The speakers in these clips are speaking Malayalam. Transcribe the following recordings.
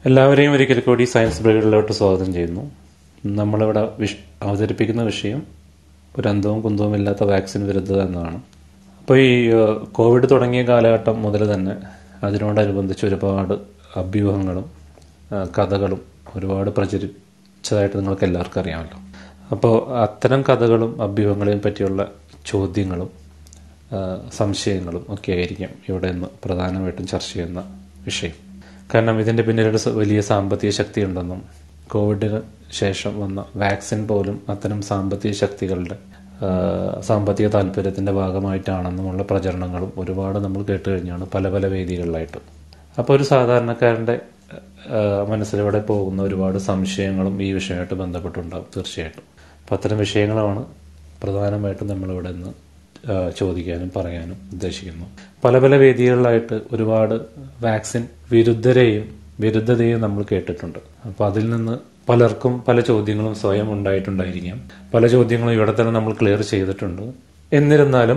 എല്ലാവരെയും ഒരിക്കൽ കൂടി സയൻസ് ബ്രിഗേഡിലോട്ട് സ്വാഗതം ചെയ്യുന്നു നമ്മളിവിടെ വിഷ് അവതരിപ്പിക്കുന്ന വിഷയം ഒരു അന്തവും കുന്തവും ഇല്ലാത്ത വാക്സിൻ വിരുദ്ധത എന്നതാണ് അപ്പോൾ ഈ ഏഹ്, കോവിഡ് തുടങ്ങിയ കാലഘട്ടം മുതൽ തന്നെ അതിനോടനുബന്ധിച്ച് ഒരുപാട് അഭ്യൂഹങ്ങളും ഏഹ്, കഥകളും ഒരുപാട് പ്രചരിച്ചതായിട്ട് നിങ്ങൾക്ക് എല്ലാവർക്കും അറിയാമല്ലോ അപ്പോൾ അത്തരം കഥകളും അഭ്യൂഹങ്ങളെയും പറ്റിയുള്ള ചോദ്യങ്ങളും ആ, സംശയങ്ങളും ഒക്കെ ആയിരിക്കും ഇവിടെ ഇന്ന് പ്രധാനമായിട്ടും ചർച്ച ചെയ്യുന്ന വിഷയം കാരണം ഇതിൻ്റെ പിന്നിലൊരു സ- വലിയ സാമ്പത്തിക ശക്തി ഉണ്ടെന്നും കോവിഡിന് ശേഷം വന്ന വാക്സിൻ പോലും അത്തരം സാമ്പത്തിക ശക്തികളുടെ ആ, സാമ്പത്തിക താല്പര്യത്തിൻ്റെ ഭാഗമായിട്ടാണെന്നുമുള്ള പ്രചരണങ്ങളും ഒരുപാട് നമ്മൾ കേട്ട് കഴിഞ്ഞാണ് പല പല വേദികളിലായിട്ട് അപ്പോൾ ഒരു സാധാരണക്കാരൻ്റെ ആ, മനസ്സിലൂടെ പോകുന്ന ഒരുപാട് സംശയങ്ങളും ഈ വിഷയമായിട്ട് ബന്ധപ്പെട്ടുണ്ടാകും തീർച്ചയായിട്ടും അപ്പോൾ അത്തരം വിഷയങ്ങളാണ് പ്രധാനമായിട്ടും നമ്മളിവിടെ ഇന്ന് ആ, ചോദിക്കാനും പറയാനും ഉദ്ദേശിക്കുന്നു പല പല വേദികളിലായിട്ട് ഒരുപാട് വാക്സിൻ വിരുദ്ധരെയും വിരുദ്ധതയും നമ്മൾ കേട്ടിട്ടുണ്ട് അപ്പോൾ അതിൽ നിന്ന് പലർക്കും പല ചോദ്യങ്ങളും സ്വയം ഉണ്ടായിട്ടുണ്ടായിരിക്കാം പല ചോദ്യങ്ങളും ഇവിടെ തന്നെ നമ്മൾ ക്ലിയർ ചെയ്തിട്ടുണ്ട് എന്നിരുന്നാലും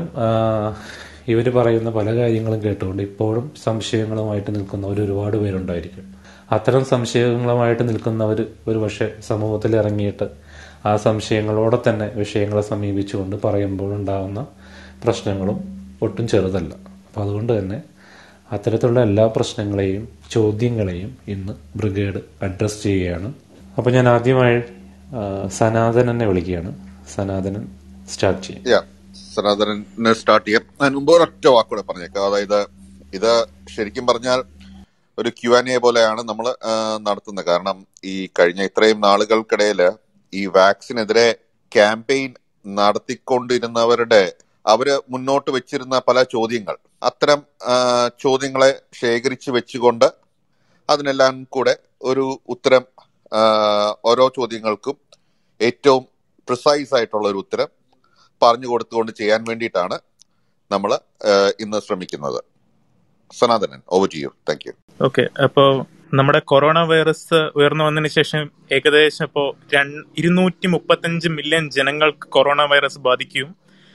ഇവർ പറയുന്ന പല കാര്യങ്ങളും കേട്ടുകൊണ്ട് ഇപ്പോഴും സംശയങ്ങളുമായിട്ട് നിൽക്കുന്നവർ ഒരുപാട് പേരുണ്ടായിരിക്കും അത്തരം സംശയങ്ങളുമായിട്ട് നിൽക്കുന്നവർ ഒരു പക്ഷേ സമൂഹത്തിൽ ഇറങ്ങിയിട്ട് ആ സംശയങ്ങളോടെ തന്നെ വിഷയങ്ങളെ സമീപിച്ചുകൊണ്ട് പറയുമ്പോൾ ഉണ്ടാകുന്ന പ്രശ്നങ്ങളും ഒട്ടും ചെറുതല്ല അപ്പോൾ അതുകൊണ്ട് തന്നെ അത്തരത്തിലുള്ള എല്ലാ പ്രശ്നങ്ങളെയും ചോദ്യങ്ങളെയും ഇന്ന് ബ്രിഗേഡ് അഡ്രസ്സ് ചെയ്യുകയാണ് അപ്പോൾ ഞാൻ ആദ്യമായി ആ, സനാതനനെ വിളിക്കുകയാണ് സനാതനൻ സ്റ്റാർട്ട് ചെയ്യും യാ സനാതനന് സ്റ്റാർട്ട് ചെയ്യാം അതിന് മുമ്പ് ഒരൊറ്റ വാക്കൂടെ പറഞ്ഞേക്കാം അതായത് ഇത് ശരിക്കും പറഞ്ഞാൽ ഒരു ക്യു ആൻ എ പോലെയാണ് നമ്മൾ നടത്തുന്നത് കാരണം ഈ കഴിഞ്ഞ ഇത്രയും നാളുകൾക്കിടയിൽ ഈ വാക്സിനെതിരെ ക്യാമ്പയിൻ നടത്തിക്കൊണ്ടിരുന്നവരുടെ അവര് മുന്നോട്ട് വെച്ചിരുന്ന പല ചോദ്യങ്ങൾ അത്തരം ആ, ചോദ്യങ്ങളെ ശേഖരിച്ച് വെച്ചുകൊണ്ട് അതിനെല്ലാം കൂടെ ഒരു ഉത്തരം ആ, ഓരോ ചോദ്യങ്ങൾക്കും ഏറ്റവും പ്രിസൈസ് ആയിട്ടുള്ള ഒരു ഉത്തരം പറഞ്ഞു കൊടുത്തുകൊണ്ട് ചെയ്യാൻ വേണ്ടിയിട്ടാണ് നമ്മൾ ഇന്ന് ശ്രമിക്കുന്നത് Sanathanan over to you thank you okay അപ്പോ നമ്മുടെ കൊറോണ വൈറസ് ഉയർന്നു വന്നതിന് ശേഷം ഏകദേശം ഇപ്പോ ഇരുന്നൂറ്റി മുപ്പത്തഞ്ച് മില്യൺ ജനങ്ങൾക്ക് കൊറോണ വൈറസ് ബാധിക്കുകയും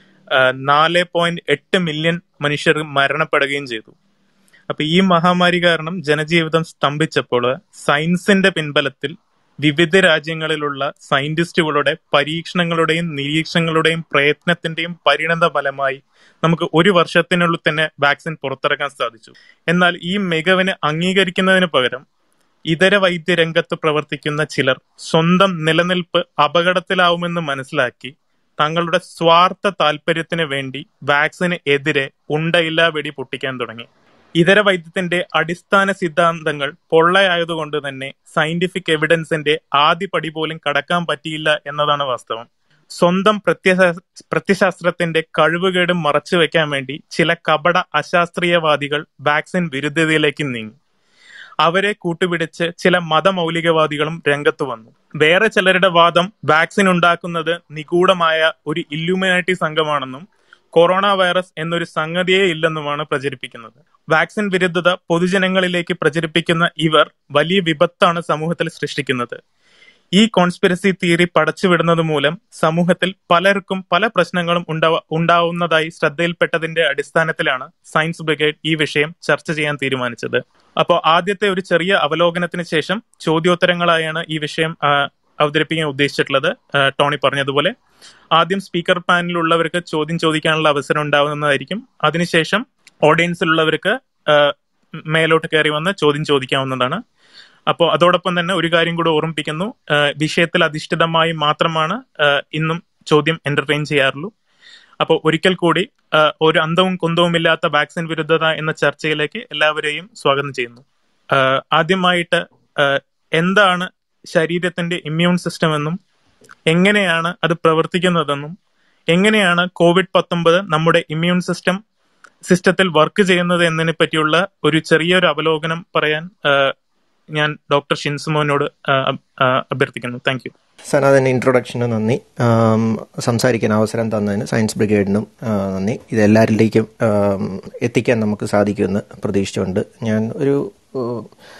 നാല് പോയിന്റ് എട്ട് മില്യൺ മനുഷ്യർ മരണപ്പെടുകയും ചെയ്തു അപ്പൊ ഈ മഹാമാരി കാരണം ജനജീവിതം സ്തംഭിച്ചപ്പോൾ സയൻസിന്റെ പിൻബലത്തിൽ വിവിധ രാജ്യങ്ങളിലുള്ള സയന്റിസ്റ്റുകളുടെ പരീക്ഷണങ്ങളുടെയും നിരീക്ഷണങ്ങളുടെയും പ്രയത്നത്തിന്റെയും പരിണത ഫലമായി നമുക്ക് ഒരു വർഷത്തിനുള്ളിൽ തന്നെ വാക്സിൻ പുറത്തിറക്കാൻ സാധിച്ചു എന്നാൽ ഈ മികവിനെ അംഗീകരിക്കുന്നതിന് പകരം ഇതര വൈദ്യരംഗത്ത് പ്രവർത്തിക്കുന്ന ചിലർ സ്വന്തം നിലനിൽപ്പ് അപകടത്തിലാവുമെന്ന് മനസ്സിലാക്കി തങ്ങളുടെ സ്വാർത്ഥ താല്പര്യത്തിന് വേണ്ടി വാക്സിന് എതിരെ ഉണ്ടയില്ലാ വെടി പൊട്ടിക്കാൻ തുടങ്ങി ഇതര വൈദ്യത്തിന്റെ അടിസ്ഥാന സിദ്ധാന്തങ്ങൾ പൊള്ളയായതുകൊണ്ട് തന്നെ സയന്റിഫിക് എവിഡൻസിന്റെ ആദ്യ പടി പോലും കടക്കാൻ പറ്റിയില്ല എന്നതാണ് വാസ്തവം സ്വന്തം പ്രത്യശാ- പ്രത്യശാസ്ത്രത്തിന്റെ കഴിവുകേടും മറച്ചു വെക്കാൻ വേണ്ടി ചില കപട അശാസ്ത്രീയവാദികൾ വാക്സിൻ വിരുദ്ധതയിലേക്ക് നീങ്ങി അവരെ കൂട്ടുപിടിച്ച് ചില മതമൗലികവാദികളും രംഗത്ത് വന്നു വേറെ ചിലരുടെ വാദം വാക്സിൻ ഉണ്ടാക്കുന്നത് നിഗൂഢമായ ഒരു ഇല്ലുമിനാറ്റി സംഘമാണെന്നും കൊറോണ വൈറസ് എന്നൊരു സംഗതിയേ ഇല്ലെന്നുമാണ് പ്രചരിപ്പിക്കുന്നത് വാക്സിൻ വിരുദ്ധത പൊതുജനങ്ങളിലേക്ക് പ്രചരിപ്പിക്കുന്ന ഇവർ വലിയ വിപത്താണ് സമൂഹത്തിൽ സൃഷ്ടിക്കുന്നത് ഈ കോൺസ്പിരസി തിയറി പടച്ചുവിടുന്നത് മൂലം സമൂഹത്തിൽ പലർക്കും പല പ്രശ്നങ്ങളും ഉണ്ടാവ ഉണ്ടാവുന്നതായി ശ്രദ്ധയിൽപ്പെട്ടതിന്റെ അടിസ്ഥാനത്തിലാണ് സയൻസ് ബ്രിഗേഡ് ഈ വിഷയം ചർച്ച ചെയ്യാൻ തീരുമാനിച്ചത് അപ്പോൾ ആദ്യത്തെ ഒരു ചെറിയ അവലോകനത്തിന് ശേഷം ചോദ്യോത്തരങ്ങളായാണ് ഈ വിഷയം ആ, അവതരിപ്പിക്കാൻ ഉദ്ദേശിച്ചിട്ടുള്ളത് ആ, ടോണി പറഞ്ഞതുപോലെ ആദ്യം സ്പീക്കർ പാനലിലുള്ളവർക്ക് ചോദ്യം ചോദിക്കാനുള്ള അവസരം ഉണ്ടാവുന്നതായിരിക്കും അതിനുശേഷം ഓഡിയൻസിലുള്ളവർക്ക് ആ, മേലോട്ട് കയറി വന്ന് ചോദ്യം ചോദിക്കാവുന്നതാണ് അപ്പോൾ അതോടൊപ്പം തന്നെ ഒരു കാര്യം കൂടെ ഓർമ്മിപ്പിക്കുന്നു ആ, വിഷയത്തിൽ അധിഷ്ഠിതമായി മാത്രമാണ് ആ, ഇന്നും ചോദ്യം എന്റർടൈൻ ചെയ്യാറുള്ളൂ അപ്പോൾ ഒരിക്കൽ കൂടി ആ, ഒരു അന്തവും കുന്തവും ഇല്ലാത്ത വാക്സിൻ വിരുദ്ധത എന്ന ചർച്ചയിലേക്ക് എല്ലാവരെയും സ്വാഗതം ചെയ്യുന്നു ആ, ആദ്യമായിട്ട് ആ, എന്താണ് ശരീരത്തിന്റെ ഇമ്മ്യൂൺ സിസ്റ്റം എന്നും എങ്ങനെയാണ് അത് പ്രവർത്തിക്കുന്നതെന്നും എങ്ങനെയാണ് കോവിഡ് പത്തൊമ്പത് നമ്മുടെ ഇമ്മ്യൂൺ സിസ്റ്റം സിസ്റ്റത്തിൽ വർക്ക് ചെയ്യുന്നത് എന്നതിനെ പറ്റിയുള്ള ഒരു ചെറിയൊരു അവലോകനം പറയാൻ ആ, ഞാൻ ഡോക്ടർ ഷിൻസുമോനോട് ആ, ആ, അഭ്യർത്ഥിക്കുന്നു താങ്ക് യു സനാതന ഇൻട്രൊഡക്ഷന് നന്ദി ആം, സംസാരിക്കാൻ അവസരം തന്നതിന് സയൻസ് ബ്രിഗേഡിനും ആ, നന്ദി ഇത് എല്ലാവരിലേക്കും ആം, എത്തിക്കാൻ നമുക്ക് സാധിക്കുമെന്ന് പ്രതീക്ഷിച്ചുകൊണ്ട് ഞാൻ ഒരു ഉം,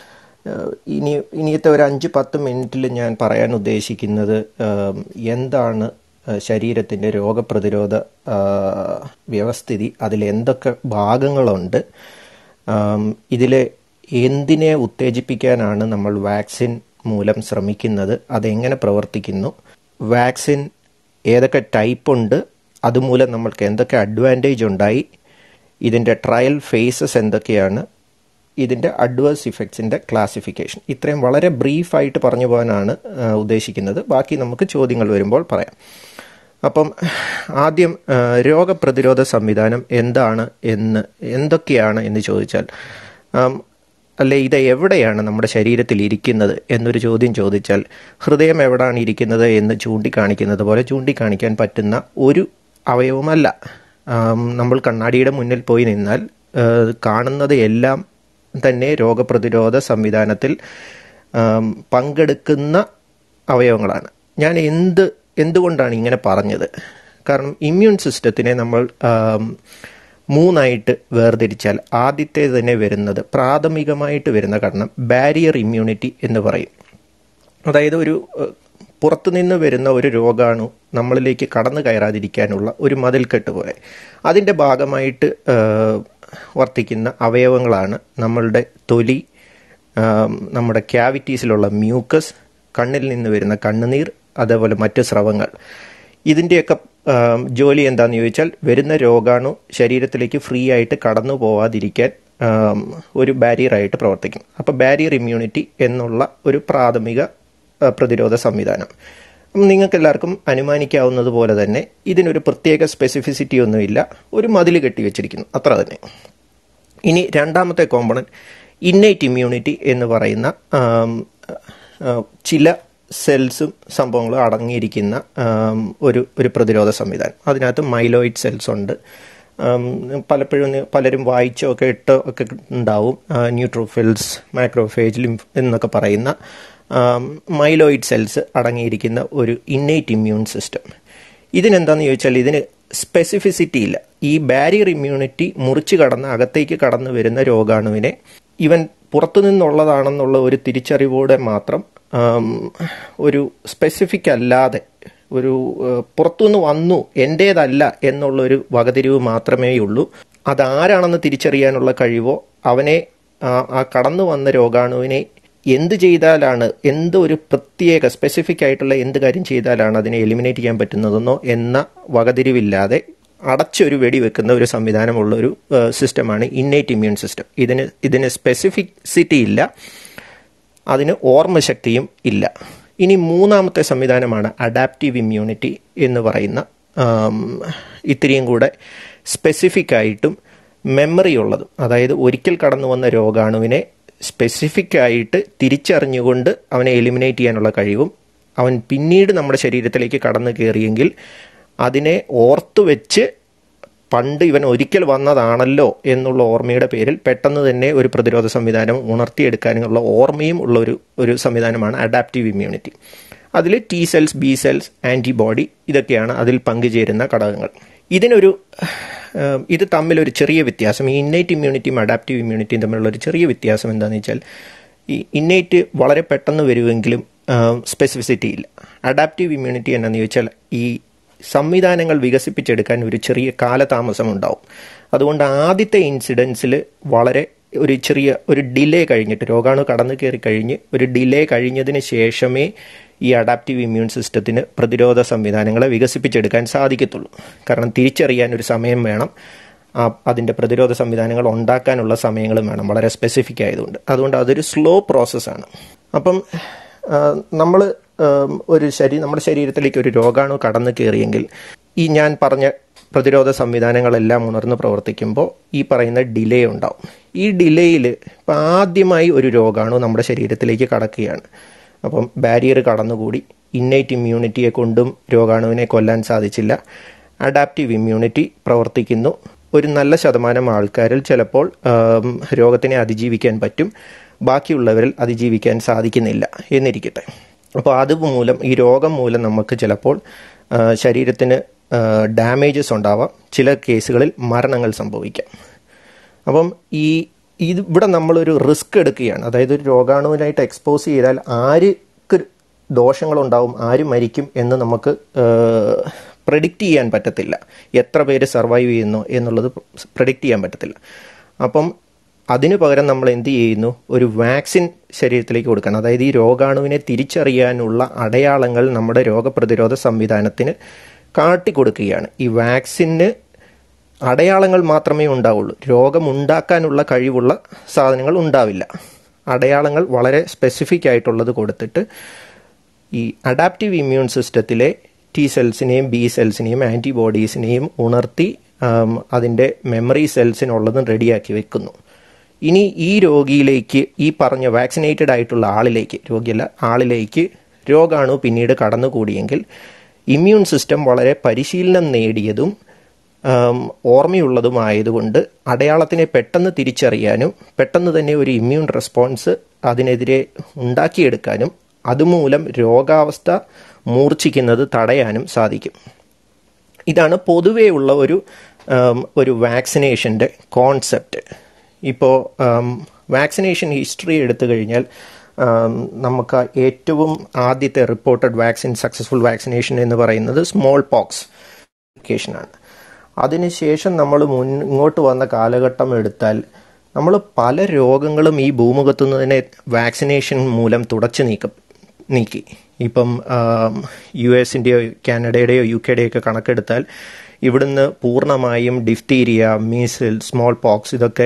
ആ, ഇനി ഇനിയത്തെ ഒരു അഞ്ച് പത്ത് മിനിറ്റിൽ ഞാൻ പറയാൻ ഉദ്ദേശിക്കുന്നത് ആം, എന്താണ് ശരീരത്തിൻ്റെ രോഗപ്രതിരോധ ആ, വ്യവസ്ഥിതി അതിൽ എന്തൊക്കെ ഭാഗങ്ങളുണ്ട് ആം, ഇതിലെ എന്തിനെ ഉത്തേജിപ്പിക്കാനാണ് നമ്മൾ വാക്സിൻ മൂലം ശ്രമിക്കുന്നത് അതെങ്ങനെ പ്രവർത്തിക്കുന്നു വാക്സിൻ ഏതൊക്കെ ടൈപ്പ് ഉണ്ട് അതുമൂലം നമ്മൾക്ക് എന്തൊക്കെ അഡ്വാൻറ്റേജ് ഉണ്ടായി ഇതിൻ്റെ ട്രയൽ ഫേസസ് എന്തൊക്കെയാണ് ഇതിൻ്റെ അഡ്വേഴ്സ് ഇഫക്ട്സിൻ്റെ ക്ലാസിഫിക്കേഷൻ ഇത്രയും വളരെ ബ്രീഫായിട്ട് പറഞ്ഞു പോകാനാണ് ആ, ഉദ്ദേശിക്കുന്നത് ബാക്കി നമുക്ക് ചോദ്യങ്ങൾ വരുമ്പോൾ പറയാം അപ്പം ആദ്യം ആ, രോഗപ്രതിരോധ സംവിധാനം എന്താണ് എന്ന് എന്തൊക്കെയാണ് എന്ന് ചോദിച്ചാൽ ആം, അല്ലെ ഇത് എവിടെയാണ് നമ്മുടെ ശരീരത്തിൽ ഇരിക്കുന്നത് എന്നൊരു ചോദ്യം ചോദിച്ചാൽ ഹൃദയം എവിടെയാണ് ഇരിക്കുന്നത് എന്ന് ചൂണ്ടിക്കാണിക്കുന്നത് പോലെ ചൂണ്ടിക്കാണിക്കാൻ പറ്റുന്ന ഒരു അവയവമല്ല ആം, നമ്മൾ കണ്ണാടിയുടെ മുന്നിൽ പോയി നിന്നാൽ ആ, കാണുന്നത് എല്ലാം തന്നെ രോഗപ്രതിരോധ സംവിധാനത്തിൽ ആം, പങ്കെടുക്കുന്ന അവയവങ്ങളാണ് ഞാൻ എന്ത് എന്തുകൊണ്ടാണ് ഇങ്ങനെ പറഞ്ഞത് കാരണം ഇമ്മ്യൂൺ സിസ്റ്റത്തിനെ നമ്മൾ ആം, മൂന്നായിട്ട് വേർതിരിച്ചാൽ ആദ്യത്തെ തന്നെ വരുന്നത് പ്രാഥമികമായിട്ട് വരുന്ന ഘടന ബാരിയർ ഇമ്മ്യൂണിറ്റി എന്ന് പറയും അതായത് ഒരു ഏഹ്, പുറത്തുനിന്ന് വരുന്ന ഒരു രോഗാണു നമ്മളിലേക്ക് കടന്നു കയറാതിരിക്കാനുള്ള ഒരു മതിൽക്കെട്ട് പോലെ അതിൻ്റെ ഭാഗമായിട്ട് ഏഹ്, വർത്തിക്കുന്ന അവയവങ്ങളാണ് നമ്മളുടെ തൊലി ആം, നമ്മുടെ ക്യാവിറ്റീസിലുള്ള മ്യൂക്കസ് കണ്ണിൽ നിന്ന് വരുന്ന കണ്ണുനീർ അതേപോലെ മറ്റ് സ്രവങ്ങൾ ഇതിൻ്റെയൊക്കെ ആം, ജോലി എന്താണെന്ന് ചോദിച്ചാൽ വരുന്ന രോഗാണു ശരീരത്തിലേക്ക് ഫ്രീ ആയിട്ട് കടന്നു പോവാതിരിക്കാൻ ആം, ഒരു ബാരിയറായിട്ട് പ്രവർത്തിക്കും അപ്പോൾ ബാരിയർ ഇമ്മ്യൂണിറ്റി എന്നുള്ള ഒരു പ്രാഥമിക ആ, പ്രതിരോധ സംവിധാനം അപ്പം നിങ്ങൾക്ക് എല്ലാവർക്കും അനുമാനിക്കാവുന്നത് പോലെ തന്നെ ഇതിനൊരു പ്രത്യേക സ്പെസിഫിസിറ്റി ഒന്നുമില്ല ഒരു മതിൽ കെട്ടി വെച്ചിരിക്കുന്നു അത്ര തന്നെ ഇനി രണ്ടാമത്തെ കോമ്പണൻറ്റ് ഇന്നേറ്റ് ഇമ്മ്യൂണിറ്റി എന്ന് പറയുന്ന ആം, ആ, ചില സെൽസും സംഭവങ്ങളും അടങ്ങിയിരിക്കുന്ന ആം, ഒരു ഒരു പ്രതിരോധ സംവിധാനം അതിനകത്ത് മൈലോയിഡ് സെൽസ് ഉണ്ട് ആം, പലപ്പോഴും നി- പലരും വായിച്ചോ ഒക്കെ ഇട്ടോ ഒക്കെ ഉണ്ടാവും ന്യൂട്രോഫിൽസ് മാക്രോഫേജ് ലിംഫ് എന്നൊക്കെ പറയുന്ന മൈലോയിഡ് സെൽസ് അടങ്ങിയിരിക്കുന്ന ഒരു ഇന്നേറ്റ് ഇമ്മ്യൂൺ സിസ്റ്റം ഇതിനെന്താണെന്ന് ചോദിച്ചാൽ ഇതിന് സ്പെസിഫിസിറ്റി ഇല്ല ഈ ബാരിയർ ഇമ്മ്യൂണിറ്റി മുറിച്ച് കടന്ന് അകത്തേക്ക് കടന്നു വരുന്ന രോഗാണുവിനെ ഇവൻ പുറത്തുനിന്നുള്ളതാണെന്നുള്ള ഒരു തിരിച്ചറിവോടെ മാത്രം ആം, ഒരു സ്പെസിഫിക് അല്ലാതെ ഒരു ഏഹ്, പുറത്തുനിന്ന് വന്നു എൻ്റേതല്ല എന്നുള്ളൊരു വകതിരിവ് മാത്രമേ ഉള്ളൂ അതാരാണെന്ന് തിരിച്ചറിയാനുള്ള കഴിവോ അവനെ ആ- ആ കടന്നു വന്ന രോഗാണുവിനെ എന്ത് ചെയ്താലാണ് എന്ത് ഒരു പ്രത്യേക സ്പെസിഫിക് ആയിട്ടുള്ള എന്ത് കാര്യം ചെയ്താലാണ് അതിനെ എലിമിനേറ്റ് ചെയ്യാൻ പറ്റുന്നതെന്നോ എന്ന വകതിരിവില്ലാതെ അടച്ചൊരു വെടി വെക്കുന്ന ഒരു സംവിധാനമുള്ള ഒരു സിസ്റ്റമാണ് ഇന്നേറ്റ് ഇമ്മ്യൂൺ സിസ്റ്റം ഇതിന് ഇതിന് സ്പെസിഫിസിറ്റി ഇല്ല അതിന് ഓർമ്മശക്തിയും ഇല്ല ഇനി മൂന്നാമത്തെ സംവിധാനമാണ് അഡാപ്റ്റീവ് ഇമ്മ്യൂണിറ്റി എന്ന് പറയുന്ന ആം, ഇത്തിരിയും കൂടെ സ്പെസിഫിക് ആയിട്ടും മെമ്മറി ഉള്ളതും അതായത് ഒരിക്കൽ കടന്നു വന്ന രോഗാണുവിനെ സ്പെസിഫിക് ആയിട്ട് തിരിച്ചറിഞ്ഞുകൊണ്ട് അവനെ എലിമിനേറ്റ് ചെയ്യാനുള്ള കഴിവും അവൻ പിന്നീട് നമ്മുടെ ശരീരത്തിലേക്ക് കടന്നു കയറിയെങ്കിൽ അതിനെ ഓർത്തു വെച്ച് പണ്ട് ഇവൻ ഒരിക്കൽ വന്നതാണല്ലോ എന്നുള്ള ഓർമ്മയുടെ പേരിൽ പെട്ടെന്ന് തന്നെ ഒരു പ്രതിരോധ സംവിധാനം ഉണർത്തിയെടുക്കാനുള്ള ഓർമ്മയും ഉള്ള ഒരു ഒരു സംവിധാനമാണ് അഡാപ്റ്റീവ് ഇമ്മ്യൂണിറ്റി അതിൽ T cells B cells antibody ഇതൊക്കെയാണ് അതിൽ പങ്കുചേരുന്ന ഘടകങ്ങൾ ഇതിനൊരു ഏഹ്, ഇത് തമ്മിലൊരു ചെറിയ വ്യത്യാസം ഈ ഇന്നേറ്റ് ഇമ്മ്യൂണിറ്റിയും അഡാപ്റ്റീവ് ഇമ്മ്യൂണിറ്റിയും തമ്മിലുള്ള ഒരു ചെറിയ വ്യത്യാസം എന്താണെന്ന് വെച്ചാൽ ഈ ഇന്നേറ്റ് വളരെ പെട്ടെന്ന് വരുമെങ്കിലും സ്പെസിഫിസിറ്റി ഇല്ല അഡാപ്റ്റീവ് ഇമ്മ്യൂണിറ്റി എന്നാന്ന് ചോദിച്ചാൽ ഈ സംവിധാനങ്ങൾ വികസിപ്പിച്ചെടുക്കാൻ ഒരു ചെറിയ കാലതാമസം ഉണ്ടാവും അതുകൊണ്ട് ആദ്യത്തെ ഇൻസിഡൻസിൽ വളരെ ഒരു ചെറിയ ഒരു ഡിലേ കഴിഞ്ഞിട്ട് രോഗാണു കടന്നു കയറി കഴിഞ്ഞ് ഒരു ഡിലേ കഴിഞ്ഞതിന് ശേഷമേ ഈ അഡാപ്റ്റീവ് ഇമ്മ്യൂൺ സിസ്റ്റത്തിന് പ്രതിരോധ സംവിധാനങ്ങളെ വികസിപ്പിച്ചെടുക്കാൻ സാധിക്കത്തുള്ളൂ കാരണം തിരിച്ചറിയാൻ ഒരു സമയം വേണം ആ അതിൻ്റെ പ്രതിരോധ സംവിധാനങ്ങൾ ഉണ്ടാക്കാനുള്ള സമയങ്ങളും വേണം വളരെ സ്പെസിഫിക് ആയതുകൊണ്ട് അതുകൊണ്ട് അതൊരു സ്ലോ പ്രോസസ്സാണ് അപ്പം നമ്മൾ ഒരു ശരീ നമ്മുടെ ശരീരത്തിലേക്ക് ഒരു രോഗാണു കടന്നു കയറിയെങ്കിൽ ഈ ഞാൻ പറഞ്ഞ പ്രതിരോധ സംവിധാനങ്ങളെല്ലാം ഉണർന്ന് പ്രവർത്തിക്കുമ്പോൾ ഈ പറയുന്ന ഡിലേ ഉണ്ടാവും ഈ ഡിലേയിൽ ഇപ്പം ആദ്യമായി ഒരു രോഗാണു നമ്മുടെ ശരീരത്തിലേക്ക് കടക്കുകയാണ് അപ്പം ബാരിയർ കടന്നുകൂടി ഇന്നേറ്റ് ഇമ്മ്യൂണിറ്റിയെ കൊണ്ടും രോഗാണുവിനെ കൊല്ലാൻ സാധിച്ചില്ല അഡാപ്റ്റീവ് ഇമ്മ്യൂണിറ്റി പ്രവർത്തിക്കുന്നു ഒരു നല്ല ശതമാനം ആൾക്കാരിൽ ചിലപ്പോൾ ആം, രോഗത്തിനെ അതിജീവിക്കാൻ പറ്റും ബാക്കിയുള്ളവരിൽ അതിജീവിക്കാൻ സാധിക്കുന്നില്ല എന്നിരിക്കട്ടെ അപ്പോൾ അതുമൂലം ഈ രോഗം മൂലം നമുക്ക് ചിലപ്പോൾ ആ, ശരീരത്തിന് ഡാമേജസ് ഉണ്ടാവാം ചില കേസുകളിൽ മരണങ്ങൾ സംഭവിക്കാം അപ്പം ഈ ഇത് ഇവിടെ നമ്മളൊരു റിസ്ക് എടുക്കുകയാണ് അതായത് ഒരു രോഗാണുവിനായിട്ട് എക്സ്പോസ് ചെയ്താൽ ആർക്ക് ദോഷങ്ങളുണ്ടാവും ആര് മരിക്കും എന്ന് നമുക്ക് പ്രഡിക്റ്റ് ചെയ്യാൻ പറ്റത്തില്ല എത്ര പേര് സർവൈവ് ചെയ്യുന്നു എന്നുള്ളത് പ്രഡിക്റ്റ് ചെയ്യാൻ പറ്റത്തില്ല അപ്പം അതിനു പകരം നമ്മൾ എന്ത് ചെയ്യുന്നു ഒരു വാക്സിൻ ശരീരത്തിലേക്ക് കൊടുക്കണം അതായത് ഈ രോഗാണുവിനെ തിരിച്ചറിയാനുള്ള അടയാളങ്ങൾ നമ്മുടെ രോഗപ്രതിരോധ സംവിധാനത്തിന് കാട്ടിക്കൊടുക്കുകയാണ് ഈ വാക്സിന് അടയാളങ്ങൾ മാത്രമേ ഉണ്ടാവുള്ളൂ രോഗമുണ്ടാക്കാനുള്ള കഴിവുള്ള സാധനങ്ങൾ ഉണ്ടാവില്ല അടയാളങ്ങൾ വളരെ സ്പെസിഫിക് ആയിട്ടുള്ളത് കൊടുത്തിട്ട് ഈ അഡാപ്റ്റീവ് ഇമ്മ്യൂൺ സിസ്റ്റത്തിലെ ടി സെൽസിനെയും ബി സെൽസിനെയും ആൻറ്റിബോഡീസിനെയും ഉണർത്തി അതിൻ്റെ മെമ്മറി സെൽസിനുള്ളതും റെഡിയാക്കി വെക്കുന്നു ഇനി ഈ രോഗിയിലേക്ക് ഈ പറഞ്ഞ വാക്സിനേറ്റഡ് ആയിട്ടുള്ള ആളിലേക്ക് രോഗിയല്ല ആളിലേക്ക് രോഗാണു പിന്നീട് കടന്നുകൂടിയെങ്കിൽ ഇമ്മ്യൂൺ സിസ്റ്റം വളരെ പരിശീലനം നേടിയതും ഓർമ്മയുള്ളതുമായതുകൊണ്ട് അടയാളത്തിനെ പെട്ടെന്ന് തിരിച്ചറിയാനും പെട്ടെന്ന് തന്നെ ഒരു ഇമ്മ്യൂൺ റെസ്പോൺസ് അതിനെതിരെ ഉണ്ടാക്കിയെടുക്കാനും അതുമൂലം രോഗാവസ്ഥ മൂർച്ഛിക്കുന്നത് തടയാനും സാധിക്കും ഇതാണ് പൊതുവേ ഉള്ള ഒരു ഒരു വാക്സിനേഷൻ്റെ കോൺസെപ്റ്റ് ഇപ്പോൾ വാക്സിനേഷൻ ഹിസ്റ്ററി എടുത്തു കഴിഞ്ഞാൽ നമുക്ക് ഏറ്റവും ആദ്യത്തെ റിപ്പോർട്ടഡ് വാക്സിൻ സക്സസ്ഫുൾ വാക്സിനേഷൻ എന്ന് പറയുന്നത് സ്മോൾ പോക്സ് ആണ് അതിനുശേഷം നമ്മൾ മുൻ ഇങ്ങോട്ട് വന്ന കാലഘട്ടം എടുത്താൽ നമ്മൾ പല രോഗങ്ങളും ഈ ഭൂമുഖത്തു നിന്ന് തന്നെ വാക്സിനേഷൻ മൂലം തുടച്ചു നീക്കം നീക്കി ഇപ്പം യു എസിൻ്റെയോ കാനഡയുടെയോ യു കെയുടെയോ ഒക്കെ കണക്കെടുത്താൽ ഇവിടുന്ന് പൂർണ്ണമായും ഡിഫ്തീരിയ മീസിൽ സ്മോൾ പോക്സ് ഇതൊക്കെ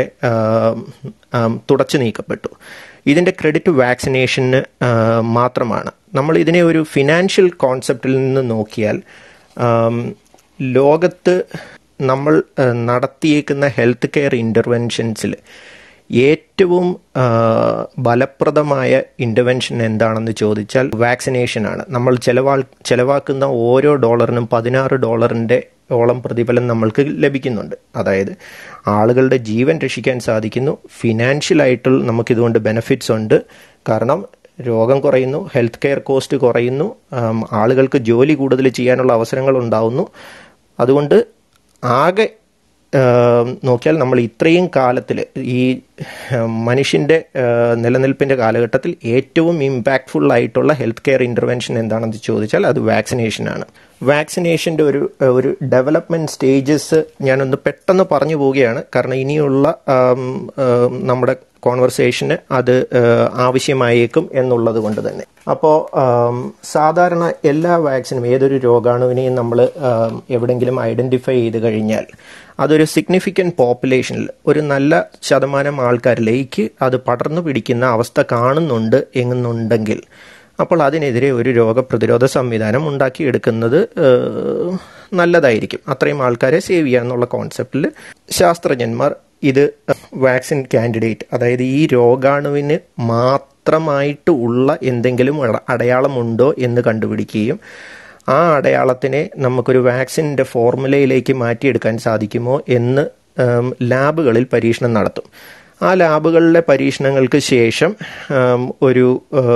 തുടച്ചു നീക്കപ്പെട്ടു ഇതിൻ്റെ ക്രെഡിറ്റ് വാക്സിനേഷന് മാത്രമാണ് നമ്മൾ ഇതിനെ ഒരു ഫിനാൻഷ്യൽ കോൺസെപ്റ്റിൽ നിന്ന് നോക്കിയാൽ ലോകത്ത് നമ്മൾ നടത്തിയേക്കുന്ന ഹെൽത്ത് കെയർ ഇൻ്റർവെൻഷൻസിൽ ഏറ്റവും ഫലപ്രദമായ ഇൻ്റർവെൻഷൻ എന്താണെന്ന് ചോദിച്ചാൽ വാക്സിനേഷനാണ് നമ്മൾ ചെലവാ ചെലവാക്കുന്ന ഓരോ ഡോളറിനും പതിനാറ് ഡോളറിൻ്റെ ഓളം പ്രതിഫലം നമ്മൾക്ക് ലഭിക്കുന്നുണ്ട് അതായത് ആളുകളുടെ ജീവൻ രക്ഷിക്കാൻ സാധിക്കുന്നു ഫിനാൻഷ്യലായിട്ടുള്ള നമുക്കിതുകൊണ്ട് ബെനിഫിറ്റ്സ് ഉണ്ട് കാരണം രോഗം കുറയുന്നു ഹെൽത്ത് കെയർ കോസ്റ്റ് കുറയുന്നു ആളുകൾക്ക് ജോലി കൂടുതൽ ചെയ്യാനുള്ള അവസരങ്ങൾ ഉണ്ടാവുന്നു അതുകൊണ്ട് ആകെ നോക്കിയാൽ നമ്മൾ ഇത്രയും കാലത്തിൽ ഈ മനുഷ്യൻ്റെ നിലനിൽപ്പിൻ്റെ കാലഘട്ടത്തിൽ ഏറ്റവും ഇമ്പാക്റ്റ്ഫുൾ ആയിട്ടുള്ള ഹെൽത്ത് കെയർ ഇൻ്റർവെൻഷൻ എന്താണെന്ന് ചോദിച്ചാൽ അത് വാക്സിനേഷനാണ് വാക്സിനേഷൻ്റെ ഒരു ഒരു ഡെവലപ്മെൻറ്റ് സ്റ്റേജസ് ഞാനൊന്ന് പെട്ടെന്ന് പറഞ്ഞു പോവുകയാണ് കാരണം ഇനിയുള്ള നമ്മുടെ കോൺവെർസേഷന് അത് ആവശ്യമായേക്കും എന്നുള്ളത് കൊണ്ട് തന്നെ അപ്പോൾ സാധാരണ എല്ലാ വാക്സിനും ഏതൊരു രോഗാണുവിനെയും നമ്മൾ എവിടെങ്കിലും ഐഡൻറ്റിഫൈ ചെയ്ത് കഴിഞ്ഞാൽ അതൊരു സിഗ്നിഫിക്കൻറ്റ് പോപ്പുലേഷനിൽ ഒരു നല്ല ശതമാനം ആൾക്കാരിലേക്ക് അത് പടർന്നു പിടിക്കുന്ന അവസ്ഥ കാണുന്നുണ്ട് എന്നുണ്ടെങ്കിൽ അപ്പോൾ അതിനെതിരെ ഒരു രോഗപ്രതിരോധ സംവിധാനം ഉണ്ടാക്കിയെടുക്കുന്നത് നല്ലതായിരിക്കും അത്രയും ആൾക്കാരെ സേവ് ചെയ്യുക എന്നുള്ള കോൺസെപ്റ്റിൽ ശാസ്ത്രജ്ഞന്മാർ ഇത് വാക്സിൻ കാൻഡിഡേറ്റ് അതായത് ഈ രോഗാണുവിന് മാത്രമായിട്ട് ഉള്ള എന്തെങ്കിലും അടയാളമുണ്ടോ എന്ന് കണ്ടുപിടിക്കുകയും ആ അടയാളത്തിനെ നമുക്കൊരു വാക്സിൻ്റെ ഫോർമുലയിലേക്ക് മാറ്റിയെടുക്കാൻ സാധിക്കുമോ എന്ന് ലാബുകളിൽ പരീക്ഷണം നടത്തും ആ ലാബുകളിലെ പരീക്ഷണങ്ങൾക്ക് ശേഷം ഒരു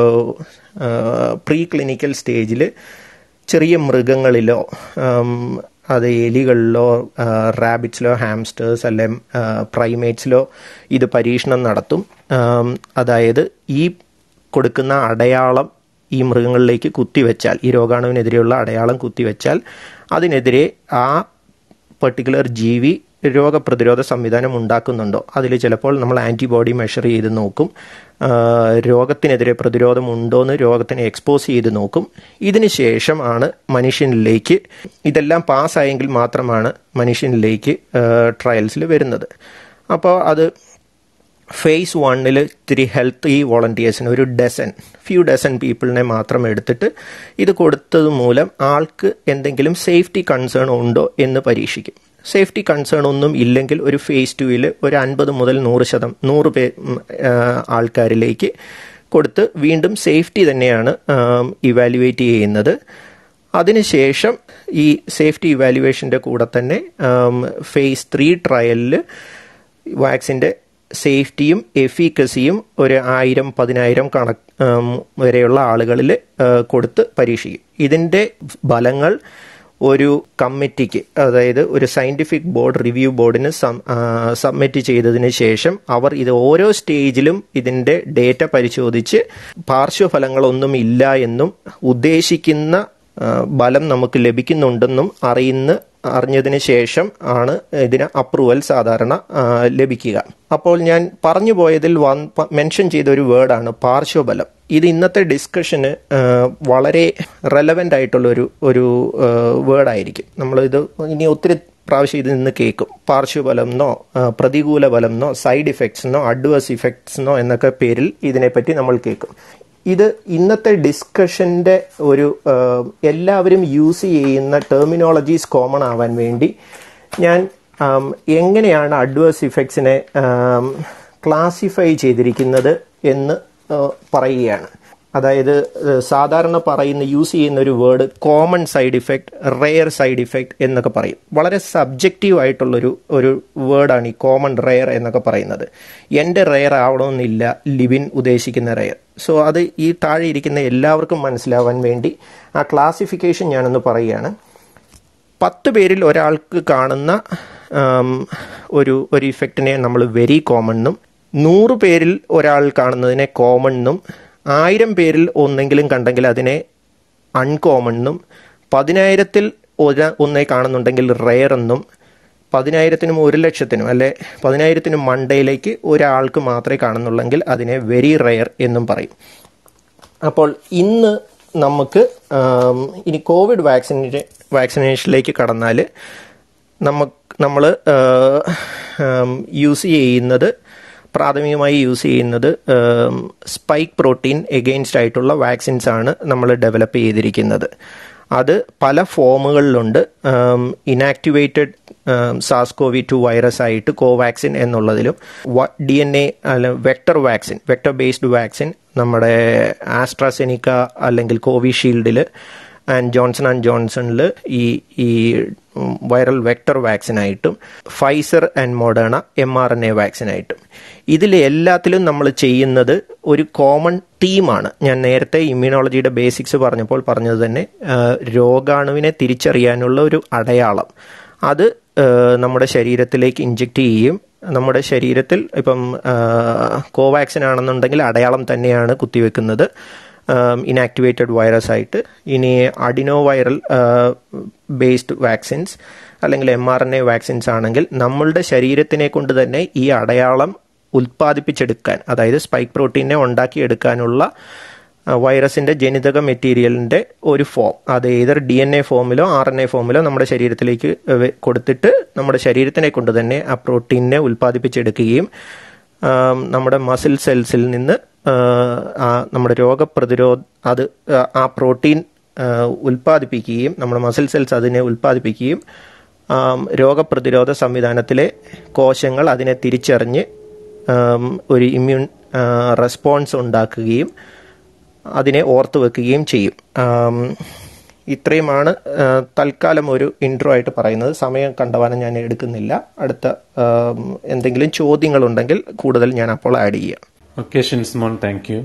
പ്രീ ക്ലിനിക്കൽ സ്റ്റേജിൽ ചെറിയ മൃഗങ്ങളിലോ അത് എലികളിലോ റാബിറ്റ്സിലോ ഹാംസ്റ്റേഴ്സ് അല്ലെ പ്രൈമേറ്റ്സിലോ ഇത് പരീക്ഷണം നടത്തും അതായത് ഈ കൊടുക്കുന്ന അടയാളം ഈ മൃഗങ്ങളിലേക്ക് കുത്തിവെച്ചാൽ ഈ രോഗാണുവിനെതിരെയുള്ള അടയാളം കുത്തിവെച്ചാൽ അതിനെതിരെ ആ പെർട്ടിക്കുലർ ജീവി രോഗപ്രതിരോധ സംവിധാനം ഉണ്ടാക്കുന്നുണ്ടോ അതിൽ ചിലപ്പോൾ നമ്മൾ ആൻറ്റിബോഡി മെഷർ ചെയ്ത് നോക്കും രോഗത്തിനെതിരെ പ്രതിരോധം ഉണ്ടോ എന്ന് രോഗത്തിനെ എക്സ്പോസ് ചെയ്ത് നോക്കും ഇതിന് ശേഷം ആണ് മനുഷ്യനിലേക്ക് ഇതെല്ലാം പാസ്സായെങ്കിൽ മാത്രമാണ് മനുഷ്യനിലേക്ക് ട്രയൽസിൽ വരുന്നത് അപ്പോൾ അത് ഫേസ് വണ്ണിൽ ഇത്തിരി ഹെൽത്ത് ഈ വോളണ്ടിയേഴ്സിന് ഒരു ഡസൻ ഫ്യൂ ഡസൻ പീപ്പിളിനെ മാത്രം എടുത്തിട്ട് ഇത് കൊടുത്തത് മൂലം ആൾക്ക് എന്തെങ്കിലും സേഫ്റ്റി കൺസേൺ ഉണ്ടോ എന്ന് പരീക്ഷിക്കും സേഫ്റ്റി കൺസേൺ ഒന്നും ഇല്ലെങ്കിൽ ഒരു ഫേസ് ടുവിൽ ഒരു അൻപത് മുതൽ നൂറ് ശതം നൂറ് പേ ആൾക്കാരിലേക്ക് കൊടുത്ത് വീണ്ടും സേഫ്റ്റി തന്നെയാണ് ഇവാലുവേറ്റ് ചെയ്യുന്നത് അതിനുശേഷം ഈ സേഫ്റ്റി ഇവാലുവേഷൻ്റെ കൂടെ തന്നെ ഫേസ് ത്രീ ട്രയലിൽ വാക്സിൻ്റെ സേഫ്റ്റിയും എഫീക്കസിയും ഒരു ആയിരം പതിനായിരം കണക്ക് വരെയുള്ള ആളുകളിൽ കൊടുത്ത് പരീക്ഷിക്കും ഇതിൻ്റെ ഫലങ്ങൾ ഒരു കമ്മിറ്റിക്ക് അതായത് ഒരു സയൻറ്റിഫിക് ബോർഡ് റിവ്യൂ ബോർഡിന് സബ്മിറ്റ് ചെയ്തതിന് ശേഷം അവർ ഇത് ഓരോ സ്റ്റേജിലും ഇതിൻ്റെ ഡേറ്റ പരിശോധിച്ച് പാർശ്വഫലങ്ങളൊന്നും ഇല്ല എന്നും ഉദ്ദേശിക്കുന്ന ബലം നമുക്ക് ലഭിക്കുന്നുണ്ടെന്നും അറിയുന്ന അറിഞ്ഞതിന് ശേഷം ആണ് ഇതിന് അപ്രൂവൽ സാധാരണ ആ, ലഭിക്കുക അപ്പോൾ ഞാൻ പറഞ്ഞു പോയതിൽ വൻ മെൻഷൻ ചെയ്ത ഒരു വേർഡാണ് പാർശ്വബലം ഇത് ഇന്നത്തെ ഡിസ്കഷന് ആ, വളരെ റെലവെൻ്റ് ആയിട്ടുള്ള ഒരു ഒരു വേർഡായിരിക്കും നമ്മളിത് ഇനി ഒത്തിരി പ്രാവശ്യം ഇത് നിന്ന് കേൾക്കും പാർശ്വബലം എന്നോ ആ, പ്രതികൂല ബലം എന്നോ സൈഡ് ഇഫക്ട്സ് എന്നോ അഡ്വേഴ്സ് ഇഫക്ട്സ് എന്നോ എന്നൊക്കെ പേരിൽ ഇതിനെപ്പറ്റി നമ്മൾ കേൾക്കും ഇത് ഇന്നത്തെ ഡിസ്കഷന്റെ ഒരു ആ, എല്ലാവരും യൂസ് ചെയ്യുന്ന ടെർമിനോളജീസ് കോമൺ ആവാൻ വേണ്ടി ഞാൻ ആം, എങ്ങനെയാണ് അഡ്വേഴ്സ് ഇഫക്ട്സിനെ ക്ലാസിഫൈ ചെയ്തിരിക്കുന്നത് എന്ന് ആ, പറയുകയാണ് അതായത് ഏഹ്, സാധാരണ പറയുന്ന യൂസ് ചെയ്യുന്ന ഒരു word common side effect rare side effect എന്നൊക്കെ പറയും വളരെ സബ്ജക്റ്റീവ് ആയിട്ടുള്ളൊരു ഒരു വേർഡാണ് ഈ കോമൺ റെയർ എന്നൊക്കെ പറയുന്നത് എൻ്റെ റെയർ ആവണമെന്നില്ല ലിവിൻ ഉദ്ദേശിക്കുന്ന റെയർ സോ അത് ഈ താഴെ ഇരിക്കുന്ന എല്ലാവർക്കും മനസ്സിലാവാൻ വേണ്ടി ആ ക്ലാസിഫിക്കേഷൻ ഞാനൊന്ന് പറയുകയാണ് പത്ത് പേരിൽ ഒരാൾക്ക് കാണുന്ന ആം, ഒരു ഒരു ഇഫക്റ്റിനെ നമ്മൾ വെരി കോമൺ എന്നും നൂറ് പേരിൽ ഒരാൾ കാണുന്നതിനെ കോമൺ എന്നും ആയിരം പേരിൽ ഒന്നെങ്കിലും കണ്ടെങ്കിൽ അതിനെ അൺകോമൺ എന്നും പതിനായിരത്തിൽ ഒരു ഒന്നേ കാണുന്നുണ്ടെങ്കിൽ റെയർ എന്നും പതിനായിരത്തിനും ഒരു ലക്ഷത്തിനും അല്ലെ പതിനായിരത്തിനും മണ്ടയിലേക്ക് ഒരാൾക്ക് മാത്രമേ കാണുന്നുള്ളെങ്കിൽ അതിനെ വെരി റെയർ എന്നും പറയും അപ്പോൾ ഇന്ന് നമുക്ക് ആം, ഇനി കോവിഡ് വാക്സിനെ വാക്സിനേഷനിലേക്ക് കടന്നാൽ നമുക്ക് നമ്മൾ യൂസ് ചെയ്യുന്നത് പ്രാഥമികമായി യൂസ് ചെയ്യുന്നത് സ്പൈക്ക് പ്രോട്ടീൻ എഗെയിൻസ്റ്റ് ആയിട്ടുള്ള വാക്സിൻസ് ആണ് നമ്മൾ ഡെവലപ്പ് ചെയ്തിരിക്കുന്നത് അത് പല ഫോമുകളിലുണ്ട് ഇനാക്ടിവേറ്റഡ് സാസ് കോവി ടു വൈറസ് ആയിട്ട് കോവാക്സിൻ എന്നുള്ളതിലും ഡി എൻ എ അല്ല vector vaccine vector based vaccine നമ്മുടെ ആസ്ട്രാസെനിക്ക അല്ലെങ്കിൽ കോവിഷീൽഡിൽ ആൻഡ് ജോൺസൺ ആൻഡ് ജോൺസണിൽ ഈ ഈ വൈറൽ വെക്ടർ വാക്സിനായിട്ടും Pfizer and Moderna M R N A വാക്സിനായിട്ടും ഇതിൽ എല്ലാത്തിലും നമ്മൾ ചെയ്യുന്നത് ഒരു കോമൺ തീമാണ് ഞാൻ നേരത്തെ ഇമ്മ്യൂണോളജിയുടെ ബേസിക്സ് പറഞ്ഞപ്പോൾ പറഞ്ഞത് തന്നെ ആ, രോഗാണുവിനെ തിരിച്ചറിയാനുള്ള ഒരു അടയാളം അത് ആ, നമ്മുടെ ശരീരത്തിലേക്ക് ഇഞ്ചെക്ട് ചെയ്യും നമ്മുടെ ശരീരത്തിൽ ഇപ്പം കോവാക്സിൻ ആണെന്നുണ്ടെങ്കിൽ അടയാളം തന്നെയാണ് കുത്തിവെക്കുന്നത് ഇനാക്ടിവേറ്റഡ് വൈറസ് ആയിട്ട് ഇനി അഡിനോ വൈറൽ ബേസ്ഡ് വാക്സിൻസ് അല്ലെങ്കിൽ M R N A vaccines ആണെങ്കിൽ നമ്മളുടെ ശരീരത്തിനെ കൊണ്ട് തന്നെ ഈ അടയാളം ഉൽപ്പാദിപ്പിച്ചെടുക്കാൻ അതായത് സ്പൈക്ക് പ്രോട്ടീനെ ഉണ്ടാക്കിയെടുക്കാനുള്ള ആ, വൈറസിന്റെ ജനിതക മെറ്റീരിയലിന്റെ ഒരു ഫോം അത് ഏതർ ഡി എൻ എ ഫോമിലോ ആർ എൻ എ ഫോമിലോ നമ്മുടെ ശരീരത്തിലേക്ക് വെ- കൊടുത്തിട്ട് നമ്മുടെ ശരീരത്തിനെ കൊണ്ട് തന്നെ ആ പ്രോട്ടീനെ ഉൽപ്പാദിപ്പിച്ചെടുക്കുകയും ആം, നമ്മുടെ മസിൽ സെൽസിൽ നിന്ന് ആ, ആ നമ്മുടെ രോഗപ്രതിരോധ അത് ആ, ആ പ്രോട്ടീൻ ആ, ഉൽപ്പാദിപ്പിക്കുകയും നമ്മുടെ മസിൽ സെൽസ് അതിനെ ഉൽപ്പാദിപ്പിക്കുകയും ആം, രോഗപ്രതിരോധ സംവിധാനത്തിലെ കോശങ്ങൾ അതിനെ തിരിച്ചറിഞ്ഞ് ആം, ഒരു ഇമ്മ്യൂൺ ആ, റെസ്പോൺസ് ഉണ്ടാക്കുകയും അതിനെ ഓർത്തു വെക്കുകയും ചെയ്യും ആം, ഇത്രയുമാണ് ആ, തൽക്കാലം ഒരു ഇൻട്രോ ആയിട്ട് പറയുന്നത് സമയം കണ്ടവാനം ഞാൻ എടുക്കുന്നില്ല അടുത്ത ആം, എന്തെങ്കിലും ചോദ്യങ്ങളുണ്ടെങ്കിൽ കൂടുതൽ ഞാൻ അപ്പോൾ ആഡ് ചെയ്യാം ഓക്കെ ഷിൻസ്മോൻ താങ്ക് യു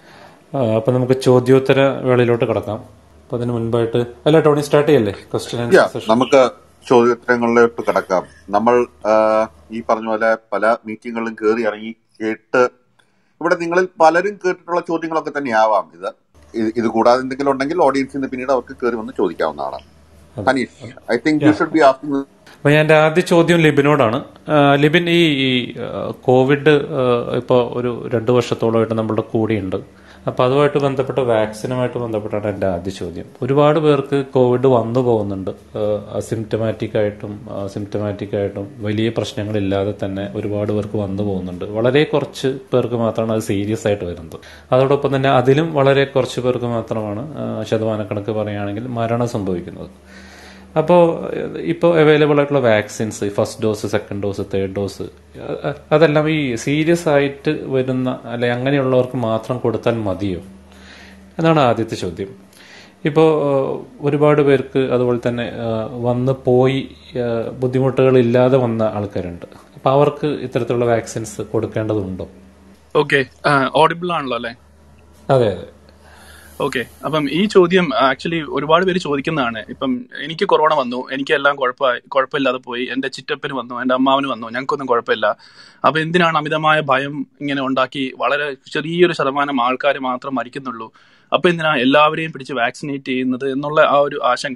അപ്പൊ നമുക്ക് ചോദ്യോത്തര വേളയിലോട്ട് കടക്കാം അപ്പൊ അതിന് മുൻപായിട്ട് അല്ല ടോണി സ്റ്റാർട്ട് ചെയ്യല്ലേ ക്വസ്റ്റ്യൻ ആൻഡ് Yeah, സെഷൻ നമുക്ക് ചോദ്യോത്തരങ്ങളിലോട്ട് കിടക്കാം നമ്മൾ ആ, ഈ പറഞ്ഞ പോലെ പല മീറ്റിങ്ങുകളിലും കയറി ഇറങ്ങി കേട്ട് ഇവിടെ നിങ്ങളിൽ പലരും കേട്ടിട്ടുള്ള ചോദ്യങ്ങളൊക്കെ തന്നെയാവാം ഇത് ഇത് ഇത് കൂടാതെ എന്തെങ്കിലും ഉണ്ടെങ്കിൽ ഓഡിയൻസിൽ നിന്ന് പിന്നീട് അവർക്ക് കയറി വന്ന് ചോദിക്കാവുന്നതാണ് Aneesh I think you should be asking അപ്പൊ ഞാൻ എന്റെ ആദ്യ ചോദ്യം ലിബിനോടാണ് ആ, ലിബിൻ ഈ ഈ, ആ, കോവിഡ് ഇപ്പോൾ ഒരു രണ്ടു വർഷത്തോളമായിട്ട് നമ്മളുടെ കൂടെയുണ്ട് അപ്പൊ അതുമായിട്ട് ബന്ധപ്പെട്ട വാക്സിനുമായിട്ട് ബന്ധപ്പെട്ടാണ് എന്റെ ആദ്യ ചോദ്യം ഒരുപാട് പേർക്ക് കോവിഡ് വന്നു പോകുന്നുണ്ട് അസിംറ്റമാറ്റിക് ആയിട്ടും സിംറ്റമാറ്റിക് ആയിട്ടും വലിയ പ്രശ്നങ്ങളില്ലാതെ തന്നെ ഒരുപാട് പേർക്ക് വന്നു പോകുന്നുണ്ട് വളരെ കുറച്ച് പേർക്ക് മാത്രമാണ് അത് സീരിയസ് ആയിട്ട് വരുന്നത് അതോടൊപ്പം തന്നെ അതിലും വളരെ കുറച്ച് പേർക്ക് മാത്രമാണ് ആ, ശതമാനക്കണക്ക് പറയുകയാണെങ്കിൽ മരണം സംഭവിക്കുന്നത് അപ്പോൾ ഇപ്പോൾ അവൈലബിൾ ആയിട്ടുള്ള vaccines first dose second dose third dose അതെല്ലാം ഈ സീരിയസ് ആയിട്ട് വരുന്ന അല്ലെ അങ്ങനെയുള്ളവർക്ക് മാത്രം കൊടുത്താൽ മതിയോ എന്നാണ് ആദ്യത്തെ ചോദ്യം ഇപ്പോൾ ഒരുപാട് പേർക്ക് അതുപോലെ തന്നെ ആ, വന്ന് പോയി ആ, ബുദ്ധിമുട്ടുകളില്ലാതെ വന്ന ആൾക്കാരുണ്ട് അപ്പോൾ അവർക്ക് ഇത്തരത്തിലുള്ള വാക്സിൻസ് കൊടുക്കേണ്ടതുണ്ടോ ഓക്കെ ഓഡിബിൾ ആണല്ലോ അല്ലേ അതെ അതെ ഓക്കെ അപ്പം ഈ ചോദ്യം ആക്ച്വലി ഒരുപാട് പേര് ചോദിക്കുന്നതാണ് ഇപ്പം എനിക്ക് കൊറോണ വന്നു എനിക്ക് എല്ലാം കുഴപ്പമായി കുഴപ്പമില്ലാതെ പോയി എന്റെ ചിറ്റപ്പന് വന്നു എന്റെ അമ്മാവന് വന്നു ഞങ്ങൾക്കൊന്നും കുഴപ്പമില്ല അപ്പൊ എന്തിനാണ് അമിതമായ ഭയം ഇങ്ങനെ ഉണ്ടാക്കി വളരെ ചെറിയൊരു ശതമാനം ആൾക്കാർ മാത്രം മരിക്കുന്നുള്ളൂ അപ്പൊ എന്തിനാ എല്ലാവരെയും പിടിച്ച് വാക്സിനേറ്റ് ചെയ്യുന്നത് എന്നുള്ള ആ ഒരു ആശങ്ക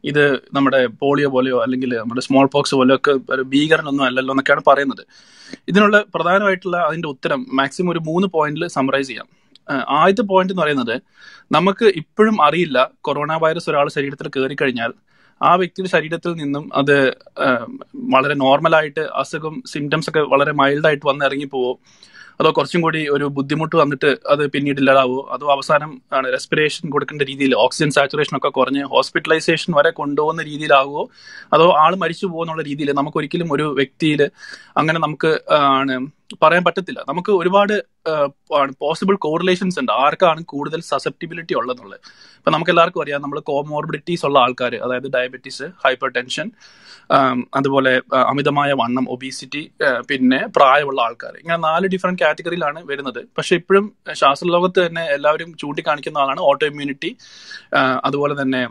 ഇത് നമ്മുടെ പോളിയോ പോലെയോ അല്ലെങ്കിൽ നമ്മുടെ സ്മോൾ പോക്സ് പോലെയോ ഒക്കെ ഒരു ഭീകരനൊന്നും അല്ലല്ലോ എന്നൊക്കെയാണ് പറയുന്നത് ഇതിനുള്ള പ്രധാനമായിട്ടുള്ള അതിന്റെ ഉത്തരം മാക്സിമം ഒരു മൂന്ന് പോയിന്റിൽ സമറൈസ് ചെയ്യാം ആഹ് ആദ്യത്തെ പോയിന്റ് എന്ന് പറയുന്നത് നമുക്ക് ഇപ്പോഴും അറിയില്ല കൊറോണ വൈറസ് ഒരാൾ ശരീരത്തിൽ കയറി കഴിഞ്ഞാൽ ആ വ്യക്തിയുടെ ശരീരത്തിൽ നിന്നും അത് ആഹ് വളരെ നോർമലായിട്ട് അസുഖം സിംറ്റംസ് ഒക്കെ വളരെ മൈൽഡായിട്ട് വന്ന് ഇറങ്ങി പോവോ അതോ കുറച്ചും കൂടി ഒരു ബുദ്ധിമുട്ട് വന്നിട്ട് അത് പിന്നീട് ഇല്ലാതാവോ അതോ അവസാനം ആണ് റെസ്പിറേഷൻ കൊടുക്കേണ്ട രീതിയിൽ ഓക്സിജൻ സാച്ചുറേഷൻ ഒക്കെ കുറഞ്ഞ് ഹോസ്പിറ്റലൈസേഷൻ വരെ കൊണ്ടുപോകുന്ന രീതിയിലാകുമോ അതോ ആൾ മരിച്ചു പോകുന്നുള്ള രീതിയിൽ നമുക്ക് ഒരിക്കലും ഒരു വ്യക്തിയിൽ അങ്ങനെ നമുക്ക് ആണ് പറയാൻ പറ്റത്തില്ല നമുക്ക് ഒരുപാട് പോസിബിൾ കോറിലേഷൻസ് ഉണ്ട് ആർക്കാണ് കൂടുതൽ സസെപ്റ്റിബിലിറ്റി ഉള്ളതെന്നുള്ളത് ഇപ്പൊ നമുക്ക് എല്ലാവർക്കും അറിയാം നമ്മൾ കോമോർബിഡിറ്റീസ് ഉള്ള ആൾക്കാർ അതായത് ഡയബറ്റീസ് ഹൈപ്പർ ടെൻഷൻ അതുപോലെ ആ, അമിതമായ വണ്ണം ഒബീസിറ്റി പിന്നെ പ്രായമുള്ള ആൾക്കാർ ഇങ്ങനെ നാല് ഡിഫറെന്റ് കാറ്റഗറിയിലാണ് വരുന്നത് പക്ഷെ ഇപ്പോഴും ശാസ്ത്രലോകത്ത് തന്നെ എല്ലാവരും ചൂണ്ടിക്കാണിക്കുന്ന ആളാണ് ഓട്ടോ ഇമ്മ്യൂണിറ്റി അതുപോലെ തന്നെ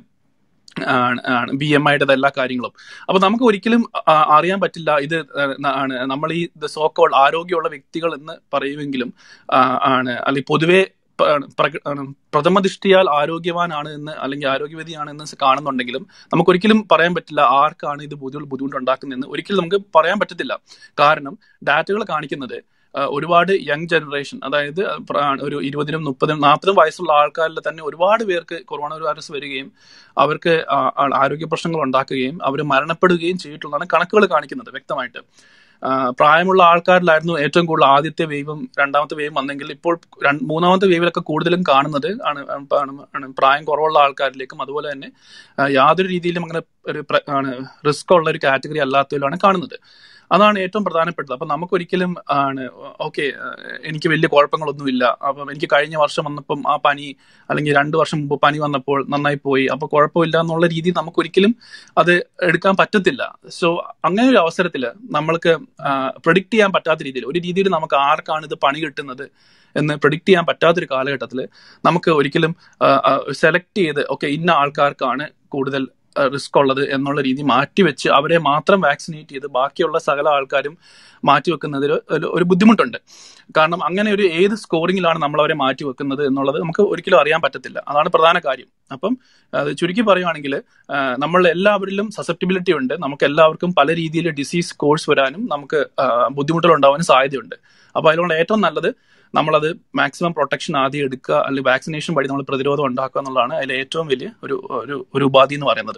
ബി എം ഐയുടെ എല്ലാ കാര്യങ്ങളും അപ്പൊ നമുക്ക് ഒരിക്കലും ആ, അറിയാൻ പറ്റില്ല ഇത് ആ, ആണ് നമ്മൾ ഈ സോ കോൾ ആരോഗ്യമുള്ള വ്യക്തികൾ എന്ന് പറയുമെങ്കിലും ആ, ആണ് അല്ലെങ്കിൽ പൊതുവെ പ- പ്രക- ആണ് പ്രഥമ ദൃഷ്ടിയാൽ ആരോഗ്യവാനാണ് എന്ന് അല്ലെങ്കിൽ ആരോഗ്യവതിയാണ് എന്ന് കാണുന്നുണ്ടെങ്കിലും നമുക്കൊരിക്കലും പറയാൻ പറ്റില്ല ആർക്കാണ് ഇത് ബുദ്ധിമുട്ട് ബുദ്ധിമുട്ടുണ്ടാക്കുന്നതെന്ന് ഒരിക്കലും നമുക്ക് പറയാൻ പറ്റത്തില്ല കാരണം ഡാറ്റകൾ കാണിക്കുന്നത് ആ, ഒരുപാട് യങ് ജനറേഷൻ അതായത് പ്ര- ഒരു ഇരുപതിനും മുപ്പതിനും നാൽപ്പതും വയസ്സുള്ള ആൾക്കാരിൽ തന്നെ ഒരുപാട് പേർക്ക് കൊറോണ വൈറസ് വരികയും അവർക്ക് ആ- ആ- ആരോഗ്യ പ്രശ്നങ്ങൾ ഉണ്ടാക്കുകയും അവർ മരണപ്പെടുകയും ചെയ്തിട്ടുള്ളതാണ് കണക്കുകൾ കാണിക്കുന്നത് വ്യക്തമായിട്ട് ആ, പ്രായമുള്ള ആൾക്കാരിലായിരുന്നു ഏറ്റവും കൂടുതൽ ആദ്യത്തെ വേവും രണ്ടാമത്തെ വേവും വന്നെങ്കിൽ ഇപ്പോൾ രണ്ട്- മൂന്നാമത്തെ വേവിലൊക്കെ കൂടുതലും കാണുന്നത് ആണ് ആണ് ആണ് പ്രായം കുറവുള്ള ആൾക്കാരിലേക്കും അതുപോലെ തന്നെ ആ, യാതൊരു രീതിയിലും അങ്ങനെ ഒരു പ്ര- ആണ് റിസ്ക് ഉള്ള ഒരു കാറ്റഗറി അല്ലാത്തതിലാണ് കാണുന്നത് അതാണ് ഏറ്റവും പ്രധാനപ്പെട്ടത് അപ്പൊ നമുക്കൊരിക്കലും ആണ് ഓക്കെ എനിക്ക് വലിയ കുഴപ്പങ്ങളൊന്നുമില്ല അപ്പം എനിക്ക് കഴിഞ്ഞ വർഷം വന്നപ്പം ആ പനി അല്ലെങ്കിൽ രണ്ടു വർഷം മുമ്പ് പനി വന്നപ്പോൾ നന്നായി പോയി അപ്പൊ കുഴപ്പമില്ല എന്നുള്ള രീതി നമുക്കൊരിക്കലും അത് എടുക്കാൻ പറ്റത്തില്ല സോ അങ്ങനെ ഒരു അവസരത്തിൽ നമ്മൾക്ക് പ്രഡിക്റ്റ് ചെയ്യാൻ പറ്റാത്ത രീതിയിൽ ഒരു രീതിയിൽ നമുക്ക് ആർക്കാണ് ഇത് പണി കിട്ടുന്നത് എന്ന് പ്രഡിക്റ്റ് ചെയ്യാൻ പറ്റാത്തൊരു കാലഘട്ടത്തിൽ നമുക്ക് ഒരിക്കലും സെലക്ട് ചെയ്ത് ഓക്കെ ഇന്ന ആൾക്കാർക്കാണ് കൂടുതൽ റിസ്ക് ഉള്ളത് എന്നുള്ള രീതി മാറ്റിവെച്ച് അവരെ മാത്രം വാക്സിനേറ്റ് ചെയ്ത് ബാക്കിയുള്ള സകല ആൾക്കാരും മാറ്റിവെക്കുന്നതിൽ ഒരു ഒരു ബുദ്ധിമുട്ടുണ്ട് കാരണം അങ്ങനെ ഒരു ഏത് സ്കോറിങ്ങിലാണ് നമ്മൾ അവരെ മാറ്റി വെക്കുന്നത് എന്നുള്ളത് നമുക്ക് ഒരിക്കലും അറിയാൻ പറ്റത്തില്ല അതാണ് പ്രധാന കാര്യം അപ്പം അത് ചുരുക്കി പറയുവാണെങ്കിൽ നമ്മൾ എല്ലാവരിലും സസെപ്റ്റിബിലിറ്റി ഉണ്ട് നമുക്ക് എല്ലാവർക്കും പല രീതിയിൽ ഡിസീസ് കോഴ്സ് വരാനും നമുക്ക് ആ, ബുദ്ധിമുട്ടുകൾ ഉണ്ടാവാനും സാധ്യതയുണ്ട് അപ്പോൾ അതിലുള്ള ഏറ്റവും നല്ലത് നമ്മളത് മാക്സിമം പ്രൊട്ടക്ഷൻ ആദ്യം എടുക്കുക അല്ലെങ്കിൽ വാക്സിനേഷൻ വഴി നമ്മൾ പ്രതിരോധം ഉണ്ടാക്കുക എന്നുള്ളതാണ് അതിലെ ഏറ്റവും വലിയ ഒരു ഒരു ഒരു ഉപാധി എന്ന് പറയുന്നത്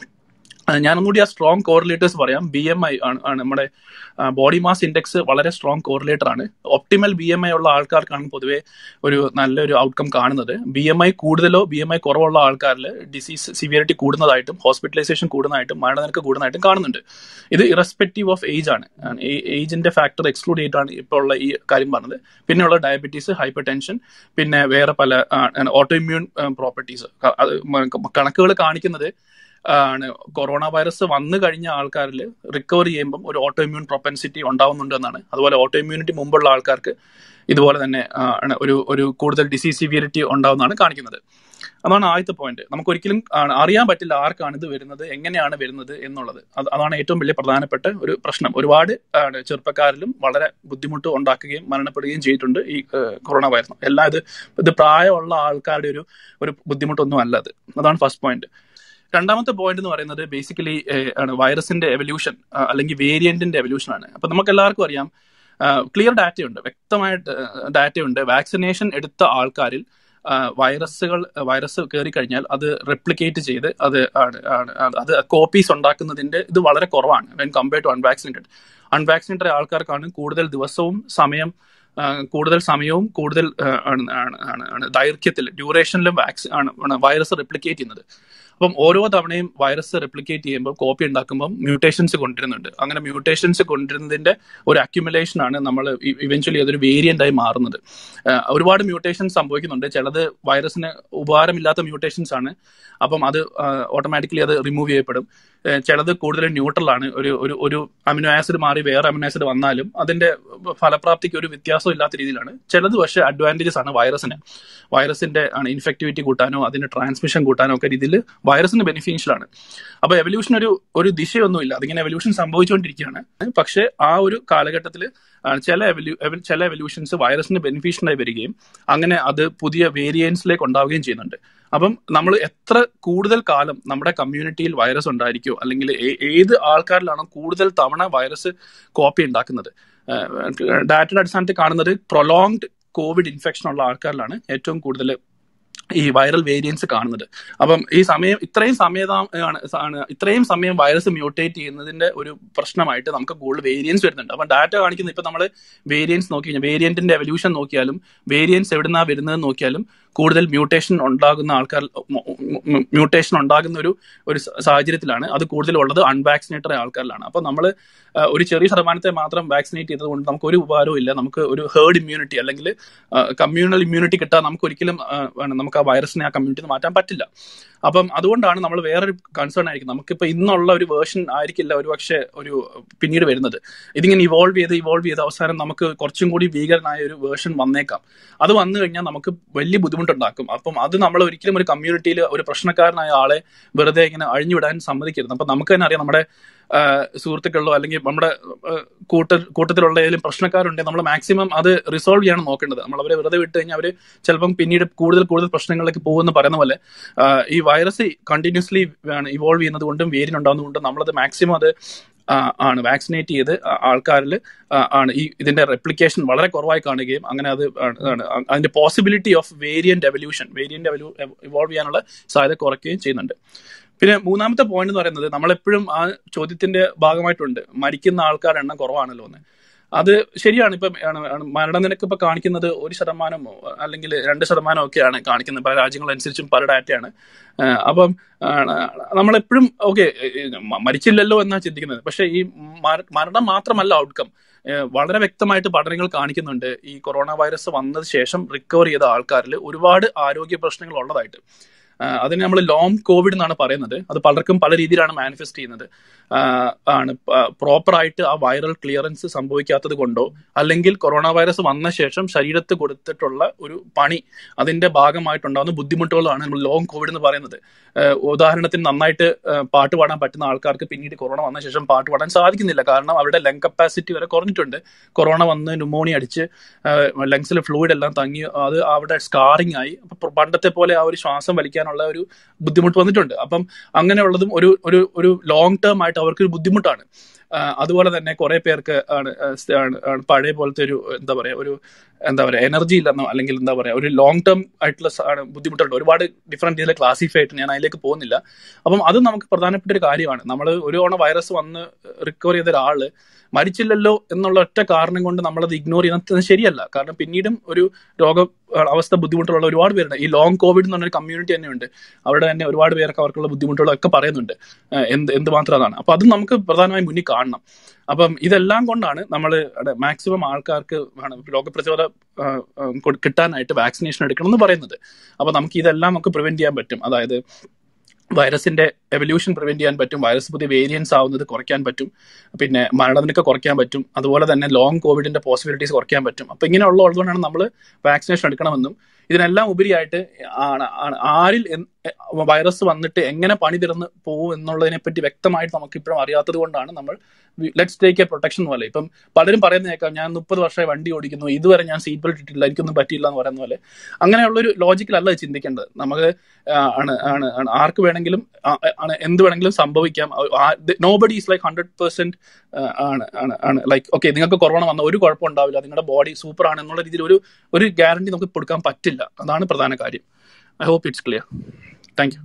ആ, ഞാനൊന്നുകൂടി ആ സ്ട്രോങ് കോറിലേറ്റേഴ്സ് പറയാം ബി എം ഐ ആണ് ആണ് നമ്മുടെ ബോഡി മാസ് ഇൻഡെക്സ് വളരെ സ്ട്രോങ് കോറിലേറ്റർ ആണ് ഒപ്റ്റിമൽ ബി എം ഐ ഉള്ള ആൾക്കാർക്കാണ് പൊതുവേ ഒരു നല്ലൊരു ഔട്ട്കം കാണുന്നത് ബി എം ഐ കൂടുതലോ ബി എം ഐ കുറവുള്ള ആൾക്കാരിൽ ഡിസീസ് സിവിയറിറ്റി കൂടുന്നതായിട്ടും ഹോസ്പിറ്റലൈസേഷൻ കൂടുന്നതായിട്ടും മരണനിരക്ക് കൂടുന്നതായിട്ടും കാണുന്നുണ്ട് ഇത് ഇറസ്പെക്റ്റീവ് ഓഫ് ഏജ് ആണ് ഏജിന്റെ ഫാക്ടർ എക്സ്ക്ലൂഡ് ചെയ്തിട്ടാണ് ഇപ്പോൾ ഉള്ള ഈ കാര്യം പറഞ്ഞത് പിന്നെയുള്ള ഡയബറ്റീസ് ഹൈപ്പർ ടെൻഷൻ പിന്നെ വേറെ പല ഓട്ടോ ഇമ്മ്യൂൺ പ്രോപ്പർട്ടീസ് കണക്കുകൾ കാണിക്കുന്നത് ആണ് കൊറോണ വൈറസ് വന്നു കഴിഞ്ഞ ആൾക്കാരിൽ റിക്കവർ ചെയ്യുമ്പം ഒരു ഓട്ടോ ഇമ്മ്യൂൺ പ്രൊപ്പൻസിറ്റി ഉണ്ടാവുന്നുണ്ട് എന്നാണ് അതുപോലെ ഓട്ടോ ഇമ്മ്യൂണിറ്റി മുമ്പുള്ള ആൾക്കാർക്ക് ഇതുപോലെ തന്നെ ആ, ആണ് ഒരു ഒരു കൂടുതൽ ഡിസീസ് സിവിയറിറ്റി ഉണ്ടാവുന്നതാണ് കാണിക്കുന്നത് അതാണ് ആദ്യത്തെ പോയിന്റ് നമുക്ക് ഒരിക്കലും ആണ് അറിയാൻ പറ്റില്ല ആർക്കാണ് ഇത് വരുന്നത് എങ്ങനെയാണ് വരുന്നത് എന്നുള്ളത് അത് അതാണ് ഏറ്റവും വലിയ പ്രധാനപ്പെട്ട ഒരു പ്രശ്നം ഒരുപാട് ആണ് ചെറുപ്പക്കാരിലും വളരെ ബുദ്ധിമുട്ട് ഉണ്ടാക്കുകയും മരണപ്പെടുകയും ചെയ്തിട്ടുണ്ട് ഈ ഏഹ്, കൊറോണ വൈറസ് എല്ലാം ഇത് ഇത് പ്രായമുള്ള ആൾക്കാരുടെ ഒരു ഒരു ബുദ്ധിമുട്ടൊന്നും അല്ല അത് അതാണ് ഫസ്റ്റ് പോയിന്റ് രണ്ടാമത്തെ പോയിന്റ് എന്ന് പറയുന്നത് ബേസിക്കലി ആണ് വൈറസിന്റെ എവല്യൂഷൻ അല്ലെങ്കിൽ വേരിയന്റിന്റെ എവല്യൂഷൻ ആണ് അപ്പൊ നമുക്ക് എല്ലാവർക്കും അറിയാം ക്ലിയർ ഡാറ്റയുണ്ട് വ്യക്തമായിട്ട് ഡാറ്റയുണ്ട് വാക്സിനേഷൻ എടുത്ത ആൾക്കാരിൽ ആ, വൈറസുകൾ വൈറസ് കയറി കഴിഞ്ഞാൽ അത് റെപ്ലിക്കേറ്റ് ചെയ്ത് അത് ആണ് ആണ് ആണ് അത് കോപ്പീസ് ഉണ്ടാക്കുന്നതിന്റെ ഇത് വളരെ കുറവാണ് when compare to unvaccinated unvaccinated ആൾക്കാർക്കാണ് കൂടുതൽ ദിവസവും സമയം ആ, കൂടുതൽ സമയവും കൂടുതൽ ആ, ആണ് ആണ് ആണ് ആണ് ദൈർഘ്യത്തിൽ ഡ്യൂറേഷനിലും വാക്സിൻ ആണ് വൈറസ് റെപ്ലിക്കേറ്റ് ചെയ്യുന്നത് അപ്പം ഓരോ തവണയും വൈറസ് റെപ്ലിക്കേറ്റ് ചെയ്യുമ്പോൾ കോപ്പി ഉണ്ടാക്കുമ്പോൾ മ്യൂട്ടേഷൻസ് കൊണ്ടുവരുന്നുണ്ട് അങ്ങനെ മ്യൂട്ടേഷൻസ് കൊണ്ടുവരുന്നതിന്റെ ഒരു അക്യുമുലേഷൻ ആണ് നമ്മൾ ഇവൻച്വലി അതൊരു വേരിയന്റ് ആയി മാറുന്നത് ആ, ഒരുപാട് മ്യൂട്ടേഷൻസ് സംഭവിക്കുന്നുണ്ട് ചിലത് വൈറസിന് ഉപകാരമില്ലാത്ത മ്യൂട്ടേഷൻസ് ആണ് അപ്പം അത് ഓട്ടോമാറ്റിക്കലി അത് റിമൂവ് ചെയ്യപ്പെടും ഏ, ചിലത് കൂടുതൽ ന്യൂട്രൽ ആണ് ഒരു ഒരു ഒരു അമിനോ ആസിഡ് മാറി വേറെ അമിനോ ആസിഡ് വന്നാലും അതിന്റെ ഫലപ്രാപ്തിക്ക് ഒരു വ്യത്യാസം ഇല്ലാത്ത രീതിയിലാണ് ചിലത് പക്ഷേ അഡ്വാൻറ്റേജസ് ആണ് വൈറസിന് വൈറസിന്റെ ആണ് ഇൻഫെക്ടിവിറ്റി കൂട്ടാനോ അതിന്റെ ട്രാൻസ്മിഷൻ കൂട്ടാനോ ഒക്കെ രീതിയിൽ വൈറസിന് ബെനിഫിഷ്യൽ ആണ് അപ്പൊ എവല്യൂഷൻ ഒരു ഒരു ദിശയൊന്നുമില്ല അതിങ്ങനെ എവല്യൂഷൻ സംഭവിച്ചുകൊണ്ടിരിക്കുകയാണ് പക്ഷേ ആ ഒരു കാലഘട്ടത്തിൽ ചില evolue- ev- ചില എവല്യൂഷൻസ് വൈറസിന് ബെനിഫിഷ്യൽ ആയി വരികയും അങ്ങനെ അത് പുതിയ വേരിയൻസിലേക്ക് ഉണ്ടാവുകയും ചെയ്യുന്നുണ്ട് അപ്പം നമ്മൾ എത്ര കൂടുതൽ കാലം നമ്മുടെ കമ്മ്യൂണിറ്റിയിൽ വൈറസ് ഉണ്ടായിരിക്കുമോ അല്ലെങ്കിൽ ഏ- ഏത് ആൾക്കാരിലാണോ കൂടുതൽ തവണ വൈറസ് കോപ്പി ഉണ്ടാക്കുന്നത് ഡാറ്റയുടെ അടിസ്ഥാനത്തിൽ കാണുന്നത് പ്രൊലോങ്ഡ് കോവിഡ് ഇൻഫെക്ഷൻ ഉള്ള ആൾക്കാരിലാണ് ഏറ്റവും കൂടുതൽ ഈ വൈറൽ വേരിയൻസ് കാണുന്നത് അപ്പം ഈ സമയം ഇത്രയും സമയതാ ആണ് ആണ് ഇത്രയും സമയം വൈറസ് മ്യൂട്ടേറ്റ് ചെയ്യുന്നതിന്റെ ഒരു പ്രശ്നമായിട്ട് നമുക്ക് കൂടുതൽ വേരിയൻസ് വരുന്നുണ്ട് അപ്പം ഡാറ്റ കാണിക്കുന്നത് ഇപ്പൊ നമ്മൾ വേരിയൻസ് നോക്കി കഴിഞ്ഞാൽ വേരിയന്റിന്റെ എവല്യൂഷൻ നോക്കിയാലും വേരിയൻസ് എവിടുന്നാ വരുന്നത് നോക്കിയാലും കൂടുതൽ മ്യൂട്ടേഷൻ ഉണ്ടാകുന്ന ആൾക്കാർ മ്യൂട്ടേഷൻ ഉണ്ടാകുന്ന ഒരു ഒരു സ- സാഹചര്യത്തിലാണ് അത് കൂടുതലുള്ളത് അൺവാക്സിനേറ്റഡ് ആൾക്കാരിലാണ് അപ്പോൾ നമ്മൾ ഒരു ചെറിയ ശതമാനത്തെ മാത്രം വാക്സിനേറ്റ് ചെയ്തത് കൊണ്ട് നമുക്ക് ഒരു ഉപകാരവും ഇല്ല നമുക്ക് ഒരു ഹേർഡ് ഇമ്മ്യൂണിറ്റി അല്ലെങ്കിൽ കമ്മ്യൂണൽ ഇമ്മ്യൂണിറ്റി കിട്ടാൻ നമുക്ക് ഒരിക്കലും ആ, ആണ് നമുക്ക് ആ വൈറസിനെ ആ കമ്മ്യൂണിറ്റി മാറ്റാൻ പറ്റില്ല അപ്പം അതുകൊണ്ടാണ് നമ്മൾ വേറൊരു കൺസേൺ ആയിരിക്കും നമുക്കിപ്പോൾ ഇന്നുള്ള ഒരു വേർഷൻ ആയിരിക്കില്ല ഒരു പക്ഷേ ഒരു പിന്നീട് വരുന്നത് ഇതിങ്ങനെ ഇവോൾവ് ചെയ്ത് ഇവോൾവ് ചെയ്ത് അവസാനം നമുക്ക് കുറച്ചും കൂടി ഭീകരനായ ഒരു വേർഷൻ വന്നേക്കാം അത് വന്നു കഴിഞ്ഞാൽ നമുക്ക് വലിയ ബുദ്ധിമുട്ടുണ്ടാക്കും അപ്പം അത് നമ്മൾ ഒരിക്കലും ഒരു കമ്മ്യൂണിറ്റിയിൽ ഒരു പ്രശ്നക്കാരനായ ആളെ വെറുതെ ഇങ്ങനെ അഴിഞ്ഞുവിടാൻ സമ്മതിക്കരുത് അപ്പം നമുക്ക് തന്നെ അറിയാം നമ്മുടെ ആ, സുഹൃത്തുക്കളിലോ അല്ലെങ്കിൽ നമ്മുടെ ആ, കൂട്ട കൂട്ടത്തിലുള്ള ഏതെങ്കിലും പ്രശ്നക്കാരുണ്ടെങ്കിൽ നമ്മൾ മാക്സിമം അത് റിസോൾവ് ചെയ്യാണ് നോക്കേണ്ടത് നമ്മൾ അവരെ വെറുതെ വിട്ട് കഴിഞ്ഞാൽ അവർ ചിലപ്പം പിന്നീട് കൂടുതൽ കൂടുതൽ പ്രശ്നങ്ങളിലേക്ക് പോകുമെന്ന് പറയുന്ന പോലെ ആ, ഈ വൈറസ് കണ്ടിന്യൂസ്ലി ഇവോൾവ് ചെയ്യുന്നത് കൊണ്ടും വേരിയൻ ഉണ്ടാകുന്നതുകൊണ്ടും നമ്മളത് മാക്സിമം അത് ആ, ആണ് വാക്സിനേറ്റ് ചെയ്ത് ആൾക്കാരിൽ ആണ് ഈ ഇതിന്റെ റെപ്ലിക്കേഷൻ വളരെ കുറവായി കാണുകയും അങ്ങനെ അത് ആണ് ആണ് അതിന്റെ possibility of variant evolution variant evolve ചെയ്യാനുള്ള സാധ്യത കുറയ്ക്കുകയും ചെയ്യുന്നുണ്ട് പിന്നെ മൂന്നാമത്തെ പോയിന്റ് എന്ന് പറയുന്നത് നമ്മളെപ്പോഴും ആ ചോദ്യത്തിന്റെ ഭാഗമായിട്ടുണ്ട് മരിക്കുന്ന ആൾക്കാരുടെ എണ്ണം കുറവാണല്ലോ എന്ന് അത് ശരിയാണ് ഇപ്പം ആണ് ആണ് മരണനിരക്ക് ഇപ്പൊ കാണിക്കുന്നത് ഒരു ശതമാനമോ അല്ലെങ്കിൽ രണ്ട് ശതമാനമോ ഒക്കെയാണ് കാണിക്കുന്നത് പല രാജ്യങ്ങളനുസരിച്ചും പല ഡാറ്റയാണ് ആഹ് അപ്പം ആണ് നമ്മളെപ്പോഴും ഓക്കെ മരിച്ചില്ലല്ലോ എന്നാ ചിന്തിക്കുന്നത് പക്ഷെ ഈ മര- മരണം മാത്രമല്ല ഔട്ട്കം വളരെ വ്യക്തമായിട്ട് പഠനങ്ങൾ കാണിക്കുന്നുണ്ട് ഈ കൊറോണ വൈറസ് വന്നതിന് ശേഷം റിക്കവർ ചെയ്ത ആൾക്കാരിൽ ഒരുപാട് ആരോഗ്യ പ്രശ്നങ്ങൾ ഉള്ളതായിട്ട് ആഹ് അതിന് നമ്മൾ ലോങ് കോവിഡ് എന്നാണ് പറയുന്നത് അത് പലർക്കും പല രീതിയിലാണ് മാനിഫെസ്റ്റ് ചെയ്യുന്നത് ആഹ് ആണ് പ്രോപ്പർ ആയിട്ട് ആ വൈറൽ ക്ലിയറൻസ് സംഭവിക്കാത്തത് കൊണ്ടോ അല്ലെങ്കിൽ കൊറോണ വൈറസ് വന്ന ശേഷം ശരീരത്ത് കൊടുത്തിട്ടുള്ള ഒരു പണി അതിന്റെ ഭാഗമായിട്ടുണ്ടാകുന്ന ബുദ്ധിമുട്ടുകളാണ് നമ്മൾ ലോങ് കോവിഡ് എന്ന് പറയുന്നത് ആഹ് ഉദാഹരണത്തിന് നന്നായിട്ട് ആഹ് പാട്ട് പാടാൻ പറ്റുന്ന ആൾക്കാർക്ക് പിന്നീട് കൊറോണ വന്ന ശേഷം പാട്ട് പാടാൻ സാധിക്കുന്നില്ല കാരണം അവരുടെ ലങ് കപ്പാസിറ്റി വരെ കുറഞ്ഞിട്ടുണ്ട് കൊറോണ വന്ന് ന്യൂമോണിയ അടിച്ച് ലങ്സിലെ ഫ്ലൂയിഡ് എല്ലാം തങ്ങി അത് അവിടെ സ്കാറിങ് ആയി അപ്പൊ പണ്ടത്തെ പോലെ ആ ഒരു ശ്വാസം വലിക്കാനുള്ള ഒരു ബുദ്ധിമുട്ട് വന്നിട്ടുണ്ട് അപ്പം അങ്ങനെയുള്ളതും ഒരു ഒരു ഒരു ലോങ് ടേം ആയിട്ട് അവർക്ക് ഒരു ബുദ്ധിമുട്ടാണ് ആ, അതുപോലെ തന്നെ കുറെ പേർക്ക് ആണ് ആ, സ് ആണ് ആണ് പഴയ പോലത്തെ ഒരു എന്താ പറയാ ഒരു എന്താ പറയാ എനർജി ഇല്ലെന്നോ അല്ലെങ്കിൽ എന്താ പറയാ ഒരു ലോങ് ടേം ആയിട്ടുള്ള സ- ആണ് ബുദ്ധിമുട്ടുണ്ട് ഒരുപാട് ഡിഫറെന്റ് രീതിയിൽ ക്ലാസിഫൈ ആയിട്ട് ഞാൻ അതിലേക്ക് പോകുന്നില്ല അപ്പം അത് നമുക്ക് പ്രധാനപ്പെട്ട ഒരു കാര്യമാണ് നമ്മൾ ഒരു തവണ വൈറസ് വന്ന് റിക്കവർ ചെയ്ത ഒരാള് മരിച്ചില്ലല്ലോ എന്നുള്ള ഒറ്റ കാരണം കൊണ്ട് നമ്മളത് ഇഗ്നോർ ചെയ്യുന്നത് ശരിയല്ല കാരണം പിന്നീടും ഒരു രോഗ അവസ്ഥ ബുദ്ധിമുട്ടുള്ള ഒരുപാട് പേരുണ്ട് ഈ ലോങ് കോവിഡ് എന്ന് പറഞ്ഞൊരു കമ്മ്യൂണിറ്റി തന്നെയുണ്ട് അവിടെ തന്നെ ഒരുപാട് പേർക്ക് അവർക്കുള്ള ബുദ്ധിമുട്ടുകളൊക്കെ പറയുന്നുണ്ട് ഏഹ് എന്ത് എന്തുമാത്രം അതാണ് അപ്പൊ അത് നമുക്ക് പ്രധാനമായും മുന്നിൽ കാണണം അപ്പം ഇതെല്ലാം കൊണ്ടാണ് നമ്മൾ മാക്സിമം ആൾക്കാർക്ക് ആണ് രോഗപ്രതിരോധ ആ, ആ, കൊട്- കിട്ടാനായിട്ട് വാക്സിനേഷൻ എടുക്കണം എന്ന് പറയുന്നത് അപ്പൊ നമുക്ക് ഇതെല്ലാം നമുക്ക് പ്രിവെന്റ് ചെയ്യാൻ പറ്റും അതായത് വൈറസിന്റെ എവല്യൂഷൻ പ്രിവെന്റ് ചെയ്യാൻ പറ്റും വൈറസ് പുതിയ വേരിയൻസ് ആവുന്നത് കുറയ്ക്കാൻ പറ്റും പിന്നെ മരണനിരക്ക് കുറയ്ക്കാൻ പറ്റും അതുപോലെ തന്നെ ലോങ് കോവിഡിന്റെ പോസിബിലിറ്റീസ് കുറയ്ക്കാൻ പറ്റും അപ്പൊ ഇങ്ങനെയുള്ള ഉള്ളതുകൊണ്ടാണ് നമ്മൾ വാക്സിനേഷൻ എടുക്കണമെന്നും ഇതിനെല്ലാം ഉപരിയായിട്ട് ആണ് ആണ് ആരിൽ എന്ത് വൈറസ് വന്നിട്ട് എങ്ങനെ പണി തീർന്ന് പോകും എന്നുള്ളതിനെ പറ്റി വ്യക്തമായിട്ട് നമുക്ക് ഇപ്പോഴും അറിയാത്തത് കൊണ്ടാണ് നമ്മൾ ലെറ്റ്സ് ടേക്ക് എ പ്രൊട്ടക്ഷൻ പോലെ ഇപ്പം പലരും പറയുന്ന കേൾക്കാം ഞാൻ മുപ്പത് വർഷമായി വണ്ടി ഓടിക്കുന്നു ഇതുവരെ ഞാൻ സീറ്റ് ബെൽറ്റ് ഇട്ടിട്ടില്ല എനിക്കൊന്നും പറ്റിയില്ല എന്ന് പറയുന്ന പോലെ അങ്ങനെയുള്ളൊരു ലോജിക്കലല്ല ഇത് ചിന്തിക്കേണ്ടത് നമുക്ക് ആ, ആണ് ആണ് ആണ് ആർക്ക് വേണമെങ്കിലും ആ, ആണ് എന്ത് വേണമെങ്കിലും സംഭവിക്കാം nobody is like hundred percent ആണ് ആണ് ആണ് ലൈക്ക് ഓക്കെ നിങ്ങൾക്ക് കൊറോണ വന്ന ഒരു കുഴപ്പം ഉണ്ടാവില്ല നിങ്ങളുടെ ബോഡി സൂപ്പർ ആണ് എന്നുള്ള രീതിയിൽ ഒരു ഒരു ഗ്യാരണ്ടി നമുക്ക് കൊടുക്കാൻ പറ്റില്ല അതാണ് പ്രധാന കാര്യം I hope it's clear thank you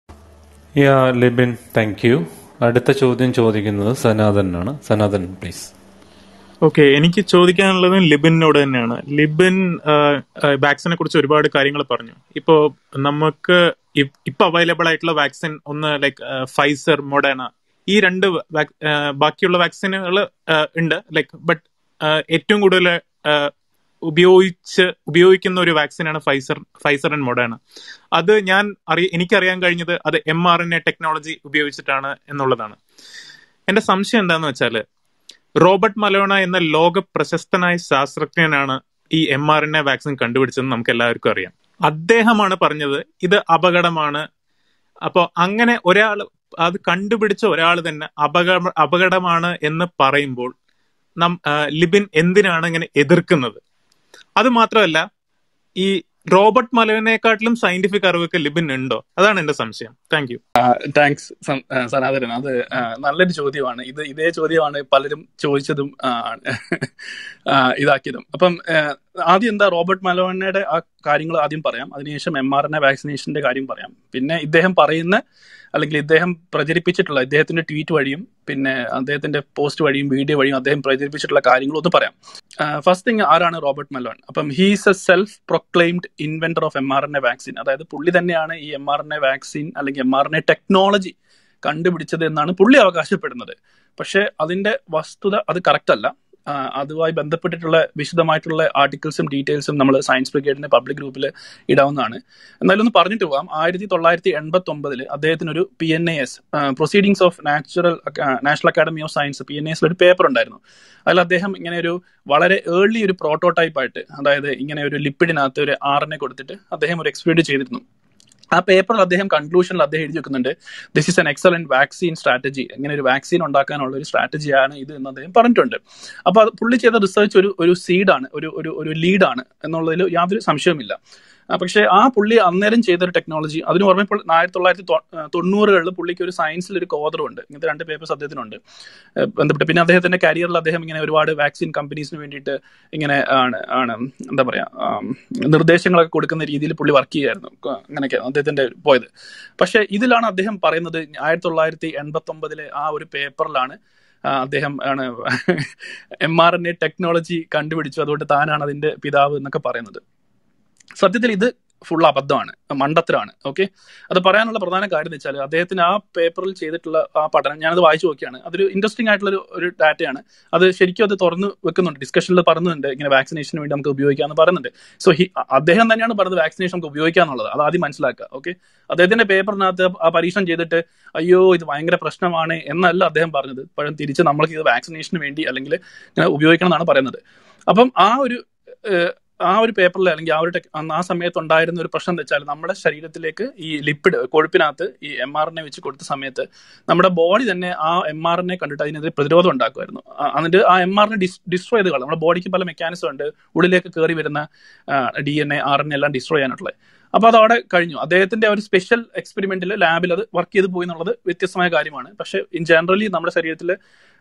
yeah Libin thank you അടുത്ത ചോദ്യം ചോദിക്കുന്നത് സനാതനാണ് സനാതൻ പ്ലീസ് ഓക്കെ എനിക്ക് ചോദിക്കാനുള്ളത് ലിബിനോട് തന്നെയാണ് ലിബിൻ വാക്സിനെ കുറിച്ച് ഒരുപാട് കാര്യങ്ങൾ പറഞ്ഞു ഇപ്പോ നമുക്ക് ഇ- ഇപ്പൊ അവൈലബിൾ ആയിട്ടുള്ള വാക്സിൻ ഒന്ന് ലൈക്ക് ഫൈസർ മൊഡേണ ഈ രണ്ട് വാക്- ആ, ബാക്കിയുള്ള വാക്സിനുകൾ ഉണ്ട് ലൈക്ക് ബട്ട് ഏറ്റവും കൂടുതൽ ആ, ഉപയോഗിച്ച് ഉപയോഗിക്കുന്ന ഒരു വാക്സിനാണ് ഫൈസർ ഫൈസർ ആൻഡ് മൊഡേണ അത് ഞാൻ അറിയ എനിക്കറിയാൻ കഴിഞ്ഞത് അത് M R N A technology ഉപയോഗിച്ചിട്ടാണ് എന്നുള്ളതാണ് എന്റെ സംശയം എന്താന്ന് വെച്ചാല് റോബർട്ട് മലോണ എന്ന ലോക പ്രശസ്തനായ ശാസ്ത്രജ്ഞനാണ് ഈ M R N A vaccine കണ്ടുപിടിച്ചതെന്ന് നമുക്ക് എല്ലാവർക്കും അറിയാം അദ്ദേഹമാണ് പറഞ്ഞത് ഇത് അപകടമാണ് അപ്പോൾ അങ്ങനെ ഒരാൾ അത് കണ്ടുപിടിച്ച ഒരാൾ തന്നെ അപകട അപകടമാണ് എന്ന് പറയുമ്പോൾ നം ആ, ലിബിൻ എന്തിനാണ് ഇങ്ങനെ എതിർക്കുന്നത് അത് മാത്രമല്ല ഈ റോബർട്ട് മലവിനെക്കാട്ടിലും സയന്റിഫിക് അറിവൊക്കെ ലിബിൻ ഉണ്ടോ അതാണ് എന്റെ സംശയം താങ്ക് യു താങ്ക്സ് സനാതനൻ അത് ആ, നല്ലൊരു ചോദ്യമാണ് ഇത് ഇതേ ചോദ്യമാണ് പലരും ചോദിച്ചതും ആ, ആ, ഇതാക്കിയതും അപ്പം ആ, ആദ്യം എന്താ റോബർട്ട് മലോണയുടെ ആ കാര്യങ്ങൾ ആദ്യം പറയാം അതിനുശേഷം എം ആർ എൻ എ വാക്സിനേഷന്റെ കാര്യം പറയാം പിന്നെ ഇദ്ദേഹം പറയുന്ന അല്ലെങ്കിൽ ഇദ്ദേഹം പ്രചരിപ്പിച്ചിട്ടുള്ള ഇദ്ദേഹത്തിന്റെ ട്വീറ്റ് വഴിയും പിന്നെ അദ്ദേഹത്തിന്റെ പോസ്റ്റ് വഴിയും വീഡിയോ വഴിയും അദ്ദേഹം പ്രചരിപ്പിച്ചിട്ടുള്ള കാര്യങ്ങളും ഒന്ന് പറയാം ഫസ്റ്റ് തിങ് ആരാണ് റോബർട്ട് മെലോൺ അപ്പം he's a self proclaimed inventor of M R N A vaccine അതായത് പുള്ളി തന്നെയാണ് ഈ M R N A vaccine അല്ലെങ്കിൽ M R N A technology കണ്ടുപിടിച്ചത് എന്നാണ് പുള്ളി അവകാശപ്പെടുന്നത് പക്ഷേ അതിന്റെ വസ്തുത അത് കറക്റ്റ് അല്ല ആ, അതുമായി ബന്ധപ്പെട്ടിട്ടുള്ള വിശദമായിട്ടുള്ള ആർട്ടിക്കിൾസും ഡീറ്റെയിൽസും നമ്മൾ സയൻസ് ബ്രിഗേഡിന്റെ പബ്ലിക് ഗ്രൂപ്പിൽ ഇടാവുന്നതാണ് എന്നാലും ഒന്ന് പറഞ്ഞിട്ട് പോവാം ആയിരത്തി തൊള്ളായിരത്തി എൺപത്തി ഒമ്പതിൽ അദ്ദേഹത്തിന് ഒരു P N A S proceedings of natural national academy of science P N എസിൽ ഒരു പേപ്പർ ഉണ്ടായിരുന്നു അതിൽ അദ്ദേഹം ഇങ്ങനെ ഒരു വളരെ ഏർലി ഒരു പ്രോട്ടോടൈപ്പ് ആയിട്ട് അതായത് ഇങ്ങനെ ഒരു ലിപ്പിഡിനകത്ത് ഒരു ആറിനെ കൊടുത്തിട്ട് അദ്ദേഹം ഒരു എക്സ്പീരിയൻറ്റ് ചെയ്തിരുന്നു ആ പേപ്പറിൽ അദ്ദേഹം കൺക്ലൂഷനിൽ അദ്ദേഹം എഴുതി വെക്കുന്നുണ്ട് this is an excellent vaccine strategy ഇങ്ങനെ ഒരു വാക്സിൻ ഉണ്ടാക്കാനുള്ള ഒരു സ്ട്രാറ്റജിയാണ് ഇത് എന്ന് അദ്ദേഹം പറഞ്ഞിട്ടുണ്ട് അപ്പോൾ അത് പുള്ളി ചെയ്ത റിസർച്ച് ഒരു ഒരു സീഡാണ് ഒരു ഒരു ഒരു ലീഡാണ് എന്നുള്ളതിൽ യാതൊരു സംശയവുമില്ല ആ, പക്ഷേ ആ പുള്ളി അന്നേരം ചെയ്തൊരു ടെക്നോളജി അതിന് പുറമെ ഇപ്പോൾ ആയിരത്തി തൊള്ളായിരത്തി തൊ- ആ, തൊണ്ണൂറുകളിൽ പുള്ളിക്ക് ഒരു സയൻസിൽ ഒരു കോതറുണ്ട് ഇങ്ങനത്തെ രണ്ട് പേപ്പേഴ്സ് അദ്ദേഹത്തിനുണ്ട് ഏഹ് ബന്ധപ്പെട്ട് പിന്നെ അദ്ദേഹത്തിന്റെ കരിയറിൽ അദ്ദേഹം ഇങ്ങനെ ഒരുപാട് വാക്സിൻ കമ്പനീസിന് വേണ്ടിയിട്ട് ഇങ്ങനെ ആണ് ആണ് എന്താ പറയാ ആം, നിർദ്ദേശങ്ങളൊക്കെ കൊടുക്കുന്ന രീതിയിൽ പുള്ളി വർക്ക് ചെയ്യായിരുന്നു ക- അങ്ങനെയൊക്കെ അദ്ദേഹത്തിന്റെ പോയത് പക്ഷെ ഇതിലാണ് അദ്ദേഹം പറയുന്നത് ആയിരത്തി തൊള്ളായിരത്തി എൺപത്തി ഒമ്പതിലെ ആ ഒരു പേപ്പറിലാണ് ആ, അദ്ദേഹം ആണ് M R N A technology കണ്ടുപിടിച്ചു അതുകൊണ്ട് താനാണ് അതിന്റെ പിതാവ് എന്നൊക്കെ പറയുന്നത് സത്യത്തിൽ ഇത് ഫുൾ അബദ്ധമാണ് മണ്ടത്തരാണ് ഓക്കെ അത് പറയാനുള്ള പ്രധാന കാര്യം എന്ന് വെച്ചാൽ അദ്ദേഹത്തിന് ആ പേപ്പറിൽ ചെയ്തിട്ടുള്ള ആ പഠനം ഞാനത് വായിച്ചു നോക്കിയാണ് അതൊരു ഇൻട്രസ്റ്റിംഗ് ആയിട്ടുള്ള ഒരു ഒരു ഡാറ്റയാണ് അത് ശരിക്കും അത് തുറന്ന് വെക്കുന്നുണ്ട് ഡിസ്കഷനിൽ പറയുന്നുണ്ട് ഇങ്ങനെ വാക്സിനേഷന് വേണ്ടി നമുക്ക് ഉപയോഗിക്കാമെന്ന് പറയുന്നുണ്ട് സോ ഹി അദ്ദേഹം തന്നെയാണ് പറഞ്ഞത് വാക്സിനേഷൻ നമുക്ക് ഉപയോഗിക്കാന്നുള്ളത് അത് ആദ്യം മനസ്സിലാക്കുക ഓക്കെ അദ്ദേഹത്തിന്റെ പേപ്പറിനകത്ത് ആ പരീക്ഷണം ചെയ്തിട്ട് അയ്യോ ഇത് ഭയങ്കര പ്രശ്നമാണ് എന്നല്ല അദ്ദേഹം പറഞ്ഞത് പഴം തിരിച്ച് നമ്മൾക്ക് ഇത് വാക്സിനേഷന് വേണ്ടി അല്ലെങ്കിൽ ഇങ്ങനെ ഉപയോഗിക്കണം എന്നാണ് പറയുന്നത് അപ്പം ആ ഒരു ഏഹ്, ആ ഒരു പേപ്പറിൽ അല്ലെങ്കിൽ ആ ഒരു ടെക് അന്ന് ആ സമയത്ത് ഉണ്ടായിരുന്ന ഒരു പ്രശ്നം എന്ന് വെച്ചാൽ നമ്മുടെ ശരീരത്തിലേക്ക് ഈ ലിപ്പിഡ് കൊഴുപ്പിനകത്ത് ഈ എം ആർ എൻ എ വെച്ച് കൊടുത്ത സമയത്ത് നമ്മുടെ ബോഡി തന്നെ ആ എം ആർ എൻ എ കണ്ടിട്ട് അതിനെതിരെ പ്രതിരോധം ഉണ്ടാക്കുമായിരുന്നു ആ- എന്നിട്ട് ആ എം ആർ എൻ ഡിസ്ട്രോയ് ചെയ്ത് കളയും നമ്മുടെ ബോഡിക്ക് പല മെക്കാനിസം ഉണ്ട് ഉള്ളിലേക്ക് കയറി വരുന്ന D N A R N A എല്ലാം ഡിസ്ട്രോയ് ചെയ്യാനുള്ളത് അപ്പൊ അത് അവിടെ കഴിഞ്ഞു അദ്ദേഹത്തിന്റെ ആ ഒരു സ്പെഷ്യൽ എക്സ്പെരിമെന്റിൽ ലാബിൽ അത് വർക്ക് ചെയ്ത് പോയി എന്നുള്ളത് വ്യത്യസ്തമായ കാര്യമാണ് പക്ഷെ ഇൻ ജനറലി നമ്മുടെ ശരീരത്തിൽ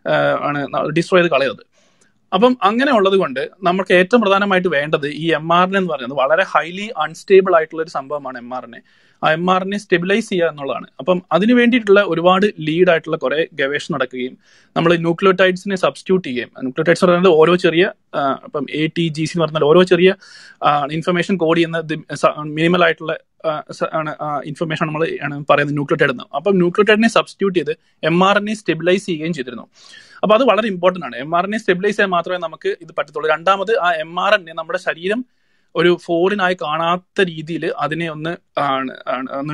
ആണ് ഡിസ്ട്രോയ് ചെയ്ത് കളയുന്നത് അപ്പം അങ്ങനെ ഉള്ളത് കൊണ്ട് നമുക്ക് ഏറ്റവും പ്രധാനമായിട്ട് വേണ്ടത് ഈ എം ആർ എൻ എന്ന് പറയുന്നത് വളരെ ഹൈലി അൺസ്റ്റേബിൾ ആയിട്ടുള്ള ഒരു സംഭവമാണ് എം ആർ എൻ എ ആ M R N A stabilise ചെയ്യുക എന്നുള്ളതാണ് അപ്പം അതിന് വേണ്ടിയിട്ടുള്ള ഒരുപാട് ലീഡ് ആയിട്ടുള്ള കുറെ ഗവേഷണം നടക്കുകയും നമ്മൾ ന്യൂക്ലിയോടൈഡ്സിനെ സബ്സ്റ്റിറ്റ്യൂട്ട് ചെയ്യുകയും ന്യൂക്ലിയോടൈഡ്സ് എന്ന് പറയുന്നത് ഓരോ ചെറിയ ആ, ഇപ്പം എ ടി ജി സി എന്ന് പറഞ്ഞാൽ ഓരോ ചെറിയ ഇൻഫർമേഷൻ കോഡ് ചെയ്യുന്ന മിനിമൽ ആയിട്ടുള്ള ആ, സ- ആണ് ഇൻഫർമേഷൻ നമ്മൾ ആണ് പറയുന്നത് ന്യൂക്ലിയോടൈഡ് എന്ന് അപ്പം ന്യൂക്ലിയോടൈഡിനെ സബ്സ്റ്റിറ്റ്യൂട്ട് ചെയ്ത് M R N A stabilise ചെയ്യുകയും ചെയ്തിരുന്നു അപ്പൊ അത് വളരെ ഇമ്പോർട്ടന്റ് ആണ് M R N A stabilise ചെയ്യാൻ മാത്രമേ നമുക്ക് ഇത് പറ്റത്തുള്ളൂ രണ്ടാമത് ആ എം ആർ എൻ എ നമ്മുടെ ശരീരം ഒരു ഫോറിനായി കാണാത്ത രീതിയിൽ അതിനെ ഒന്ന് ആണ് ആണ് ഒന്ന്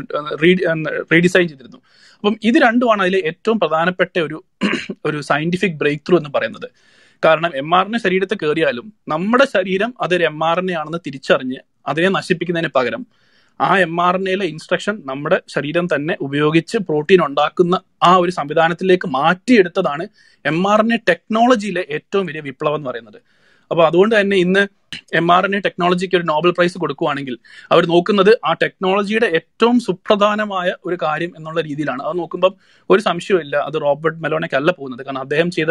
റീഡിസൈൻ ചെയ്തിരുന്നു അപ്പം ഇത് രണ്ടുമാണ് അതിലെ ഏറ്റവും പ്രധാനപ്പെട്ട ഒരു ഒരു സയന്റിഫിക് ബ്രേക്ക് ത്രൂ എന്ന് പറയുന്നത് കാരണം എം ആർ എൻ എ ശരീരത്തിൽ കയറിയാലും നമ്മുടെ ശരീരം അതൊരു എം ആർ എൻ എ ആണെന്ന് തിരിച്ചറിഞ്ഞ് അതിനെ നശിപ്പിക്കുന്നതിന് പകരം ആ എം ആർ എൻ എയിലെ ഇൻസ്ട്രക്ഷൻ നമ്മുടെ ശരീരം തന്നെ ഉപയോഗിച്ച് പ്രോട്ടീൻ ഉണ്ടാക്കുന്ന ആ ഒരു സംവിധാനത്തിലേക്ക് മാറ്റിയെടുത്തതാണ് എം ആർ എൻ എ ടെക്നോളജിയിലെ ഏറ്റവും വലിയ വിപ്ലവം എന്ന് പറയുന്നത് അപ്പൊ അതുകൊണ്ട് തന്നെ ഇന്ന് എം ആർ എൻ എ ടെക്നോളജിക്ക് ഒരു നോബൽ പ്രൈസ് കൊടുക്കുവാണെങ്കിൽ അവർ നോക്കുന്നത് ആ ടെക്നോളജിയുടെ ഏറ്റവും സുപ്രധാനമായ ഒരു കാര്യം എന്നുള്ള രീതിയിലാണ് അത് നോക്കുമ്പം ഒരു സംശയമില്ല അത് റോബർട്ട് മെലോണയ്ക്ക് അല്ല പോകുന്നത് കാരണം അദ്ദേഹം ചെയ്ത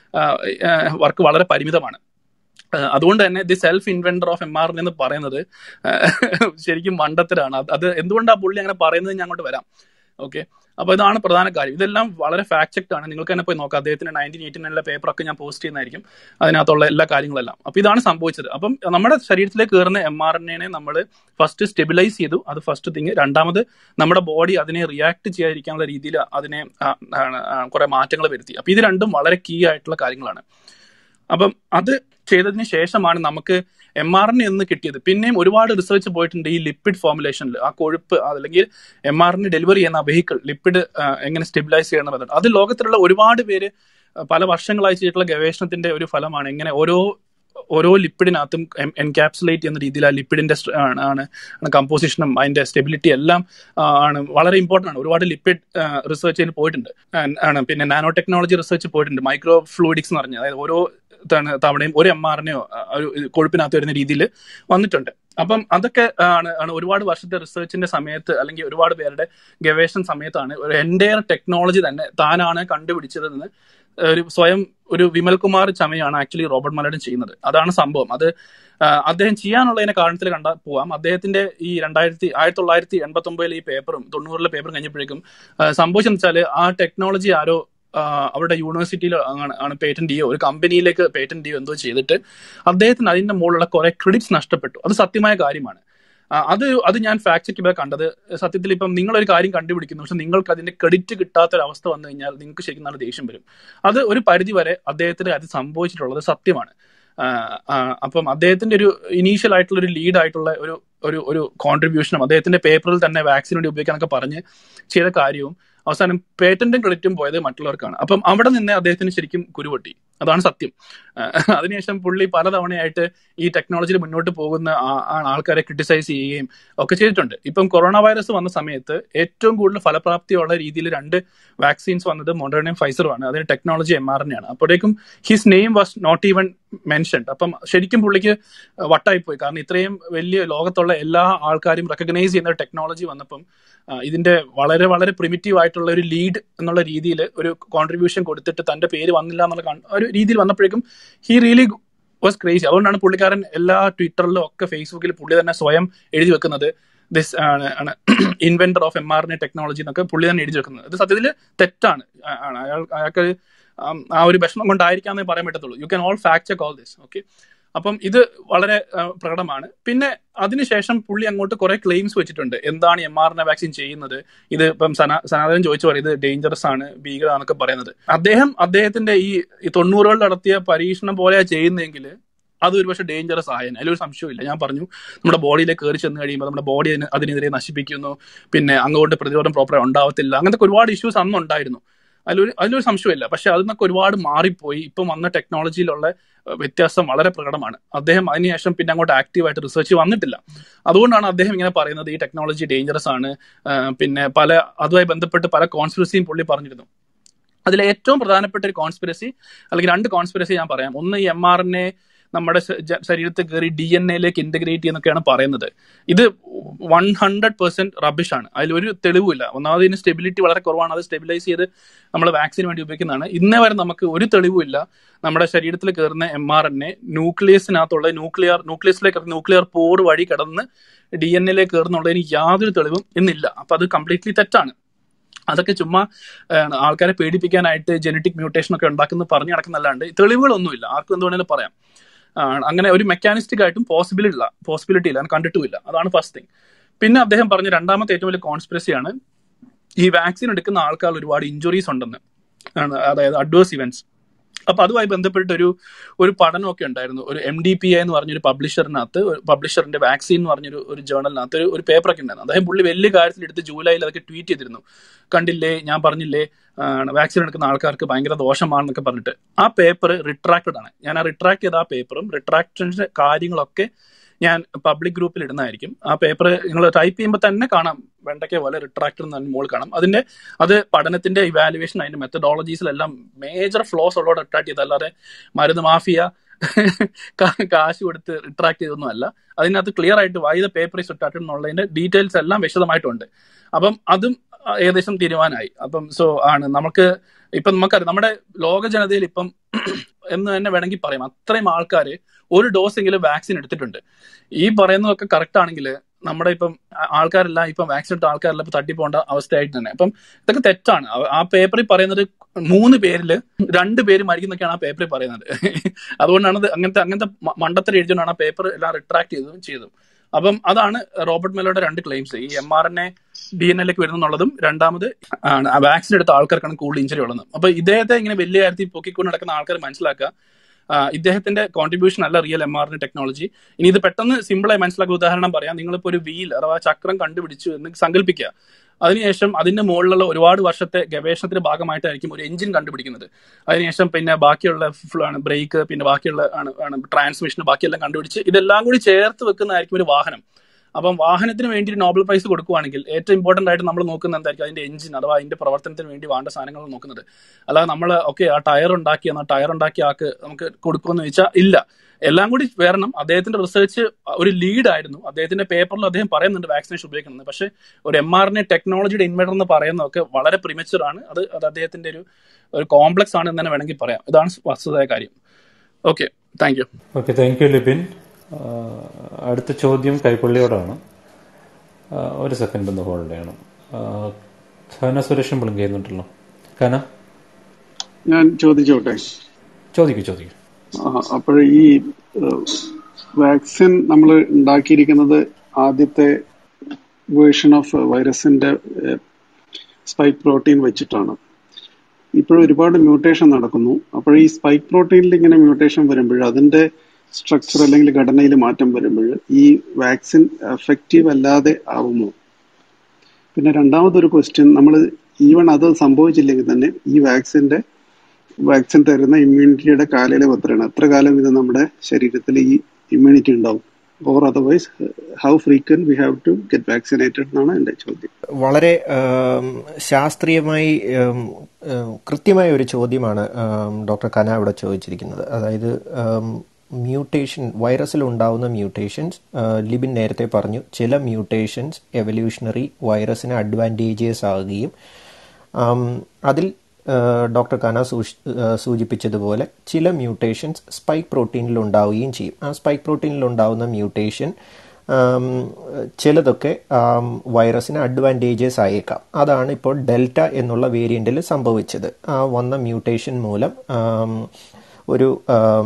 വർക്ക് വളരെ പരിമിതമാണ് ആ, അതുകൊണ്ട് തന്നെ the self inventor of M R N എന്ന് പറയുന്നത് ആ, ശരിക്കും മണ്ടത്തരാണ് അത് അത് എന്തുകൊണ്ടാണ് പുള്ളി അങ്ങനെ പറയുന്നത് ഞാൻ അങ്ങോട്ട് വരാം ഓക്കെ അപ്പൊ ഇതാണ് പ്രധാന കാര്യം ഇതെല്ലാം വളരെ ഫാക്ട് ചെക്ട് ആണ് നിങ്ങൾക്ക് തന്നെ പോയി നോക്കാം അദ്ദേഹത്തിന്റെ നയൻറ്റീൻ എയ്റ്റി നയനിലെ പേപ്പറൊക്കെ ഞാൻ പോസ്റ്റ് ചെയ്യുന്നതായിരിക്കും അതിനകത്തുള്ള എല്ലാ കാര്യങ്ങളെല്ലാം അപ്പൊ ഇതാണ് സംഭവിച്ചത് അപ്പം നമ്മുടെ ശരീരത്തിലേക്ക് കയറുന്ന എം ആർ എൻ എനെ നമ്മൾ ഫസ്റ്റ് സ്റ്റെബിലൈസ് ചെയ്തു അത് ഫസ്റ്റ് തിങ് രണ്ടാമത് നമ്മുടെ ബോഡി അതിനെ റിയാക്ട് ചെയ്യാതിരിക്കാനുള്ള രീതിയിൽ അതിനെ കുറെ മാറ്റങ്ങൾ വരുത്തി അപ്പൊ ഇത് രണ്ടും വളരെ കീ ആയിട്ടുള്ള കാര്യങ്ങളാണ് അപ്പം അത് ചെയ്തതിന് ശേഷമാണ് നമുക്ക് എം ആർ എൻ എന്ന് കിട്ടിയത് പിന്നെയും ഒരുപാട് റിസർച്ച് പോയിട്ടുണ്ട് ഈ ലിപ്പിഡ് ഫോർമുലേഷനിൽ ആ കൊഴുപ്പ് അല്ലെങ്കിൽ എം ആർ എൻ ഡെലിവറി ചെയ്യുന്ന ആ ലിപ്പിഡ് എങ്ങനെ സ്റ്റെബിലൈസ് ചെയ്യണം എന്നുള്ളത് അത് ലോകത്തിലുള്ള ഒരുപാട് പേര് ആ, പല വർഷങ്ങളായി ചെയ്തിട്ടുള്ള ഗവേഷണത്തിന്റെ ഒരു ഫലമാണ് എങ്ങനെ ഓരോ ഓരോ ലിപ്പിഡിനകത്തും എൻകാപ്സുലേറ്റ് ചെയ്യുന്ന രീതിയിൽ ആ ലിപ്പിഡിന്റെ സ്റ്റ- ആണ് ആണ് കമ്പോസിഷനും അതിന്റെ സ്റ്റെബിലിറ്റി എല്ലാം ആ, ആണ് വളരെ ഇമ്പോർട്ടൻ്റ് ആണ് ഒരുപാട് ലിപ്പിഡ് റിസർച്ചിൽ പോയിട്ടുണ്ട് ആ, ആണ് പിന്നെ നാനോ ടെക്നോളജി റിസർച്ച് പോയിട്ടുണ്ട് മൈക്രോ ഫ്ലൂയിഡിക്സ് എന്ന് പറഞ്ഞാൽ അതായത് ഓരോ തവണ- തവണയും ഒരു എം ആറിനെയോ ഒരു കൊഴുപ്പിനകത്ത് വരുന്ന രീതിയിൽ വന്നിട്ടുണ്ട് അപ്പം അതൊക്കെ ആണ് ആണ് ഒരുപാട് വർഷത്തെ റിസർച്ചിന്റെ സമയത്ത് അല്ലെങ്കിൽ ഒരുപാട് പേരുടെ ഗവേഷണ സമയത്താണ് ഒരു എൻറ്റയർ ടെക്നോളജി തന്നെ താനാണ് കണ്ടുപിടിച്ചതെന്ന് ഒരു സ്വയം ഒരു വിമൽ കുമാർ ചമയാണ് ആക്ച്വലി റോബർട്ട് മലഡൻ ചെയ്യുന്നത് അതാണ് സംഭവം അത് ആ, അദ്ദേഹം ചെയ്യാനുള്ളതിനെ കാരണത്തിൽ കണ്ട പോവാം അദ്ദേഹത്തിന്റെ ഈ രണ്ടായിരത്തി ആയിരത്തി തൊള്ളായിരത്തി എൺപത്തി ഒമ്പതിലെ ഈ പേപ്പറും തൊണ്ണൂറിലെ പേപ്പറും കഴിഞ്ഞപ്പോഴേക്കും ആ, സംഭവിച്ചെന്ന് വെച്ചാൽ ആ ടെക്നോളജി ആരോ ആ, അവരുടെ യൂണിവേഴ്സിറ്റിയിൽ ആണ് ആണ് പേറ്റന്റ് ചെയ്യോ ഒരു കമ്പനിയിലേക്ക് പേറ്റന്റ് ചെയ്യോ എന്തോ ചെയ്തിട്ട് അദ്ദേഹത്തിന് അതിന്റെ മുകളിലുള്ള കുറെ ക്രെഡിറ്റ്സ് നഷ്ടപ്പെട്ടു അത് സത്യമായ കാര്യമാണ് ആ, അത് അത് ഞാൻ ഫാക്ട് ചെക്ക് ചെയ്താൽ കണ്ടത് സത്യത്തിൽ ഇപ്പം നിങ്ങളൊരു കാര്യം കണ്ടുപിടിക്കുന്നു പക്ഷെ നിങ്ങൾക്ക് അതിന്റെ ക്രെഡിറ്റ് കിട്ടാത്ത ഒരു അവസ്ഥ വന്നു കഴിഞ്ഞാൽ നിങ്ങൾക്ക് ശരിക്കും നല്ല ദേഷ്യം വരും അത് ഒരു പരിധി വരെ അദ്ദേഹത്തിന് അത് സംഭവിച്ചിട്ടുള്ളത് സത്യമാണ് ആ, ആ, അപ്പം അദ്ദേഹത്തിന്റെ ഒരു ഇനീഷ്യൽ ആയിട്ടുള്ള ഒരു ലീഡ് ആയിട്ടുള്ള ഒരു ഒരു ഒരു കോൺട്രിബ്യൂഷനും അദ്ദേഹത്തിന്റെ പേപ്പറിൽ തന്നെ വാക്സിൻ വേണ്ടി ഉപയോഗിക്കാനൊക്കെ പറഞ്ഞ് ചെയ്ത കാര്യവും അവസാനം പേറ്റന്റും ക്രെഡിറ്റും പോയത് മറ്റുള്ളവർക്കാണ് അപ്പം അവിടെ നിന്ന് അദ്ദേഹത്തിന് ശരിക്കും കുരുപൊട്ടി അതാണ് സത്യം ആ, അതിനുശേഷം പുള്ളി പലതവണയായിട്ട് ഈ ടെക്നോളജിയിൽ മുന്നോട്ട് പോകുന്ന ആ- ആ ആൾക്കാരെ ക്രിട്ടിസൈസ് ചെയ്യുകയും ഒക്കെ ചെയ്തിട്ടുണ്ട് ഇപ്പം കൊറോണ വൈറസ് വന്ന സമയത്ത് ഏറ്റവും കൂടുതൽ ഫലപ്രാപ്തിയുള്ള രീതിയിൽ രണ്ട് വാക്സിൻസ് വന്നത് മൊഡേണയും ഫൈസറുമാണ് അതിന് ടെക്നോളജി എം ആർ എൻ ആണ് അപ്പോഴേക്കും his name was not even mentioned അപ്പം ശരിക്കും പുള്ളിക്ക് വട്ടായിപ്പോയി കാരണം ഇത്രയും വലിയ ലോകത്തുള്ള എല്ലാ ആൾക്കാരും റെക്കഗ്നൈസ് ചെയ്യുന്ന ടെക്നോളജി വന്നപ്പം ആ, ഇതിന്റെ വളരെ വളരെ പ്രിമിറ്റീവ് ആയിട്ടുള്ള ഒരു ലീഡ് എന്നുള്ള രീതിയിൽ ഒരു കോൺട്രിബ്യൂഷൻ കൊടുത്തിട്ട് തന്റെ പേര് വന്നില്ല എന്നുള്ള കൺ- ഒരു രീതിയിൽ വന്നപ്പോഴേക്കും ഹി റിയലി വാസ് ക്രേസി അതുകൊണ്ടാണ് പുള്ളിക്കാരൻ എല്ലാ ട്വിറ്ററിലും ഒക്കെ ഫേസ്ബുക്കിൽ പുള്ളി തന്നെ സ്വയം എഴുതി വെക്കുന്നത് ദിസ് ആണ് ആണ് inventor of M R N technology എന്നൊക്കെ പുള്ളി തന്നെ എഴുതി വെക്കുന്നത് ഇത് സത്യത്തിൽ തെറ്റാണ് ആ- ആണ്. അയാൾ അയാൾക്ക് ആം, ആ ഒരു വിഷമം കൊണ്ടായിരിക്കാന്നേ പറയാൻ പറ്റത്തുള്ളൂ you can all fact check all this okay അപ്പം ഇത് വളരെ ആ, പ്രകടമാണ് പിന്നെ അതിനുശേഷം പുള്ളി അങ്ങോട്ട് കുറെ ക്ലെയിംസ് വെച്ചിട്ടുണ്ട് എന്താണ് M R N A vaccine ചെയ്യുന്നത് ഇത് ഇപ്പം സനാ സനാതൻ ചോദിച്ചു പറയും ഇത് ഡേഞ്ചറസ് ആണ് ഭീകരമാണെന്നൊക്കെ പറയുന്നത് അദ്ദേഹം അദ്ദേഹത്തിന്റെ ഈ ഈ തൊണ്ണൂറുകളിൽ നടത്തിയ പരീക്ഷണം പോലെയാ ചെയ്യുന്നതെങ്കിൽ അത് ഒരുപക്ഷെ ഡേഞ്ചറസ് ആയതിന് അതിലൊരു സംശയമില്ല ഞാൻ പറഞ്ഞു നമ്മുടെ ബോഡിയിലേക്ക് കയറി ചെന്ന് കഴിയുമ്പോൾ നമ്മുടെ ബോഡി അതിന് അതിനെതിരെ നശിപ്പിക്കുന്നു പിന്നെ അങ്ങോട്ട് പ്രതിരോധം പ്രോപ്പറായി ഉണ്ടാവത്തില്ല അങ്ങനത്തെ ഒരുപാട് ഇഷ്യൂസ് അന്ന് ഉണ്ടായിരുന്നു അതിലൊരു അതിലൊരു സംശയമില്ല പക്ഷെ അതിൽ നിന്നൊക്കെ ഒരുപാട് മാറിപ്പോയി ഇപ്പം വന്ന ടെക്നോളജിയിലുള്ള ഏഹ്, വ്യത്യാസം വളരെ പ്രകടമാണ് അദ്ദേഹം അതിനുശേഷം പിന്നെ അങ്ങോട്ട് ആക്റ്റീവായിട്ട് റിസർച്ച് വന്നിട്ടില്ല അതുകൊണ്ടാണ് അദ്ദേഹം ഇങ്ങനെ പറയുന്നത് ഈ ടെക്നോളജി ഡേഞ്ചറസ് ആണ് ഏഹ്, പിന്നെ പല അതുമായി ബന്ധപ്പെട്ട് പല കോൺസ്പിറസിയും പുള്ളി പറഞ്ഞിരുന്നു അതിലെ ഏറ്റവും പ്രധാനപ്പെട്ട ഒരു കോൺസ്പിറസി അല്ലെങ്കിൽ രണ്ട് കോൺസ്പിറസി ഞാൻ പറയാം ഒന്ന് ഈ എം ആർ എൻ എ നമ്മുടെ ശ- ജ- ശരീരത്തിൽ കയറി ഡി എൻ എയിലേക്ക് ഇന്റഗ്രേറ്റ് ചെയ്യുന്നൊക്കെയാണ് പറയുന്നത് ഇത് വൺ ഹൺഡ്രഡ് പെർസെന്റ് റബിഷ് ആണ് അതിലൊരു തെളിവില്ല ഒന്നാമത് ഇതിന് സ്റ്റെബിലിറ്റി വളരെ കുറവാണ് അത് സ്റ്റെബിലൈസ് ചെയ്ത് നമ്മൾ വാക്സിന് വേണ്ടി ഉപയോഗിക്കുന്നതാണ് ഇന്നേ വരെ നമുക്ക് ഒരു തെളിവുമില്ല നമ്മുടെ ശരീരത്തിൽ കയറുന്ന എം ആർ എൻ എ ന്യൂക്ലിയസിനകത്തുള്ള ന്യൂക്ലിയർ ന്യൂക്ലിയസിലേക്ക് ന്യൂക്ലിയർ പോർ വഴി കടന്ന് ഡി എൻ എയിലേക്ക് കയറുന്നുള്ളതിന് യാതൊരു തെളിവും ഇന്നില്ല അപ്പൊ അത് കംപ്ലീറ്റ്ലി തെറ്റാണ് അതൊക്കെ ചുമ്മാ ആണ്, ആൾക്കാരെ പേടിപ്പിക്കാനായിട്ട് ജനറ്റിക് മ്യൂട്ടേഷൻ ഒക്കെ ഉണ്ടാക്കുന്ന പറഞ്ഞു നടക്കുന്നല്ലാണ്ട് തെളിവുകളൊന്നുമില്ല ആർക്കും എന്ത് വേണേലും പറയാം ആ, അങ്ങനെ ഒരു മെക്കാനിസ്റ്റിക് ആയിട്ടും പോസിബിലിറ്റി ഇല്ല പോസിബിലിറ്റി ഇല്ല ഞാൻ കണ്ടിട്ടുമില്ല അതാണ് ഫസ്റ്റ് തിങ് പിന്നെ അദ്ദേഹം പറഞ്ഞ രണ്ടാമത്തെ ഏറ്റവും വലിയ കോൺസ്പിറസിയാണ് ഈ വാക്സിൻ എടുക്കുന്ന ആൾക്കാർ ഒരുപാട് ഇഞ്ചുറീസ് ഉണ്ടെന്ന് ആണ് അതായത് അഡ്വേഴ്സ് ഇവന്റ്സ് അപ്പൊ അതുമായി ബന്ധപ്പെട്ട് ഒരു ഒരു പഠനമൊക്കെ ഉണ്ടായിരുന്നു ഒരു എം ഡി പി എ എന്ന് പറഞ്ഞൊരു പബ്ലിഷറിനകത്ത് പബ്ലിഷറിന്റെ വാക്സിൻ എന്ന് പറഞ്ഞൊരു ഒരു ജേർണലിനകത്ത് ഒരു ഒരു പേപ്പറൊക്കെ ഉണ്ടായിരുന്നു അദ്ദേഹം പുള്ളി വലിയ കാര്യത്തിൽ എടുത്ത് ജൂലൈയിൽ അതൊക്കെ ട്വീറ്റ് ചെയ്തിരുന്നു കണ്ടില്ലേ ഞാൻ പറഞ്ഞില്ലേ വാക്സിൻ എടുക്കുന്ന ആൾക്കാർക്ക് ഭയങ്കര ദോഷമാണെന്നൊക്കെ പറഞ്ഞിട്ട് ആ പേപ്പർ റിട്രാക്റ്റഡ് ആണ് ഞാൻ ആ റിട്രാക്ട് ചെയ്ത ആ പേപ്പറും റിട്രാക്ഷൻസിന്റെ കാര്യങ്ങളൊക്കെ ഞാൻ പബ്ലിക് ഗ്രൂപ്പിൽ ഇടുന്നതായിരിക്കും ആ പേപ്പർ നിങ്ങൾ ടൈപ്പ് ചെയ്യുമ്പോൾ തന്നെ കാണാം വെണ്ടയ്ക്ക പോലെ റിട്രാക്ടർ എന്ന് മുകളിൽ കാണാം അതിന്റെ അത് പഠനത്തിന്റെ ഇവാലുവേഷൻ അതിന്റെ മെത്തഡോളജീസിലെല്ലാം മേജർ ഫ്ലോസ് ഉള്ളതോടെ റിട്രാക്ട് ചെയ്ത് അല്ലാതെ മരുന്ന് മാഫിയ കാ- കാശ് കൊടുത്ത് റിട്രാക്ട് ചെയ്തൊന്നും അല്ല അതിനകത്ത് ക്ലിയർ ആയിട്ട് why the paper is retracted എന്നുള്ളതിന്റെ ഡീറ്റെയിൽസ് എല്ലാം വിശദമായിട്ടുണ്ട് അപ്പം അതും ആ, ഏകദേശം തീരുമാനമായി അപ്പം സോ ആണ് നമുക്ക് ഇപ്പം നമുക്കറിയാം നമ്മുടെ ലോക ജനതയിൽ ഇപ്പം എന്ന് തന്നെ വേണമെങ്കിൽ പറയാം അത്രയും ആൾക്കാര് ഒരു ഡോസ് എങ്കിലും വാക്സിൻ എടുത്തിട്ടുണ്ട് ഈ പറയുന്നതൊക്കെ കറക്റ്റ് ആണെങ്കിൽ നമ്മുടെ ഇപ്പം ആ- ആൾക്കാരെല്ലാം ഇപ്പം വാക്സിൻ എടുത്ത ആൾക്കാരെല്ലാം ഇപ്പൊ തട്ടിപ്പോണ്ട അവസ്ഥയായിട്ട് തന്നെ അപ്പം ഇതൊക്കെ തെറ്റാണ് ആ- ആ പേപ്പറിൽ പറയുന്നത് മൂന്ന് പേരില് രണ്ട് പേര് മരിക്കുന്നൊക്കെയാണ് ആ പേപ്പറിൽ പറയുന്നത് അതുകൊണ്ടാണ് ഇത് അങ്ങനത്തെ അങ്ങനത്തെ മ- മണ്ടത്തരം എഴുതിയോണ്ടാണ് ആ പേപ്പർ എല്ലാം റിട്രാക്ട് ചെയ്തതും ചെയ്തതും അപ്പം അതാണ് റോബർട്ട് മെലോയുടെ രണ്ട് ക്ലെയിംസ് ഈ M R N A D N എല്ലേക്ക് വരുന്നുള്ളതും രണ്ടാമത് ആണ് ആ വാക്സിൻ എടുത്ത ആൾക്കാർക്കാണ് കൂടുതൽ ഇഞ്ചറി ഉള്ളത് അപ്പൊ ഇദ്ദേഹത്തെ ഇങ്ങനെ വലിയ കാര്യത്തിൽ പൊക്കിക്കൊണ്ട് നടക്കുന്ന ആൾക്കാർ മനസ്സിലാക്കുക ആ, ഇദ്ദേഹത്തിന്റെ കോൺട്രിബ്യൂഷൻ അല്ല real M R N technology ഇനി ഇത് പെട്ടെന്ന് സിമ്പിളായി മനസ്സിലാക്കുക ഉദാഹരണം പറയാം നിങ്ങളിപ്പോ ഒരു വീൽ അഥവാ ചക്രം കണ്ടുപിടിച്ചു എന്ന് സങ്കല്പിക്കുക അതിനുശേഷം അതിന്റെ മുകളിലുള്ള ഒരുപാട് വർഷത്തെ ഗവേഷണത്തിന്റെ ഭാഗമായിട്ടായിരിക്കും ഒരു എഞ്ചിൻ കണ്ടുപിടിക്കുന്നത് അതിനുശേഷം പിന്നെ ബാക്കിയുള്ള ഫ്ല- ആണ് ബ്രേക്ക് പിന്നെ ബാക്കിയുള്ള ആണ് ആണ് ട്രാൻസ്മിഷൻ ബാക്കിയെല്ലാം കണ്ടുപിടിച്ച് ഇതെല്ലാം കൂടി ചേർത്ത് വെക്കുന്നതായിരിക്കും ഒരു വാഹനം അപ്പം വാഹനത്തിന് വേണ്ടി ഒരു നോബൽ പ്രൈസ് കൊടുക്കുവാണെങ്കിൽ ഏറ്റവും ഇമ്പോർട്ടന്റ് ആയിട്ട് നമ്മൾ നോക്കുന്നത് എന്തായിരിക്കും അതിന്റെ എഞ്ചിൻ അഥവാ അതിന്റെ പ്രവർത്തനത്തിന് വേണ്ടി വേണ്ട സാധനങ്ങൾ നോക്കുന്നത് അല്ലാതെ നമ്മൾ ഓക്കെ ആ ടയർ ഉണ്ടാക്കി എന്നാൽ ടയർ ഉണ്ടാക്കിയ ആൾക്ക് നമുക്ക് കൊടുക്കുമെന്ന് ചോദിച്ചാൽ ഇല്ല എല്ലാം കൂടി വരണം അദ്ദേഹത്തിന്റെ റിസർച്ച് ഒരു ലീഡ് ആയിരുന്നു അദ്ദേഹത്തിന്റെ പേപ്പറിൽ അദ്ദേഹം പറയുന്നുണ്ട് വാക്സിനേഷൻ ഉപയോഗിക്കുന്നത് പക്ഷെ ഒരു എം ആർ എൻ എ ടെക്നോളജിയുടെ ഇൻവെർട്ടർ എന്ന് പറയുന്നതൊക്കെ വളരെ പ്രിമച്ചുർ ആണ് അത് അത് അദ്ദേഹത്തിന്റെ ഒരു ഒരു കോംപ്ലക്സ് ആണ് എന്ന് തന്നെ വേണമെങ്കിൽ പറയാം ഇതാണ് വസ്തുതായ കാര്യം okay thank you okay thank you Lipin ആ, അടുത്ത ചോദ്യം കൈപ്പള്ളിയോടാണ് ആ, ഒരു സെക്കൻഡ് ഒന്ന് ഹോൾഡ് ചെയ്യണം ആ, ഖന സുരേഷൻ ബ്ലിങ്ക് ചെയ്യുന്നുണ്ടല്ലോ ഖന ഞാൻ ചോദിച്ചോട്ടെ ചോദിക്കൂ ചോദിക്കൂ അപ്പോൾ ഈ വാക്സിൻ നമ്മൾ ഉണ്ടാക്കിയിരിക്കുന്നത് ആദ്യത്തെ വേർഷൻ ഓഫ് വൈറസിന്റെ സ്പൈക്ക് പ്രോട്ടീൻ വെച്ചിട്ടാണ് ഇപ്പോൾ ഒരുപാട് മ്യൂട്ടേഷൻ നടക്കുന്നു അപ്പോൾ ഈ സ്പൈക്ക് പ്രോട്ടീനിൽ ഇങ്ങനെ മ്യൂട്ടേഷൻ വരുമ്പോൾ അതിന്റെ സ്ട്രക്ചർ അല്ലെങ്കിൽ ഘടനയിൽ മാറ്റം വരുമ്പോൾ ഈ വാക്സിൻ എഫക്റ്റീവ് അല്ലാതെ ആവുമോ പിന്നെ രണ്ടാമതൊരു ക്വസ്റ്റ്യൻ നമ്മൾ ഈവൺ അത് സംഭവിച്ചില്ലെങ്കിൽ തന്നെ ഈ വാക്സിന്റെ വാക്സിൻ തരുന്ന ഇമ്മ്യൂണിറ്റിയുടെ കാലയളവ് എത്രയാണ് എത്ര കാലം ഇത് നമ്മുടെ ശരീരത്തിൽ ഈ ഇമ്മ്യൂണിറ്റി ഉണ്ടാവും or otherwise how frequent we have to get vaccinated എന്നാണ് എൻ്റെ ചോദ്യം വളരെ ആം, ശാസ്ത്രീയമായി ആം, ആം, കൃത്യമായ ഒരു ചോദ്യമാണ് ആം, ഡോക്ടർ കന ഇവിടെ ചോദിച്ചിരിക്കുന്നത് അതായത് മ്യൂട്ടേഷൻ വൈറസിൽ ഉണ്ടാവുന്ന മ്യൂട്ടേഷൻസ് ലിബിൻ നേരത്തെ പറഞ്ഞു ചില മ്യൂട്ടേഷൻസ് എവല്യൂഷണറി വൈറസിന് അഡ്വാൻറ്റേജിയസ് ആകുകയും ആം, അതിൽ ആ, ഡോക്ടർ കന സൂഷ്- ആ, സൂചിപ്പിച്ചതുപോലെ ചില മ്യൂട്ടേഷൻസ് സ്പൈക്ക് പ്രോട്ടീനിൽ ഉണ്ടാവുകയും ചെയ്യും ആ സ്പൈക്ക് പ്രോട്ടീനിൽ ഉണ്ടാവുന്ന മ്യൂട്ടേഷൻ ആം, ചിലതൊക്കെ ആം, വൈറസിന് അഡ്വാൻറ്റേജസ് ആയേക്കാം അതാണ് ഇപ്പോൾ ഡെൽറ്റ എന്നുള്ള വേരിയന്റിൽ സംഭവിച്ചത് ആ വന്ന മ്യൂട്ടേഷൻ മൂലം ആം, ഒരു ആം,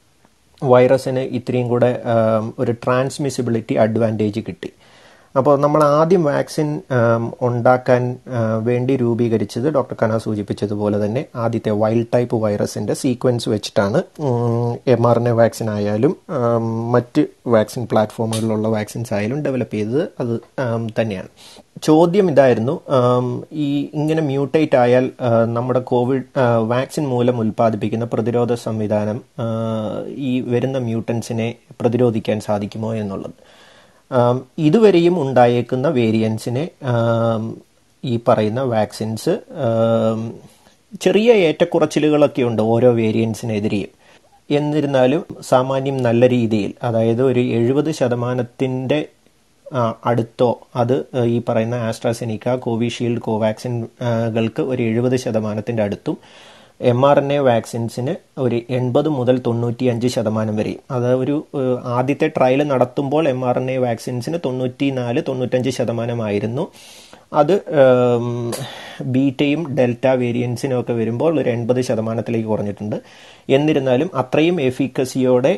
വൈറസിന് ഇത്രയും കൂടെ ആം, ഒരു ട്രാൻസ്മിസിബിലിറ്റി അഡ്വാൻറ്റേജ് കിട്ടി അപ്പോൾ നമ്മൾ ആദ്യം വാക്സിൻ ആം, ഉണ്ടാക്കാൻ ആ, വേണ്ടി രൂപീകരിച്ചത് ഡോക്ടർ കന സൂചിപ്പിച്ചതുപോലെ തന്നെ ആദ്യത്തെ വൈൽഡ് ടൈപ്പ് വൈറസിന്റെ സീക്വൻസ് വെച്ചിട്ടാണ് M R N A vaccine ആയാലും ആം, മറ്റ് വാക്സിൻ പ്ലാറ്റ്ഫോമുകളിലുള്ള വാക്സിൻസ് ആയാലും ഡെവലപ്പ് ചെയ്തത് അത് ആം, തന്നെയാണ് ചോദ്യം ഇതായിരുന്നു ആം, ഈ ഇങ്ങനെ മ്യൂട്ടേറ്റ് ആയാൽ ആ, നമ്മുടെ കോവിഡ് ആ, വാക്സിൻ മൂലം ഉൽപ്പാദിപ്പിക്കുന്ന പ്രതിരോധ സംവിധാനം ആ, ഈ വരുന്ന മ്യൂട്ടൻസിനെ പ്രതിരോധിക്കാൻ സാധിക്കുമോ എന്നുള്ളത് ആം, ഇതുവരെയും ഉണ്ടായേക്കുന്ന വേരിയൻസിനെ ആം, ഈ പറയുന്ന വാക്സിൻസ് ആം, ചെറിയ ഏറ്റക്കുറച്ചിലുകളൊക്കെ ഉണ്ട് ഓരോ വേരിയൻസിനെതിരെയും എന്നിരുന്നാലും സാമാന്യം നല്ല രീതിയിൽ അതായത് ഒരു എഴുപത് ശതമാനത്തിൻ്റെ അടുത്തോ അത് ഈ പറയുന്ന ആസ്ട്രാസെനിക്ക കോവിഷീൽഡ് കോവാക്സിൻകൾക്ക് ഒരു എഴുപത് ശതമാനത്തിൻ്റെ അടുത്തും എം ആർ എൻ എ വാക്സിൻസിന് ഒരു എൺപത് മുതൽ തൊണ്ണൂറ്റി അഞ്ച് ശതമാനം വരെയും അത് ഒരു ഏഹ്, ആദ്യത്തെ ട്രയൽ നടത്തുമ്പോൾ എം ആർ എൻ എ വാക്സിൻസിന് തൊണ്ണൂറ്റി നാല് തൊണ്ണൂറ്റഞ്ച് ശതമാനമായിരുന്നു അത് ഏം, ബീറ്റയും ഡെൽറ്റ വേരിയൻസിനും ഒക്കെ വരുമ്പോൾ ഒരു എൺപത് ശതമാനത്തിലേക്ക് കുറഞ്ഞിട്ടുണ്ട് എന്നിരുന്നാലും അത്രയും എഫിക്കസിയോടെ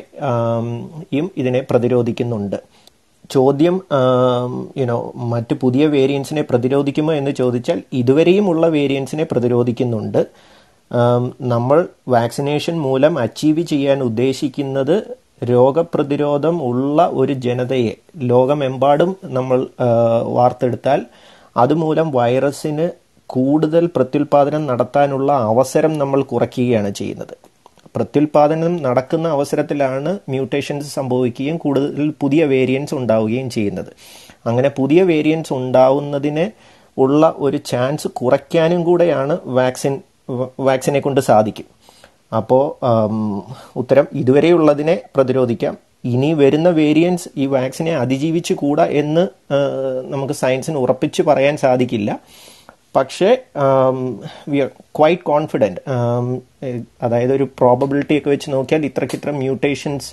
യും ഇതിനെ പ്രതിരോധിക്കുന്നുണ്ട് ചോദ്യം യുനോ മറ്റ് പുതിയ വേരിയൻസിനെ പ്രതിരോധിക്കുമോ എന്ന് ചോദിച്ചാൽ ഇതുവരെയും ഉള്ള വേരിയൻസിനെ പ്രതിരോധിക്കുന്നുണ്ട് ആം, നമ്മൾ വാക്സിനേഷൻ മൂലം അച്ചീവ് ചെയ്യാൻ ഉദ്ദേശിക്കുന്നത് രോഗപ്രതിരോധം ഉള്ള ഒരു ജനതയെ ലോകമെമ്പാടും നമ്മൾ ആ, വാർത്തെടുത്താൽ അതുമൂലം വൈറസിന് കൂടുതൽ പ്രത്യുൽപാദനം നടത്താനുള്ള അവസരം നമ്മൾ കുറയ്ക്കുകയാണ് ചെയ്യുന്നത് പ്രത്യുൽപാദനം നടക്കുന്ന അവസരത്തിലാണ് മ്യൂട്ടേഷൻസ് സംഭവിക്കുകയും കൂടുതൽ പുതിയ വേരിയൻസ് ഉണ്ടാവുകയും ചെയ്യുന്നത് അങ്ങനെ പുതിയ വേരിയൻസ് ഉണ്ടാവുന്നതിന് ഉള്ള ഒരു ചാൻസ് കുറയ്ക്കാനും കൂടെയാണ് വാക്സിൻ വാക്സിനെ കൊണ്ട് സാധിക്കും അപ്പോൾ ഉത്തരം ഇതുവരെയുള്ളതിനെ പ്രതിരോധിക്കാം ഇനി വരുന്ന വേരിയൻസ് ഈ വാക്സിനെ അതിജീവിച്ചു കൂടാ എന്ന് ആ, നമുക്ക് സയൻസിന് ഉറപ്പിച്ച് പറയാൻ സാധിക്കില്ല പക്ഷേ വി ആർ ക്വൈറ്റ് കോൺഫിഡൻറ്റ് അതായത് ഒരു പ്രോബബിലിറ്റി ഒക്കെ വെച്ച് നോക്കിയാൽ ഇത്രക്കിത്ര മ്യൂട്ടേഷൻസ്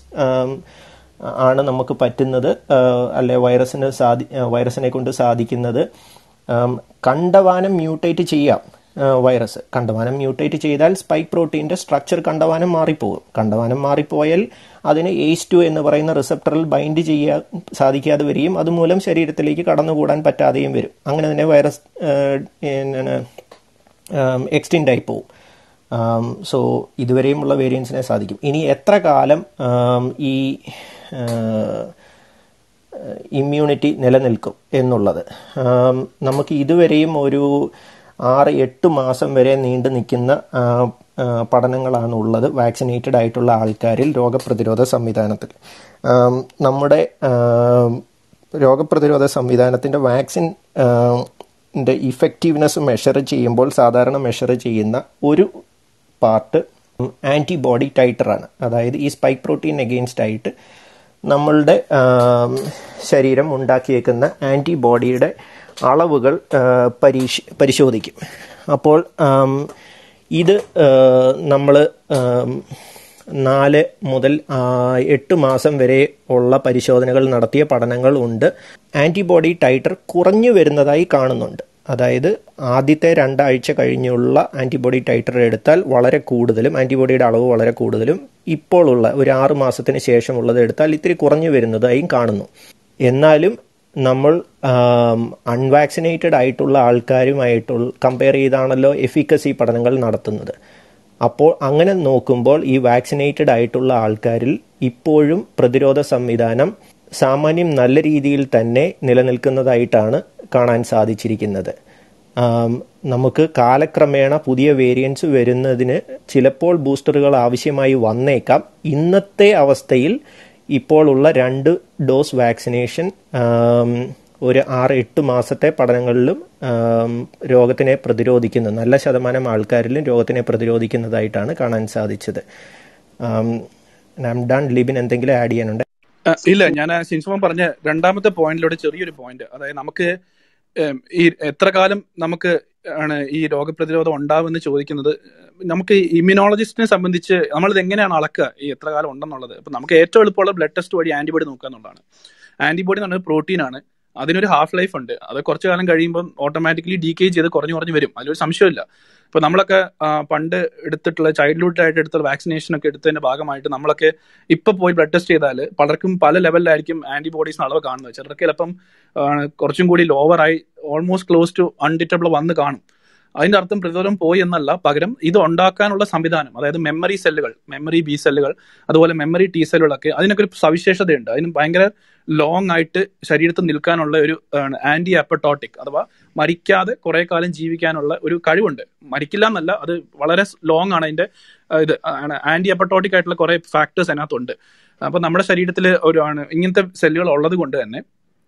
ആണ് നമുക്ക് പറ്റുന്നത് ആ, അല്ലെ വൈറസിന് സാധി ആ, വൈറസിനെ കൊണ്ട് സാധിക്കുന്നത് ആം, കണ്ടവാനം മ്യൂട്ടേറ്റ് ചെയ്യാം ആ, വൈറസ് കണ്ടവാനം മ്യൂട്ടേറ്റ് ചെയ്താൽ സ്പൈക്ക് പ്രോട്ടീൻ്റെ സ്ട്രക്ചർ കണ്ടവാനം മാറിപ്പോകും കണ്ടവാനം മാറിപ്പോയാൽ അതിന് എയ്സ് ടു എന്ന് പറയുന്ന റിസപ്റ്ററിൽ ബൈൻഡ് ചെയ്യാൻ സാധിക്കാതെ വരികയും അതുമൂലം ശരീരത്തിലേക്ക് കടന്നുകൂടാൻ പറ്റാതെയും വരും അങ്ങനെ തന്നെ വൈറസ് എക്സ്റ്റെൻഡ് ആയി പോകും സോ ഇതുവരെയുമുള്ള വേരിയൻസിനെ സാധിക്കും ഇനി എത്ര കാലം ആം, ഈ ഇമ്മ്യൂണിറ്റി നിലനിൽക്കും എന്നുള്ളത് ആം, നമുക്ക് ഇതുവരെയും ഒരു ആറ് എട്ട് മാസം വരെ നീണ്ടു നിൽക്കുന്ന ആ, ആ, പഠനങ്ങളാണ് ഉള്ളത് വാക്സിനേറ്റഡ് ആയിട്ടുള്ള ആൾക്കാരിൽ രോഗപ്രതിരോധ സംവിധാനത്തിൽ ആം, നമ്മുടെ ആം, രോഗപ്രതിരോധ സംവിധാനത്തിൻ്റെ വാക്സിൻ ൻ്റെ ഇഫക്റ്റീവ്നെസ് മെഷർ ചെയ്യുമ്പോൾ സാധാരണ മെഷർ ചെയ്യുന്ന ഒരു പാർട്ട് ആൻറ്റിബോഡി ടൈറ്ററാണ് അതായത് ഈ സ്പൈക്ക് പ്രോട്ടീൻ എഗെയിൻസ്റ്റ് ആയിട്ട് നമ്മളുടെ ആം, ശരീരം ഉണ്ടാക്കിയേക്കുന്ന ആൻറ്റിബോഡിയുടെ അളവുകൾ ആ, പരീക്ഷ പരിശോധിക്കും അപ്പോൾ ആം, ഇത് നമ്മൾ നാല് മുതൽ ആ, എട്ട് മാസം വരെ ഉള്ള പരിശോധനകൾ നടത്തിയ പഠനങ്ങൾ ഉണ്ട് ആൻറ്റിബോഡി ടൈറ്റർ കുറഞ്ഞു വരുന്നതായി കാണുന്നുണ്ട് അതായത് ആദ്യത്തെ രണ്ടാഴ്ച കഴിഞ്ഞുള്ള ആൻറ്റിബോഡി ടൈറ്റർ എടുത്താൽ വളരെ കൂടുതലും ആൻറ്റിബോഡിയുടെ അളവ് വളരെ കൂടുതലും ഇപ്പോഴുള്ള ഒരു ആറ് മാസത്തിന് ശേഷമുള്ളത് എടുത്താൽ ഇത്തിരി കുറഞ്ഞു വരുന്നതായും കാണുന്നു എന്നാലും നമ്മൾ അൺവാക്സിനേറ്റഡ് ആയിട്ടുള്ള ആൾക്കാരുമായിട്ടുള്ള കമ്പയർ ചെയ്താണല്ലോ എഫിക്കസി പഠനങ്ങൾ നടത്തുന്നത് അപ്പോൾ അങ്ങനെ നോക്കുമ്പോൾ ഈ വാക്സിനേറ്റഡ് ആയിട്ടുള്ള ആൾക്കാരിൽ ഇപ്പോഴും പ്രതിരോധ സംവിധാനം സാമാന്യം നല്ല രീതിയിൽ തന്നെ നിലനിൽക്കുന്നതായിട്ടാണ് കാണാൻ സാധിച്ചിരിക്കുന്നത് ആം, നമുക്ക് കാലക്രമേണ പുതിയ വേരിയൻസ് വരുന്നതിന് ചിലപ്പോൾ ബൂസ്റ്ററുകൾ ആവശ്യമായി വന്നേക്കാം ഇന്നത്തെ അവസ്ഥയിൽ ഇപ്പോൾ ഉള്ള രണ്ട് ഡോസ് വാക്സിനേഷൻ ആം, ഒരു ആറ് എട്ട് മാസത്തെ പഠനങ്ങളിലും ആം, രോഗത്തിനെ പ്രതിരോധിക്കുന്നു നല്ല ശതമാനം ആൾക്കാരിലും രോഗത്തിനെ പ്രതിരോധിക്കുന്നതായിട്ടാണ് കാണാൻ സാധിച്ചത് ഡൺ ലിബിൻ എന്തെങ്കിലും ആഡ് ചെയ്യാനുണ്ട് ആ, ഇല്ല ഞാൻ സിൻസുമൻ പറഞ്ഞ രണ്ടാമത്തെ പോയിന്റിലൂടെ ചെറിയൊരു പോയിന്റ് അതായത് നമുക്ക് ഏം, ഈ എത്ര കാലം നമുക്ക് ആണ് ഈ രോഗപ്രതിരോധം ഉണ്ടാവുമെന്ന് ചോദിക്കുന്നത് നമുക്ക് ഇമ്മ്യൂണോളജിസ്റ്റിനെ സംബന്ധിച്ച് നമ്മളിത് എങ്ങനെയാണ് അളക്കുക ഈ എത്ര കാലം ഉണ്ടെന്നുള്ളത് ഇപ്പൊ നമുക്ക് ഏറ്റവും എളുപ്പമുള്ള ബ്ലഡ് ടെസ്റ്റ് വഴി ആന്റിബോഡി നോക്കുക എന്നുള്ളതാണ് ആന്റിബോഡി എന്ന് പറഞ്ഞത് പ്രോട്ടീൻ ആണ് അതിനൊരു ഹാഫ് ലൈഫ് ഉണ്ട് അത് കുറച്ചു കാലം കഴിയുമ്പോൾ ഓട്ടോമാറ്റിക്കലി ഡീകേ ചെയ്ത് കുറഞ്ഞു കുറഞ്ഞു വരും അതിലൊരു സംശയമില്ല ഇപ്പൊ നമ്മളൊക്കെ ആ, പണ്ട് എടുത്തിട്ടുള്ള ചൈൽഡ്ഹുഡ് ആയിട്ട് എടുത്തുള്ള വാക്സിനേഷൻ ഒക്കെ എടുത്തതിന്റെ ഭാഗമായിട്ട് നമ്മളൊക്കെ ഇപ്പൊ പോയി ബ്ലഡ് ടെസ്റ്റ് ചെയ്താൽ പലർക്കും പല ലെവലിലായിരിക്കും ആന്റിബോഡീസ് അളവ് കാണുന്നത് ചിലർക്ക് ചിലപ്പം ആ, കുറച്ചും കൂടി ലോവർ ആയി ഓൾമോസ്റ്റ് ക്ലോസ് ടു അൺഡിറ്റബിൾ വന്ന് കാണും അതിന്റെ അർത്ഥം പ്രതിരോധം പോയി എന്നല്ല പകരം ഇത് ഉണ്ടാക്കാനുള്ള സംവിധാനം അതായത് മെമ്മറി സെല്ലുകൾ മെമ്മറി ബി സെല്ലുകൾ അതുപോലെ മെമ്മറി ടി സെല്ലുകളൊക്കെ അതിനൊക്കെ ഒരു സവിശേഷതയുണ്ട് അതിന് ഭയങ്കര ലോങ് ആയിട്ട് ശരീരത്തിൽ നിൽക്കാനുള്ള ഒരു ആന്റി അപ്പട്ടോട്ടിക് അഥവാ മരിക്കാതെ കുറെ കാലം ജീവിക്കാനുള്ള ഒരു കഴിവുണ്ട് മരിക്കില്ല എന്നല്ല അത് വളരെ ലോങ് ആണ് അതിന്റെ ആ, ഇത് ആന്റി അപ്പട്ടോട്ടിക് ആയിട്ടുള്ള കുറെ ഫാക്ടേഴ്സ് അതിനകത്തുണ്ട് അപ്പൊ നമ്മുടെ ശരീരത്തിൽ ഒരു ആണ് ഇങ്ങനത്തെ സെല്ലുകൾ ഉള്ളത് കൊണ്ട് തന്നെ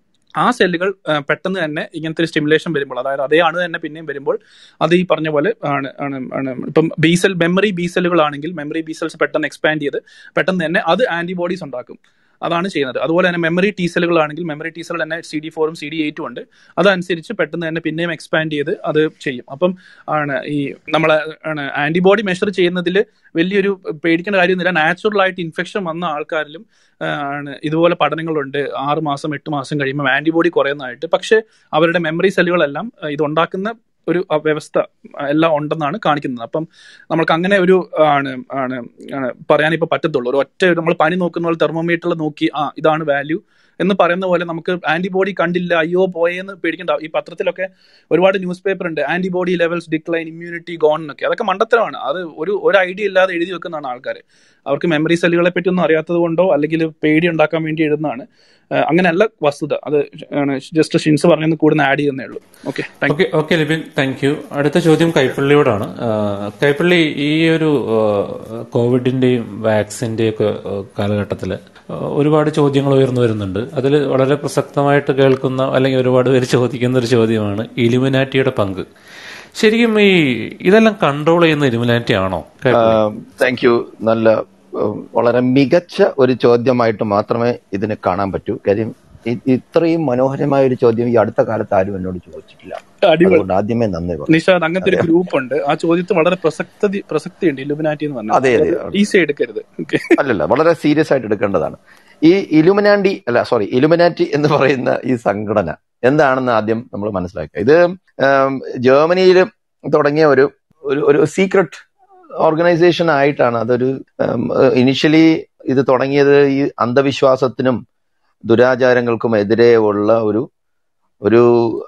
ആ സെല്ലുകൾ ആ, പെട്ടെന്ന് തന്നെ ഇങ്ങനത്തെ ഒരു സ്റ്റിമുലേഷൻ വരുമ്പോൾ അതായത് അതേ അണു തന്നെ പിന്നെയും വരുമ്പോൾ അത് ഈ പറഞ്ഞ പോലെ ആണ് ആണ് ആണ് ഇപ്പം ബി സെൽ മെമ്മറി ബി സെല്ലുകളാണെങ്കിൽ മെമ്മറി ബി സെൽസ് പെട്ടെന്ന് എക്സ്പാൻഡ് ചെയ്ത് പെട്ടെന്ന് തന്നെ അത് ആന്റിബോഡീസ് ഉണ്ടാക്കും അതാണ് ചെയ്യുന്നത് അതുപോലെ തന്നെ മെമ്മറി ടി സെല്ലുകളാണെങ്കിൽ മെമ്മറി ടി സെൽ തന്നെ സി ഡി ഫോറും സി ഡി എയ്റ്റും ഉണ്ട് അതനുസരിച്ച് പെട്ടെന്ന് തന്നെ പിന്നെയും എക്സ്പാൻഡ് ചെയ്ത് അത് ചെയ്യും അപ്പം ആണ് ഈ നമ്മളെ ആണ് ആന്റിബോഡി മെഷർ ചെയ്യുന്നതിൽ വലിയൊരു പേടിക്കേണ്ട കാര്യമൊന്നുമില്ല നാച്ചുറൽ ആയിട്ട് ഇൻഫെക്ഷൻ വന്ന ആൾക്കാരിലും ആ, ആണ് ഇതുപോലെ പഠനങ്ങളുണ്ട് ആറ് മാസം എട്ട് മാസം കഴിയുമ്പോൾ ആന്റിബോഡി കുറയുന്നതായിട്ട് പക്ഷേ അവരുടെ മെമ്മറി സെല്ലുകളെല്ലാം ആ, ഇത് ഉണ്ടാക്കുന്ന ഒരു അ, വ്യവസ്ഥ ആ, എല്ലാം ഉണ്ടെന്നാണ് കാണിക്കുന്നത് അപ്പം നമുക്ക് അങ്ങനെ ഒരു ആണ് ആണ് ആണ് പറയാനിപ്പോൾ പറ്റത്തുള്ളൂ ഒരു ഒറ്റ നമ്മൾ പനി നോക്കുന്ന പോലെ തെർമോമീറ്ററിൽ നോക്കി ആ ഇതാണ് വാല്യൂ എന്ന് പറയുന്ന പോലെ നമുക്ക് ആന്റിബോഡി കണ്ടില്ല അയ്യോ പോയെന്ന് പേടിക്കണ്ട ഈ പത്രത്തിലൊക്കെ ഒരുപാട് ന്യൂസ് പേപ്പർ ഉണ്ട് antibody levels decline immunity gone എന്നൊക്കെ അതൊക്കെ മണ്ടത്തരമാണ് അത് ഒരു ഒരു ഐഡിയ ഇല്ലാതെ എഴുതി വെക്കുന്നതാണ് ആൾക്കാർ അവർക്ക് മെമ്മറി സെല്ലുകളെ പറ്റി ഒന്നും അറിയാത്തത് കൊണ്ടോ അല്ലെങ്കിൽ പേടി ഉണ്ടാക്കാൻ വേണ്ടി എഴുതുന്നതാണ് ആ, അങ്ങനെയല്ല വസ്തുത അത് ജസ്റ്റ് ഷിൻസ് പറഞ്ഞെന്ന് കൂടുതൽ ആഡ് ചെയ്യുന്നേ ഉള്ളൂ okay thank okay okay Libin thank you അടുത്ത ചോദ്യം കൈപ്പള്ളിയോടാണ് ആ, കൈപ്പള്ളി ഈ ഒരു ആ, കോവിഡിന്റെയും വാക്സിന്റെയും ഒക്കെ കാലഘട്ടത്തിൽ ഒരുപാട് ചോദ്യങ്ങൾ ഉയർന്നു വരുന്നുണ്ട് അതിൽ വളരെ പ്രസക്തമായിട്ട് കേൾക്കുന്ന അല്ലെങ്കിൽ ഒരുപാട് പേര് ചോദിക്കുന്ന ഒരു ചോദ്യമാണ് ഇലുമിനാറ്റിയുടെ പങ്ക് ശരിക്കും ഈ ഇതെല്ലാം കൺട്രോൾ ചെയ്യുന്ന ഇലുമിനാറ്റി ആണോ കൈപ്പള്ളി? താങ്ക് യു നല്ല ഉം, വളരെ മികച്ച ഒരു ചോദ്യമായിട്ട് മാത്രമേ ഇതിനെ കാണാൻ പറ്റൂ കാര്യം ഇ- ഇത്രയും മനോഹരമായ ഒരു ചോദ്യം ഈ അടുത്ത കാലത്ത് ആരും എന്നോട് ചോദിച്ചിട്ടില്ല അടിപൊളി അതുകൊണ്ട് ആദ്യമേ നന്ദി പറഞ്ഞു നിഷാദ് അങ്ങനത്തെ ഒരു ഗ്രൂപ്പ് ഉണ്ട് ആ ചോദ്യത്തിൽ വളരെ പ്രസക്തി പ്രസക്തിയുണ്ട് ഇലുമിനാറ്റി എന്ന് അതെ, അതെ. പറഞ്ഞാൽ ഈസി എടുക്കരുത് ഓക്കെ അല്ലല്ല വളരെ സീരിയസ് ആയിട്ട് എടുക്കേണ്ടതാണ് ഈ ഇലുമിനാണ്ടി അല്ല സോറി ഇലുമിനാറ്റി എന്ന് പറയുന്ന ഈ സംഘടന എന്താണെന്ന് ആദ്യം നമ്മൾ മനസ്സിലാക്കുക ഇത് ഉം, ജർമ്മനിയിൽ തുടങ്ങിയ ഒരു ഒരു ഒരു സീക്രട്ട് ഓർഗനൈസേഷൻ ആയിട്ടാണ് അതൊരു ഇനിഷ്യലി ഇത് തുടങ്ങിയത് ഈ അന്ധവിശ്വാസത്തിനും ദുരാചാരങ്ങൾക്കും എതിരെ ഉള്ള ഒരു ഒരു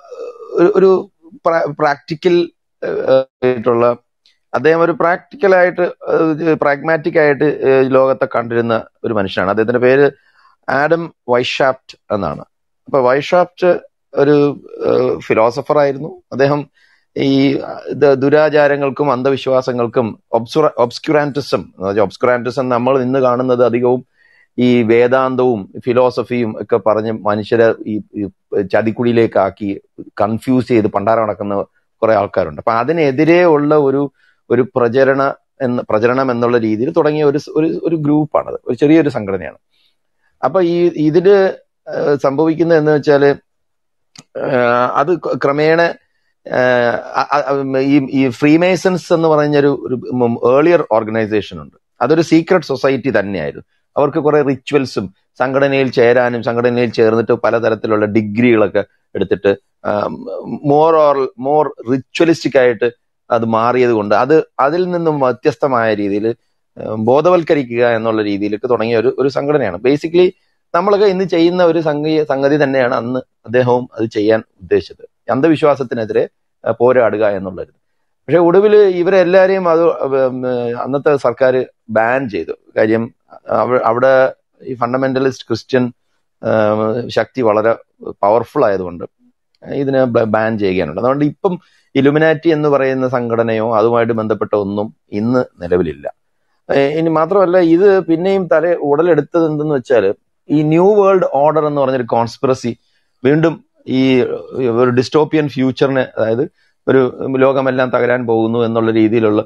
ഒരു- ഒരു പ്രാക്ടിക്കൽ ആയിട്ടുള്ള അദ്ദേഹം ഒരു പ്രാക്ടിക്കൽ ആയിട്ട് പ്രാഗ്മാറ്റിക് ആയിട്ട് ഏഹ് ലോകത്തെ കണ്ടിരുന്ന ഒരു മനുഷ്യനാണ് അദ്ദേഹത്തിന്റെ പേര് ആഡം വൈഷാപ്റ്റ് എന്നാണ് അപ്പൊ വൈഷാപ്റ്റ് ഒരു ഫിലോസഫർ ആയിരുന്നു അദ്ദേഹം ഈ ഇത് ദുരാചാരങ്ങൾക്കും അന്ധവിശ്വാസങ്ങൾക്കും ഒബ്സ്ക്യുറാന്റിസം ഒബ്സ്ക്യുറാന്റിസം നമ്മൾ ഇന്ന് കാണുന്നത് അധികവും ഈ വേദാന്തവും ഫിലോസഫിയും ഒക്കെ പറഞ്ഞ് മനുഷ്യരെ ഈ ഈ ചതിക്കുഴിയിലേക്കാക്കി കൺഫ്യൂസ് ചെയ്ത് പണ്ടാരം നടക്കുന്ന കുറെ ആൾക്കാരുണ്ട് അപ്പൊ അതിനെതിരെ ഉള്ള ഒരു ഒരു പ്രചരണ എന്ന പ്രചരണം എന്നുള്ള രീതിയിൽ തുടങ്ങിയ ഒരു സ്- ഒരു ഒരു ഗ്രൂപ്പാണത് ഒരു ചെറിയൊരു സംഘടനയാണ് അപ്പൊ ഈ ഇതില് ഏഹ് സംഭവിക്കുന്നത് എന്ന് വെച്ചാല് ഏഹ് അത് ക- ക്രമേണ ഏഹ് അ- അ- ഉം ഈ ഈ ഫ്രീമേസൺസ് എന്ന് പറഞ്ഞൊരു ഒരു ഏർലിയർ ഓർഗനൈസേഷൻ ഉണ്ട് അതൊരു സീക്രട്ട് സൊസൈറ്റി തന്നെയായിരുന്നു അവർക്ക് കുറെ റിച്വൽസും സംഘടനയിൽ ചേരാനും സംഘടനയിൽ ചേർന്നിട്ട് പലതരത്തിലുള്ള ഡിഗ്രികളൊക്കെ എടുത്തിട്ട് മോർ ഓർ മോർ റിച്വലിസ്റ്റിക് ആയിട്ട് അത് മാറിയത് കൊണ്ട് അത് അതിൽ നിന്നും വ്യത്യസ്തമായ രീതിയിൽ ബോധവൽക്കരിക്കുക എന്നുള്ള രീതിയിലേക്ക് തുടങ്ങിയ ഒരു ഒരു സംഘടനയാണ് ബേസിക്കലി നമ്മളൊക്കെ ഇന്ന് ചെയ്യുന്ന ഒരു സംഗതി സംഗതി തന്നെയാണ് അന്ന് അദ്ദേഹവും അത് ചെയ്യാൻ ഉദ്ദേശിച്ചത് അന്ധവിശ്വാസത്തിനെതിരെ ആ, പോരാടുക എന്നുള്ളത് പക്ഷെ ഒടുവിൽ ഇവരെല്ലാരെയും അത് ഉം, അന്നത്തെ സർക്കാർ ബാൻ ചെയ്തു കാര്യം അവ- അവിടെ ഈ ഫണ്ടമെന്റലിസ്റ്റ് ക്രിസ്ത്യൻ ആ, ശക്തി വളരെ പവർഫുൾ ആയതുകൊണ്ട് ഇതിനെ ബാൻ ചെയ്യുകയാണുള്ളത് അതുകൊണ്ട് ഇപ്പം ഇലുമിനാറ്റി എന്ന് പറയുന്ന സംഘടനയോ അതുമായിട്ട് ബന്ധപ്പെട്ട ഒന്നും ഇന്ന് നിലവിലില്ല ഏഹ് ഇനി മാത്രമല്ല ഇത് പിന്നെയും തല ഉടലെടുത്തത് എന്തെന്ന് വെച്ചാൽ ഈ ന്യൂ വേൾഡ് ഓർഡർ എന്ന് പറഞ്ഞൊരു കോൺസ്പിറസി വീണ്ടും ഈ ഒരു ഡിസ്റ്റോപ്പിയൻ ഫ്യൂച്ചറിനെ അതായത് ഒരു ലോകമെല്ലാം തകരാൻ പോകുന്നു എന്നുള്ള രീതിയിലുള്ള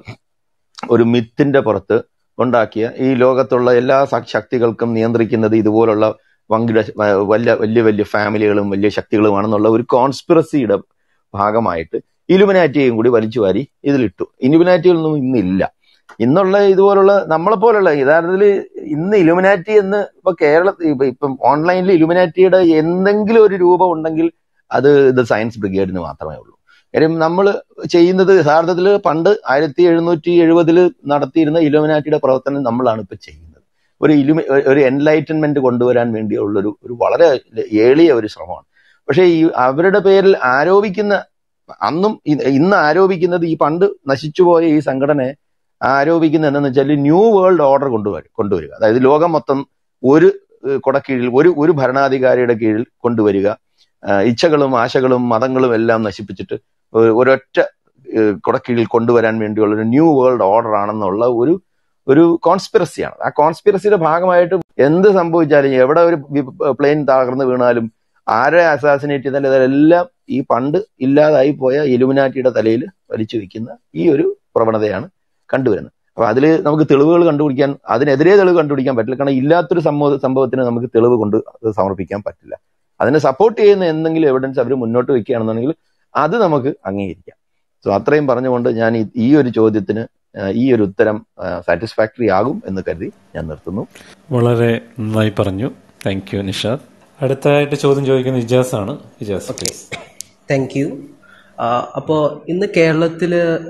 ഒരു മിത്തിന്റെ പുറത്ത് ഉണ്ടാക്കിയ ഈ ലോകത്തുള്ള എല്ലാ സ- ശക്തികൾക്കും നിയന്ത്രിക്കുന്നത് ഇതുപോലുള്ള വൻകിട വലിയ വലിയ വലിയ ഫാമിലികളും വലിയ ശക്തികളുമാണെന്നുള്ള ഒരു കോൺസ്പിറസിയുടെ ഭാഗമായിട്ട് ഇലുമിനാറ്റിയെയും കൂടി വലിച്ചു വാരി ഇതിലിട്ടു ഇലുമിനാറ്റികളൊന്നും ഇന്നില്ല ഇന്നുള്ള ഇതുപോലുള്ള നമ്മളെ പോലുള്ള യഥാർത്ഥത്തിൽ ഇന്ന് ഇലുമിനാറ്റി എന്ന് ഇപ്പൊ കേരളത്തിൽ ഇപ്പൊ ഇപ്പം ഓൺലൈനിൽ ഇലുമിനാറ്റിയുടെ എന്തെങ്കിലും ഒരു രൂപം ഉണ്ടെങ്കിൽ അത് ഇത് സയൻസ് ബ്രിഗേഡിന് മാത്രമേ ഉള്ളൂ കാര്യം നമ്മൾ ചെയ്യുന്നത് യഥാർത്ഥത്തിൽ പണ്ട് ആയിരത്തി എഴുന്നൂറ്റി എഴുപതിൽ നടത്തിയിരുന്ന ഇലുമിനാറ്റിയുടെ പ്രവർത്തനം നമ്മളാണ് ഇപ്പൊ ചെയ്യുന്നത് ഒരു ഇലുമി ഒരു എൻലൈറ്റൻമെന്റ് കൊണ്ടുവരാൻ വേണ്ടിയുള്ള ഒരു ഒരു വളരെ ഏളിയ ഒരു ശ്രമമാണ് പക്ഷേ ഈ അവരുടെ പേരിൽ ആരോപിക്കുന്ന അന്നും ഇ- ഇന്ന് ആരോപിക്കുന്നത് ഈ പണ്ട് നശിച്ചുപോയ ഈ സംഘടനയെ ആരോപിക്കുന്നത് എന്താണെന്ന് വെച്ചാൽ ന്യൂ വേൾഡ് ഓർഡർ കൊണ്ടുവരും കൊണ്ടുവരിക അതായത് ലോകം മൊത്തം ഒരു ഏഹ്, കുടക്കീഴിൽ ഒരു ഒരു ഭരണാധികാരിയുടെ കീഴിൽ കൊണ്ടുവരിക ആഹ്, ഇച്ഛകളും ആശകളും മതങ്ങളും എല്ലാം നശിപ്പിച്ചിട്ട് ഒരു- ഒരൊറ്റ ഏഹ്, കുടക്കീഴിൽ കൊണ്ടുവരാൻ വേണ്ടിയുള്ള ഒരു ന്യൂ വേൾഡ് ഓർഡർ ആണെന്നുള്ള ഒരു ഒരു കോൺസ്പിറസിയാണ് ആ കോൺസ്പിറസിയുടെ ഭാഗമായിട്ട് എന്ത് സംഭവിച്ചാലും എവിടെ ഒരു പ്ലെയിൻ തകർന്നു വീണാലും ആരെ അസാസിനേറ്റ് ചെയ്താലും ഇതെല്ലാം ഈ പണ്ട് ഇല്ലാതായി പോയ ഇലുമിനാറ്റിയുടെ തലയിൽ വലിച്ചു വെക്കുന്ന ഈ ഒരു പ്രവണതയാണ് കണ്ടുവരുന്നത് അപ്പൊ അതിൽ നമുക്ക് തെളിവുകൾ കണ്ടുപിടിക്കാൻ അതിനെതിരെ തെളിവ് കണ്ടുപിടിക്കാൻ പറ്റില്ല കാരണം ഇല്ലാത്തൊരു സംഭവ സംഭവത്തിന് നമുക്ക് തെളിവ് കൊണ്ട് അത് സമർപ്പിക്കാൻ പറ്റില്ല അതിനെ സപ്പോർട്ട് ചെയ്യുന്ന എന്തെങ്കിലും എവിഡൻസ് അവർ മുന്നോട്ട് വെക്കുകയാണെന്നുണ്ടെങ്കിൽ അത് നമുക്ക് അംഗീകരിക്കാം സോ അത്രയും പറഞ്ഞുകൊണ്ട് ഞാൻ ഈ- ഈ ഒരു ചോദ്യത്തിന് ആ, ഈ ഒരു ഉത്തരം സാറ്റിസ്ഫാക്ടറി ആകും എന്ന് കരുതി ഞാൻ നിർത്തുന്നു വളരെ നന്നായി പറഞ്ഞു താങ്ക് യു നിഷാദ് അടുത്തതായിട്ട് ചോദ്യം ചോദിക്കുന്ന ഇജാസ് ആണ് ഇജാസ് please. താങ്ക് യു അപ്പോൾ ഇന്ന് കേരളത്തിൽ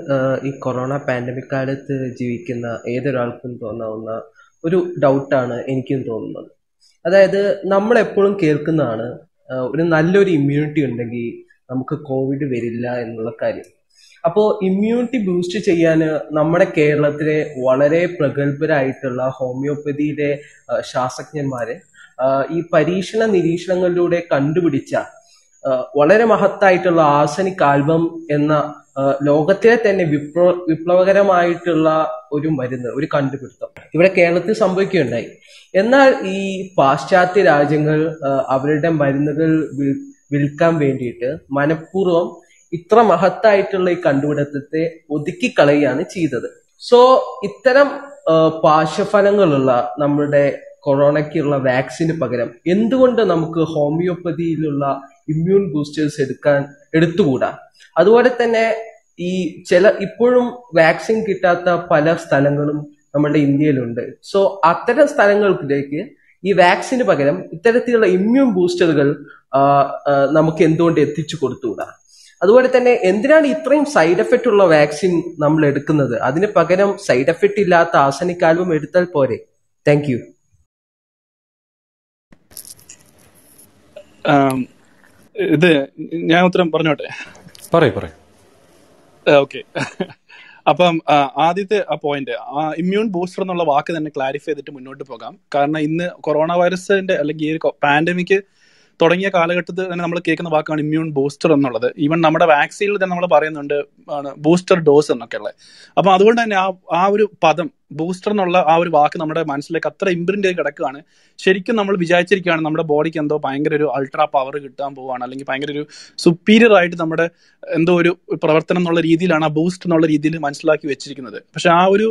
ഈ കൊറോണ പാൻഡമിക് കാലത്ത് ജീവിക്കുന്ന ഏതൊരാൾക്കും തോന്നാവുന്ന ഒരു ഡൗട്ടാണ് എനിക്കും തോന്നുന്നത് അതായത് നമ്മൾ എപ്പോഴും കേൾക്കുന്നതാണ് ആ, ഒരു നല്ലൊരു ഇമ്മ്യൂണിറ്റി ഉണ്ടെങ്കിൽ നമുക്ക് കോവിഡ് വരില്ല എന്നുള്ള കാര്യം അപ്പോൾ ഇമ്മ്യൂണിറ്റി ബൂസ്റ്റ് ചെയ്യാൻ നമ്മുടെ കേരളത്തിലെ വളരെ പ്രഗത്ഭരായിട്ടുള്ള ഹോമിയോപ്പതിയിലെ ആ, ശാസ്ത്രജ്ഞന്മാര് ആ, ഈ പരീക്ഷണ നിരീക്ഷണങ്ങളിലൂടെ കണ്ടുപിടിച്ച ആ, വളരെ മഹത്തായിട്ടുള്ള ആസനിക് ആൽബം എന്ന ആ, ലോകത്തിലെ തന്നെ വിപ്ലവ വിപ്ലവകരമായിട്ടുള്ള ഒരു മരുന്ന് ഒരു കണ്ടുപിടുത്തം ഇവിടെ കേരളത്തിൽ സംഭവിക്കുകയുണ്ടായി എന്നാൽ ഈ പാശ്ചാത്യ രാജ്യങ്ങൾ ആ, അവരുടെ മരുന്നുകൾ വിൽ- വിൽക്കാൻ വേണ്ടിയിട്ട് മനഃപൂർവ്വം ഇത്ര മഹത്തായിട്ടുള്ള ഈ കണ്ടുപിടുത്തത്തെ ഒതുക്കിക്കളയുകയാണ് ചെയ്തത് സോ ഇത്തരം ആ, പാർശ്വഫലങ്ങളുള്ള നമ്മുടെ കൊറോണയ്ക്കുള്ള വാക്സിന് പകരം എന്തുകൊണ്ട് നമുക്ക് ഹോമിയോപ്പതിയിലുള്ള ഇമ്മ്യൂൺ ബൂസ്റ്റേഴ്സ് എടുക്കാൻ എടുത്തുകൂടാ അതുപോലെ തന്നെ ഈ ചില ഇപ്പോഴും വാക്സിൻ കിട്ടാത്ത പല സ്ഥലങ്ങളും നമ്മുടെ ഇന്ത്യയിലുണ്ട് സോ അത്തരം സ്ഥലങ്ങളിലേക്ക് ഈ വാക്സിന് പകരം ഇത്തരത്തിലുള്ള ഇമ്മ്യൂൺ ബൂസ്റ്ററുകൾ ആ, ആ, നമുക്ക് എന്തുകൊണ്ട് എത്തിച്ചു കൊടുത്തുകൂടാ അതുപോലെ തന്നെ എന്തിനാണ് ഇത്രയും സൈഡ് എഫക്റ്റ് ഉള്ള വാക്സിൻ നമ്മൾ എടുക്കുന്നത് അതിന് പകരം സൈഡ് എഫക്റ്റ് ഇല്ലാത്ത ആസനിക് ആൽബം എടുത്താൽ പോരെ താങ്ക് യു ആം, ഇത് ഞാൻ ഉത്തരം പറഞ്ഞോട്ടെ പറയൂ പറയൂ ഓക്കെ അപ്പം ആ, ആദ്യത്തെ ആ പോയിന്റ് ഇമ്മ്യൂൺ ബൂസ്റ്റർ എന്നുള്ള വാക്ക് തന്നെ ക്ലാരിഫൈ ചെയ്തിട്ട് മുന്നോട്ട് പോകാം കാരണം ഇന്ന് കൊറോണ വൈറസിന്റെ അല്ലെങ്കിൽ ഈ പാൻഡമിക് തുടങ്ങിയ കാലഘട്ടത്തിൽ തന്നെ നമ്മൾ കേൾക്കുന്ന വാക്കാണ് ഇമ്മ്യൂൺ ബൂസ്റ്റർ എന്നുള്ളത് ഈവൻ നമ്മുടെ വാക്സിനിൽ തന്നെ നമ്മൾ പറയുന്നുണ്ട് ബൂസ്റ്റർ ഡോസ് എന്നൊക്കെ ഉള്ളത് അപ്പം അതുകൊണ്ട് തന്നെ ആ ആ ഒരു പദം ബൂസ്റ്റർ എന്നുള്ള ആ ഒരു വാക്ക് നമ്മുടെ മനസ്സിലേക്ക് അത്ര ഇമ്പ്രിന്റ് ചെയ്ത് കിടക്കുകയാണ് ശരിക്കും നമ്മൾ വിചാരിച്ചിരിക്കുകയാണ് നമ്മുടെ ബോഡിക്ക് എന്തോ ഭയങ്കര ഒരു അൾട്രാ പവർ കിട്ടാൻ പോവാണ് അല്ലെങ്കിൽ ഭയങ്കര ഒരു സുപ്പീരിയർ ആയിട്ട് നമ്മുടെ എന്തോ ഒരു പ്രവർത്തനം എന്നുള്ള രീതിയിലാണ് ആ ബൂസ്റ്റ് എന്നുള്ള രീതിയിൽ മനസ്സിലാക്കി വെച്ചിരിക്കുന്നത് പക്ഷെ ആ ഒരു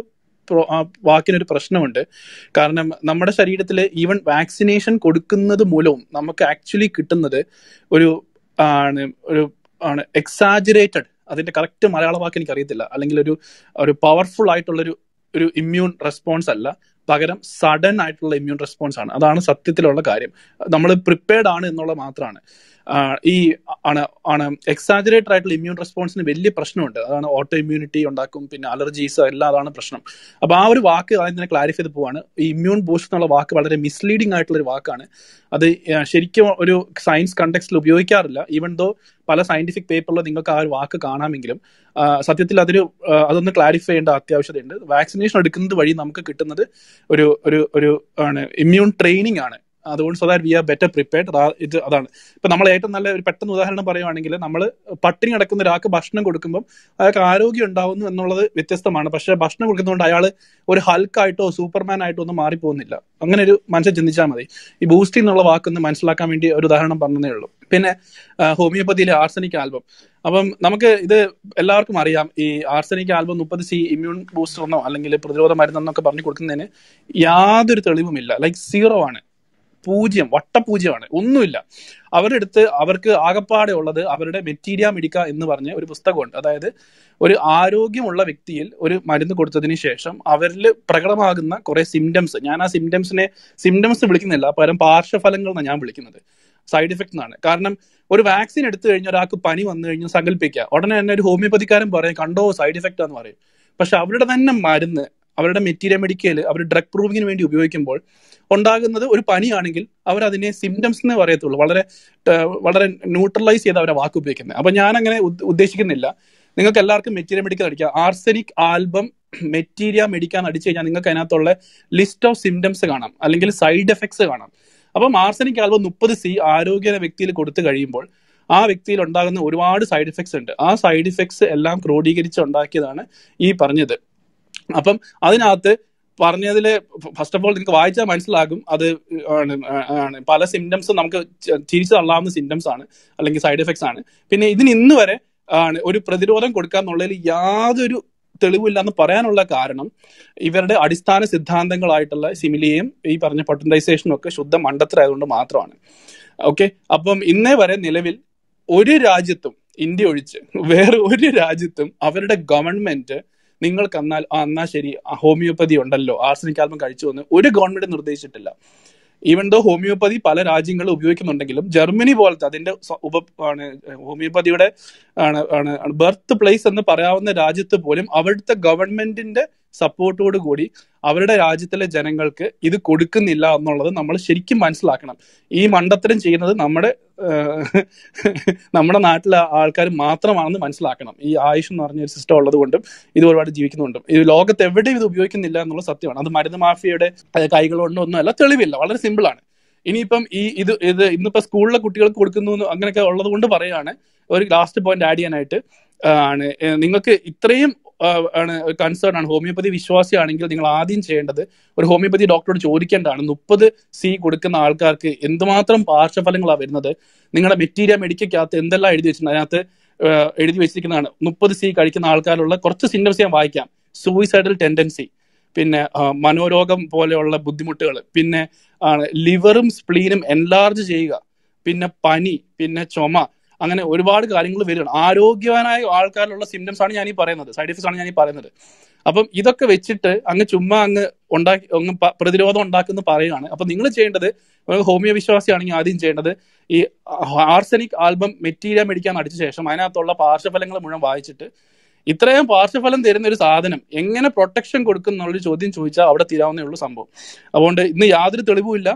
പ്രോ- ആ വാക്കിനൊരു പ്രശ്നമുണ്ട് കാരണം നമ്മുടെ ശരീരത്തിൽ ഈവൻ വാക്സിനേഷൻ കൊടുക്കുന്നത് മൂലവും നമുക്ക് ആക്ച്വലി കിട്ടുന്നത് ഒരു ആണ് ഒരു ആണ് എക്സാജുറേറ്റഡ് അതിന്റെ കറക്റ്റ് മലയാള വാക്ക് എനിക്ക് അറിയത്തില്ല അല്ലെങ്കിൽ ഒരു ഒരു പവർഫുൾ ആയിട്ടുള്ളൊരു ഒരു ഇമ്മ്യൂൺ റെസ്പോൺസ് അല്ല പകരം സഡൻ ആയിട്ടുള്ള ഇമ്മ്യൂൺ റെസ്പോൺസ് ആണ് അതാണ് സത്യത്തിലുള്ള കാര്യം നമ്മൾ പ്രിപ്പയർഡ് ആണ് എന്നുള്ളത് മാത്രമാണ് ആഹ് ഈ ആണ് ആണ് എക്സാജറേറ്റഡ് ആയിട്ടുള്ള ഇമ്മ്യൂൺ റെസ്പോൺസിന് വലിയ പ്രശ്നമുണ്ട് അതാണ് ഓട്ടോ ഇമ്മ്യൂണിറ്റി ഉണ്ടാക്കും പിന്നെ അലർജീസ് എല്ലാം അതാണ് പ്രശ്നം അപ്പൊ ആ ഒരു വാക്ക് ആദ്യം തന്നെ ക്ലാരിഫൈ ചെയ്ത് പോവാണ് ഈ ഇമ്മ്യൂൺ ബൂസ്റ്റ് എന്നുള്ള വാക്ക് വളരെ മിസ്ലീഡിംഗ് ആയിട്ടുള്ള ഒരു വാക്കാണ് അത് ആഹ് ശരിക്കും ഒരു സയൻസ് കണ്ടെക്സ്റ്റിൽ ഉപയോഗിക്കാറില്ല ഈവൻ ദോ പല സയന്റിഫിക് പേപ്പറിൽ നിങ്ങൾക്ക് ആ ഒരു വാക്ക് കാണാമെങ്കിലും ആഹ് സത്യത്തിൽ അതൊരു ആഹ് അതൊന്ന് ക്ലാരിഫൈ ചെയ്യേണ്ട അത്യാവശ്യതയുണ്ട് വാക്സിനേഷൻ എടുക്കുന്നത് വഴി നമുക്ക് കിട്ടുന്നത് ഒരു ഒരു ഒരു ആണ് ഇമ്മ്യൂൺ ട്രെയിനിങ് ആണ് അതുകൊണ്ട് so that we are better prepared ഇത് അതാണ് ഇപ്പൊ നമ്മൾ ഏറ്റവും നല്ല ഒരു പെട്ടെന്ന് ഉദാഹരണം പറയുവാണെങ്കിൽ നമ്മൾ പട്ടിണി കിടക്കുന്ന ഒരാൾക്ക് ഭക്ഷണം കൊടുക്കുമ്പോൾ അയാൾക്ക് ആരോഗ്യം ഉണ്ടാവുന്നു എന്നുള്ളത് വ്യത്യസ്തമാണ് പക്ഷെ ഭക്ഷണം കൊടുക്കുന്നതുകൊണ്ട് അയാൾ ഒരു ഹൽക്കായിട്ടോ സൂപ്പർമാൻ ആയിട്ടോ ഒന്നും മാറിപ്പോകുന്നില്ല അങ്ങനെ ഒരു മനുഷ്യൻ ചിന്തിച്ചാൽ മതി ഈ ബൂസ്റ്റി എന്നുള്ള വാക്കൊന്ന് മനസ്സിലാക്കാൻ വേണ്ടി ഒരു ഉദാഹരണം പറഞ്ഞതേ ഉള്ളൂ പിന്നെ ആ, ഹോമിയോപ്പതിയിലെ ആർസനിക് ആൽബം അപ്പം നമുക്ക് ഇത് എല്ലാവർക്കും അറിയാം ഈ ആർസനിക് ആൽബം മുപ്പത് സി ഇമ്മ്യൂൺ ബൂസ്റ്റർ എന്നോ അല്ലെങ്കിൽ പ്രതിരോധ മരുന്നെന്നൊക്കെ പറഞ്ഞു കൊടുക്കുന്നതിന് യാതൊരു തെളിവുമില്ല ലൈക്ക് സീറോ ആണ് പൂജ്യം വട്ടപൂജ്യമാണ് ഒന്നുമില്ല അവരുടെ അടുത്ത് അവർക്ക് ആകപ്പാടെ ഉള്ളത് അവരുടെ മെറ്റീരിയ മെഡിക്ക എന്ന് പറഞ്ഞ ഒരു പുസ്തകമുണ്ട് അതായത് ഒരു ആരോഗ്യമുള്ള വ്യക്തിയിൽ ഒരു മരുന്ന് കൊടുത്തതിന് ശേഷം അവരിൽ പ്രകടമാകുന്ന കുറെ സിംറ്റംസ് ഞാൻ ആ സിംറ്റംസിനെ സിംറ്റംസ് വിളിക്കുന്നില്ല പകരം പാർശ്വഫലങ്ങൾ എന്നാണ് ഞാൻ വിളിക്കുന്നത് സൈഡ് ഇഫക്റ്റ് എന്നാണ് കാരണം ഒരു വാക്സിൻ എടുത്തു കഴിഞ്ഞാൽ ഒരാൾക്ക് പനി വന്നു കഴിഞ്ഞാൽ സങ്കല്പിക്കുക ഉടനെ തന്നെ ഒരു ഹോമിയോപ്പതിക്കാരൻ പറയും കണ്ടോ സൈഡ് ഇഫക്റ്റ് ആന്ന് പറയും പക്ഷെ അവരുടെ തന്നെ മരുന്ന് അവരുടെ മെറ്റീരിയൽ മെഡിക്കൽ അവർ ഡ്രഗ് പ്രൂവിങ്ങിന് വേണ്ടി ഉപയോഗിക്കുമ്പോൾ ഉണ്ടാകുന്നത് ഒരു പനിയാണെങ്കിൽ അവർ അതിനെ സിംറ്റംസ് എന്ന് പറയത്തുള്ളൂ വളരെ ഏഹ്, വളരെ ന്യൂട്രലൈസ് ചെയ്ത് അവരെ വാക്ക് ഉപയോഗിക്കുന്നത് അപ്പൊ ഞാൻ അങ്ങനെ ഉദ്ദ- ഉദ്ദേശിക്കുന്നില്ല നിങ്ങൾക്ക് എല്ലാവർക്കും മെറ്റീരിയൽ മെഡിക്കൽ അടിക്കാം ആർസനിക് ആൽബം മെറ്റീരിയ മെഡിക്കാൻ അടിച്ചു കഴിഞ്ഞാൽ നിങ്ങൾക്ക് അതിനകത്തുള്ള ലിസ്റ്റ് ഓഫ് സിംറ്റംസ് കാണാം അല്ലെങ്കിൽ സൈഡ് എഫക്ട്സ് കാണാം അപ്പം ആർസനിക് ആൽബം മുപ്പത് സി ആരോഗ്യ വ്യക്തിയിൽ കൊടുത്തു കഴിയുമ്പോൾ ആ വ്യക്തിയിൽ ഉണ്ടാകുന്ന ഒരുപാട് സൈഡ് എഫക്ട്സ് ഉണ്ട് ആ സൈഡ് എഫക്ട്സ് എല്ലാം ക്രോഡീകരിച്ച് ഉണ്ടാക്കിയതാണ് ഈ പറഞ്ഞത് അപ്പം അതിനകത്ത് പറഞ്ഞതില് ഫസ്റ്റ് ഓഫ് ഓൾ നിങ്ങൾക്ക് വായിച്ചാൽ മനസ്സിലാകും അത് ആണ് ആണ് പല സിംറ്റംസും നമുക്ക് ച- തിരിച്ചു തള്ളാവുന്ന സിംറ്റംസ് ആണ് അല്ലെങ്കിൽ സൈഡ് എഫക്ട്സ് ആണ് പിന്നെ ഇതിന് ഇന്ന് വരെ ആണ് ഒരു പ്രതിരോധം കൊടുക്കാന്നുള്ളതിൽ യാതൊരു തെളിവില്ല എന്ന് പറയാനുള്ള കാരണം ഇവരുടെ അടിസ്ഥാന സിദ്ധാന്തങ്ങളായിട്ടുള്ള സിമിലിയും ഈ പറഞ്ഞ പൊട്ടൻറ്റൈസേഷനും ഒക്കെ ശുദ്ധ മണ്ടത്തരായതുകൊണ്ട് മാത്രമാണ് ഓക്കെ അപ്പം ഇന്നേ വരെ നിലവിൽ ഒരു രാജ്യത്തും ഇന്ത്യ ഒഴിച്ച് വേറെ ഒരു രാജ്യത്തും അവരുടെ ഗവൺമെന്റ് നിങ്ങൾക്ക് എന്നാൽ ആ എന്നാ ശരി ആ ഹോമിയോപ്പതി ഉണ്ടല്ലോ ആർസനിക് ആൽബം കഴിച്ചു എന്ന് ഒരു ഗവൺമെന്റ് നിർദ്ദേശിച്ചിട്ടില്ല ഈവൻ ദോ ഹോമിയോപ്പതി പല രാജ്യങ്ങളും ഉപയോഗിക്കുന്നുണ്ടെങ്കിലും ജർമ്മനി പോലത്തെ അതിന്റെ സ്വ- ഉപ ആണ് ഹോമിയോപ്പതിയുടെ ആണ് ആണ് ബർത്ത് പ്ലേസ് എന്ന് പറയാവുന്ന രാജ്യത്ത് പോലും അവിടുത്തെ ഗവൺമെന്റിന്റെ സപ്പോർട്ടോട് കൂടി അവരുടെ രാജ്യത്തിലെ ജനങ്ങൾക്ക് ഇത് കൊടുക്കുന്നില്ല എന്നുള്ളത് നമ്മൾ ശരിക്കും മനസ്സിലാക്കണം ഈ മണ്ടത്തരം ചെയ്യുന്നത് നമ്മുടെ ഏഹ്, നമ്മുടെ നാട്ടിലെ ആൾക്കാർ മാത്രമാണെന്ന് മനസ്സിലാക്കണം ഈ ആയുഷ് എന്ന് പറഞ്ഞ ഒരു സിസ്റ്റം ഉള്ളത് കൊണ്ടും ഇത് ഒരുപാട് ജീവിക്കുന്നുണ്ടും ഇത് ലോകത്ത് എവിടെയും ഇത് ഉപയോഗിക്കുന്നില്ല എന്നുള്ള സത്യമാണ് അത് മരുന്ന് മാഫിയയുടെ ഏഹ്, കൈകളുണ്ടോ ഒന്നും അല്ല തെളിവില്ല വളരെ സിമ്പിൾ ആണ് ഇനിയിപ്പം ഈ ഇത് ഇത് ഇന്നിപ്പോ സ്കൂളിലെ കുട്ടികൾക്ക് കൊടുക്കുന്നു എന്ന് അങ്ങനെയൊക്കെ ഉള്ളത് കൊണ്ട് പറയാണ് ഒരു ലാസ്റ്റ് പോയിന്റ് ആഡ് ചെയ്യാനായിട്ട് ആ, ആണ് ഏഹ്, നിങ്ങൾക്ക് ഇത്രയും ആ, ആണ് കൺസേൺ ആണ് ഹോമിയോപ്പതി വിശ്വാസിയാണെങ്കിൽ നിങ്ങൾ ആദ്യം ചെയ്യേണ്ടത് ഒരു ഹോമിയോപ്പതി ഡോക്ടറോട് ചോദിക്കേണ്ടതാണ് മുപ്പത് സി കൊടുക്കുന്ന ആൾക്കാർക്ക് എന്തുമാത്രം പാർശ്വഫലങ്ങളാണ് വരുന്നത് നിങ്ങളുടെ മെറ്റീരിയൽ മെഡിക്കകത്ത് എന്തെല്ലാം എഴുതി വെച്ചിട്ടുണ്ട് അതിനകത്ത് ആ, എഴുതി വെച്ചിരിക്കുന്നതാണ് മുപ്പത് സി കഴിക്കുന്ന ആൾക്കാരുള്ള കുറച്ച് സിംറ്റംസ് ഞാൻ വായിക്കാം സൂയിസൈഡൽ ടെൻഡൻസി പിന്നെ ആ, മനോരോഗം പോലെയുള്ള ബുദ്ധിമുട്ടുകൾ പിന്നെ ആണ് ലിവറും സ്പ്ലീനും എൻലാർജ് ചെയ്യുക പിന്നെ പനി പിന്നെ ചുമ അങ്ങനെ ഒരുപാട് കാര്യങ്ങൾ വരികയാണ് ആരോഗ്യവാനായ ആൾക്കാരിലുള്ള സിംറ്റംസ് ആണ് ഞാൻ ഈ പറയുന്നത് സൈഡ് എഫക്ട്സ് ആണ് ഞാൻ ഈ പറയുന്നത് അപ്പം ഇതൊക്കെ വെച്ചിട്ട് അങ്ങ് ചുമ്മാ അങ്ങ് ഉണ്ടാക്കി അങ്ങ് പ- പ്രതിരോധം ഉണ്ടാക്കുന്ന പറയുകയാണ് അപ്പൊ നിങ്ങൾ ചെയ്യേണ്ടത് ഒരു ഹോമിയോ വിശ്വാസിയാണെങ്കിൽ ആദ്യം ചെയ്യേണ്ടത് ഈ ആർസനിക് ആൽബം മെറ്റീരിയൽ മേടിക്കാൻ അടിച്ച ശേഷം അതിനകത്തുള്ള പാർശ്വഫലങ്ങൾ മുഴുവൻ വായിച്ചിട്ട് ഇത്രയും പാർശ്വഫലം തരുന്ന ഒരു സാധനം എങ്ങനെ പ്രൊട്ടക്ഷൻ കൊടുക്കും എന്നുള്ളൊരു ചോദ്യം ചോദിച്ചാൽ അവിടെ തീരാവുന്നേ ഉള്ളൂ സംഭവം അതുകൊണ്ട് ഇന്ന് യാതൊരു തെളിവുമില്ല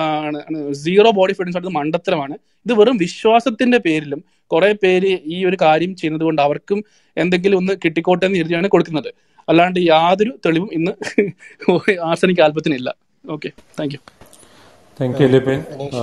സീറോ ബോഡി ഫിറ്റ്നസ് അടുത്ത് മണ്ടത്തരമാണ് ഇത് വെറും വിശ്വാസത്തിന്റെ പേരിലും കുറെ പേര് ഈ ഒരു കാര്യം ചെയ്യുന്നത് കൊണ്ട് അവർക്കും എന്തെങ്കിലും ഒന്ന് കിട്ടിക്കോട്ടെ എന്ന് കരുതിയാണ് കൊടുക്കുന്നത് അല്ലാണ്ട് യാതൊരു തെളിവും ഇന്ന് ആർസനിക് ആൽബത്തിനില്ല okay thank you thank you Lipin ആ,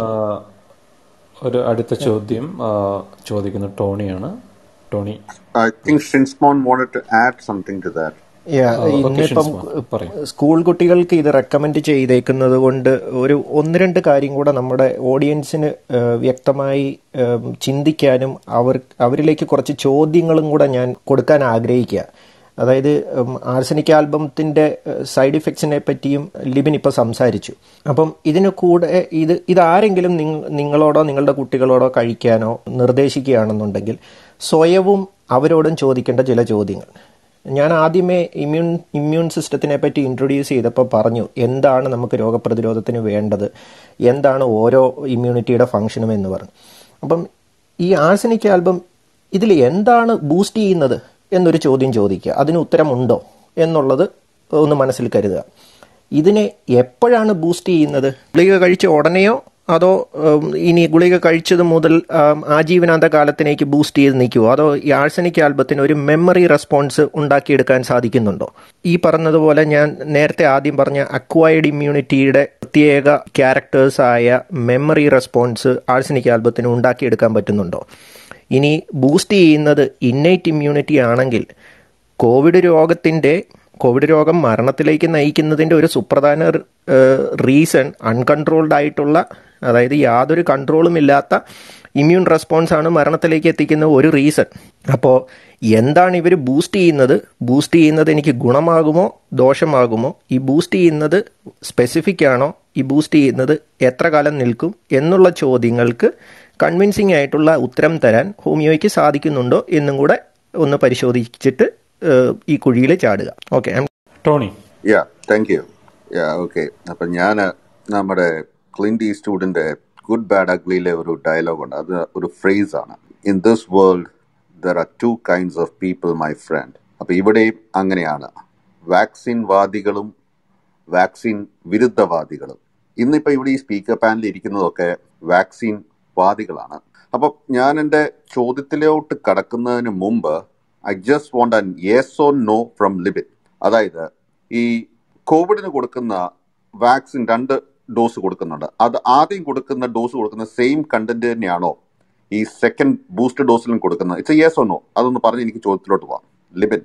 ഒരു അടുത്ത ചോദ്യം ആ, ചോദിക്കുന്നത് ടോണിയാണ് Tony I think Shinsmon wanted to add something to that. Yeah, ആ, ഓക്കെ ഇന്നിപ്പം ഷിൻസ്മോൻ പറയും സ്കൂൾ കുട്ടികൾക്ക് ഇത് റെക്കമെൻഡ് ചെയ്തേക്കുന്നത് കൊണ്ട് ഒരു ഒന്ന് രണ്ട് കാര്യം കൂടെ നമ്മുടെ ഓഡിയൻസിന് ഏഹ്, വ്യക്തമായി ഏഹ്, ചിന്തിക്കാനും അവർ അവരിലേക്ക് കുറച്ച് ചോദ്യങ്ങളും കൂടെ ഞാൻ കൊടുക്കാൻ ആഗ്രഹിക്കുക അതായത് ആർസനിക് ആൽബത്തിൻ്റെ സൈഡ് ഇഫക്ട്സിനെ പറ്റിയും ലിബിൻ ഇപ്പോൾ സംസാരിച്ചു അപ്പം ഇതിന് കൂടെ ഇത് ഇതാരെങ്കിലും നിങ്ങ- നിങ്ങളോടോ നിങ്ങളുടെ കുട്ടികളോടോ കഴിക്കാനോ നിർദ്ദേശിക്കുകയാണെന്നുണ്ടെങ്കിൽ സ്വയവും അവരോടും ചോദിക്കേണ്ട ചില ചോദ്യങ്ങൾ ഞാൻ ആദ്യമേ ഇമ്മ്യൂൺ ഇമ്മ്യൂൺ സിസ്റ്റത്തിനെ പറ്റി ഇൻട്രൊഡ്യൂസ് ചെയ്തപ്പോൾ പറഞ്ഞു എന്താണ് നമുക്ക് രോഗപ്രതിരോധത്തിന് വേണ്ടത് എന്താണ് ഓരോ ഇമ്മ്യൂണിറ്റിയുടെ ഫംഗ്ഷനും എന്ന് പറഞ്ഞു അപ്പം ഈ ആർസനിക് ആൽബം ഇതിൽ എന്താണ് ബൂസ്റ്റ് ചെയ്യുന്നത് എന്നൊരു ചോദ്യം ചോദിക്കുക അതിന് ഉത്തരമുണ്ടോ എന്നുള്ളത് ഒന്ന് മനസ്സിൽ കരുതുക ഇതിനെ എപ്പോഴാണ് ബൂസ്റ്റ് ചെയ്യുന്നത് ഗുളിക കഴിച്ച ഉടനെയോ അതോ ഉം, ഇനി ഗുളിക കഴിച്ചത് മുതൽ ഉം, ആജീവനാന്ത കാലത്തിലേക്ക് ബൂസ്റ്റ് ചെയ്ത് നിൽക്കുമോ അതോ ഈ ആഴ്സനിക് ആൽബത്തിന് ഒരു മെമ്മറി റെസ്പോൺസ് ഉണ്ടാക്കിയെടുക്കാൻ സാധിക്കുന്നുണ്ടോ ഈ പറഞ്ഞതുപോലെ ഞാൻ നേരത്തെ ആദ്യം പറഞ്ഞ അക്വയർഡ് ഇമ്മ്യൂണിറ്റിയുടെ പ്രത്യേക ക്യാരക്ടേഴ്സ് ആയ മെമ്മറി റെസ്പോൺസ് ആഴ്സനിക് ആൽബത്തിന് ഉണ്ടാക്കിയെടുക്കാൻ പറ്റുന്നുണ്ടോ ഇനി ബൂസ്റ്റ് ചെയ്യുന്നത് ഇന്നേറ്റ് ഇമ്മ്യൂണിറ്റി ആണെങ്കിൽ കോവിഡ് രോഗത്തിൻ്റെ കോവിഡ് രോഗം മരണത്തിലേക്ക് നയിക്കുന്നതിൻ്റെ ഒരു സുപ്രധാന റീസൺ അൺകൺട്രോൾഡ് ആയിട്ടുള്ള അതായത് യാതൊരു കൺട്രോളും ഇല്ലാത്ത ഇമ്മ്യൂൺ റെസ്പോൺസ് ആണ് മരണത്തിലേക്ക് എത്തിക്കുന്ന ഒരു റീസൺ അപ്പോൾ എന്താണ് ഇവർ ബൂസ്റ്റ് ചെയ്യുന്നത് ബൂസ്റ്റ് ചെയ്യുന്നത് എനിക്ക് ഗുണമാകുമോ ദോഷമാകുമോ ഈ ബൂസ്റ്റ് ചെയ്യുന്നത് സ്പെസിഫിക് ആണോ ഈ ബൂസ്റ്റ് ചെയ്യുന്നത് എത്ര കാലം നിൽക്കും എന്നുള്ള ചോദ്യങ്ങൾക്ക് കൺവിൻസിംഗ് ആയിട്ടുള്ള ഉത്തരം തരാൻ ഹോമിയോയ്ക്ക് സാധിക്കുന്നുണ്ടോ എന്നും കൂടെ ഒന്ന് പരിശോധിച്ചിട്ട് ഏഹ്, ഈ കുഴിയിൽ ചാടുക okay Tony yeah thank you yeah okay അപ്പം ഞാൻ നമ്മുടെ ക്ലിൻഡ് ഈസ്റ്റ്വുഡിന്റെ ഗുഡ് ബാഡ് അഗ്ലിയിലെ ഒരു ഡയലോഗ് ഉണ്ട് അത് ഒരു ഫ്രേസ് ആണ് in this world there are two kinds of people my friend അപ്പൊ ഇവിടെയും അങ്ങനെയാണ് വാക്സിൻ വാദികളും വാക്സിൻ വിരുദ്ധവാദികളും ഇന്നിപ്പോ ഇവിടെ ഈ സ്പീക്കർ പാനലിൽ ഇരിക്കുന്നതൊക്കെ വാക്സിൻ വാദികളാണ് അപ്പൊ ഞാൻ എന്റെ ചോദ്യത്തിലോട്ട് കടക്കുന്നതിന് മുമ്പ് I just want an yes or no from Libin അതായത് ഈ കോവിഡിന് കൊടുക്കുന്ന വാക്സിൻ രണ്ട് ഡോസ് കൊടുക്കുന്നുണ്ട് അത് ആദ്യം കൊടുക്കുന്ന ഡോസ് കൊടുക്കുന്ന സെയിം കണ്ടന്റ് തന്നെയാണോ ഈ സെക്കൻഡ് ബൂസ്റ്റർ ഡോസിലും കൊടുക്കുന്നത് ഇറ്റ്സ് യെസ് ഓർ നോ അതൊന്ന് പറഞ്ഞ് എനിക്ക് ചോദ്യത്തിലോട്ട് പോവാം Libin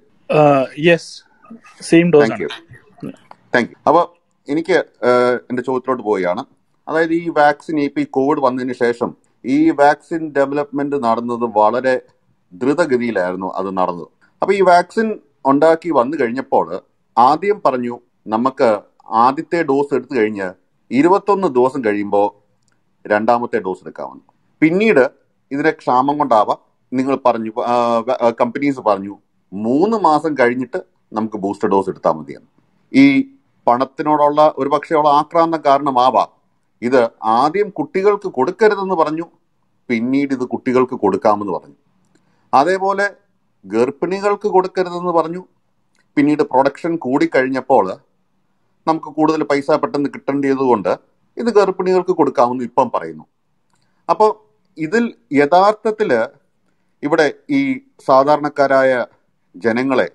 yes same dose thank ആണ് യു താങ്ക് യു അപ്പോൾ എനിക്ക് ഏഹ്, എന്റെ ചോദ്യത്തിലോട്ട് പോവുകയാണ് അതായത് ഈ വാക്സിൻ ഇപ്പൊ ഈ കോവിഡ് വന്നതിന് ശേഷം ഈ വാക്സിൻ ഡെവലപ്മെന്റ് നടന്നത് വളരെ ദ്രുതഗതിയിലായിരുന്നു അത് നടന്നത് അപ്പൊ ഈ വാക്സിൻ ഉണ്ടാക്കി വന്നു കഴിഞ്ഞപ്പോൾ ആദ്യം പറഞ്ഞു നമുക്ക് ആദ്യത്തെ ഡോസ് എടുത്തു കഴിഞ്ഞ് ഇരുപത്തൊന്ന് ദിവസം കഴിയുമ്പോൾ രണ്ടാമത്തെ ഡോസ് എടുക്കാമെന്ന് പിന്നീട് ഇതിന്റെ ക്ഷാമം കൊണ്ടാവാം നിങ്ങൾ പറഞ്ഞു കമ്പനീസ് പറഞ്ഞു മൂന്ന് മാസം കഴിഞ്ഞിട്ട് നമുക്ക് ബൂസ്റ്റർ ഡോസ് എടുത്താൽ മതിയെന്ന് ഈ പണത്തിനോടുള്ള ഒരു പക്ഷേയുള്ള ആക്രാന്തം കാരണമാവാം ഇത് ആദ്യം കുട്ടികൾക്ക് കൊടുക്കരുതെന്ന് പറഞ്ഞു പിന്നീട് ഇത് കുട്ടികൾക്ക് കൊടുക്കാമെന്ന് പറഞ്ഞു അതേപോലെ ഗർഭിണികൾക്ക് കൊടുക്കരുതെന്ന് പറഞ്ഞു പിന്നീട് പ്രൊഡക്ഷൻ കൂടിക്കഴിഞ്ഞപ്പോൾ നമുക്ക് കൂടുതൽ പൈസ പെട്ടെന്ന് കിട്ടേണ്ടതുകൊണ്ട് ഇത് ഗർഭിണികൾക്ക് കൊടുക്കാമെന്ന് ഇപ്പം പറയുന്നു അപ്പോൾ ഇതിൽ യഥാർത്ഥത്തില് ഇവിടെ ഈ സാധാരണക്കാരായ ജനങ്ങളെ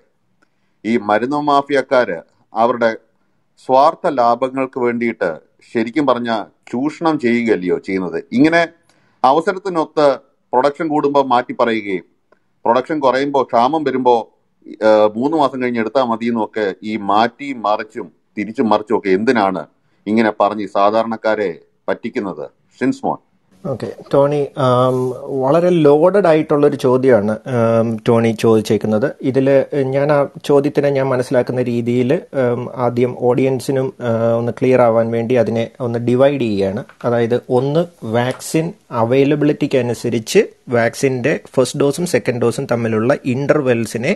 ഈ മരുന്ന് മാഫിയക്കാര് അവരുടെ സ്വാർത്ഥ ലാഭങ്ങൾക്ക് വേണ്ടിയിട്ട് ശരിക്കും പറഞ്ഞ ചൂഷണം ചെയ്യുകയല്ലയോ ചെയ്യുന്നത് ഇങ്ങനെ അവസരത്തിനൊത്ത് പ്രൊഡക്ഷൻ കൂടുമ്പോൾ മാറ്റി പറയുകയും പ്രൊഡക്ഷൻ കുറയുമ്പോൾ ക്ഷാമം വരുമ്പോൾ മൂന്ന് മാസം കഴിഞ്ഞ് എടുത്താൽ മതി എന്നൊക്കെ ഈ മാറ്റി മറിച്ചും തിരിച്ചും മറിച്ചും ഒക്കെ എന്തിനാണ് ഇങ്ങനെ പറഞ്ഞ് ഈ സാധാരണക്കാരെ പറ്റിക്കുന്നത് ഷിൻസ്മോൻ ഓക്കെ ടോണി ആം, വളരെ ലോഡഡ് ആയിട്ടുള്ളൊരു ചോദ്യമാണ് ആം, ടോണി ചോദിച്ചേക്കുന്നത് ഇതിൽ ഞാൻ ആ ചോദ്യത്തിനെ ഞാൻ മനസ്സിലാക്കുന്ന രീതിയിൽ ആദ്യം ഓഡിയൻസിനും ആ, ഒന്ന് ക്ലിയർ ആവാൻ വേണ്ടി അതിനെ ഒന്ന് ഡിവൈഡ് ചെയ്യുകയാണ് അതായത് ഒന്ന് വാക്സിൻ അവൈലബിലിറ്റിക്ക് അനുസരിച്ച് വാക്സിൻ്റെ ഫസ്റ്റ് ഡോസും സെക്കൻഡ് ഡോസും തമ്മിലുള്ള ഇൻ്റർവെൽസിനെ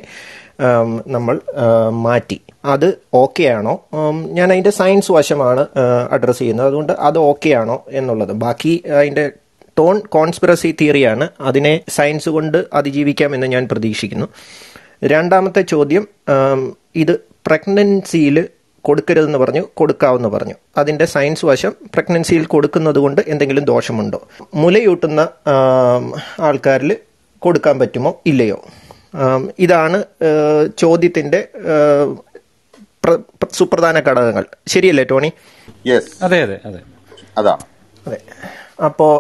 നമ്മൾ ആ, മാറ്റി അത് ഓക്കെ ആണോ ഉം, ഞാൻ അതിൻ്റെ സയൻസ് വശമാണ് അഡ്രസ്സ് ചെയ്യുന്നത് അതുകൊണ്ട് അത് ഓക്കെ ആണോ എന്നുള്ളത് ബാക്കി അതിൻ്റെ ടോൺ കോൺസ്പിറസി തിയറിയാണ് അതിനെ സയൻസ് കൊണ്ട് അതിജീവിക്കാമെന്ന് ഞാൻ പ്രതീക്ഷിക്കുന്നു രണ്ടാമത്തെ ചോദ്യം ആം, ഇത് പ്രഗ്നൻസിയിൽ കൊടുക്കരുതെന്ന് പറഞ്ഞു കൊടുക്കാവെന്ന് പറഞ്ഞു അതിൻ്റെ സയൻസ് വശം പ്രഗ്നൻസിയിൽ കൊടുക്കുന്നത് കൊണ്ട് എന്തെങ്കിലും ദോഷമുണ്ടോ മുലയൂട്ടുന്ന ആൾക്കാരിൽ കൊടുക്കാൻ പറ്റുമോ ഇല്ലയോ ആം, ഇതാണ് ഏഹ്, ചോദ്യത്തിൻ്റെ ഏഹ്, പ്ര- പ്ര- സുപ്രധാന ഘടകങ്ങൾ ശരിയല്ലേ ടോണി യെസ് അതെ അതെ അതെ അതാണ് അതെ അപ്പോൾ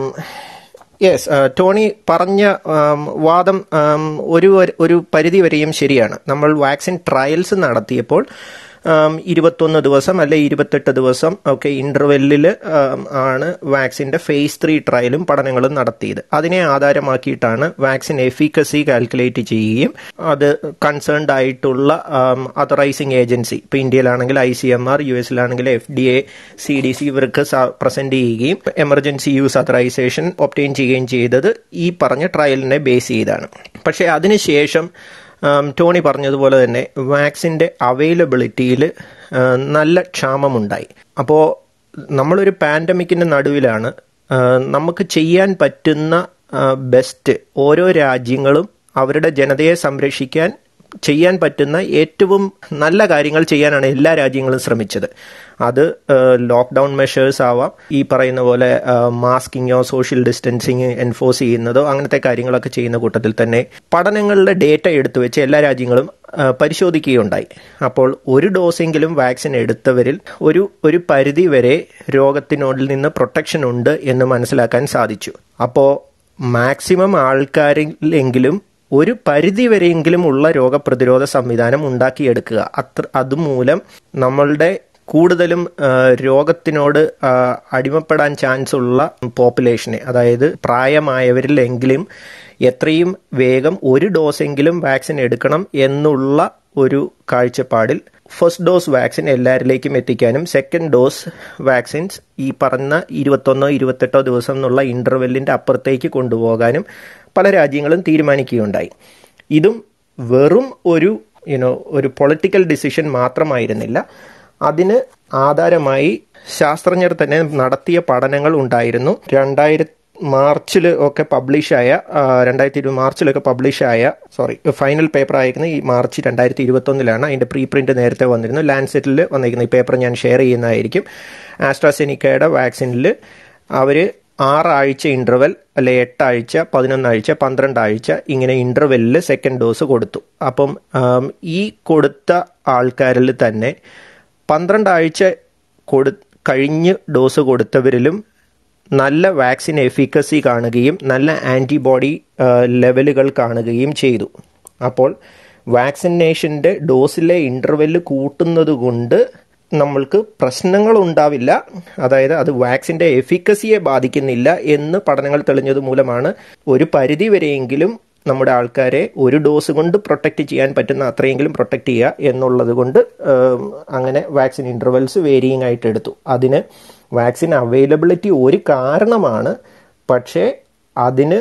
യെസ് ടോണി പറഞ്ഞ ആം, വാദം ആം, ഒരു വര- ഒരു പരിധി വരെയും ശരിയാണ് നമ്മൾ വാക്സിൻ ട്രയൽസ് നടത്തിയപ്പോൾ ഇരുപത്തൊന്ന് ദിവസം അല്ലെ ഇരുപത്തെട്ട് ദിവസം ഒക്കെ ഇന്റർവെല്ലിൽ ആണ് വാക്സിന്റെ ഫേസ് ത്രീ ട്രയലും പഠനങ്ങളും നടത്തിയത് അതിനെ ആധാരമാക്കിയിട്ടാണ് വാക്സിൻ എഫിക്കസി കാൽക്കുലേറ്റ് ചെയ്യുകയും അത് കൺസേൺഡ് ആയിട്ടുള്ള അതറൈസിങ് ഏജൻസി ഇപ്പൊ ഇന്ത്യയിലാണെങ്കിൽ I C M R U എസിലാണെങ്കിൽ F D A C D C ഇവർക്ക് പ്രസന്റ് ചെയ്യുകയും എമർജൻസി യൂസ് അതറൈസേഷൻ ഒപ്റ്റെയിൻ ചെയ്യുകയും ചെയ്തത് ഈ പറഞ്ഞ ട്രയലിനെ ബേസ് ചെയ്താണ് പക്ഷേ അതിനുശേഷം ടോണി പറഞ്ഞതുപോലെ തന്നെ വാക്സിൻ്റെ അവൈലബിലിറ്റിയിൽ നല്ല ക്ഷാമമുണ്ടായി അപ്പോൾ നമ്മളൊരു പാൻഡമിക്കിൻ്റെ നടുവിലാണ് നമുക്ക് ചെയ്യാൻ പറ്റുന്ന ബെസ്റ്റ് ഓരോ രാജ്യങ്ങളും അവരുടെ ജനതയെ സംരക്ഷിക്കാൻ ചെയ്യാൻ പറ്റുന്ന ഏറ്റവും നല്ല കാര്യങ്ങൾ ചെയ്യാനാണ് എല്ലാ രാജ്യങ്ങളും ശ്രമിച്ചത് അത് ലോക്ക്ഡൗൺ മെഷേഴ്സ് ആവാം ഈ പറയുന്ന പോലെ മാസ്കിങ്ങോ സോഷ്യൽ ഡിസ്റ്റൻസിങ് എൻഫോഴ്സ് ചെയ്യുന്നതോ അങ്ങനത്തെ കാര്യങ്ങളൊക്കെ ചെയ്യുന്ന കൂട്ടത്തിൽ തന്നെ പഠനങ്ങളുടെ ഡേറ്റ എടുത്തു വെച്ച് എല്ലാ രാജ്യങ്ങളും പരിശോധിക്കുകയുണ്ടായി അപ്പോൾ ഒരു ഡോസെങ്കിലും വാക്സിൻ എടുത്തവരിൽ ഒരു ഒരു പരിധി വരെ രോഗത്തിനോടിൽ നിന്ന് പ്രൊട്ടക്ഷൻ ഉണ്ട് എന്ന് മനസ്സിലാക്കാൻ സാധിച്ചു അപ്പോൾ മാക്സിമം ആൾക്കാരിലെങ്കിലും ഒരു പരിധി വരെയെങ്കിലും ഉള്ള രോഗപ്രതിരോധ സംവിധാനം ഉണ്ടാക്കിയെടുക്കുക അത്ര അതുമൂലം നമ്മളുടെ കൂടുതലും രോഗത്തിനോട് അടിമപ്പെടാൻ ചാൻസ് ഉള്ള പോപ്പുലേഷനെ അതായത് പ്രായമായവരിലെങ്കിലും എത്രയും വേഗം ഒരു ഡോസെങ്കിലും വാക്സിൻ എടുക്കണം എന്നുള്ള ഒരു കാഴ്ചപ്പാടിൽ ഫസ്റ്റ് ഡോസ് വാക്സിൻ എല്ലാവരിലേക്കും എത്തിക്കാനും സെക്കൻഡ് ഡോസ് വാക്സിൻസ് ഈ പറഞ്ഞ ഇരുപത്തൊന്നോ ഇരുപത്തെട്ടോ ദിവസം എന്നുള്ള ഇന്റർവെല്ലിന്റെ അപ്പുറത്തേക്ക് കൊണ്ടുപോകാനും പല രാജ്യങ്ങളും തീരുമാനിക്കുകയുണ്ടായി ഇതും വെറും ഒരു യുനോ ഒരു പൊളിറ്റിക്കൽ ഡിസിഷൻ മാത്രമായിരുന്നില്ല അതിന് ആധാരമായി ശാസ്ത്രജ്ഞർ തന്നെ നടത്തിയ പഠനങ്ങൾ ഉണ്ടായിരുന്നു രണ്ടായിരത്തി മാർച്ചിൽ ഒക്കെ പബ്ലിഷായ രണ്ടായിരത്തി ഇരുപത് മാർച്ചിലൊക്കെ പബ്ലിഷായ സോറി ഫൈനൽ പേപ്പർ അയക്കുന്ന ഈ മാർച്ച് രണ്ടായിരത്തി ഇരുപത്തൊന്നിലാണ് അതിൻ്റെ പ്രീ പ്രിന്റ് നേരത്തെ വന്നിരുന്നു ലാൻഡ്സെറ്റിൽ വന്നിരിക്കുന്ന ഈ പേപ്പർ ഞാൻ ഷെയർ ചെയ്യുന്നതായിരിക്കും ആസ്ട്രാസെനിക്കയുടെ വാക്സിനിൽ അവർ ആറാഴ്ച ഇൻ്റർവെൽ അല്ലെ എട്ടാഴ്ച പതിനൊന്നാഴ്ച പന്ത്രണ്ടാഴ്ച ഇങ്ങനെ ഇൻ്റർവെല്ലിൽ സെക്കൻഡ് ഡോസ് കൊടുത്തു അപ്പം ഈ കൊടുത്ത ആൾക്കാരിൽ തന്നെ പന്ത്രണ്ടാഴ്ച കൊടു കഴിഞ്ഞ് ഡോസ് കൊടുത്തവരിലും നല്ല വാക്സിൻ എഫിക്കസി കാണുകയും നല്ല ആൻറ്റിബോഡി ലെവലുകൾ കാണുകയും ചെയ്തു അപ്പോൾ വാക്സിനേഷൻ്റെ ഡോസിലെ ഇൻ്റർവെല്ല് കൂട്ടുന്നത് കൊണ്ട് നമ്മൾക്ക് പ്രശ്നങ്ങൾ ഉണ്ടാവില്ല അതായത് അത് വാക്സിൻ്റെ എഫിക്കസിയെ ബാധിക്കുന്നില്ല എന്ന് പഠനങ്ങൾ തെളിഞ്ഞത് മൂലമാണ് ഒരു പരിധി വരെയെങ്കിലും നമ്മുടെ ആൾക്കാരെ ഒരു ഡോസ് കൊണ്ട് പ്രൊട്ടക്റ്റ് ചെയ്യാൻ പറ്റുന്ന അത്രയെങ്കിലും പ്രൊട്ടക്റ്റ് ചെയ്യുക എന്നുള്ളത് കൊണ്ട് അങ്ങനെ വാക്സിൻ ഇൻ്റർവെൽസ് വേരിയിങ് ആയിട്ട് എടുത്തു അതിന് വാക്സിൻ അവൈലബിലിറ്റി ഒരു കാരണമാണ് പക്ഷേ അതിന്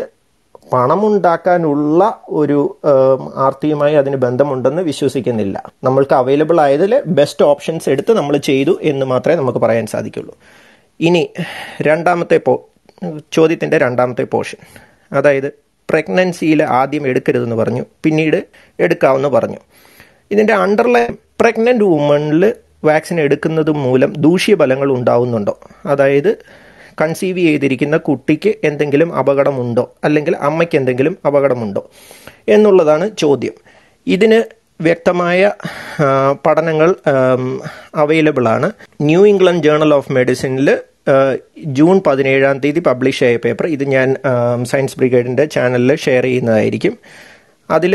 പണമുണ്ടാക്കാനുള്ള ഒരു ആർത്തിയുമായി അതിന് ബന്ധമുണ്ടെന്ന് വിശ്വസിക്കുന്നില്ല നമ്മൾക്ക് അവൈലബിൾ ആയതിൽ ബെസ്റ്റ് ഓപ്ഷൻസ് എടുത്ത് നമ്മൾ ചെയ്തു എന്ന് മാത്രമേ നമുക്ക് പറയാൻ സാധിക്കുള്ളൂ ഇനി രണ്ടാമത്തെ പോ ചോദ്യത്തിൻ്റെ രണ്ടാമത്തെ പോർഷൻ അതായത് പ്രഗ്നൻസിയിൽ ആദ്യം എടുക്കരുതെന്ന് പറഞ്ഞു പിന്നീട് എടുക്കാമെന്ന് പറഞ്ഞു ഇതിൻ്റെ അണ്ടർലൈൻ പ്രഗ്നൻ്റ് വുമണിൽ വാക്സിൻ എടുക്കുന്നത് മൂലം ദൂഷ്യഫലങ്ങൾ ഉണ്ടാവുന്നുണ്ടോ അതായത് കൺസീവ് ചെയ്തിരിക്കുന്ന കുട്ടിക്ക് എന്തെങ്കിലും അപകടമുണ്ടോ അല്ലെങ്കിൽ അമ്മയ്ക്ക് എന്തെങ്കിലും അപകടമുണ്ടോ എന്നുള്ളതാണ് ചോദ്യം ഇതിന് വ്യക്തമായ പഠനങ്ങൾ അവൈലബിൾ ആണ് ന്യൂ ഇംഗ്ലണ്ട് ജേണൽ ഓഫ് മെഡിസിനിൽ ജൂൺ പതിനേഴാം തീയതി പബ്ലിഷ് ആയ പേപ്പർ ഇത് ഞാൻ സയൻസ് ബ്രിഗേഡിൻ്റെ ചാനലിൽ ഷെയർ ചെയ്യുന്നതായിരിക്കും അതിൽ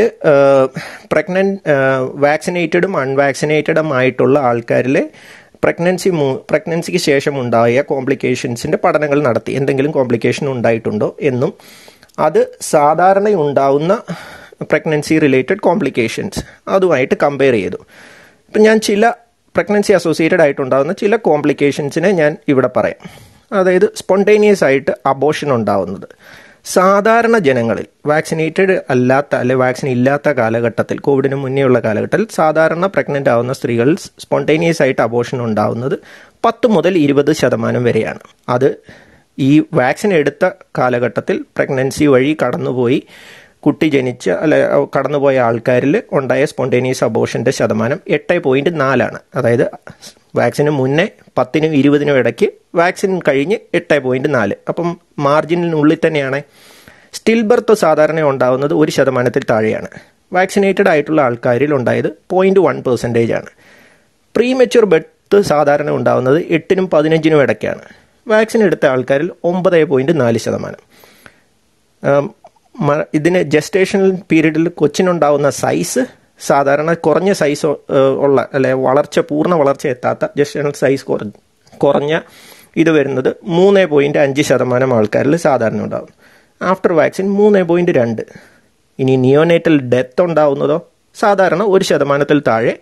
പ്രഗ്നൻ വാക്സിനേറ്റഡും അൺവാക്സിനേറ്റഡും ആയിട്ടുള്ള ആൾക്കാരിലെ പ്രഗ്നൻസി പ്രഗ്നൻസിക്ക് ശേഷം ഉണ്ടായ കോംപ്ലിക്കേഷൻസിൻ്റെ പഠനങ്ങൾ നടത്തി എന്തെങ്കിലും കോംപ്ലിക്കേഷൻ ഉണ്ടായിട്ടുണ്ടോ എന്നും അത് സാധാരണ ഉണ്ടാവുന്ന പ്രഗ്നൻസി റിലേറ്റഡ് കോംപ്ലിക്കേഷൻസ് അതുമായിട്ട് കമ്പയർ ചെയ്തു ഇപ്പം ഞാൻ ചില പ്രഗ്നൻസി അസോസിയേറ്റഡ് ആയിട്ടുണ്ടാകുന്ന ചില കോംപ്ലിക്കേഷൻസിനെ ഞാൻ ഇവിടെ പറയാം അതായത് സ്പോണ്ടേനിയസ് ആയിട്ട് അബോഷൻ ഉണ്ടാവുന്നത് സാധാരണ ജനങ്ങളിൽ വാക്സിനേറ്റഡ് അല്ലാത്ത അല്ലെ വാക്സിൻ ഇല്ലാത്ത കാലഘട്ടത്തിൽ കോവിഡിന് മുന്നേയുള്ള കാലഘട്ടത്തിൽ സാധാരണ പ്രഗ്നൻ്റ് ആവുന്ന സ്ത്രീകളിൽ സ്പോണ്ടേനിയസ് ആയിട്ട് അബോഷൻ ഉണ്ടാവുന്നത് പത്ത് മുതൽ ഇരുപത് ശതമാനം വരെയാണ് അത് ഈ വാക്സിൻ എടുത്ത കാലഘട്ടത്തിൽ പ്രഗ്നൻസി വഴി കടന്നുപോയി കുട്ടി ജനിച്ച അല്ലെ കടന്നുപോയ ആൾക്കാരിൽ ഉണ്ടായ സ്പോണ്ടേനിയസ് അബോഷന്റെ ശതമാനം എട്ട് പോയിന്റ് നാലാണ് അതായത് വാക്സിന് മുന്നേ പത്തിനും ഇരുപതിനും ഇടയ്ക്ക് വാക്സിൻ കഴിഞ്ഞ് എട്ട് പോയിന്റ് നാല് അപ്പം മാർജിനിനുള്ളിൽ തന്നെയാണ് സ്റ്റിൽ ബർത്ത് സാധാരണ ഉണ്ടാകുന്നത് ഒരു ശതമാനത്തിൽ താഴെയാണ് വാക്സിനേറ്റഡ് ആയിട്ടുള്ള ആൾക്കാരിൽ ഉണ്ടായത് പോയിന്റ് വൺ പെർസെൻറ്റേജ് ആണ് പ്രീ മെച്യൂർ ബർത്ത് സാധാരണ ഉണ്ടാകുന്നത് എട്ടിനും പതിനഞ്ചിനും ഇടയ്ക്കാണ് വാക്സിൻ എടുത്ത ആൾക്കാരിൽ ഒമ്പത് പോയിന്റ് നാല് ശതമാനം ഇതിന് ജസ്റ്റേഷണൽ പീരീഡിൽ കൊച്ചിനുണ്ടാവുന്ന സൈസ് സാധാരണ കുറഞ്ഞ സൈസ് ഉള്ള അല്ലെ വളർച്ച പൂർണ്ണ വളർച്ച എത്താത്ത ജസ്റ്റണൽ സൈസ് കുറഞ്ഞ കുറഞ്ഞ ഇത് വരുന്നത് മൂന്ന് പോയിൻറ്റ് അഞ്ച് ശതമാനം ആൾക്കാരിൽ സാധാരണ ഉണ്ടാകും ആഫ്റ്റർ വാക്സിൻ മൂന്ന് പോയിൻറ്റ് രണ്ട് ഇനി നിയോനേറ്റൽ ഡെത്ത് ഉണ്ടാവുന്നതോ സാധാരണ ഒരു ശതമാനത്തിൽ താഴെ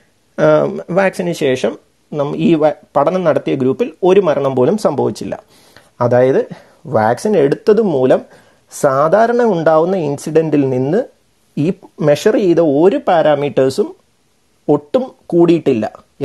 വാക്സിന് ശേഷം നം ഈ പഠനം നടത്തിയ ഗ്രൂപ്പിൽ ഒരു മരണം പോലും സംഭവിച്ചില്ല അതായത് വാക്സിൻ എടുത്തത് മൂലം സാധാരണ ഉണ്ടാവുന്ന ഇൻസിഡൻറ്റിൽ നിന്ന് ഈ മെഷർ ചെയ്ത ഒരു പാരാമീറ്റേഴ്സും ഒട്ടും കൂടിയിട്ടില്ല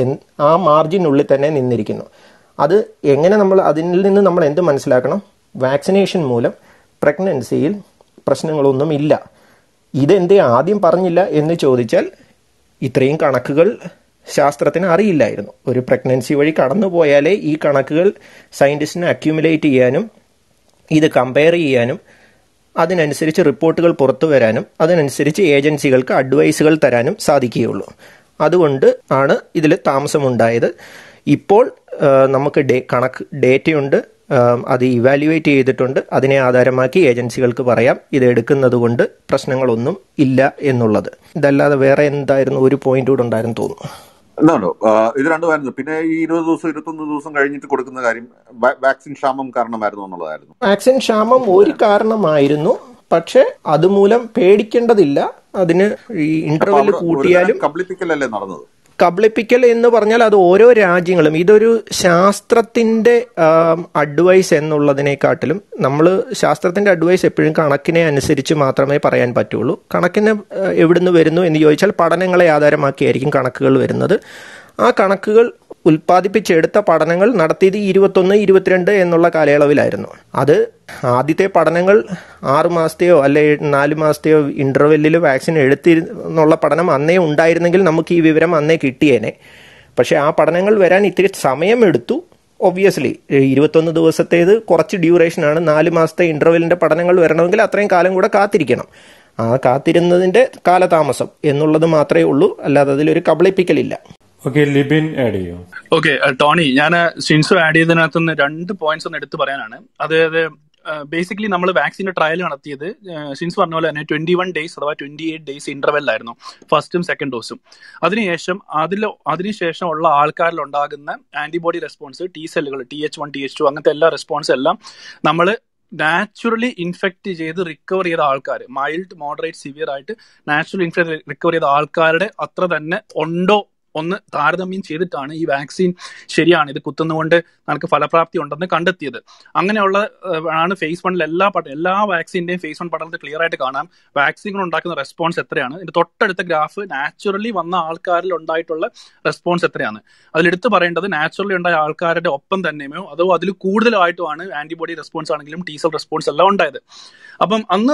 ആ മാർജിനുള്ളിൽ തന്നെ നിന്നിരിക്കുന്നു അത് എങ്ങനെ നമ്മൾ അതിൽ നിന്ന് നമ്മൾ എന്ത് മനസ്സിലാക്കണം വാക്സിനേഷൻ മൂലം പ്രഗ്നൻസിയിൽ പ്രശ്നങ്ങളൊന്നും ഇല്ല ഇതെന്തേ ആദ്യം പറഞ്ഞില്ല എന്ന് ചോദിച്ചാൽ ഇത്രയും കണക്കുകൾ ശാസ്ത്രത്തിന് അറിയില്ലായിരുന്നു ഒരു പ്രഗ്നൻസി വഴി കടന്നു പോയാലേ ഈ കണക്കുകൾ സയൻറ്റിസ്റ്റിന് അക്യൂമുലേറ്റ് ചെയ്യാനും ഇത് കമ്പയർ ചെയ്യാനും അതിനനുസരിച്ച് റിപ്പോർട്ടുകൾ പുറത്തു വരാനും അതിനനുസരിച്ച് ഏജൻസികൾക്ക് അഡ്വൈസുകൾ തരാനും സാധിക്കുകയുള്ളൂ അതുകൊണ്ട് ആണ് ഇതിൽ താമസമുണ്ടായത് ഇപ്പോൾ നമുക്ക് ഡേ കണക്ക് ഡേറ്റയുണ്ട് അത് ഇവാലുവേറ്റ് ചെയ്തിട്ടുണ്ട് അതിനെ ആധാരമാക്കി ഏജൻസികൾക്ക് പറയാം ഇത് എടുക്കുന്നത് കൊണ്ട് പ്രശ്നങ്ങളൊന്നും ഇല്ല എന്നുള്ളത് ഇതല്ലാതെ വേറെ എന്തായിരുന്നു ഒരു പോയിന്റ് കൂടെ ഉണ്ടായിരുന്നു തോന്നുന്നു എന്നാണോ ഇത് രണ്ടുമായിരുന്നു പിന്നെ ഈ ഇരുപത് ദിവസം ഇരുപത്തൊന്ന് ദിവസം കഴിഞ്ഞിട്ട് കൊടുക്കുന്ന കാര്യം വാക്സിൻ ക്ഷാമം കാരണമായിരുന്നു എന്നുള്ളതായിരുന്നു വാക്സിൻ ക്ഷാമം ഒരു കാരണമായിരുന്നു പക്ഷെ അതുമൂലം പേടിക്കേണ്ടതില്ല അതിന് ഈ ഇന്റർവെൽ കൂട്ടിയാലും കബളിപ്പിക്കലല്ലേ നടന്നത് കബളിപ്പിക്കൽ എന്ന് പറഞ്ഞാൽ അത് ഓരോ രാജ്യങ്ങളും ഇതൊരു ശാസ്ത്രത്തിന്റെ അഡ്വൈസ് എന്നുള്ളതിനെക്കാട്ടിലും നമ്മൾ ശാസ്ത്രത്തിന്റെ അഡ്വൈസ് എപ്പോഴും കണക്കിനെ അനുസരിച്ച് മാത്രമേ പറയാൻ പറ്റുള്ളൂ കണക്കിന് എവിടുന്ന് വരുന്നു എന്ന് ചോദിച്ചാൽ പഠനങ്ങളെ ആധാരമാക്കിയായിരിക്കും കണക്കുകൾ വരുന്നത് ആ കണക്കുകൾ ഉൽപ്പാദിപ്പിച്ചെടുത്ത പഠനങ്ങൾ നടത്തിയത് ഇരുപത്തൊന്ന് ഇരുപത്തിരണ്ട് എന്നുള്ള കാലയളവിലായിരുന്നു അത് ആദ്യത്തെ പഠനങ്ങൾ ആറു മാസത്തെയോ അല്ലെ നാല് മാസത്തെയോ ഇന്റർവെല്ലിൽ വാക്സിൻ എടുത്തിരുന്നുള്ള പഠനം അന്നേ ഉണ്ടായിരുന്നെങ്കിൽ നമുക്ക് ഈ വിവരം അന്നേ കിട്ടിയേനെ പക്ഷേ ആ പഠനങ്ങൾ വരാൻ ഇത്തിരി സമയമെടുത്തു ഒബ്വിയസ്ലി ഇരുപത്തൊന്ന് ദിവസത്തേത് കുറച്ച് ഡ്യൂറേഷനാണ് നാല് മാസത്തെ ഇന്റർവെല്ലിന്റെ പഠനങ്ങൾ വരണമെങ്കിൽ അത്രയും കാലം കൂടെ കാത്തിരിക്കണം ആ കാത്തിരുന്നതിന്റെ കാലതാമസം എന്നുള്ളത് മാത്രമേ ഉള്ളൂ അല്ലാതെ അതിലൊരു കബളിപ്പിക്കലില്ല ഓക്കെ ലിബിൻ ആഡ് ചെയ്യോ ഓക്കെ ടോണി ഞാൻ ഷിൻസു ആഡ് ചെയ്തതിനകത്ത് നിന്ന് രണ്ട് പോയിന്റ്സ് ഒന്ന് എടുത്തു പറയാനാണ് അതായത് ബേസിക്കലി നമ്മൾ വാക്സിന്റെ ട്രയൽ നടത്തിയത് ഷിൻസ് പറഞ്ഞ പോലെ തന്നെ ട്വന്റി വൺ ഡേയ്സ് അഥവാ ട്വന്റി എയ്റ്റ് ഡേയ്സ് ഇന്റർവെല്ലായിരുന്നു ഫസ്റ്റും സെക്കൻഡ് ഡോസും അതിനുശേഷം അതിൽ അതിനുശേഷം ഉള്ള ആൾക്കാരിൽ ഉണ്ടാകുന്ന ആന്റിബോഡി റെസ്പോൺസ് ടി സെല്ലുകൾ T H one T H two അങ്ങനത്തെ എല്ലാ റെസ്പോൺസ് എല്ലാം നമ്മൾ നാച്ചുറലി ഇൻഫെക്ട് ചെയ്ത് റിക്കവർ ചെയ്ത ആൾക്കാർ മൈൽഡ് മോഡറേറ്റ് സിവിയർ ആയിട്ട് നാച്ചുറലി ഇൻഫെക്ട് റിക്കവർ ചെയ്ത ആൾക്കാരുടെ അത്ര തന്നെ ഉണ്ടോ ഒന്ന് താരതമ്യം ചെയ്തിട്ടാണ് ഈ വാക്സിൻ ശരിയാണ് ഇത് കുത്തുന്നതുകൊണ്ട് നമുക്ക് ഫലപ്രാപ്തി ഉണ്ടെന്ന് കണ്ടെത്തിയത് അങ്ങനെയുള്ള ആണ് ഫേസ് വണ്ണിൽ എല്ലാ പഠനം എല്ലാ വാക്സിന്റെയും ഫേസ് വൺ പഠനത്തിൽ ക്ലിയർ ആയിട്ട് കാണാം വാക്സിൻ ഉണ്ടാക്കുന്ന റെസ്പോൺസ് എത്രയാണ് ഇതിന്റെ തൊട്ടടുത്ത ഗ്രാഫ് നാച്ചുറലി വന്ന ആൾക്കാരിൽ ഉണ്ടായിട്ടുള്ള റെസ്പോൺസ് എത്രയാണ് അതിലെടുത്ത് പറയേണ്ടത് നാച്ചുറലി ഉണ്ടായ ആൾക്കാരുടെ ഒപ്പം തന്നെയോ അതോ അതിൽ കൂടുതലായിട്ടുമാണ് ആന്റിബോഡി റെസ്പോൺസ് ആണെങ്കിലും ടീസൽ റെസ്പോൺസ് എല്ലാം ഉണ്ടായത് അപ്പം അന്ന്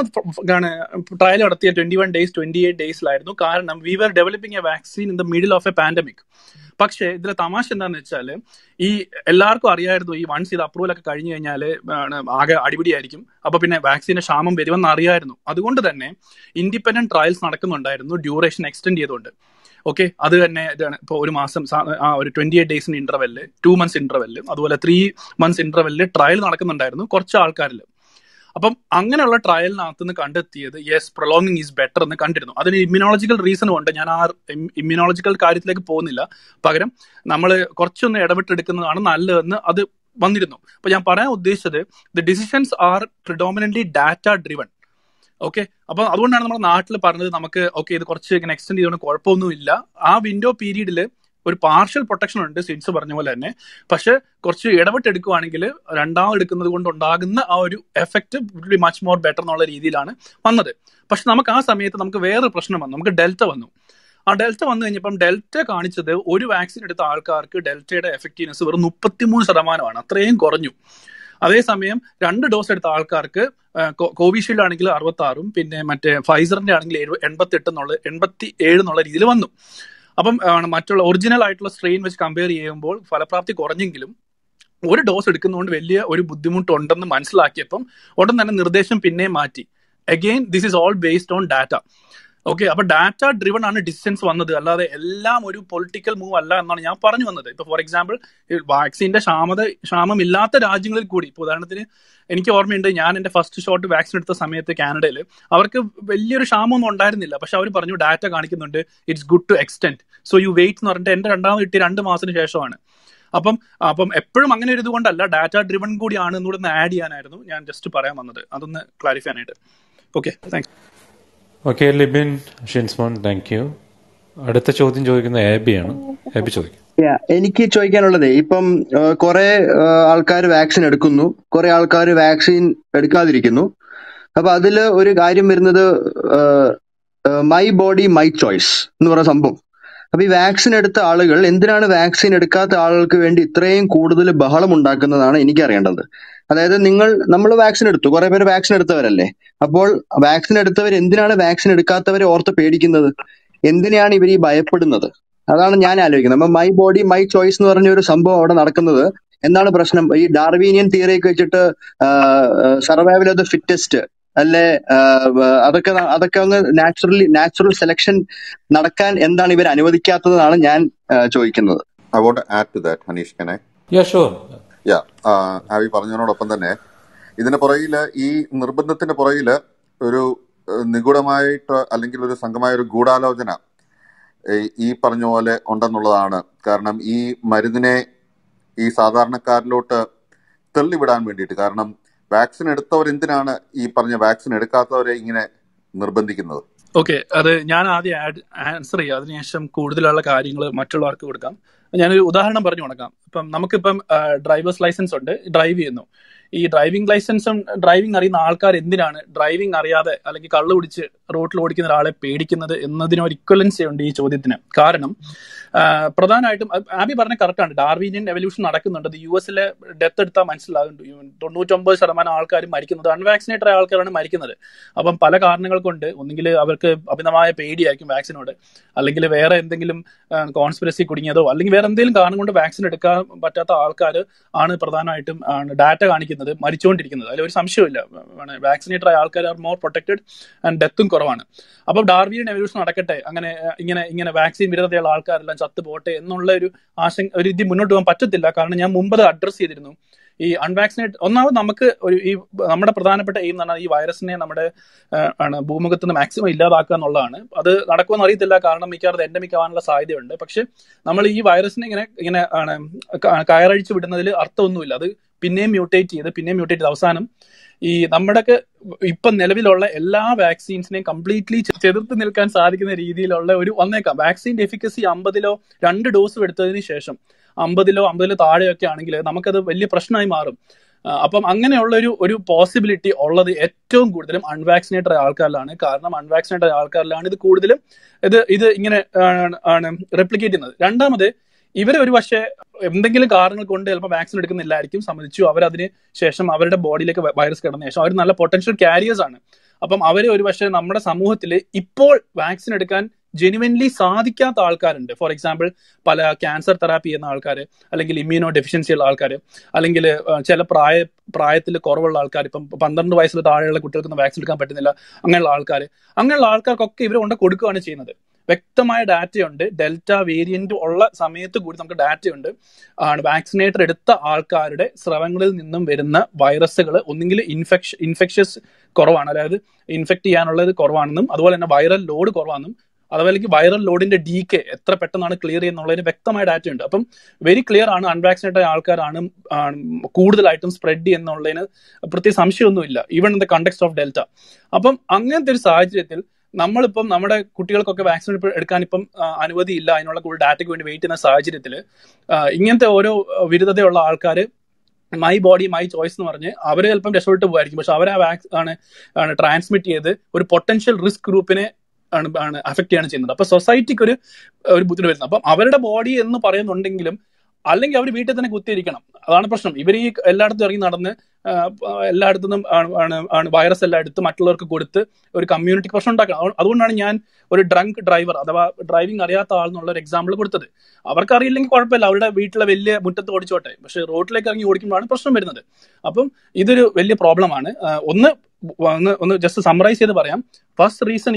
ട്രയൽ നടത്തിയ twenty one days twenty eight ഡേയ്സിലായിരുന്നു കാരണം we were developing a vaccine in the middle of a pandemic പക്ഷേ ഇതിലെ തമാശ എന്താന്ന് വെച്ചാൽ ഈ എല്ലാവർക്കും അറിയായിരുന്നു ഈ വൺസ് ഇത് അപ്രൂവൽ ഒക്കെ കഴിഞ്ഞു കഴിഞ്ഞാൽ ആകെ അടിപിടിയായിരിക്കും അപ്പൊ പിന്നെ വാക്സിന്റെ ക്ഷാമം വരുമെന്ന് അറിയായിരുന്നു അതുകൊണ്ട് തന്നെ ഇൻഡിപെൻഡന്റ് ട്രയൽസ് നടക്കുന്നുണ്ടായിരുന്നു ഡ്യൂറേഷൻ എക്സ്റ്റെൻഡ് ചെയ്തുകൊണ്ട് ഓക്കെ അത് തന്നെ ഇപ്പോൾ ഒരു മാസം ആ ഒരു ട്വന്റി എയ്റ്റ് ഡേയ്സിന് ഇന്റർവെല്ല് ടു മന്ത്സ് ഇന്റർവെല്ല് അതുപോലെ ത്രീ മന്ത്സ് ഇന്റർവെല്ല് ട്രയൽ നടക്കുന്നുണ്ടായിരുന്നു കുറച്ച് ആൾക്കാരിൽ അപ്പം അങ്ങനെയുള്ള ട്രയലിനകത്ത് നിന്ന് കണ്ടെത്തിയത് യെസ് പ്രൊലോങ്ങിങ് ഈസ് ബെറ്റർ എന്ന് കണ്ടിരുന്നു അതിന് ഇമ്മ്യൂണോളജിക്കൽ റീസണും ഉണ്ട് ഞാൻ ആ ഇമ്മ്യൂണോളജിക്കൽ കാര്യത്തിലേക്ക് പോകുന്നില്ല പകരം നമ്മൾ കുറച്ചൊന്ന് ഇടപെട്ടെടുക്കുന്നതാണ് നല്ലതെന്ന് അത് വന്നിരുന്നു അപ്പൊ ഞാൻ പറയാൻ ഉദ്ദേശിച്ചത് the decisions are predominantly data driven okay അപ്പൊ അതുകൊണ്ടാണ് നമ്മുടെ നാട്ടിൽ പറഞ്ഞത് നമുക്ക് ഓക്കെ ഇത് കുറച്ച് ഇങ്ങനെ എക്സ്റ്റെൻഡ് ചെയ്തുകൊണ്ട് കുഴപ്പമൊന്നുമില്ല ആ വിൻഡോ പീരീഡിൽ ഒരു പാർഷ്യൽ പ്രൊട്ടക്ഷൻ ഉണ്ട് സിൻസ് പറഞ്ഞ പോലെ തന്നെ പക്ഷെ കുറച്ച് ഇടപെട്ടെടുക്കുവാണെങ്കിൽ രണ്ടാമത് എടുക്കുന്നത് കൊണ്ട് ഉണ്ടാകുന്ന ആ ഒരു effect be much more better എന്നുള്ള രീതിയിലാണ് വന്നത് പക്ഷെ നമുക്ക് ആ സമയത്ത് നമുക്ക് വേറെ പ്രശ്നം വന്നു നമുക്ക് ഡെൽറ്റ വന്നു ആ ഡെൽറ്റ വന്നു കഴിഞ്ഞപ്പം ഡെൽറ്റ കാണിച്ചത് ഒരു വാക്സിൻ എടുത്ത ആൾക്കാർക്ക് ഡെൽറ്റയുടെ എഫക്റ്റീവ്നെസ് വെറും മുപ്പത്തിമൂന്ന് ശതമാനമാണ് അത്രയും കുറഞ്ഞു അതേസമയം രണ്ട് ഡോസ് എടുത്ത ആൾക്കാർക്ക് കോവിഷീൽഡ് ആണെങ്കിൽ അറുപത്തി ആറും പിന്നെ മറ്റേ ഫൈസറിന്റെ ആണെങ്കിൽ എൺപത്തി എട്ട് എന്നുള്ള എൺപത്തി ഏഴ് എന്നുള്ള രീതിയിൽ വന്നു അപ്പം മറ്റുള്ള ഒറിജിനൽ ആയിട്ടുള്ള സ്ട്രെയിൻ വെച്ച് കമ്പയർ ചെയ്യുമ്പോൾ ഫലപ്രാപ്തി കുറഞ്ഞെങ്കിലും ഒരു ഡോസ് എടുക്കുന്നതുകൊണ്ട് വലിയ ഒരു ബുദ്ധിമുട്ടുണ്ടെന്ന് മനസ്സിലാക്കിയപ്പം ഉടൻ തന്നെ നിർദ്ദേശം പിന്നെയും മാറ്റി again this is all based on data okay അപ്പൊ ഡാറ്റ ഡ്രിവൺ ആണ് ഡിസിഷൻസ് വന്നത് അല്ലാതെ എല്ലാം ഒരു പൊളിറ്റിക്കൽ മൂവ് അല്ല എന്നാണ് ഞാൻ പറഞ്ഞു വന്നത് ഇപ്പൊ ഫോർ എക്സാമ്പിൾ വാക്സിന്റെ ക്ഷാമത ക്ഷാമമില്ലാത്ത രാജ്യങ്ങളിൽ കൂടി ഇപ്പൊ ഉദാഹരണത്തിന് എനിക്ക് ഓർമ്മയുണ്ട് ഞാൻ എന്റെ ഫസ്റ്റ് ഷോട്ട് വാക്സിൻ എടുത്ത സമയത്ത് കാനഡയിൽ അവർക്ക് വലിയൊരു ക്ഷാമമൊന്നും ഉണ്ടായിരുന്നില്ല പക്ഷെ അവർ പറഞ്ഞു ഡാറ്റ കാണിക്കുന്നുണ്ട് it's good to extend so you wait എന്ന് പറഞ്ഞിട്ട് എന്റെ രണ്ടാമത് കിട്ടിയ രണ്ട് മാസത്തിന് ശേഷമാണ് അപ്പം അപ്പം എപ്പോഴും അങ്ങനെ ഒരു ഇതുകൊണ്ടല്ല ഡാറ്റ ഡ്രിവൺ കൂടിയാണ് എന്നൂടെ ഒന്ന് ആഡ് ചെയ്യാനായിരുന്നു ഞാൻ ജസ്റ്റ് പറയാൻ വന്നത് അതൊന്ന് ക്ലാരിഫൈ ചെയ്യാനായിട്ട് okay thanks okay Libin Shinsmon thank you അടുത്ത ചോദ്യം ചോദിക്കുന്ന ആബിയാണ് ആബി ചോദിക്കും Yeah, എനിക്ക് ചോദിക്കാനുള്ളത് ഇപ്പം കുറെ ആൾക്കാർ വാക്സിൻ എടുക്കുന്നു കുറെ ആൾക്കാർ വാക്സിൻ എടുക്കാതിരിക്കുന്നു അപ്പൊ അതില് ഒരു കാര്യം വരുന്നത് മൈ ബോഡി മൈ ചോയ്സ് എന്ന് പറയുന്ന സംഭവം അപ്പൊ ഈ വാക്സിൻ എടുത്ത ആളുകൾ എന്തിനാണ് വാക്സിൻ എടുക്കാത്ത ആളുകൾക്ക് വേണ്ടി ഇത്രയും കൂടുതൽ ബഹളം ഉണ്ടാക്കുന്നതാണ് എനിക്കറിയേണ്ടത് അതായത് നിങ്ങൾ നമ്മൾ വാക്സിൻ എടുത്തു കുറെ പേര് വാക്സിൻ എടുത്തവരല്ലേ അപ്പോൾ വാക്സിൻ എടുത്തവർ എന്തിനാണ് വാക്സിൻ എടുക്കാത്തവരെ ഓർത്ത് പേടിക്കുന്നത് എന്തിനാണ് ഇവർ ഈ ഭയപ്പെടുന്നത് അതാണ് ഞാൻ ആലോചിക്കുന്നത് അപ്പൊ മൈ ബോഡി മൈ ചോയ്സ് എന്ന് പറഞ്ഞ ഒരു സംഭവം അവിടെ നടക്കുന്നത് എന്താണ് പ്രശ്നം ഈ ഡാർവീനിയൻ തിയറിയൊക്കെ വെച്ചിട്ട് സർവൈവൽ ഓഫ് ദ ഫിറ്റസ്റ്റ് അല്ലെ അതൊക്കെ ന- അതൊക്കെ ഒന്ന് നാച്ചുറലി നാച്ചുറൽ സെലക്ഷൻ നടക്കാൻ എന്താണ് ഇവർ അനുവദിക്കാത്തതെന്നാണ് ഞാൻ ആ, ചോദിക്കുന്നത് I want add to that Haneesh കനെ യാ ഷുവർ യാ ആവി പറഞ്ഞതിനോടൊപ്പം തന്നെ ഇതിന് പുറകില് ഈ നിർബന്ധത്തിന് പുറകില് ഒരു ഏഹ്, നിഗൂഢമായിട്ട് അല്ലെങ്കിൽ ഒരു സംഘമായ ഒരു ഗൂഢാലോചന ഏഹ്, ഈ പറഞ്ഞ പോലെ ഉണ്ടെന്നുള്ളതാണ് കാരണം ഈ മരുന്നിനെ ഈ സാധാരണക്കാരിലോട്ട് തള്ളിവിടാൻ വേണ്ടിയിട്ട് കാരണം വാക്സിൻ എടുത്തവർ എന്തിനാണ് ഈ പറഞ്ഞ വാക്സിൻ എടുക്കാത്തവരെ ഇങ്ങനെ നിർബന്ധിക്കുന്നത് ഓക്കെ അത് ഞാൻ ആദ്യം ആഡ് ആൻസർ ചെയ്യാം അതിനുശേഷം കൂടുതലുള്ള കാര്യങ്ങൾ മറ്റുള്ളവർക്ക് കൊടുക്കാം ഞാനൊരു ഉദാഹരണം പറഞ്ഞു കൊടുക്കാം ഇപ്പം നമുക്കിപ്പം ഡ്രൈവേഴ്സ് ലൈസൻസ് ഉണ്ട് ഡ്രൈവ് ചെയ്യുന്നു ഈ ഡ്രൈവിംഗ് ലൈസൻസും ഡ്രൈവിംഗ് അറിയുന്ന ആൾക്കാർ എന്തിനാണ് ഡ്രൈവിംഗ് അറിയാതെ അല്ലെങ്കിൽ കള്ളു കുടിച്ച് റോട്ടിൽ ഓടിക്കുന്ന ഒരാളെ പേടിക്കുന്നത് എന്നതിന് ഒരു ഇക്വലൻസി ഉണ്ട് ഈ ചോദ്യത്തിന് കാരണം ആ, പ്രധാനമായിട്ടും അ- ആബി പറഞ്ഞ കറക്റ്റാണ് ഡാർവീനിയൻ എവല്യൂഷൻ നടക്കുന്നുണ്ട് അത് യു എസിലെ ഡെത്ത് എടുത്താൽ മനസ്സിലാകുന്നുണ്ട് ഈ തൊണ്ണൂറ്റൊമ്പത് ശതമാനം ആൾക്കാർ മരിക്കുന്നത് അൺവാക്സിനേറ്റഡ് ആയ ആൾക്കാരാണ് മരിക്കുന്നത് അപ്പം പല കാരണങ്ങൾ കൊണ്ട് ഒന്നുകിൽ അവർക്ക് അമിതമായ പേടിയായിരിക്കും വാക്സിനോട് അല്ലെങ്കിൽ വേറെ എന്തെങ്കിലും കോൺസ്പിറസി കുടുങ്ങിയതോ അല്ലെങ്കിൽ വേറെ എന്തെങ്കിലും കാരണം കൊണ്ട് വാക്സിൻ എടുക്കാൻ പറ്റാത്ത ആൾക്കാർ ആണ് പ്രധാനമായിട്ടും ഡാറ്റ കാണിക്കുന്നത് മരിച്ചുകൊണ്ടിരിക്കുന്നത് അതിൽ ഒരു സംശയമില്ല വാക്സിനേറ്റഡ് ആയ ആൾക്കാർ ആർ മോർ പ്രൊട്ടക്റ്റഡ് ആൻഡ് ഡെത്തും കുറവാണ് അപ്പോൾ ഡാർവിയൻ എവല്യൂഷൻ നടക്കട്ടെ അങ്ങനെ അഹ് ഇങ്ങനെ ഇങ്ങനെ വാക്സിൻ വിരുദ്ധതയുള്ള ആൾക്കാരെല്ലാം ചത്തു പോട്ടെ എന്നുള്ള ഒരു ആശങ്ക ഒരു ഇത് മുന്നോട്ട് പോകാൻ പറ്റത്തില്ല കാരണം ഞാൻ മുമ്പ് അത് അഡ്രസ് ചെയ്തിരുന്നു ഈ അൺവാക്സിനേറ്റ് ഒന്നാമത് നമുക്ക് ഒരു ഈ നമ്മുടെ പ്രധാനപ്പെട്ട എയിം എന്ന് പറഞ്ഞാൽ ഈ വൈറസിനെ നമ്മുടെ ആഹ്, ആണ് ഭൂമുഖത്ത് നിന്ന് മാക്സിമം ഇല്ലാതാക്കുക എന്നുള്ളതാണ് അത് നടക്കുമെന്ന് അറിയത്തില്ല കാരണം മിക്കവാറും എൻഡമിക് ആവാനുള്ള സാധ്യതയുണ്ട് പക്ഷെ നമ്മൾ ഈ വൈറസിനെ ഇങ്ങനെ ഇങ്ങനെ ആണ് ക- കയറഴിച്ച് വിടുന്നതിൽ അർത്ഥമൊന്നുമില്ല അത് പിന്നെയും മ്യൂട്ടേറ്റ് ചെയ്ത് പിന്നെയും മ്യൂട്ടേറ്റ് ചെയ്ത് അവസാനം ഈ നമ്മുടെ ഇപ്പൊ നിലവിലുള്ള എല്ലാ വാക്സിൻസിനെയും കംപ്ലീറ്റ്ലി ചെറുത്ത് നിൽക്കാൻ സാധിക്കുന്ന രീതിയിലുള്ള ഒരു വന്നേക്കാം വാക്സിന്റെ എഫിക്കസി അമ്പതിലോ രണ്ട് ഡോസ് എടുത്തതിന് ശേഷം അമ്പതിലോ അമ്പതിലോ താഴെയൊക്കെ ആണെങ്കിൽ നമുക്കത് വലിയ പ്രശ്നമായി മാറും ആ, അപ്പം അങ്ങനെയുള്ള ഒരു ഒരു പോസിബിലിറ്റി ഉള്ളത് ഏറ്റവും കൂടുതലും അൺവാക്സിനേറ്റഡ് ആൾക്കാരിലാണ് കാരണം അൺവാക്സിനേറ്റഡ് ആൾക്കാരിലാണ് ഇത് കൂടുതലും ഇത് ഇത് ഇങ്ങനെ ആണ് ആണ് റെപ്ലിക്കേറ്റ് ചെയ്യുന്നത് രണ്ടാമത് ഇവർ ഒരു പക്ഷേ എന്തെങ്കിലും കാരണങ്ങൾ കൊണ്ട് ചിലപ്പോൾ വാക്സിൻ എടുക്കുന്നില്ലായിരിക്കും സമ്മതിച്ചു അവരതിന് ശേഷം അവരുടെ ബോഡിയിലേക്ക് വൈറസ് കിടന്ന ശേഷം അവർ നല്ല പൊട്ടൻഷ്യൽ കാരിയേഴ്സ് ആണ് അപ്പം അവർ ഒരു പക്ഷേ നമ്മുടെ സമൂഹത്തിൽ ഇപ്പോൾ വാക്സിൻ എടുക്കാൻ ജെനുവൻലി സാധിക്കാത്ത ആൾക്കാരുണ്ട് ഫോർ എക്സാമ്പിൾ പല ക്യാൻസർ തെറാപ്പി ചെയ്യുന്ന ആൾക്കാർ അല്ലെങ്കിൽ ഇമ്മ്യൂണോ ഡെഫിഷ്യൻസി ഉള്ള ആൾക്കാർ അല്ലെങ്കിൽ ചില പ്രായ പ്രായത്തിൽ കുറവുള്ള ആൾക്കാർ ഇപ്പം പന്ത്രണ്ട് വയസ്സിൽ താഴെയുള്ള കുട്ടികൾക്കൊന്നും വാക്സിൻ എടുക്കാൻ പറ്റുന്നില്ല അങ്ങനെയുള്ള ആൾക്കാർ അങ്ങനെയുള്ള ആൾക്കാർക്കൊക്കെ ഇവർ കൊണ്ട് കൊടുക്കുകയാണ് ചെയ്യുന്നത് വ്യക്തമായ ഡാറ്റയുണ്ട് ഡെൽറ്റ വേരിയന്റ് ഉള്ള സമയത്ത് കൂടി നമുക്ക് ഡാറ്റയുണ്ട് ആണ് വാക്സിനേറ്റർ എടുത്ത ആൾക്കാരുടെ സ്രവങ്ങളിൽ നിന്നും വരുന്ന വൈറസുകൾ ഒന്നുകിൽ ഇൻഫെക്ഷൻ ഇൻഫെക്ഷസ് കുറവാണ് അതായത് ഇൻഫെക്ട് ചെയ്യാനുള്ളത് കുറവാണെന്നും അതുപോലെ തന്നെ വൈറൽ ലോഡ് കുറവാണെന്നും അതുപോലെ വൈറൽ ലോഡിന്റെ ഡി കെ എത്ര പെട്ടെന്നാണ് ക്ലിയർ ചെയ്യുന്നുള്ളതിന് വ്യക്തമായ ഡാറ്റ ഉണ്ട് അപ്പം വെരി ക്ലിയർ ആണ് അൺവാക്സിനേറ്റഡ് ആൾക്കാരാണ് ആണ് കൂടുതലായിട്ടും സ്പ്രെഡ് ചെയ്യുന്നുള്ളതിന് പ്രത്യേക സംശയമൊന്നുമില്ല even in the context of delta അപ്പം അങ്ങനത്തെ ഒരു സാഹചര്യത്തിൽ നമ്മളിപ്പം നമ്മുടെ കുട്ടികൾക്കൊക്കെ വാക്സിൻ എടുക്കാൻ ഇപ്പം ആ, അനുമതിയില്ല അതിനുള്ള കൂടുതൽ ഡാറ്റയ്ക്ക് വേണ്ടി വെയിറ്റ് ചെയ്യുന്ന സാഹചര്യത്തിൽ ഇങ്ങനത്തെ ഓരോ ആ, വിരുദ്ധതയുള്ള ആൾക്കാർ മൈ ബോഡി മൈ ചോയ്സ് എന്ന് പറഞ്ഞ് അവർ ചിലപ്പം രക്ഷപ്പെട്ടു പോകായിരിക്കും പക്ഷെ അവർ ആ വാക്സ് ആണ് ആണ് ട്രാൻസ്മിറ്റ് ചെയ്ത് ഒരു പൊട്ടൻഷ്യൽ റിസ്ക് ഗ്രൂപ്പിനെ ആണ് ആണ് അഫക്ട് ചെയ്യാണ് ചെയ്യുന്നത് അപ്പൊ സൊസൈറ്റിക്ക് ഒരു ഒരു ബുദ്ധിമുട്ട് വരുന്നത് അപ്പം അവരുടെ ബോഡി എന്ന് പറയുന്നുണ്ടെങ്കിലും അല്ലെങ്കിൽ അവർ വീട്ടിൽ തന്നെ കുത്തിയിരിക്കണം അതാണ് പ്രശ്നം ഇവർ ഈ എല്ലായിടത്തും ഇറങ്ങി നടന്ന് ആ, എല്ലായിടത്തു നിന്നും ആണ് ആണ്- ആണ് വൈറസ് എല്ലാം എടുത്ത് മറ്റുള്ളവർക്ക് കൊടുത്ത് ഒരു കമ്മ്യൂണിറ്റിക്ക് പ്രശ്നം ഉണ്ടാക്കണം അതുകൊണ്ട് അതുകൊണ്ടാണ് ഞാൻ ഒരു ഡ്രങ്ക് ഡ്രൈവർ അഥവാ ഡ്രൈവിംഗ് അറിയാത്ത ആൾ എന്നുള്ള ഒരു എക്സാമ്പിൾ കൊടുത്തത് അവർക്ക് അറിയില്ലെങ്കിൽ കുഴപ്പമില്ല അവരുടെ വീട്ടിലെ വലിയ മുറ്റത്ത് ഓടിച്ചോട്ടെ പക്ഷെ റോഡിലേക്ക് ഇറങ്ങി ഓടിക്കുമ്പോഴാണ് പ്രശ്നം വരുന്നത് അപ്പം ഇതൊരു വലിയ പ്രോബ്ലമാണ് ഒന്ന് ഒന്ന് ഒന്ന് ജസ്റ്റ് സമ്മറൈസ് ചെയ്ത് പറയാം ഫസ്റ്റ് റീസൺ ഈസ്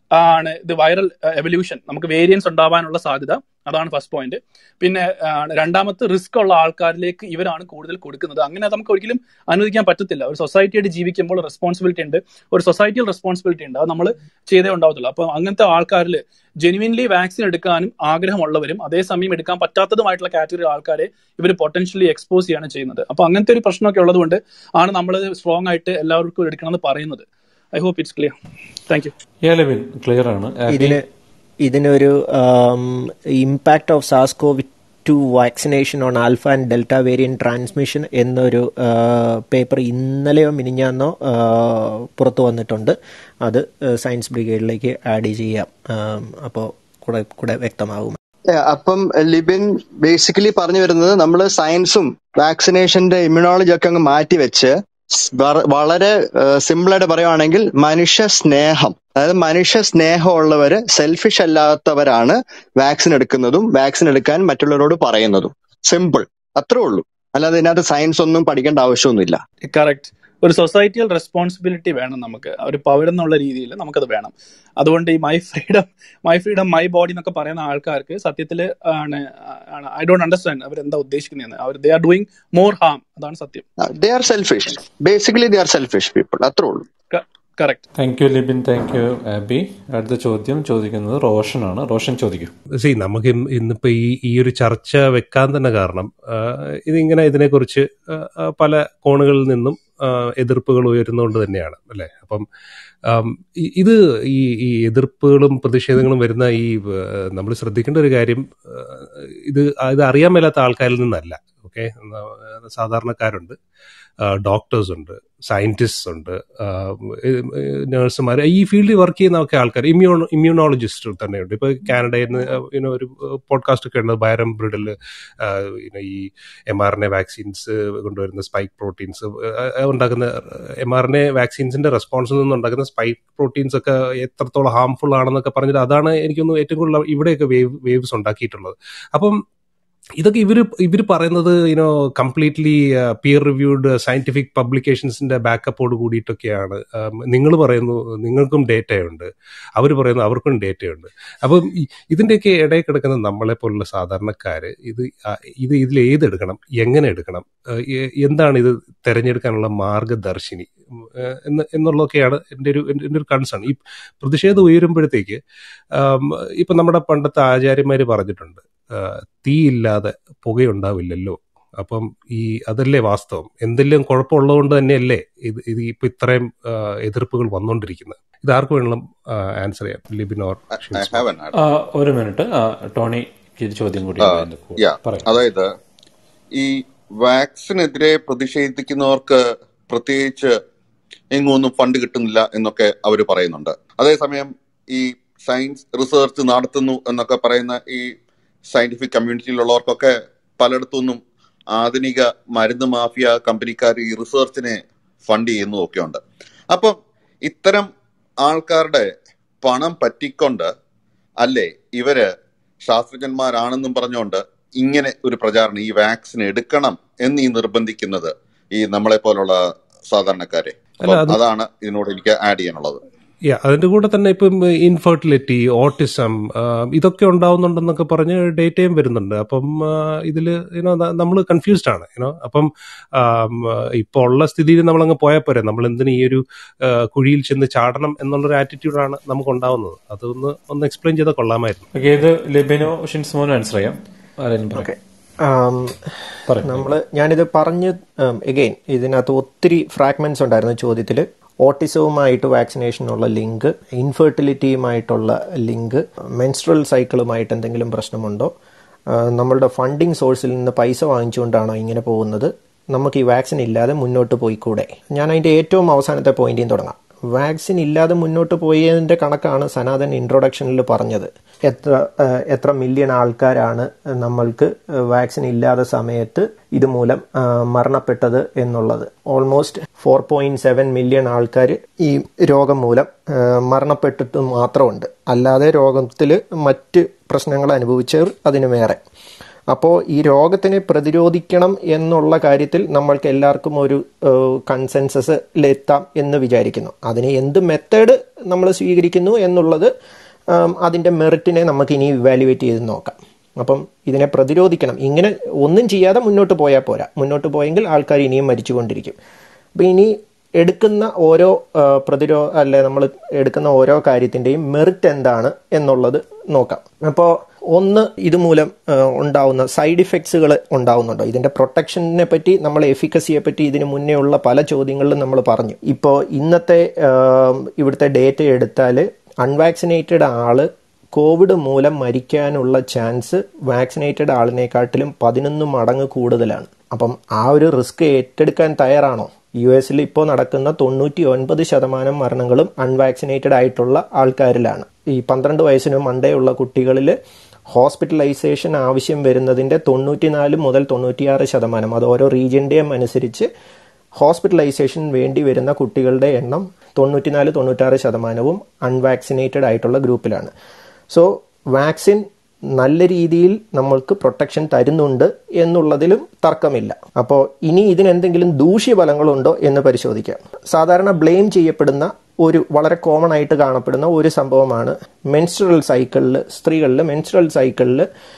ആണ് ഇത് വൈറൽ എവല്യൂഷൻ നമുക്ക് വേരിയൻസ് ഉണ്ടാവാനുള്ള സാധ്യത അതാണ് ഫസ്റ്റ് പോയിന്റ് പിന്നെ ആ, രണ്ടാമത്തെ റിസ്ക് ഉള്ള ആൾക്കാരിലേക്ക് ഇവരാണ് കൂടുതൽ കൊടുക്കുന്നത് അങ്ങനെ നമുക്ക് ഒരിക്കലും അനുവദിക്കാൻ പറ്റത്തില്ല ഒരു സൊസൈറ്റിയായിട്ട് ജീവിക്കുമ്പോൾ റെസ്പോൺസിബിലിറ്റി ഉണ്ട് ഒരു സൊസൈറ്റിയിൽ റെസ്പോൺസിബിലിറ്റി ഉണ്ട് അത് നമ്മൾ ചെയ്തേ ഉണ്ടാവത്തുള്ളൂ അപ്പോൾ അങ്ങനത്തെ ആൾക്കാരിൽ ജെനുവിൻലി വാക്സിൻ എടുക്കാനും ആഗ്രഹമുള്ളവരും അതേസമയം എടുക്കാൻ പറ്റാത്തതുമായിട്ടുള്ള കാറ്റഗറി ആൾക്കാരെ ഇവർ പൊട്ടൻഷ്യലി എക്സ്പോസ് ചെയ്യാണ് ചെയ്യുന്നത് അപ്പോൾ അങ്ങനത്തെ ഒരു പ്രശ്നമൊക്കെ ഉള്ളതുകൊണ്ട് ആണ് നമ്മൾ സ്ട്രോങ് ആയിട്ട് എല്ലാവർക്കും എടുക്കണമെന്ന് പറയുന്നത് I hope it's clear thank you yeah Levin clear ആണ് ആബി ഇതിന് ഇതിനൊരു ഇമ്പാക്ട് ഓഫ് സാസ് COVID two vaccination on alpha and delta variant transmission എന്നൊരു പേപ്പർ ഇന്നലെയോ മിനിഞ്ഞാന്നോ ആ, പുറത്തു വന്നിട്ടുണ്ട് അത് സയൻസ് ബ്രിഗേഡിലേക്ക് ആഡ് ചെയ്യാം അപ്പോൾ കൂടെ കൂടെ വ്യക്തമാകും ഏ, അപ്പം ലിബിൻ ബേസിക്കലി പറഞ്ഞു വരുന്നത് നമ്മൾ സയൻസും വാക്സിനേഷന്റെ ഇമ്മ്യൂണോളജി ഒക്കെ അങ്ങ് മാറ്റി വെച്ച് വ- വളരെ സിമ്പിൾ ആയിട്ട് പറയുവാണെങ്കിൽ മനുഷ്യ സ്നേഹം അതായത് മനുഷ്യ സ്നേഹമുള്ളവര് സെൽഫിഷ് അല്ലാത്തവരാണ് വാക്സിൻ എടുക്കുന്നതും വാക്സിൻ എടുക്കാൻ മറ്റുള്ളവരോട് പറയുന്നതും സിമ്പിൾ അത്രേ ഉള്ളൂ അല്ലാതെ ഇതിനകത്ത് സയൻസ് ഒന്നും പഠിക്കേണ്ട ആവശ്യമൊന്നുമില്ല കറക്റ്റ് ഒരു സൊസൈറ്റിയൽ റെസ്പോൺസിബിലിറ്റി വേണം നമുക്ക് ഒരു പൗരെന്നുള്ള രീതിയിൽ നമുക്കത് വേണം അതുകൊണ്ട് ഈ my freedom my freedom my body എന്നൊക്കെ പറയുന്ന ആൾക്കാർക്ക് സത്യത്തിൽ ആണ് ഐ ഡോണ്ട് അണ്ടർസ്റ്റാൻഡ് അവർ എന്താ ഉദ്ദേശിക്കുന്നതെന്ന് അവർ they are doing more harm അതാണ് സത്യം they are selfish basically they are selfish people അത്രേ ഉള്ളൂ correct thank you Libin thank you Abi അടുത്ത ചോദ്യം ചോദിക്കുന്നത് റോഷനാണ് റോഷൻ ചോദിക്കും സി നമുക്ക് ഇന്ന് ഇന്നിപ്പോ ഈ ഈ ഒരു ചർച്ച വെക്കാൻ തന്നെ കാരണം ആ, ഇതിങ്ങനെ ഇതിനെക്കുറിച്ച് ആ, ആ, പല കോണുകളിൽ നിന്നും ആ, എതിർപ്പുകൾ ഉയരുന്നതുകൊണ്ട് തന്നെയാണ് അല്ലെ അപ്പം ആം, ഇ- ഇത് ഈ ഈ എതിർപ്പുകളും പ്രതിഷേധങ്ങളും വരുന്ന ഈ നമ്മൾ ശ്രദ്ധിക്കേണ്ട ഒരു കാര്യം ആ, ഇത് ഇത് അറിയാൻ മേലാത്ത ആൾക്കാരിൽ നിന്നല്ല ഓക്കെ സാധാരണക്കാരുണ്ട് ഡോക്ടേഴ്സ് ഉണ്ട് സയന്റിസ്റ്റ് ഉണ്ട് നഴ്സുമാർ ഈ ഫീൽഡിൽ വർക്ക് ചെയ്യുന്ന ഒക്കെ ആൾക്കാർ ഇമ്മ്യൂൺ ഇമ്മ്യൂണോളജിസ്റ്റ് തന്നെയുണ്ട് ഇപ്പോൾ കാനഡയിൽ നിന്ന് യുനോ ഒരു പോഡ്കാസ്റ്റ് ഒക്കെ ഉണ്ട് ബൈറം ബ്രിഡിൽ യുനോ ഈ M R N A vaccines കൊണ്ടുവരുന്ന സ്പൈക്ക് പ്രോട്ടീൻസ് ഉണ്ടാക്കുന്ന എം ആർ എൻ എ വാക്സിൻസിന്റെ റെസ്പോൺസിൽ നിന്നുണ്ടാക്കുന്ന സ്പൈക്ക് പ്രോട്ടീൻസ് ഒക്കെ എത്രത്തോളം ഹാംഫുൾ ആണെന്നൊക്കെ പറഞ്ഞിട്ട് അതാണ് എനിക്കൊന്ന് ഏറ്റവും കൂടുതൽ ഇവിടെയൊക്കെ വേവ് വേവ്സ് ഉണ്ടാക്കിയിട്ടുള്ളത് അപ്പം ഇതൊക്കെ ഇവർ ഇവർ പറയുന്നത് you know completely peer reviewed scientific പബ്ലിക്കേഷൻസിന്റെ ബാക്കപ്പോട് കൂടിയിട്ടൊക്കെയാണ് നിങ്ങൾ പറയുന്നു നിങ്ങൾക്കും ഡേറ്റയുണ്ട് അവർ പറയുന്നു അവർക്കും ഡേറ്റയുണ്ട് അപ്പം ഈ- ഇതിന്റെയൊക്കെ ഇടയിൽ കിടക്കുന്ന നമ്മളെ പോലുള്ള സാധാരണക്കാര് ഇത് ആ, ഇത് ഇതിൽ ഏതെടുക്കണം എങ്ങനെ എടുക്കണം ആ, എ- എന്താണ് ഇത് തെരഞ്ഞെടുക്കാനുള്ള മാർഗദർശിനി ഉം, ആ, എന്ന് എന്നുള്ളതൊക്കെയാണ് എൻ്റെ ഒരു എൻ്റെ ഒരു കൺസേൺ ഈ പ്രതിഷേധം ഉയരുമ്പോഴത്തേക്ക് ആം, ഇപ്പൊ നമ്മുടെ പണ്ടത്തെ ആചാര്യന്മാര് പറഞ്ഞിട്ടുണ്ട് ആ, തീയില്ലാതെ പുകയുണ്ടാവില്ലല്ലോ അപ്പം ഈ അതല്ലേ വാസ്തവം എന്തെല്ലാം കുഴപ്പമുള്ളതുകൊണ്ട് തന്നെയല്ലേ ഇത് ഇത് ഇപ്പൊ ഇത്രയും ആ, എതിർപ്പുകൾ വന്നുകൊണ്ടിരിക്കുന്നത് ഇത് ആർക്ക് വേണം ആൻസർ ചെയ്യാം Libin or I Shins have എൻ ആ, ഒരു മിനിറ്റ് ആ, ടോണിക്ക് ഒരു ചോദ്യം കൂടി ഉണ്ട് അതിന്റെ കൂടെ. യാ പറയൂ അതായത് ഈ വാക്സിനെതിരെ പ്രതിഷേധിക്കുന്നവർക്ക് പ്രത്യേകിച്ച് എങ്ങൊന്നും ഫണ്ട് കിട്ടുന്നില്ല എന്നൊക്കെ അവർ പറയുന്നുണ്ട് അതേസമയം ഈ സയൻസ് റിസർച്ച് നടത്തുന്നു എന്നൊക്കെ പറയുന്ന ഈ സയന്റിഫിക് കമ്മ്യൂണിറ്റിയിലുള്ളവർക്കൊക്കെ പലയിടത്തുനിന്നും ആധുനിക മരുന്ന് മാഫിയ കമ്പനിക്കാർ ഈ റിസർച്ചിനെ ഫണ്ട് ചെയ്യുന്നതൊക്കെ ഉണ്ട് അപ്പം ഇത്തരം ആൾക്കാരുടെ പണം പറ്റിക്കൊണ്ട് അല്ലേ ഇവര് ശാസ്ത്രജ്ഞന്മാരാണെന്നും പറഞ്ഞുകൊണ്ട് ഇങ്ങനെ ഒരു പ്രചാരണം ഈ വാക്സിൻ എടുക്കണം എന്ന് ഈ നിർബന്ധിക്കുന്നത് ഈ നമ്മളെ പോലുള്ള സാധാരണക്കാരെ അല്ല അപ്പം അത് അതാണ് ഇതിനോട് എനിക്ക് ആഡ് ചെയ്യാനുള്ളത് Yeah, അതിന്റെ കൂടെ തന്നെ ഇപ്പം ഇൻഫെർട്ടിലിറ്റി ഓട്ടിസം ഇതൊക്കെ ഉണ്ടാവുന്നുണ്ടെന്നൊക്കെ പറഞ്ഞ് ഡേറ്റയും വരുന്നുണ്ട് അപ്പം ഇതിൽ യുനോ നമ്മൾ കൺഫ്യൂസ്ഡ് ആണ് യുനോ അപ്പം ഇപ്പോൾ ഉള്ള സ്ഥിതിയിൽ നമ്മളങ്ങ് പോയാൽ പോരെ നമ്മൾ എന്തിന് ഈ ഒരു ആ, കുഴിയിൽ ചെന്ന് ചാടണം എന്നുള്ളൊരു ആറ്റിറ്റ്യൂഡാണ് നമുക്ക് ഉണ്ടാവുന്നത് അതൊന്ന് ഒന്ന് എക്സ്പ്ലെയിൻ ചെയ്താൽ കൊള്ളാമായിരുന്നു ഓക്കെ ഇത് ലിബിനോ ഷിൻസ്മോനോ ആൻസർ ചെയ്യാം ആരെങ്കിലും പറയാം ഓക്കെ പറയും നമ്മൾ ഞാനിത് പറഞ്ഞ് എഗെയിൻ ഇതിനകത്ത് ഒത്തിരി ഫ്രാഗ്മെന്റ്സ് ഉണ്ടായിരുന്നു ചോദ്യത്തിൽ ഓട്ടിസവുമായിട്ട് വാക്സിനേഷനുള്ള ലിങ്ക് ഇൻഫെർട്ടിലിറ്റിയുമായിട്ടുള്ള ലിങ്ക് മെൻസ്ട്രൽ സൈക്കിളുമായിട്ട് എന്തെങ്കിലും പ്രശ്നമുണ്ടോ ആ, നമ്മളുടെ ഫണ്ടിങ് സോഴ്സിൽ നിന്ന് പൈസ വാങ്ങിച്ചുകൊണ്ടാണോ ഇങ്ങനെ പോകുന്നത് നമുക്ക് ഈ വാക്സിൻ ഇല്ലാതെ മുന്നോട്ട് പോയിക്കൂടെ ഞാൻ അതിൻ്റെ ഏറ്റവും അവസാനത്തെ പോയിന്റിൽ തുടങ്ങാം വാക്സിൻ ഇല്ലാതെ മുന്നോട്ട് പോയതിൻ്റെ കണക്കാണ് സനാതൻ ഇൻട്രൊഡക്ഷനിൽ പറഞ്ഞത് എത്ര ആ, എത്ര മില്യൺ ആൾക്കാരാണ് നമ്മൾക്ക് വാക്സിൻ ഇല്ലാത്ത സമയത്ത് ഇതുമൂലം ആ, മരണപ്പെട്ടത് എന്നുള്ളത് almost four point seven million ആൾക്കാർ ഈ രോഗം മൂലം ആ, മരണപ്പെട്ടിട്ട് മാത്രമുണ്ട് അല്ലാതെ രോഗത്തിൽ മറ്റ് പ്രശ്നങ്ങൾ അനുഭവിച്ചവർ അതിന് വേറെ അപ്പോൾ ഈ രോഗത്തിനെ പ്രതിരോധിക്കണം എന്നുള്ള കാര്യത്തിൽ നമ്മൾക്ക് എല്ലാവർക്കും ഒരു കൺസെൻസസിലെത്താം എന്ന് വിചാരിക്കുന്നു അതിന് എന്ത് മെത്തേഡ് നമ്മൾ സ്വീകരിക്കുന്നു എന്നുള്ളത് ആം, അതിൻ്റെ മെറിറ്റിനെ നമുക്ക് ഇനി ഇവാലുവേറ്റ് ചെയ്ത് നോക്കാം അപ്പം ഇതിനെ പ്രതിരോധിക്കണം ഇങ്ങനെ ഒന്നും ചെയ്യാതെ മുന്നോട്ട് പോയാൽ പോരാ മുന്നോട്ട് പോയെങ്കിൽ ആൾക്കാർ ഇനിയും മരിച്ചുകൊണ്ടിരിക്കും അപ്പം ഇനി എടുക്കുന്ന ഓരോ ആ, പ്രതിരോ അല്ലെ നമ്മൾ എടുക്കുന്ന ഓരോ കാര്യത്തിൻ്റെയും മെറിറ്റ് എന്താണ് എന്നുള്ളത് നോക്കാം അപ്പോൾ ഒന്ന് ഇതുമൂലം ആ, ഉണ്ടാവുന്ന സൈഡ് ഇഫക്ട്സുകൾ ഉണ്ടാവുന്നുണ്ടോ ഇതിൻ്റെ പ്രൊട്ടക്ഷനെ പറ്റി നമ്മൾ എഫിക്കസിയെ പറ്റി ഇതിന് മുന്നേ ഉള്ള പല ചോദ്യങ്ങളിലും നമ്മൾ പറഞ്ഞു ഇപ്പോൾ ഇന്നത്തെ ആ, ഇവിടുത്തെ ഡേറ്റ എടുത്താൽ അൺവാക്സിനേറ്റഡ് ആള് കോവിഡ് മൂലം മരിക്കാനുള്ള ചാൻസ് വാക്സിനേറ്റഡ് ആളിനെക്കാട്ടിലും പതിനൊന്ന് മടങ്ങ് കൂടുതലാണ് അപ്പം ആ ഒരു റിസ്ക് ഏറ്റെടുക്കാൻ തയ്യാറാണോ യു എസിൽ ഇപ്പോൾ നടക്കുന്ന തൊണ്ണൂറ്റി ഒൻപത് ശതമാനം മരണങ്ങളും അൺവാക്സിനേറ്റഡ് ആയിട്ടുള്ള ആൾക്കാരിലാണ് ഈ പന്ത്രണ്ട് വയസ്സിന് മണ്ടയുള്ള കുട്ടികളിൽ ഹോസ്പിറ്റലൈസേഷൻ ആവശ്യം വരുന്നതിൻ്റെ തൊണ്ണൂറ്റിനാല് മുതൽ തൊണ്ണൂറ്റിയാറ് ശതമാനം അത് ഓരോ റീജിയൻ്റെയും അനുസരിച്ച് ഹോസ്പിറ്റലൈസേഷൻ വേണ്ടി വരുന്ന കുട്ടികളുടെ എണ്ണം തൊണ്ണൂറ്റിനാല് തൊണ്ണൂറ്റാറ് ശതമാനവും അൺവാക്സിനേറ്റഡ് ആയിട്ടുള്ള ഗ്രൂപ്പിലാണ് സോ വാക്സിൻ നല്ല രീതിയിൽ നമ്മൾക്ക് പ്രൊട്ടക്ഷൻ തരുന്നുണ്ട് എന്നുള്ളതിലും തർക്കമില്ല അപ്പോൾ ഇനി ഇതിനെന്തെങ്കിലും ദൂഷ്യഫലങ്ങളുണ്ടോ എന്ന് പരിശോധിക്കാം സാധാരണ ബ്ലെയിം ചെയ്യപ്പെടുന്ന ഒരു വളരെ കോമൺ ആയിട്ട് കാണപ്പെടുന്ന ഒരു സംഭവമാണ് മെൻസ്ട്രൽ സൈക്കിളിൽ സ്ത്രീകളിൽ മെൻസ്ട്രൽ സൈക്കിളിൽ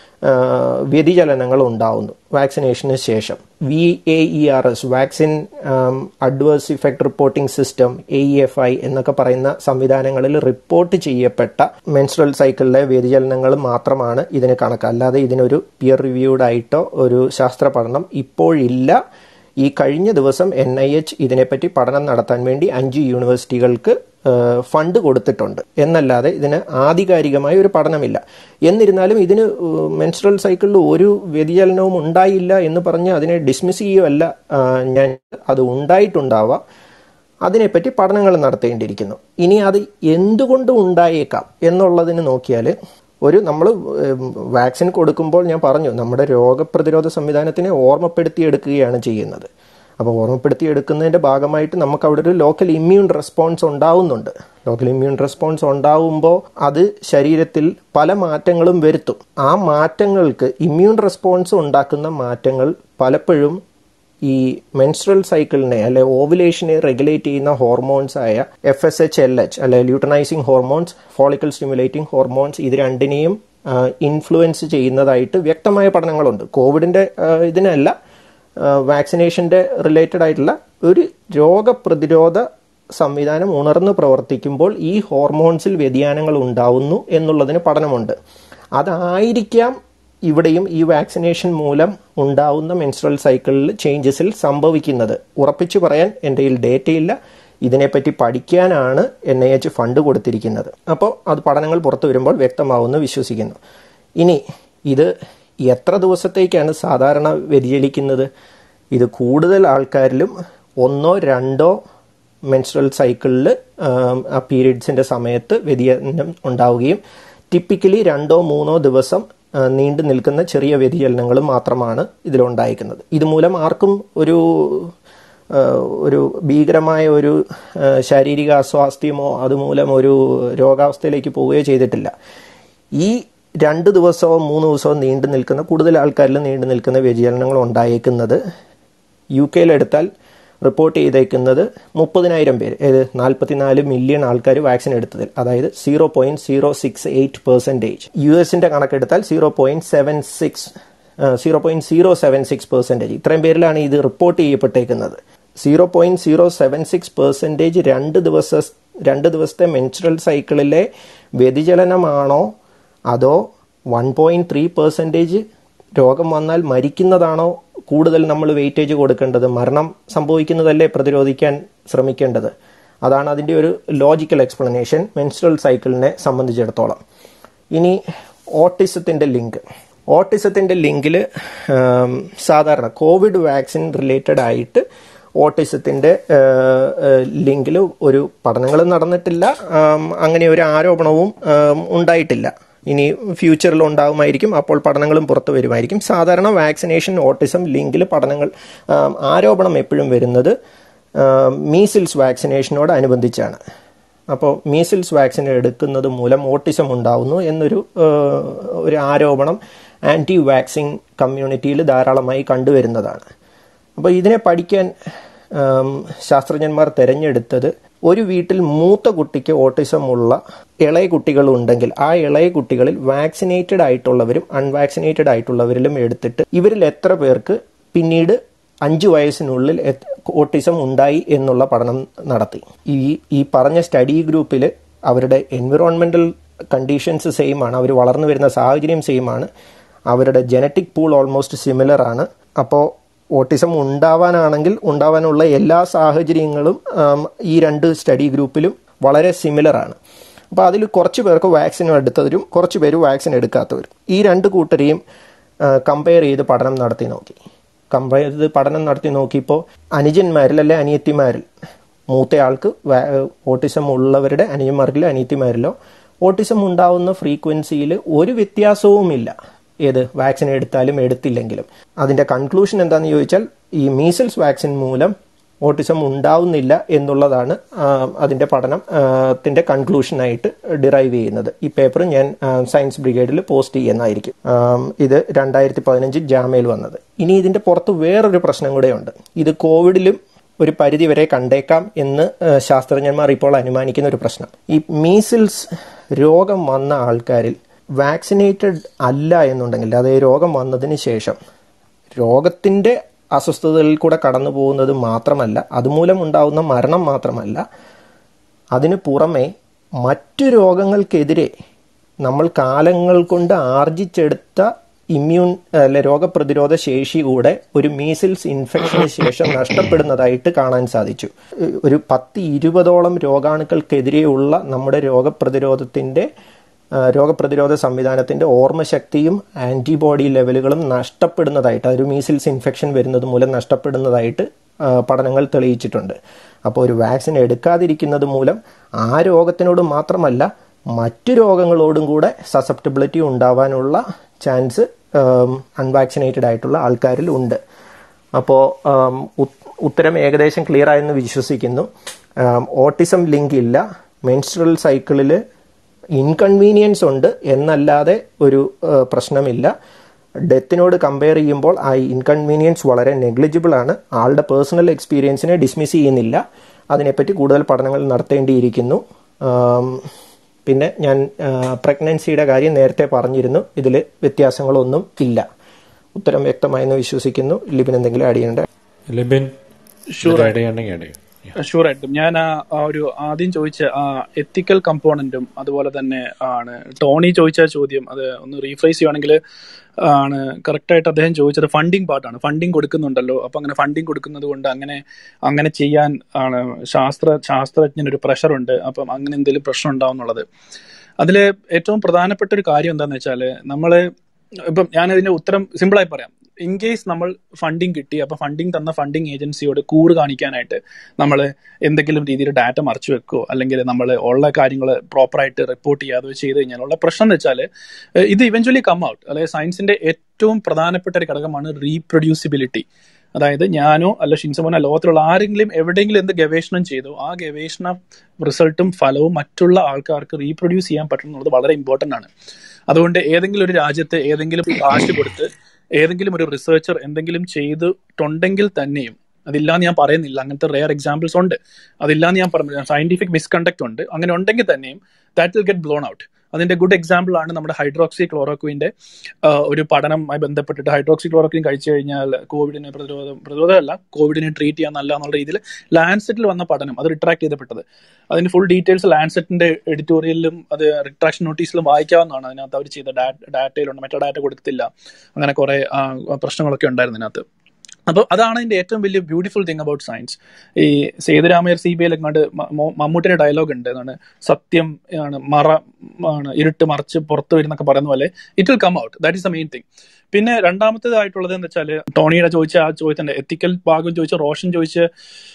വ്യതിചലനങ്ങൾ ഉണ്ടാവുന്നു വാക്സിനേഷന് ശേഷം V A E R S vaccine adverse effect reporting system A E F I എന്നൊക്കെ പറയുന്ന സംവിധാനങ്ങളിൽ റിപ്പോർട്ട് ചെയ്യപ്പെട്ട മെൻസ്ട്രൽ സൈക്കിളിലെ വ്യതിചലനങ്ങൾ മാത്രമാണ് ഇതിന് കണക്ക് അല്ലാതെ ഇതിനൊരു പിയർ റിവ്യൂഡ് ആയിട്ടോ ഒരു ശാസ്ത്ര പഠനം ഇപ്പോഴില്ല ഈ കഴിഞ്ഞ ദിവസം എൻ ഐ എച്ച് ഇതിനെപ്പറ്റി പഠനം നടത്താൻ വേണ്ടി അഞ്ച് യൂണിവേഴ്സിറ്റികൾക്ക് ഏഹ്, ഫണ്ട് കൊടുത്തിട്ടുണ്ട് എന്നല്ലാതെ ഇതിന് ആധികാരികമായ ഒരു പഠനമില്ല എന്നിരുന്നാലും ഇതിന് മെൻസ്ട്രൽ സൈക്കിളിൽ ഒരു വ്യതിചലനവും ഉണ്ടായില്ല എന്ന് പറഞ്ഞ് അതിനെ ഡിസ്മിസ് ചെയ്യുകയല്ല ആ, ഞാൻ അത് ഉണ്ടായിട്ടുണ്ടാവാം അതിനെപ്പറ്റി പഠനങ്ങൾ നടത്തേണ്ടിയിരിക്കുന്നു ഇനി അത് എന്തുകൊണ്ട് ഉണ്ടായേക്കാം എന്നുള്ളതിന് നോക്കിയാൽ ഒരു നമ്മൾ വാക്സിൻ കൊടുക്കുമ്പോൾ ഞാൻ പറഞ്ഞു നമ്മുടെ രോഗപ്രതിരോധ സംവിധാനത്തിനെ ഓർമ്മപ്പെടുത്തിയെടുക്കുകയാണ് ചെയ്യുന്നത് അപ്പോൾ ഓർമ്മപ്പെടുത്തിയെടുക്കുന്നതിൻ്റെ ഭാഗമായിട്ട് നമുക്ക് അവിടെ ഒരു ലോക്കൽ ഇമ്മ്യൂൺ റെസ്പോൺസ് ഉണ്ടാവുന്നുണ്ട് ലോക്കൽ ഇമ്മ്യൂൺ റെസ്പോൺസ് ഉണ്ടാവുമ്പോൾ അത് ശരീരത്തിൽ പല മാറ്റങ്ങളും വരുത്തും ആ മാറ്റങ്ങൾക്ക് ഇമ്മ്യൂൺ റെസ്പോൺസ് ഉണ്ടാക്കുന്ന മാറ്റങ്ങൾ പലപ്പോഴും ഈ മെൻസ്ട്രൽ സൈക്കിളിനെ അല്ലെ ഓവുലേഷനെ റെഗുലേറ്റ് ചെയ്യുന്ന ഹോർമോൺസ് ആയ F S H L H അല്ലെ luteinizing hormones follicle stimulating hormones ഇത് രണ്ടിനെയും ഇൻഫ്ലുവൻസ് ചെയ്യുന്നതായിട്ട് വ്യക്തമായ പഠനങ്ങളുണ്ട് കോവിഡിന്റെ ആ, ഇതിനല്ല വാക്സിനേഷന്റെ റിലേറ്റഡ് ആയിട്ടുള്ള ഒരു രോഗപ്രതിരോധ സംവിധാനം ഉണർന്നു പ്രവർത്തിക്കുമ്പോൾ ഈ ഹോർമോൺസിൽ വ്യതിയാനങ്ങൾ ഉണ്ടാവുന്നു എന്നുള്ളതിന് പഠനമുണ്ട് അതായിരിക്കാം ഇവിടെയും ഈ വാക്സിനേഷൻ മൂലം ഉണ്ടാവുന്ന മെൻസ്ട്രൽ സൈക്കിളിൽ ചേഞ്ചസിൽ സംഭവിക്കുന്നത് ഉറപ്പിച്ചു പറയാൻ എൻ്റെ കയ്യിൽ ഡേറ്റയില്ല ഇതിനെപ്പറ്റി പഠിക്കാനാണ് എൻ ഐ എച്ച് ഫണ്ട് കൊടുത്തിരിക്കുന്നത് അപ്പോൾ അത് പഠനങ്ങൾ പുറത്തു വരുമ്പോൾ വ്യക്തമാവുമെന്ന് വിശ്വസിക്കുന്നു ഇനി ഇത് എത്ര ദിവസത്തേക്കാണ് സാധാരണ വ്യതിചലിക്കുന്നത് ഇത് കൂടുതൽ ആൾക്കാരിലും ഒന്നോ രണ്ടോ മെൻസ്ട്രൽ സൈക്കിളിൽ ആ പീരീഡ്സിൻ്റെ സമയത്ത് വ്യതിയാനം ഉണ്ടാവുകയും ടിപ്പിക്കലി രണ്ടോ മൂന്നോ ദിവസം ആ, നീണ്ടു നിൽക്കുന്ന ചെറിയ വ്യതിചലനങ്ങൾ മാത്രമാണ് ഇതിലുണ്ടായിരിക്കുന്നത് ഇതുമൂലം ആർക്കും ഒരു ആ, ഒരു ഭീകരമായ ഒരു ആ, ശാരീരിക അസ്വാസ്ഥ്യമോ അതുമൂലം ഒരു രോഗാവസ്ഥയിലേക്ക് പോവുകയോ ചെയ്തിട്ടില്ല ഈ രണ്ട് ദിവസവും മൂന്ന് ദിവസവും നീണ്ടു നിൽക്കുന്ന കൂടുതൽ ആൾക്കാരിൽ നീണ്ടു നിൽക്കുന്ന വ്യതിചലനങ്ങൾ ഉണ്ടായേക്കുന്നത് യു കെയിലെടുത്താൽ റിപ്പോർട്ട് ചെയ്തേക്കുന്നത് മുപ്പതിനായിരം പേര് ഏത് നാൽപ്പത്തിനാല് മില്യൺ ആൾക്കാർ വാക്സിൻ എടുത്തതിൽ അതായത് zero point zero six eight percentage U എസിന്റെ കണക്കെടുത്താൽ zero point seven six zero point zero seven six percentage ഇത്രയും പേരിലാണ് ഇത് റിപ്പോർട്ട് ചെയ്യപ്പെട്ടേക്കുന്നത് zero point zero seven six percentage രണ്ട് ദിവസ രണ്ട് ദിവസത്തെ മെൻസ്ട്രൽ സൈക്കിളിലെ വ്യതിചലനമാണോ അതോ വൺ പോയിന്റ് ത്രീ പെർസെൻറ്റേജ് രോഗം വന്നാൽ മരിക്കുന്നതാണോ കൂടുതൽ നമ്മൾ വെയിറ്റേജ് കൊടുക്കേണ്ടത് മരണം സംഭവിക്കുന്നതല്ലേ പ്രതിരോധിക്കാൻ ശ്രമിക്കേണ്ടത് അതാണ് അതിൻ്റെ ഒരു ലോജിക്കൽ എക്സ്പ്ലനേഷൻ മെൻസ്ട്രൽ സൈക്കിളിനെ സംബന്ധിച്ചിടത്തോളം ഇനി ഓട്ടിസത്തിൻ്റെ ലിങ്ക് ഓട്ടിസത്തിൻ്റെ ലിങ്കിൽ സാധാരണ കോവിഡ് വാക്സിൻ റിലേറ്റഡ് ആയിട്ട് ഓട്ടിസത്തിൻ്റെ ലിങ്കിൽ ഒരു പഠനങ്ങൾ നടന്നിട്ടില്ല ആം, അങ്ങനെ ഒരു ആരോപണവും ആം, ഉണ്ടായിട്ടില്ല ഇനി ഫ്യൂച്ചറിൽ ഉണ്ടാകുമായിരിക്കും അപ്പോൾ പഠനങ്ങളും പുറത്തു വരുമായിരിക്കും സാധാരണ വാക്സിനേഷൻ ഓട്ടിസം ലിങ്കിൽ പഠനങ്ങൾ ആം, ആരോപണം എപ്പോഴും വരുന്നത് മീസിൽസ് വാക്സിനേഷനോട് അനുബന്ധിച്ചാണ് അപ്പോൾ മീസിൽസ് വാക്സിൻ എടുക്കുന്നത് മൂലം ഓട്ടിസം ഉണ്ടാവുന്നു എന്നൊരു ആ, ഒരു ആരോപണം ആൻറ്റി വാക്സിൻ കമ്മ്യൂണിറ്റിയിൽ ധാരാളമായി കണ്ടുവരുന്നതാണ് അപ്പോൾ ഇതിനെ പഠിക്കാൻ ആം, ശാസ്ത്രജ്ഞന്മാർ തിരഞ്ഞെടുത്തത് ഒരു വീട്ടിൽ മൂത്ത കുട്ടിക്ക് ഓട്ടിസം ഉള്ള ഇളയ കുട്ടികളുണ്ടെങ്കിൽ ആ ഇളയ കുട്ടികളിൽ വാക്സിനേറ്റഡ് ആയിട്ടുള്ളവരും അൺവാക്സിനേറ്റഡ് ആയിട്ടുള്ളവരിലും എടുത്തിട്ട് ഇവരിൽ എത്ര പേർക്ക് പിന്നീട് അഞ്ച് വയസ്സിനുള്ളിൽ എത്- ഓട്ടിസം ഉണ്ടായി എന്നുള്ള പഠനം നടത്തി ഈ ഈ പറഞ്ഞ സ്റ്റഡി ഗ്രൂപ്പിൽ അവരുടെ എൻവിറോൺമെന്റൽ കണ്ടീഷൻസ് സെയിം ആണ് അവർ വളർന്നു വരുന്ന സാഹചര്യം സെയിം ആണ് അവരുടെ ജനറ്റിക് പൂൾ ഓൾമോസ്റ്റ് സിമിലർ ആണ് അപ്പോൾ ഓട്ടിസം ഉണ്ടാവാനാണെങ്കിൽ ഉണ്ടാവാനുള്ള എല്ലാ സാഹചര്യങ്ങളും ആം, ഈ രണ്ട് സ്റ്റഡി ഗ്രൂപ്പിലും വളരെ സിമിലർ ആണ് അപ്പോൾ അതിൽ കുറച്ച് പേർക്ക് വാക്സിൻ എടുത്തവരും കുറച്ച് പേര് വാക്സിൻ എടുക്കാത്തവരും ഈ രണ്ട് കൂട്ടരെയും കമ്പയർ ചെയ്ത് പഠനം നടത്തി നോക്കി കമ്പയർ ചെയ്ത് പഠനം നടത്തി നോക്കിയപ്പോൾ അനുജന്മാരിൽ അല്ലെ അനിയത്തിമാരിൽ മൂത്തയാൾക്ക് വാ- ഓട്ടിസം ഉള്ളവരുടെ അനുജന്മാരിലോ അനിയത്തിമാരിലോ ഓട്ടിസം ഉണ്ടാവുന്ന ഫ്രീക്വൻസിയിൽ ഒരു വ്യത്യാസവുമില്ല ഏത് വാക്സിൻ എടുത്താലും എടുത്തില്ലെങ്കിലും അതിന്റെ കൺക്ലൂഷൻ എന്താണെന്ന് ചോദിച്ചാൽ ഈ മീസിൽസ് വാക്സിൻ മൂലം ഓട്ടിസം ഉണ്ടാവുന്നില്ല എന്നുള്ളതാണ് ആ, അതിന്റെ പഠനം ആ, ത്തിന്റെ കൺക്ലൂഷനായിട്ട് ഡിറൈവ് ചെയ്യുന്നത് ഈ പേപ്പർ ഞാൻ ആ, സയൻസ് ബ്രിഗേഡിൽ പോസ്റ്റ് ചെയ്യുന്നതായിരിക്കും ആം, ഇത് രണ്ടായിരത്തി പതിനഞ്ചിൽ ജാമയിൽ വന്നത് ഇനി ഇതിന്റെ പുറത്ത് വേറൊരു പ്രശ്നം കൂടെയുണ്ട് ഇത് കോവിഡിലും ഒരു പരിധി വരെ കണ്ടേക്കാം എന്ന് ആ, ശാസ്ത്രജ്ഞന്മാർ ഇപ്പോൾ അനുമാനിക്കുന്ന ഒരു പ്രശ്നം ഈ മീസിൽസ് രോഗം വന്ന ആൾക്കാരിൽ വാക്സിനേറ്റഡ് അല്ല എന്നുണ്ടെങ്കിൽ അതായത് രോഗം വന്നതിന് ശേഷം രോഗത്തിന്റെ അസ്വസ്ഥതകളിൽ കൂടെ കടന്നു പോകുന്നത് മാത്രമല്ല അതുമൂലം ഉണ്ടാവുന്ന മരണം മാത്രമല്ല അതിന് പുറമെ മറ്റു രോഗങ്ങൾക്കെതിരെ നമ്മൾ കാലങ്ങൾ കൊണ്ട് ആർജിച്ചെടുത്ത ഇമ്മ്യൂൺ അല്ലെ രോഗപ്രതിരോധ ശേഷി കൂടെ ഒരു മീസിൽസ് ഇൻഫെക്ഷന് ശേഷം നഷ്ടപ്പെടുന്നതായിട്ട് കാണാൻ സാധിച്ചു ഒരു പത്ത് ഇരുപതോളം രോഗാണുക്കൾക്കെതിരെയുള്ള നമ്മുടെ രോഗപ്രതിരോധത്തിന്റെ ആ, രോഗപ്രതിരോധ സംവിധാനത്തിന്റെ ഓർമ്മശക്തിയും ആന്റിബോഡി ലെവലുകളും നഷ്ടപ്പെടുന്നതായിട്ട് അതൊരു മീസിൽസ് ഇൻഫെക്ഷൻ വരുന്നത് മൂലം നഷ്ടപ്പെടുന്നതായിട്ട് ആ, പഠനങ്ങൾ തെളിയിച്ചിട്ടുണ്ട് അപ്പോൾ ഒരു വാക്സിൻ എടുക്കാതിരിക്കുന്നത് മൂലം ആ രോഗത്തിനോട് മാത്രമല്ല മറ്റു രോഗങ്ങളോടും കൂടെ സസെപ്റ്റബിലിറ്റി ഉണ്ടാവാനുള്ള ചാൻസ് അൺവാക്സിനേറ്റഡ് ആയിട്ടുള്ള ആൾക്കാരിൽ ഉണ്ട് അപ്പോൾ ഉത്തരം ഏകദേശം ക്ലിയർ ആയെന്ന് വിശ്വസിക്കുന്നു ഓട്ടിസം ലിങ്ക് ഇല്ല മെൻസ്ട്രൽ സൈക്കിളിൽ ഇൻകൺവീനിയൻസ് ഉണ്ട് എന്നല്ലാതെ ഒരു ആ, പ്രശ്നമില്ല ഡെത്തിനോട് കമ്പയർ ചെയ്യുമ്പോൾ ആ ഇൻകൺവീനിയൻസ് വളരെ നെഗ്ലിജിബിൾ ആണ് ആളുടെ പേഴ്സണൽ എക്സ്പീരിയൻസിനെ ഡിസ്മിസ് ചെയ്യുന്നില്ല അതിനെപ്പറ്റി കൂടുതൽ പഠനങ്ങൾ നടത്തേണ്ടിയിരിക്കുന്നു ആം, പിന്നെ ഞാൻ പ്രഗ്നൻസിയുടെ കാര്യം നേരത്തെ പറഞ്ഞിരുന്നു ഇതിൽ വ്യത്യാസങ്ങളൊന്നും ഇല്ല ഉത്തരം വ്യക്തമായെന്ന് വിശ്വസിക്കുന്നു ലിബിൻ എന്തെങ്കിലും ആഡ് ചെയ്യണ്ടേ ലിബിൻ Sure. ആഡ് ചെയ്യണമെങ്കിൽ ആഡ് ചെയ്യും ഷുവർ ആയിട്ടും ഞാൻ ആ ആ ഒരു ആദ്യം ചോദിച്ച ആ എത്തിക്കൽ കമ്പോണന്റും അതുപോലെ തന്നെ ആണ് ടോണി ചോദിച്ച ചോദ്യം അത് ഒന്ന് റീഫ്രൈസ് ചെയ്യുവാണെങ്കിൽ ആണ് കറക്റ്റായിട്ട് അദ്ദേഹം ചോദിച്ചത് ഫണ്ടിങ് പാർട്ടാണ് ഫണ്ടിങ് കൊടുക്കുന്നുണ്ടല്ലോ അപ്പൊ അങ്ങനെ ഫണ്ടിങ് കൊടുക്കുന്നത് കൊണ്ട് അങ്ങനെ അങ്ങനെ ചെയ്യാൻ ആണ് ശാസ്ത്ര ശാസ്ത്രജ്ഞനൊരു പ്രഷറുണ്ട് അപ്പം അങ്ങനെ എന്തെങ്കിലും പ്രശ്നം ഉണ്ടാവും എന്നുള്ളത് അതിൽ ഏറ്റവും പ്രധാനപ്പെട്ട ഒരു കാര്യം എന്താണെന്ന് വെച്ചാൽ നമ്മൾ ഇപ്പം ഞാൻ ഇതിന്റെ ഉത്തരം സിമ്പിളായി പറയാം ഇൻ കേസ് നമ്മൾ ഫണ്ടിങ് കിട്ടി അപ്പൊ ഫണ്ടിങ് തന്ന ഫണ്ടിങ് ഏജൻസിയോട് കൂറ് കാണിക്കാനായിട്ട് നമ്മൾ എന്തെങ്കിലും രീതിയിൽ ഡാറ്റ മറച്ചു വെക്കുകയോ അല്ലെങ്കിൽ നമ്മൾ ഉള്ള കാര്യങ്ങൾ പ്രോപ്പറായിട്ട് റിപ്പോർട്ട് ചെയ്യാതെ ചെയ്ത് കഴിഞ്ഞാൽ ഉള്ള പ്രശ്നം എന്ന് വെച്ചാൽ ഇത് ഇവഞ്ച്വലി കം ഔട്ട് അതായത് സയൻസിന്റെ ഏറ്റവും പ്രധാനപ്പെട്ട ഒരു ഘടകമാണ് റീപ്രൊഡ്യൂസിബിലിറ്റി അതായത് ഞാനോ അല്ല ഷിൻസമോനോ ലോകത്തിലുള്ള ആരെങ്കിലും എവിടെയെങ്കിലും എന്ത് ഗവേഷണം ചെയ്തോ ആ ഗവേഷണ റിസൾട്ടും ഫലവും മറ്റുള്ള ആൾക്കാർക്ക് റീപ്രൊഡ്യൂസ് ചെയ്യാൻ പറ്റും എന്നുള്ളത് വളരെ ഇമ്പോർട്ടന്റ് ആണ് അതുകൊണ്ട് ഏതെങ്കിലും ഒരു രാജ്യത്ത് ഏതെങ്കിലും കാശ് കൊടുത്ത് ഏതെങ്കിലും ഒരു റിസർച്ചർ എന്തെങ്കിലും ചെയ്തിട്ടുണ്ടെങ്കിൽ തന്നെയും അതില്ലാന്ന് ഞാൻ പറയുന്നില്ല അങ്ങനത്തെ റെയർ എക്സാമ്പിൾസ് ഉണ്ട് അതില്ലാന്ന് ഞാൻ പറഞ്ഞു സയന്റിഫിക് മിസ്കണ്ടക്ട് ഉണ്ട് അങ്ങനെ ഉണ്ടെങ്കിൽ തന്നെയും that will get blown out അതിന്റെ ഗുഡ് എക്സാമ്പിൾ ആണ് നമ്മുടെ ഹൈഡ്രോക്സി ക്ലോറോക്വിന്റെ ഒരു പഠനവുമായി ബന്ധപ്പെട്ടിട്ട് ഹൈഡ്രോക്സി ക്ലോറോക്വിൻ കഴിച്ചു കഴിഞ്ഞാൽ കോവിഡിനെ പ്രതിരോധം പ്രതിരോധമല്ല കോവിഡിനെ ട്രീറ്റ് ചെയ്യാൻ നല്ല എന്നുള്ള രീതിയിൽ ലാൻസെറ്റിൽ വന്ന പഠനം അത് റിട്രാക്ട് ചെയ്തപ്പെട്ടത് അതിന്റെ ഫുൾ ഡീറ്റെയിൽസ് ലാൻസെറ്റിന്റെ എഡിറ്റോറിയലിലും അത് റിട്രാക്ഷൻ നോട്ടീസിലും വായിക്കാവുന്നതാണ് അതിനകത്ത് അവർ ചെയ്ത ഡാറ്റയിലുണ്ട് മറ്റേ ഡാറ്റ കൊടുത്തില്ല അങ്ങനെ കുറെ പ്രശ്നങ്ങളൊക്കെ ഉണ്ടായിരുന്നു ഇതിനകത്ത് അപ്പോൾ അതാണ് അതിന്റെ ഏറ്റവും വലിയ ബ്യൂട്ടിഫുൾ തിങ് അബൌട്ട് സയൻസ് ഈ സേതുരാമയ്യർ സി ബി ഐയിൽ കണ്ട് മമ്മൂട്ടിയുടെ ഡയലോഗ് ഉണ്ട് എന്താണ് സത്യം ആണ് മറ ആണ് ഇരുട്ട് മറച്ച് പുറത്ത് വരുന്നൊക്കെ പറയുന്ന പോലെ it will come out that is the main thing പിന്നെ രണ്ടാമത്തേതായിട്ടുള്ളത് എന്ന് വെച്ചാൽ ടോണിയുടെ ചോദിച്ച ആ ചോദ്യത്തിന്റെ എത്തിക്കൽ ഭാഗം ചോദിച്ച റോഷൻ ചോദിച്ച്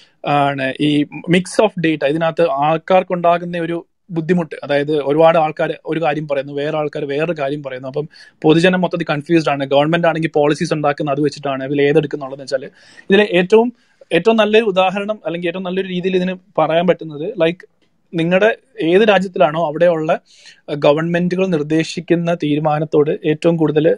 ആണ് ഈ മിക്സ് ഓഫ് ഡേറ്റ ഇതിനകത്ത് ആൾക്കാർക്കുണ്ടാകുന്ന ഒരു ബുദ്ധിമുട്ട് അതായത് ഒരുപാട് ആൾക്കാർ ഒരു കാര്യം പറയുന്നു വേറെ ആൾക്കാർ വേറൊരു കാര്യം പറയുന്നു അപ്പം പൊതുജനം മൊത്തത്തിൽ കൺഫ്യൂസ്ഡ് ആണ് ഗവൺമെന്റ് ആണെങ്കിൽ പോളിസീസ് ഉണ്ടാക്കുന്ന അത് വെച്ചിട്ടാണ് ഇതിൽ ഏതെടുക്കുന്നുള്ളതെന്ന് വെച്ചാൽ ഇതിൽ ഏറ്റവും ഏറ്റവും നല്ലൊരു ഉദാഹരണം അല്ലെങ്കിൽ ഏറ്റവും നല്ലൊരു രീതിയിൽ ഇതിന് പറയാൻ പറ്റുന്നത് ലൈക്ക് നിങ്ങളുടെ ഏത് രാജ്യത്തിലാണോ അവിടെയുള്ള ഗവൺമെന്റുകൾ നിർദ്ദേശിക്കുന്ന തീരുമാനത്തോട് ഏറ്റവും കൂടുതൽ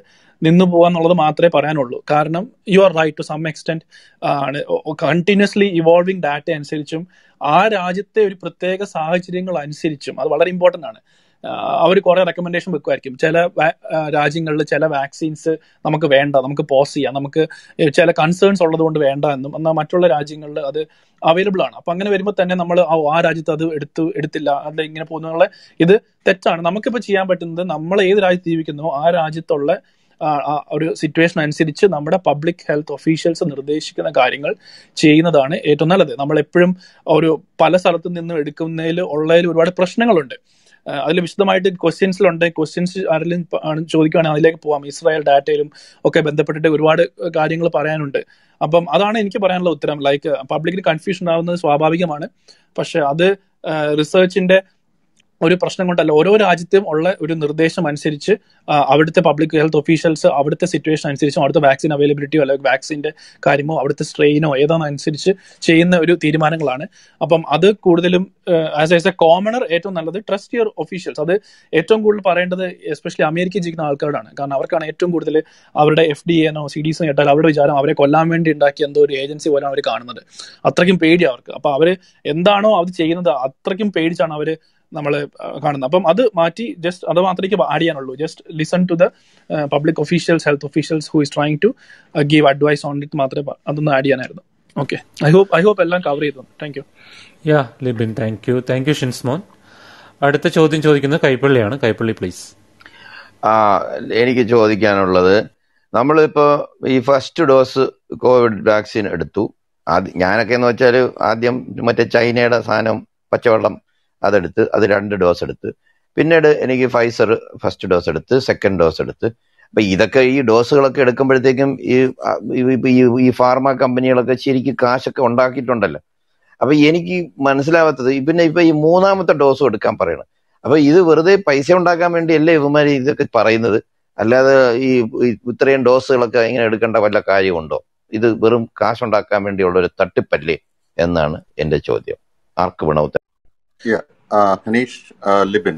നിന്നു പോകാന്നുള്ളത് മാത്രമേ പറയാനുള്ളൂ കാരണം you are right to some extent ആണ് കണ്ടിന്യൂസ്ലി ഇവോൾവിംഗ് ഡാറ്റ അനുസരിച്ചും ആ രാജ്യത്തെ ഒരു പ്രത്യേക സാഹചര്യങ്ങൾ അനുസരിച്ചും അത് വളരെ ഇമ്പോർട്ടന്റ് ആണ് അവർ കുറെ റെക്കമെൻഡേഷൻ വെക്കുമായിരിക്കും ചില രാജ്യങ്ങളിൽ ചില വാക്സിൻസ് നമുക്ക് വേണ്ട നമുക്ക് പോസ് ചെയ്യാം നമുക്ക് ചില കൺസേൺസ് ഉള്ളത് കൊണ്ട് വേണ്ട എന്നും എന്നാൽ മറ്റുള്ള രാജ്യങ്ങളിൽ അത് അവൈലബിൾ ആണ് അപ്പൊ അങ്ങനെ വരുമ്പോൾ തന്നെ നമ്മൾ ആ രാജ്യത്ത് അത് എടുത്തു എടുത്തില്ല അത് ഇങ്ങനെ പോകുന്നുള്ള ഇത് തെറ്റാണ് നമുക്കിപ്പോൾ ചെയ്യാൻ പറ്റുന്നത് നമ്മൾ ഏത് രാജ്യത്ത് ജീവിക്കുന്നോ ആ രാജ്യത്തുള്ള ഒരു സിറ്റുവേഷൻ അനുസരിച്ച് നമ്മുടെ പബ്ലിക് ഹെൽത്ത് ഒഫീഷ്യൽസ് നിർദ്ദേശിക്കുന്ന കാര്യങ്ങൾ ചെയ്യുന്നതാണ് ഏറ്റവും നല്ലത് നമ്മൾ എപ്പോഴും ഒരു പല സ്ഥലത്തു നിന്നും എടുക്കുന്നതിൽ ഉള്ളതിൽ ഒരുപാട് പ്രശ്നങ്ങളുണ്ട് അതിൽ വിശദമായിട്ട് ക്വസ്റ്റ്യൻസിലുണ്ട് ക്വസ്റ്റ്യൻസ് ആരെങ്കിലും ചോദിക്കുകയാണെങ്കിൽ അതിലേക്ക് പോവാം ഇസ്രായേൽ ഡാറ്റയിലും ഒക്കെ ബന്ധപ്പെട്ടിട്ട് ഒരുപാട് കാര്യങ്ങൾ പറയാനുണ്ട് അപ്പം അതാണ് എനിക്ക് പറയാനുള്ള ഉത്തരം ലൈക്ക് പബ്ലിക്കിന് കൺഫ്യൂഷൻ ആവുന്നത് സ്വാഭാവികമാണ് പക്ഷെ അത് റിസർച്ചിന്റെ ഒരു പ്രശ്നം കൊണ്ടല്ല ഓരോ രാജ്യത്തും ഉള്ള ഒരു നിർദ്ദേശം അനുസരിച്ച് അവിടുത്തെ പബ്ലിക് ഹെൽത്ത് ഒഫീഷ്യൽസ് അവിടുത്തെ സിറ്റുവേഷൻ അനുസരിച്ചും അവിടുത്തെ വാക്സിൻ അവൈലബിലിറ്റിയോ അല്ലെങ്കിൽ വാക്സിന്റെ കാര്യമോ അവിടുത്തെ സ്ട്രെയിനോ ഏതാണെന്നനുസരിച്ച് ചെയ്യുന്ന ഒരു തീരുമാനങ്ങളാണ് അപ്പം അത് കൂടുതലും ആസ് എസ് എ കോമണർ ഏറ്റവും നല്ലത് ട്രസ്റ്റ് യുവർ ഒഫീഷ്യൽസ് അത് ഏറ്റവും കൂടുതൽ പറയേണ്ടത് എസ്പെഷ്യലി അമേരിക്കയിൽ ജീവിക്കുന്ന ആൾക്കാരാണ് കാരണം അവർക്കാണ് ഏറ്റവും കൂടുതൽ അവരുടെ എഫ് ഡി എന്നോ സി ഡി സിനോ കേട്ടാൽ അവരുടെ വിചാരം അവരെ കൊല്ലാൻ വേണ്ടി ഉണ്ടാക്കിയ എന്തോ ഒരു ഏജൻസി പോലാണ് അവർ കാണുന്നത് അത്രയ്ക്കും പേടി അവർക്ക് അപ്പൊ അവർ എന്താണോ അത് ചെയ്യുന്നത് അത്രയ്ക്കും പേടിച്ചാണ് അവർ നമ്മൾ കാണുന്നത് അപ്പം അത് മാറ്റി ജസ്റ്റ് അത് മാത്രമേ ആഡ് ചെയ്യാനുള്ളൂ just listen to the public officials health officials who is trying to give advice on it മാത്രമേ അതൊന്ന് ആഡ് ചെയ്യാനായിരുന്നു okay I hope I hope എല്ലാം കവർ ചെയ്തു thank you yeah Libin thank you thank you Shinsmon അടുത്ത ചോദ്യം ചോദിക്കുന്നത് കൈപ്പള്ളിയാണ് കൈപ്പള്ളി പ്ലീസ് ആ എനിക്ക് ചോദിക്കാനുള്ളത് നമ്മളിപ്പോ ഈ ഫസ്റ്റ് ഡോസ് കോവിഡ് വാക്സിൻ എടുത്തു ഞാനൊക്കെ എന്ന് വെച്ചാൽ ആദ്യം മറ്റേ ചൈനയുടെ സാധനം പച്ചവെള്ളം അതെടുത്ത് അത് രണ്ട് ഡോസ് എടുത്ത് പിന്നീട് എനിക്ക് ഫൈസർ ഫസ്റ്റ് ഡോസ് എടുത്ത് സെക്കൻഡ് ഡോസ് എടുത്ത് അപ്പൊ ഇതൊക്കെ ഈ ഡോസുകളൊക്കെ എടുക്കുമ്പോഴത്തേക്കും ഈ ഈ ഫാർമ കമ്പനികളൊക്കെ ശരിക്കും കാശൊക്കെ ഉണ്ടാക്കിയിട്ടുണ്ടല്ലോ അപ്പൊ എനിക്ക് മനസ്സിലാവാത്തത് പിന്നെ ഇപ്പൊ ഈ മൂന്നാമത്തെ ഡോസും എടുക്കാൻ പറയണം അപ്പൊ ഇത് വെറുതെ പൈസ ഉണ്ടാക്കാൻ വേണ്ടിയല്ലേ ഇവന്മാർ ഇതൊക്കെ പറയുന്നത് അല്ലാതെ ഈ ഇത്രയും ഡോസുകളൊക്കെ ഇങ്ങനെ എടുക്കേണ്ട വല്ല കാര്യമുണ്ടോ ഇത് വെറും കാശുണ്ടാക്കാൻ വേണ്ടിയുള്ള ഒരു തട്ടിപ്പല്ലേ എന്നാണ് എന്റെ ചോദ്യം ആർക്ക് വേണോ ഹനീഷ് ലിബിൻ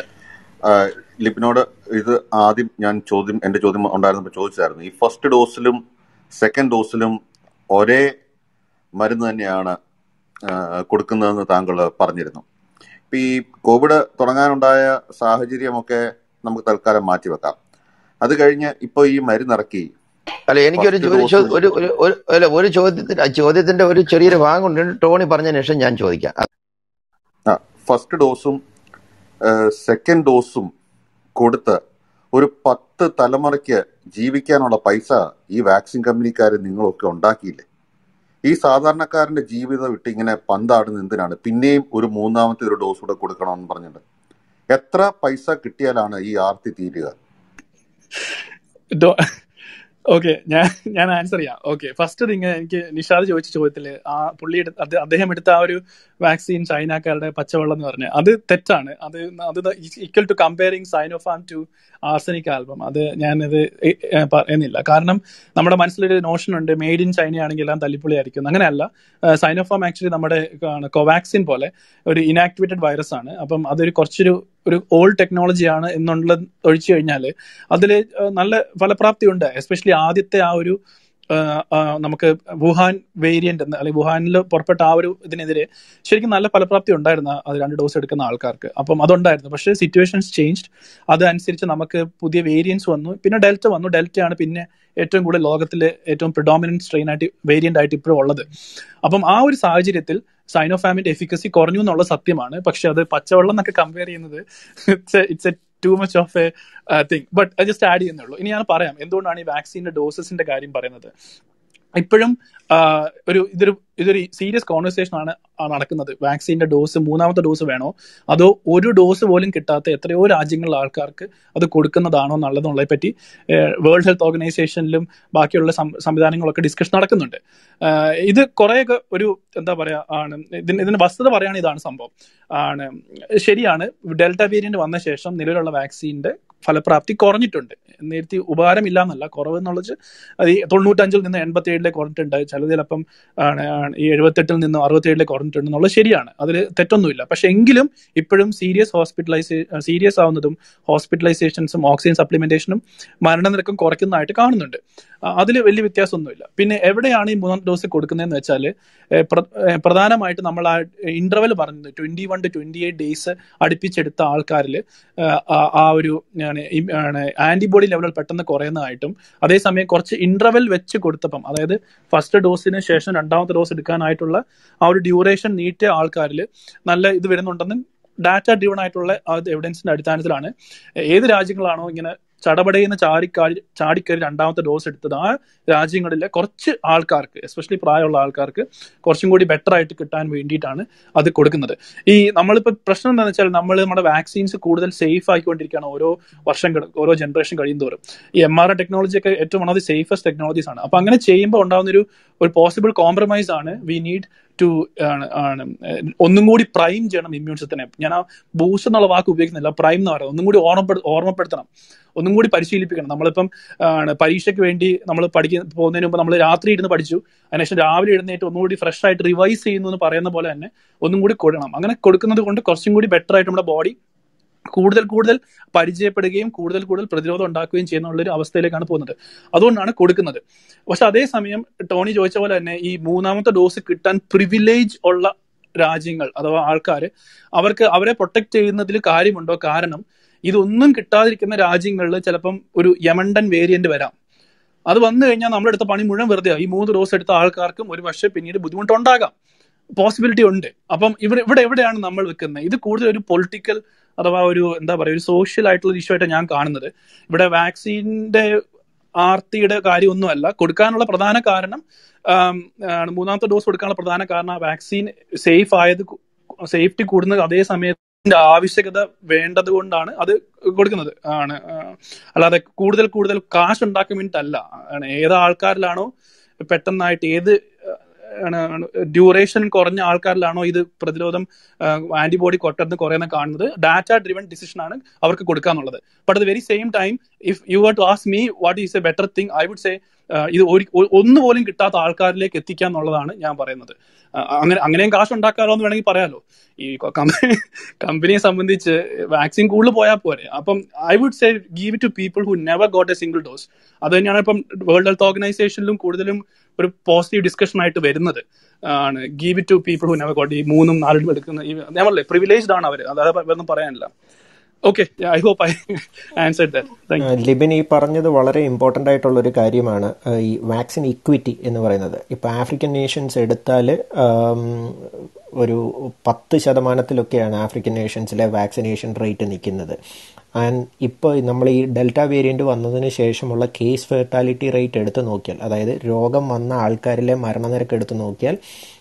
ലിബിനോട് ഇത് ആദ്യം ഞാൻ ചോദ്യം എന്റെ ചോദ്യം ഉണ്ടായിരുന്നപ്പോൾ ചോദിച്ചായിരുന്നു ഈ ഫസ്റ്റ് ഡോസിലും സെക്കൻഡ് ഡോസിലും ഒരേ മരുന്ന് തന്നെയാണ് കൊടുക്കുന്നതെന്ന് താങ്കൾ പറഞ്ഞിരുന്നു ഇപ്പൊ ഈ കോവിഡ് തുടങ്ങാനുണ്ടായ സാഹചര്യമൊക്കെ നമുക്ക് തൽക്കാലം മാറ്റിവെക്കാം അത് കഴിഞ്ഞ് ഇപ്പൊ ഈ മരുന്നിറക്കി അല്ല എനിക്കൊരു ഒരു അല്ല ഒരു ചോദ്യത്തിന്റെ ചോദ്യത്തിന്റെ ഒരു ചെറിയൊരു ഭാഗമുണ്ട് ടോണി പറഞ്ഞതിന് ശേഷം ഞാൻ ചോദിക്കാം ഫസ്റ്റ് ഡോസും സെക്കൻഡ് ഡോസും കൊടുത്ത് ഒരു പത്ത് തലമുറയ്ക്ക് ജീവിക്കാനുള്ള പൈസ ഈ വാക്സിൻ കമ്പനിക്കാർ നിങ്ങളൊക്കെ ഉണ്ടാക്കിയില്ലേ ഈ സാധാരണക്കാരന്റെ ജീവിതം വിട്ട് ഇങ്ങനെ പന്താടുന്ന എന്തിനാണ് പിന്നെയും ഒരു മൂന്നാമത്തെ ഒരു ഡോസ് കൂടെ കൊടുക്കണമെന്ന് പറഞ്ഞിട്ട് എത്ര പൈസ കിട്ടിയാലാണ് ഈ ആർത്തി തീരുക ഓക്കെ ഞാൻ ഞാൻ ആൻസർ ചെയ്യാം ഓക്കെ ഫസ്റ്റ് തിങ് എനിക്ക് നിഷാദ് ചോദിച്ച ചോദ്യത്തില് ആ പുള്ളി അദ്ദേഹം എടുത്ത ആ ഒരു വാക്സിൻ ചൈനക്കാരുടെ പച്ചവെള്ളം എന്ന് പറഞ്ഞ അത് തെറ്റാണ് അത് അത് equal to comparing Sinopharm to arsenic album അത് ഞാനത് പറയുന്നില്ല കാരണം നമ്മുടെ മനസ്സിലൊരു നോഷൻ ഉണ്ട് മെയ്ഡ് ഇൻ ചൈന ആണെങ്കിൽ എല്ലാം തല്ലിപ്പൊളി ആയിരിക്കും അങ്ങനെയല്ല സൈനോഫാം ആക്ച്വലി നമ്മുടെ കോവാക്സിൻ പോലെ ഒരു ഇനാക്ടിവേറ്റഡ് വൈറസ് ആണ് അപ്പം അതൊരു കുറച്ചൊരു ഒരു ഓൾഡ് ടെക്നോളജിയാണ് എന്നുള്ളത് ഒഴിച്ചു കഴിഞ്ഞാൽ അതിൽ നല്ല ഫലപ്രാപ്തി ഉണ്ട് എസ്പെഷ്യലി ആദ്യത്തെ ആ ഒരു നമുക്ക് വുഹാൻ വേരിയന്റ് എന്ന് അല്ലെങ്കിൽ വുഹാനിൽ പുറപ്പെട്ട ആ ഒരു ഇതിനെതിരെ ശരിക്കും നല്ല ഫലപ്രാപ്തി ഉണ്ടായിരുന്നു അത് രണ്ട് ഡോസ് എടുക്കുന്ന ആൾക്കാർക്ക് അപ്പം അതുണ്ടായിരുന്നു പക്ഷേ സിറ്റുവേഷൻസ് ചേഞ്ച്ഡ് അതനുസരിച്ച് നമുക്ക് പുതിയ വേരിയൻസ് വന്നു പിന്നെ ഡെൽറ്റ വന്നു ഡെൽറ്റയാണ് പിന്നെ ഏറ്റവും കൂടുതൽ ലോകത്തിലെ ഏറ്റവും പ്രിഡോമിനന്റ് സ്ട്രെയിൻ ആയിട്ട് വേരിയന്റ് ആയിട്ട് ഇപ്പോഴും ഉള്ളത് അപ്പം ആ ഒരു സാഹചര്യത്തിൽ സൈനോഫാമിന്റെ എഫിക്കസി കുറഞ്ഞു എന്നുള്ള സത്യമാണ് പക്ഷെ അത് പച്ചവെള്ളം എന്നൊക്കെ കമ്പയർ ചെയ്യുന്നത് it's it's a too much of a thing but just add ചെയ്യുന്നുള്ളൂ ഇനി ഞാൻ പറയാം എന്തുകൊണ്ടാണ് ഈ വാക്സിന്റെ ഡോസസിന്റെ കാര്യം പറയുന്നത് ഇപ്പോഴും ഒരു ഇതൊരു ഇതൊരു സീരിയസ് കോൺവെർസേഷൻ ആണ് നടക്കുന്നത് വാക്സിന്റെ ഡോസ് മൂന്നാമത്തെ ഡോസ് വേണോ അതോ ഒരു ഡോസ് പോലും കിട്ടാത്ത എത്രയോ രാജ്യങ്ങളിലെ ആൾക്കാർക്ക് അത് കൊടുക്കുന്നതാണോ നല്ലതെന്നുള്ളതിനെ പറ്റി വേൾഡ് ഹെൽത്ത് ഓർഗനൈസേഷനിലും ബാക്കിയുള്ള സംവിധാനങ്ങളൊക്കെ ഡിസ്കഷൻ നടക്കുന്നുണ്ട് ഇത് കുറേയൊക്കെ ഒരു എന്താ പറയാ ആണ് ഇതിന് ഇതിന് വസ്തുത പറയുകയാണെങ്കിൽ ഇതാണ് സംഭവം ആണ് ശരിയാണ് ഡെൽറ്റ വേരിയന്റ് വന്ന ശേഷം നിലവിലുള്ള വാക്സിന്റെ ഫലപ്രാപ്തി കുറഞ്ഞിട്ടുണ്ട് നേരത്തെ ഉപകാരമില്ല എന്നല്ല കുറവ് എന്നുള്ളത് അത് ഈ തൊണ്ണൂറ്റഞ്ചിൽ നിന്ന് എൺപത്തി ഏഴിലേക്ക് കുറഞ്ഞിട്ടുണ്ട് ചിലത് ചിലപ്പം ആണ് ആണ് ഈ എഴുപത്തെട്ടിൽ നിന്ന് അറുപത്തേഴിലേക്ക് കുറഞ്ഞിട്ടുണ്ട് എന്നുള്ളത് ശരിയാണ് അതിൽ തെറ്റൊന്നുമില്ല പക്ഷെ എങ്കിലും ഇപ്പോഴും സീരിയസ് ഹോസ്പിറ്റലൈസേ സീരിയസ് ആവുന്നതും ഹോസ്പിറ്റലൈസേഷൻസും ഓക്സിജൻ സപ്ലിമെന്റേഷനും മരണനിരക്കും കുറയ്ക്കുന്നതായിട്ട് കാണുന്നുണ്ട് അതിൽ വലിയ വ്യത്യാസമൊന്നുമില്ല പിന്നെ എവിടെയാണ് ഈ മൂന്നാം ഡോസ് കൊടുക്കുന്നതെന്ന് വെച്ചാൽ പ്രധാനമായിട്ട് നമ്മൾ ആ ഇന്റർവെൽ പറഞ്ഞത് twenty one to twenty eight days അടുപ്പിച്ചെടുത്ത ആൾക്കാരിൽ ആ ഒരു ആന്റിബോഡി ലെവൽ പെട്ടെന്ന് കുറയുന്നതായിട്ടും അതേസമയം കുറച്ച് ഇന്റർവെൽ വെച്ച് കൊടുത്തപ്പം അതായത് ഫസ്റ്റ് ഡോസിന് ശേഷം രണ്ടാമത്തെ ഡോസ് എടുക്കാനായിട്ടുള്ള ആ ഒരു ഡ്യൂറേഷൻ നീട്ടിയ ആൾക്കാരിൽ നല്ല ഇത് വരുന്നുണ്ടെന്ന് ഡാറ്റ ഡ്രീവൺ ആയിട്ടുള്ള ആ എവിഡൻസിന്റെ അടിസ്ഥാനത്തിലാണ് ഏത് രാജ്യങ്ങളാണോ ഇങ്ങനെ ചടപടയെന്ന് ചാടിക്കാടി ചാടിക്കയറി രണ്ടാമത്തെ ഡോസ് എടുത്തത് ആ രാജ്യങ്ങളിലെ കുറച്ച് ആൾക്കാർക്ക് എസ്പെഷ്യലി പ്രായമുള്ള ആൾക്കാർക്ക് കുറച്ചും കൂടി ബെറ്റർ ആയിട്ട് കിട്ടാൻ വേണ്ടിയിട്ടാണ് അത് കൊടുക്കുന്നത് ഈ നമ്മളിപ്പോൾ പ്രശ്നം എന്താണെന്ന് വെച്ചാൽ നമ്മൾ നമ്മുടെ വാക്സിൻസ് കൂടുതൽ സേഫ് ആയിക്കൊണ്ടിരിക്കുകയാണ് ഓരോ വർഷം ഓരോ ജനറേഷൻ കഴിയുന്തോറും ഈ എം ആർ ടെക്നോളജി ഒക്കെ ഏറ്റവും one of the safest technologies ആണ് അപ്പൊ അങ്ങനെ ചെയ്യുമ്പോൾ ഉണ്ടാകുന്ന ഒരു ഒരു പോസിബിൾ കോംപ്രമൈസ് ആണ് വി നീഡ് ടു ആണ് ആണ് ഒന്നും കൂടി പ്രൈം ചെയ്യണം ഇമ്മ്യൂൺ സിസ്റ്റത്തിനെ ഞാൻ ആ ബൂസ്റ്റ് എന്നുള്ള വാക്ക് ഉപയോഗിക്കുന്നില്ല പ്രൈം എന്ന് പറയുന്നത് ഒന്നും കൂടി ഓർമ്മപ്പെടു ഓർമ്മപ്പെടുത്തണം ഒന്നും കൂടി പരിശീലിപ്പിക്കണം നമ്മളിപ്പം പരീക്ഷയ്ക്ക് വേണ്ടി നമ്മൾ പഠിക്കുന്ന പോകുന്നതിന് മുമ്പ് നമ്മൾ രാത്രി ഇരുന്ന് പഠിച്ചു അതിനുശേഷം രാവിലെ എഴുന്നേറ്റ് ഒന്നുകൂടി ഫ്രഷ് ആയിട്ട് റിവൈസ് ചെയ്യുന്നു എന്ന് പറയുന്ന പോലെ തന്നെ ഒന്നും കൂടി കൊടുക്കണം അങ്ങനെ കൊടുക്കുന്നത് കൊണ്ട് കുറച്ചും കൂടി ബെറ്റർ ആയിട്ട് നമ്മുടെ ബോഡി കൂടുതൽ കൂടുതൽ പരിചയപ്പെടുകയും കൂടുതൽ കൂടുതൽ പ്രതിരോധം ഉണ്ടാക്കുകയും ചെയ്യുന്ന ഒരു അവസ്ഥയിലേക്കാണ് പോകുന്നത് അതുകൊണ്ടാണ് കൊടുക്കുന്നത് പക്ഷെ അതേസമയം ടോണി ചോദിച്ച പോലെ തന്നെ ഈ മൂന്നാമത്തെ ഡോസ് കിട്ടാൻ പ്രിവിലേജ് ഉള്ള രാജ്യങ്ങൾ അഥവാ ആൾക്കാർ അവർക്ക് അവരെ പ്രൊട്ടക്ട് ചെയ്യുന്നതിൽ കാര്യമുണ്ടോ കാരണം ഇതൊന്നും കിട്ടാതിരിക്കുന്ന രാജ്യങ്ങളിൽ ചിലപ്പം ഒരു യമണ്ടൻ വേരിയന്റ് വരാം അത് വന്നു കഴിഞ്ഞാൽ നമ്മളെടുത്ത പണി മുഴുവൻ വെറുതെ ഈ മൂന്ന് ഡോസ് എടുത്ത ആൾക്കാർക്കും ഒരു പക്ഷേ പിന്നീട് ബുദ്ധിമുട്ടുണ്ടാകാം പോസിബിലിറ്റി ഉണ്ട് അപ്പം ഇവിടെ ഇവിടെ എവിടെയാണ് നമ്മൾ വെക്കുന്നത് ഇത് കൂടുതൽ ഒരു പൊളിറ്റിക്കൽ അഥവാ ഒരു എന്താ പറയുക ഒരു സോഷ്യൽ ആയിട്ടുള്ള ഇഷ്യൂ ആയിട്ട് ഞാൻ കാണുന്നത് ഇവിടെ വാക്സിന്റെ ആർത്തിയുടെ കാര്യമൊന്നുമല്ല കൊടുക്കാനുള്ള പ്രധാന കാരണം മൂന്നാമത്തെ ഡോസ് കൊടുക്കാനുള്ള പ്രധാന കാരണം വാക്സിൻ സേഫ് ആയത് സേഫ്റ്റി കൂടുന്നത് അതേ സമയത്തിന്റെ ആവശ്യകത വേണ്ടത് കൊണ്ടാണ് അത് കൊടുക്കുന്നത് ആണ് അല്ലാതെ കൂടുതൽ കൂടുതൽ കാശ് ഉണ്ടാക്കാൻ വേണ്ടിയിട്ടല്ല ഏത് ആൾക്കാരിലാണോ പെട്ടെന്നായിട്ട് ഏത് ഡ്യൂറേഷൻ കുറഞ്ഞ ആൾക്കാരിലാണോ ഇത് പ്രതിരോധം ആന്റിബോഡി കൊട്ടെന്ന് കുറയുന്ന കാണുന്നത് ഡാറ്റ ഡ്രിവൺ ഡിസിഷൻ ആണ് അവർക്ക് കൊടുക്കാന്നുള്ളത് but at very same time if you were to ask me what is a better thing I would say ഇത് ഒരു ഒന്നുപോലും കിട്ടാത്ത ആൾക്കാരിലേക്ക് എത്തിക്കുക എന്നുള്ളതാണ് ഞാൻ പറയുന്നത് അങ്ങനെ അങ്ങനെയും കാശ് ഉണ്ടാക്കാലോ എന്ന് വേണമെങ്കിൽ പറയാലോ ഈ കമ്പനിയെ സംബന്ധിച്ച് വാക്സിൻ കൂടുതൽ പോയാൽ പോരെ അപ്പം I would say give to people who never got a single dose അത് തന്നെയാണ് ഇപ്പം വേൾഡ് ഹെൽത്ത് ഓർഗനൈസേഷനിലും കൂടുതലും ഒരു പോസിറ്റീവ് ഡിസ്കഷൻ ആയിട്ട് വരുന്നത് ആണ് give it to people who never got ഈ മൂന്നും നാലും എടുക്കുന്ന ഞാൻ പറഞ്ഞില്ലേ പ്രിവിലേജ്ഡ് ആണ് അവർ അതായത് വേറൊന്നും പറയാനില്ല okay I hope I answered that Libin ഈ പറഞ്ഞത് വളരെ ഇമ്പോർട്ടൻ്റ് ആയിട്ടുള്ള ഒരു കാര്യമാണ് ഈ വാക്സിൻ ഇക്വിറ്റി എന്ന് പറയുന്നത് ഇപ്പോൾ ആഫ്രിക്കൻ നേഷൻസ് എടുത്താൽ ഒരു പത്ത് ശതമാനത്തിലൊക്കെയാണ് ആഫ്രിക്കൻ നേഷൻസിലെ വാക്സിനേഷൻ റേറ്റ് നിൽക്കുന്നത് ആൻഡ് ഇപ്പോൾ നമ്മൾ ഈ ഡെൽറ്റ വേരിയന്റ് വന്നതിന് ശേഷമുള്ള കേസ് ഫെർട്ടാലിറ്റി റേറ്റ് എടുത്ത് നോക്കിയാൽ അതായത് രോഗം വന്ന ആൾക്കാരിലെ മരണനിരക്ക് എടുത്ത് നോക്കിയാൽ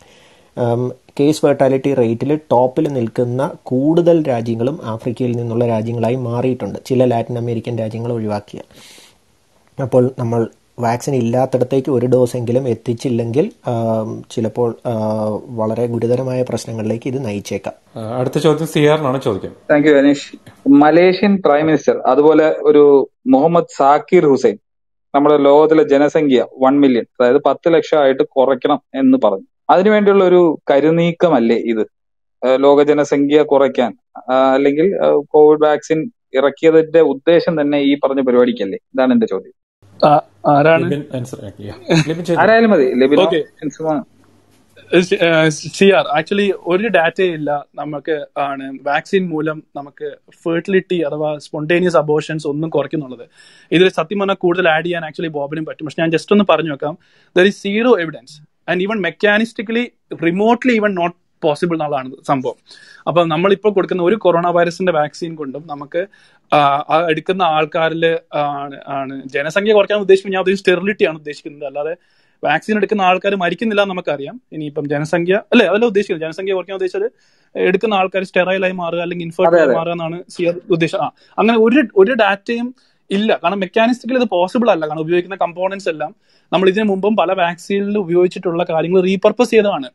കേസ് ഫെർട്ടാലിറ്റി റേറ്റിൽ ടോപ്പിൽ നിൽക്കുന്ന കൂടുതൽ രാജ്യങ്ങളും ആഫ്രിക്കയിൽ നിന്നുള്ള രാജ്യങ്ങളായി മാറിയിട്ടുണ്ട് ചില ലാറ്റിൻ അമേരിക്കൻ രാജ്യങ്ങൾ ഒഴിവാക്കിയ അപ്പോൾ നമ്മൾ വാക്സിൻ ഇല്ലാത്തിടത്തേക്ക് ഒരു ഡോസെങ്കിലും എത്തിച്ചില്ലെങ്കിൽ ചിലപ്പോൾ വളരെ ഗുരുതരമായ പ്രശ്നങ്ങളിലേക്ക് ഇത് നയിച്ചേക്കാം അടുത്ത ചോദ്യം സി ആറിനാണ് ചോദിക്കാം thank you Aneesh Malaysian prime minister അതുപോലെ ഒരു മുഹമ്മദ് സാക്കിർ ഹുസൈൻ നമ്മുടെ ലോകത്തിലെ ജനസംഖ്യ വൺ മില്യൺ അതായത് പത്ത് ലക്ഷമായിട്ട് കുറയ്ക്കണം എന്ന് പറഞ്ഞു അതിനുവേണ്ടിയുള്ള ഒരു കരുനീക്കമല്ലേ ഇത് ലോക ജനസംഖ്യ കുറയ്ക്കാൻ അല്ലെങ്കിൽ കോവിഡ് വാക്സിൻ ഇറക്കിയതിന്റെ ഉദ്ദേശം തന്നെ ഈ പറഞ്ഞ പരിപാടിക്കല്ലേ ഇതാണ് എന്റെ ചോദ്യം ആരാണ് ആരായാലും മതി ഓക്കെ സി ആർ ആക്ച്വലി ഒരു ഡാറ്റയും ഇല്ല നമുക്ക് ആണ് വാക്സിൻ മൂലം നമുക്ക് ഫെർട്ടിലിറ്റി അഥവാ സ്പോണ്ടേനിയസ് അബോഷൻസ് ഒന്നും കുറയ്ക്കുന്നുള്ളത് ഇതിൽ സത്യം പറഞ്ഞാൽ കൂടുതൽ ആഡ് ചെയ്യാൻ ആക്ച്വലി ബോബിനും പറ്റും പക്ഷെ ഞാൻ ജസ്റ്റ് ഒന്ന് പറഞ്ഞു വെക്കാം there is zero evidence and even mechanistically remotely even not possible എന്നുള്ളതാണ് സംഭവം അപ്പൊ നമ്മളിപ്പോൾ കൊടുക്കുന്ന ഒരു കൊറോണ വൈറസിന്റെ വാക്സിൻ കൊണ്ടും നമുക്ക് എടുക്കുന്ന ആൾക്കാരിൽ ആണ് ആണ് ജനസംഖ്യ കുറയ്ക്കാൻ ഉദ്ദേശിക്കുന്നത് ഞാൻ ഉദ്ദേശിച്ചത് സ്റ്റെറിലിറ്റി ആണ് ഉദ്ദേശിക്കുന്നത് അല്ലാതെ വാക്സിൻ എടുക്കുന്ന ആൾക്കാർ മരിക്കുന്നില്ല എന്ന് നമുക്കറിയാം ഇനിയിപ്പം ജനസംഖ്യ അല്ലെ അതല്ല ഉദ്ദേശിക്കുന്നത് ജനസംഖ്യ കുറയ്ക്കാൻ ഉദ്ദേശിച്ചത് എടുക്കുന്ന ആൾക്കാർ സ്റ്റെറൈലായി മാറുക അല്ലെങ്കിൽ ഇൻഫെർട്ടൈൽ മാറുക എന്നാണ് സിയർ ഉദ്ദേശം ആ അങ്ങനെ ഒരു ഒരു ഡാറ്റയും ഇല്ല കാരണം മെക്കാനിസ്റ്റിക്കലി ഇത് പോസിബിൾ അല്ല കാരണം ഉപയോഗിക്കുന്ന കമ്പോണൻസ് എല്ലാം നമ്മൾ ഇതിനു മുമ്പും പല വാക്സിനിൽ ഉപയോഗിച്ചിട്ടുള്ള കാര്യങ്ങൾ റീപർപ്പസ് ചെയ്തതാണ്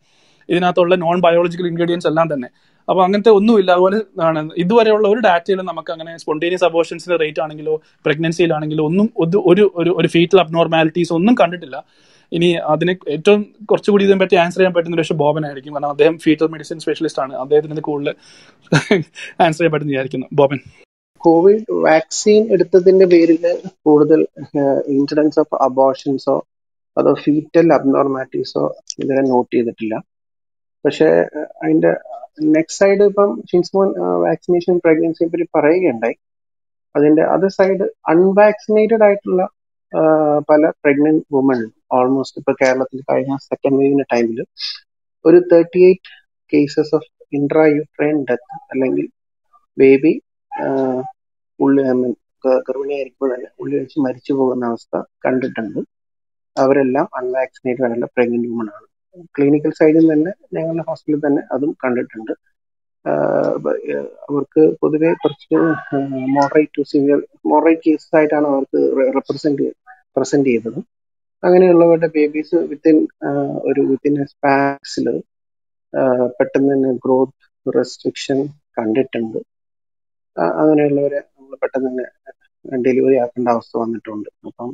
ഇതിനകത്തുള്ള നോൺ ബയോളജിക്കൽ ഇൻഗ്രീഡിയൻസ് എല്ലാം തന്നെ അപ്പൊ അങ്ങനത്തെ ഒന്നുമില്ല അതുപോലെ ആണ് ഇതുവരെയുള്ള ഒരു ഡാറ്റയിലും നമുക്ക് അങ്ങനെ സ്പോണ്ടേനിയസ് അബോർഷൻസിന്റെ റേറ്റ് ആണെങ്കിലോ പ്രഗ്നൻസിയിലാണെങ്കിലോ ഒന്നും ഒരു ഒരു ഒരു- ഒരു ഫീറ്റൽ അബ്നോർമാലിറ്റീസ് ഒന്നും കണ്ടിട്ടില്ല ഇനി അതിനെ ഏറ്റവും കുറച്ചുകൂടി ഇതിനെ പറ്റി ആൻസർ ചെയ്യാൻ പറ്റുന്ന പക്ഷേ ബോബനായിരിക്കും കാരണം അദ്ദേഹം ഫീറ്റൽ മെഡിസിൻ സ്പെഷ്യലിസ്റ്റ് ആണ് അദ്ദേഹത്തിന് ഇത് കൂടുതൽ ആൻസർ ചെയ്യാൻ പറ്റുന്ന വിചാരിക്കുന്നു ബോബൻ കോവിഡ് വാക്സിൻ എടുത്തതിന്റെ പേരിൽ കൂടുതൽ ഇൻസിഡൻസ് ഓഫ് അബോർഷൻസോ അതോ ഫീറ്റൽ അബ്നോർമാലിറ്റീസോ ഇതുവരെ നോട്ട് ചെയ്തിട്ടില്ല പക്ഷെ ഏഹ്, അതിന്റെ നെക്സ്റ്റ് സൈഡ് ഇപ്പം ഷിൻസ്മോൻ വാക്സിനേഷൻ പ്രഗ്നൻസിയെ പറ്റി പറയുകയുണ്ടായി അതിന്റെ അതർ സൈഡ് അൺവാക്സിനേറ്റഡ് ആയിട്ടുള്ള ആഹ്, പല പ്രഗ്നന്റ് വുമൺ ഓൾമോസ്റ്റ് ഇപ്പൊ കേരളത്തിൽ കഴിഞ്ഞ സെക്കൻഡ് വേവിന്റെ ടൈമിൽ ഒരു thirty eight cases of intrauterine death അല്ലെങ്കിൽ ബേബി ഉള്ളി I mean, ഗ- ഗർഭിണിയായിരിക്കുമ്പോൾ തന്നെ ഉള്ളി വെച്ച് മരിച്ചു പോകുന്ന അവസ്ഥ കണ്ടിട്ടുണ്ട് അവരെല്ലാം അൺവാക്സിനേറ്റഡ് ആയിട്ടുള്ള പ്രഗ്നന്റ് വുമൺ ആണ് ക്ലിനിക്കൽ സൈഡിൽ തന്നെ ഞങ്ങളുടെ ഹോസ്പിറ്റലിൽ തന്നെ അതും കണ്ടിട്ടുണ്ട് ആഹ് ബ- ഏഹ് അവർക്ക് പൊതുവെ കുറച്ച് moderate to severe moderate cases ആയിട്ടാണ് അവർക്ക് റെപ്രസെന്റ് പ്രസന്റ് ചെയ്തത് അങ്ങനെയുള്ളവരുടെ ബേബീസ് വിത്തിൻ ഒരു വിത്തിൻ സ്പാക്സിൽ പെട്ടെന്ന് തന്നെ ഗ്രോത്ത് റെസ്ട്രിക്ഷൻ കണ്ടിട്ടുണ്ട് ആ, അങ്ങനെയുള്ളവരെ നമ്മൾ പെട്ടെന്ന് തന്നെ ഡെലിവറി ആക്കേണ്ട അവസ്ഥ വന്നിട്ടുണ്ട് അപ്പം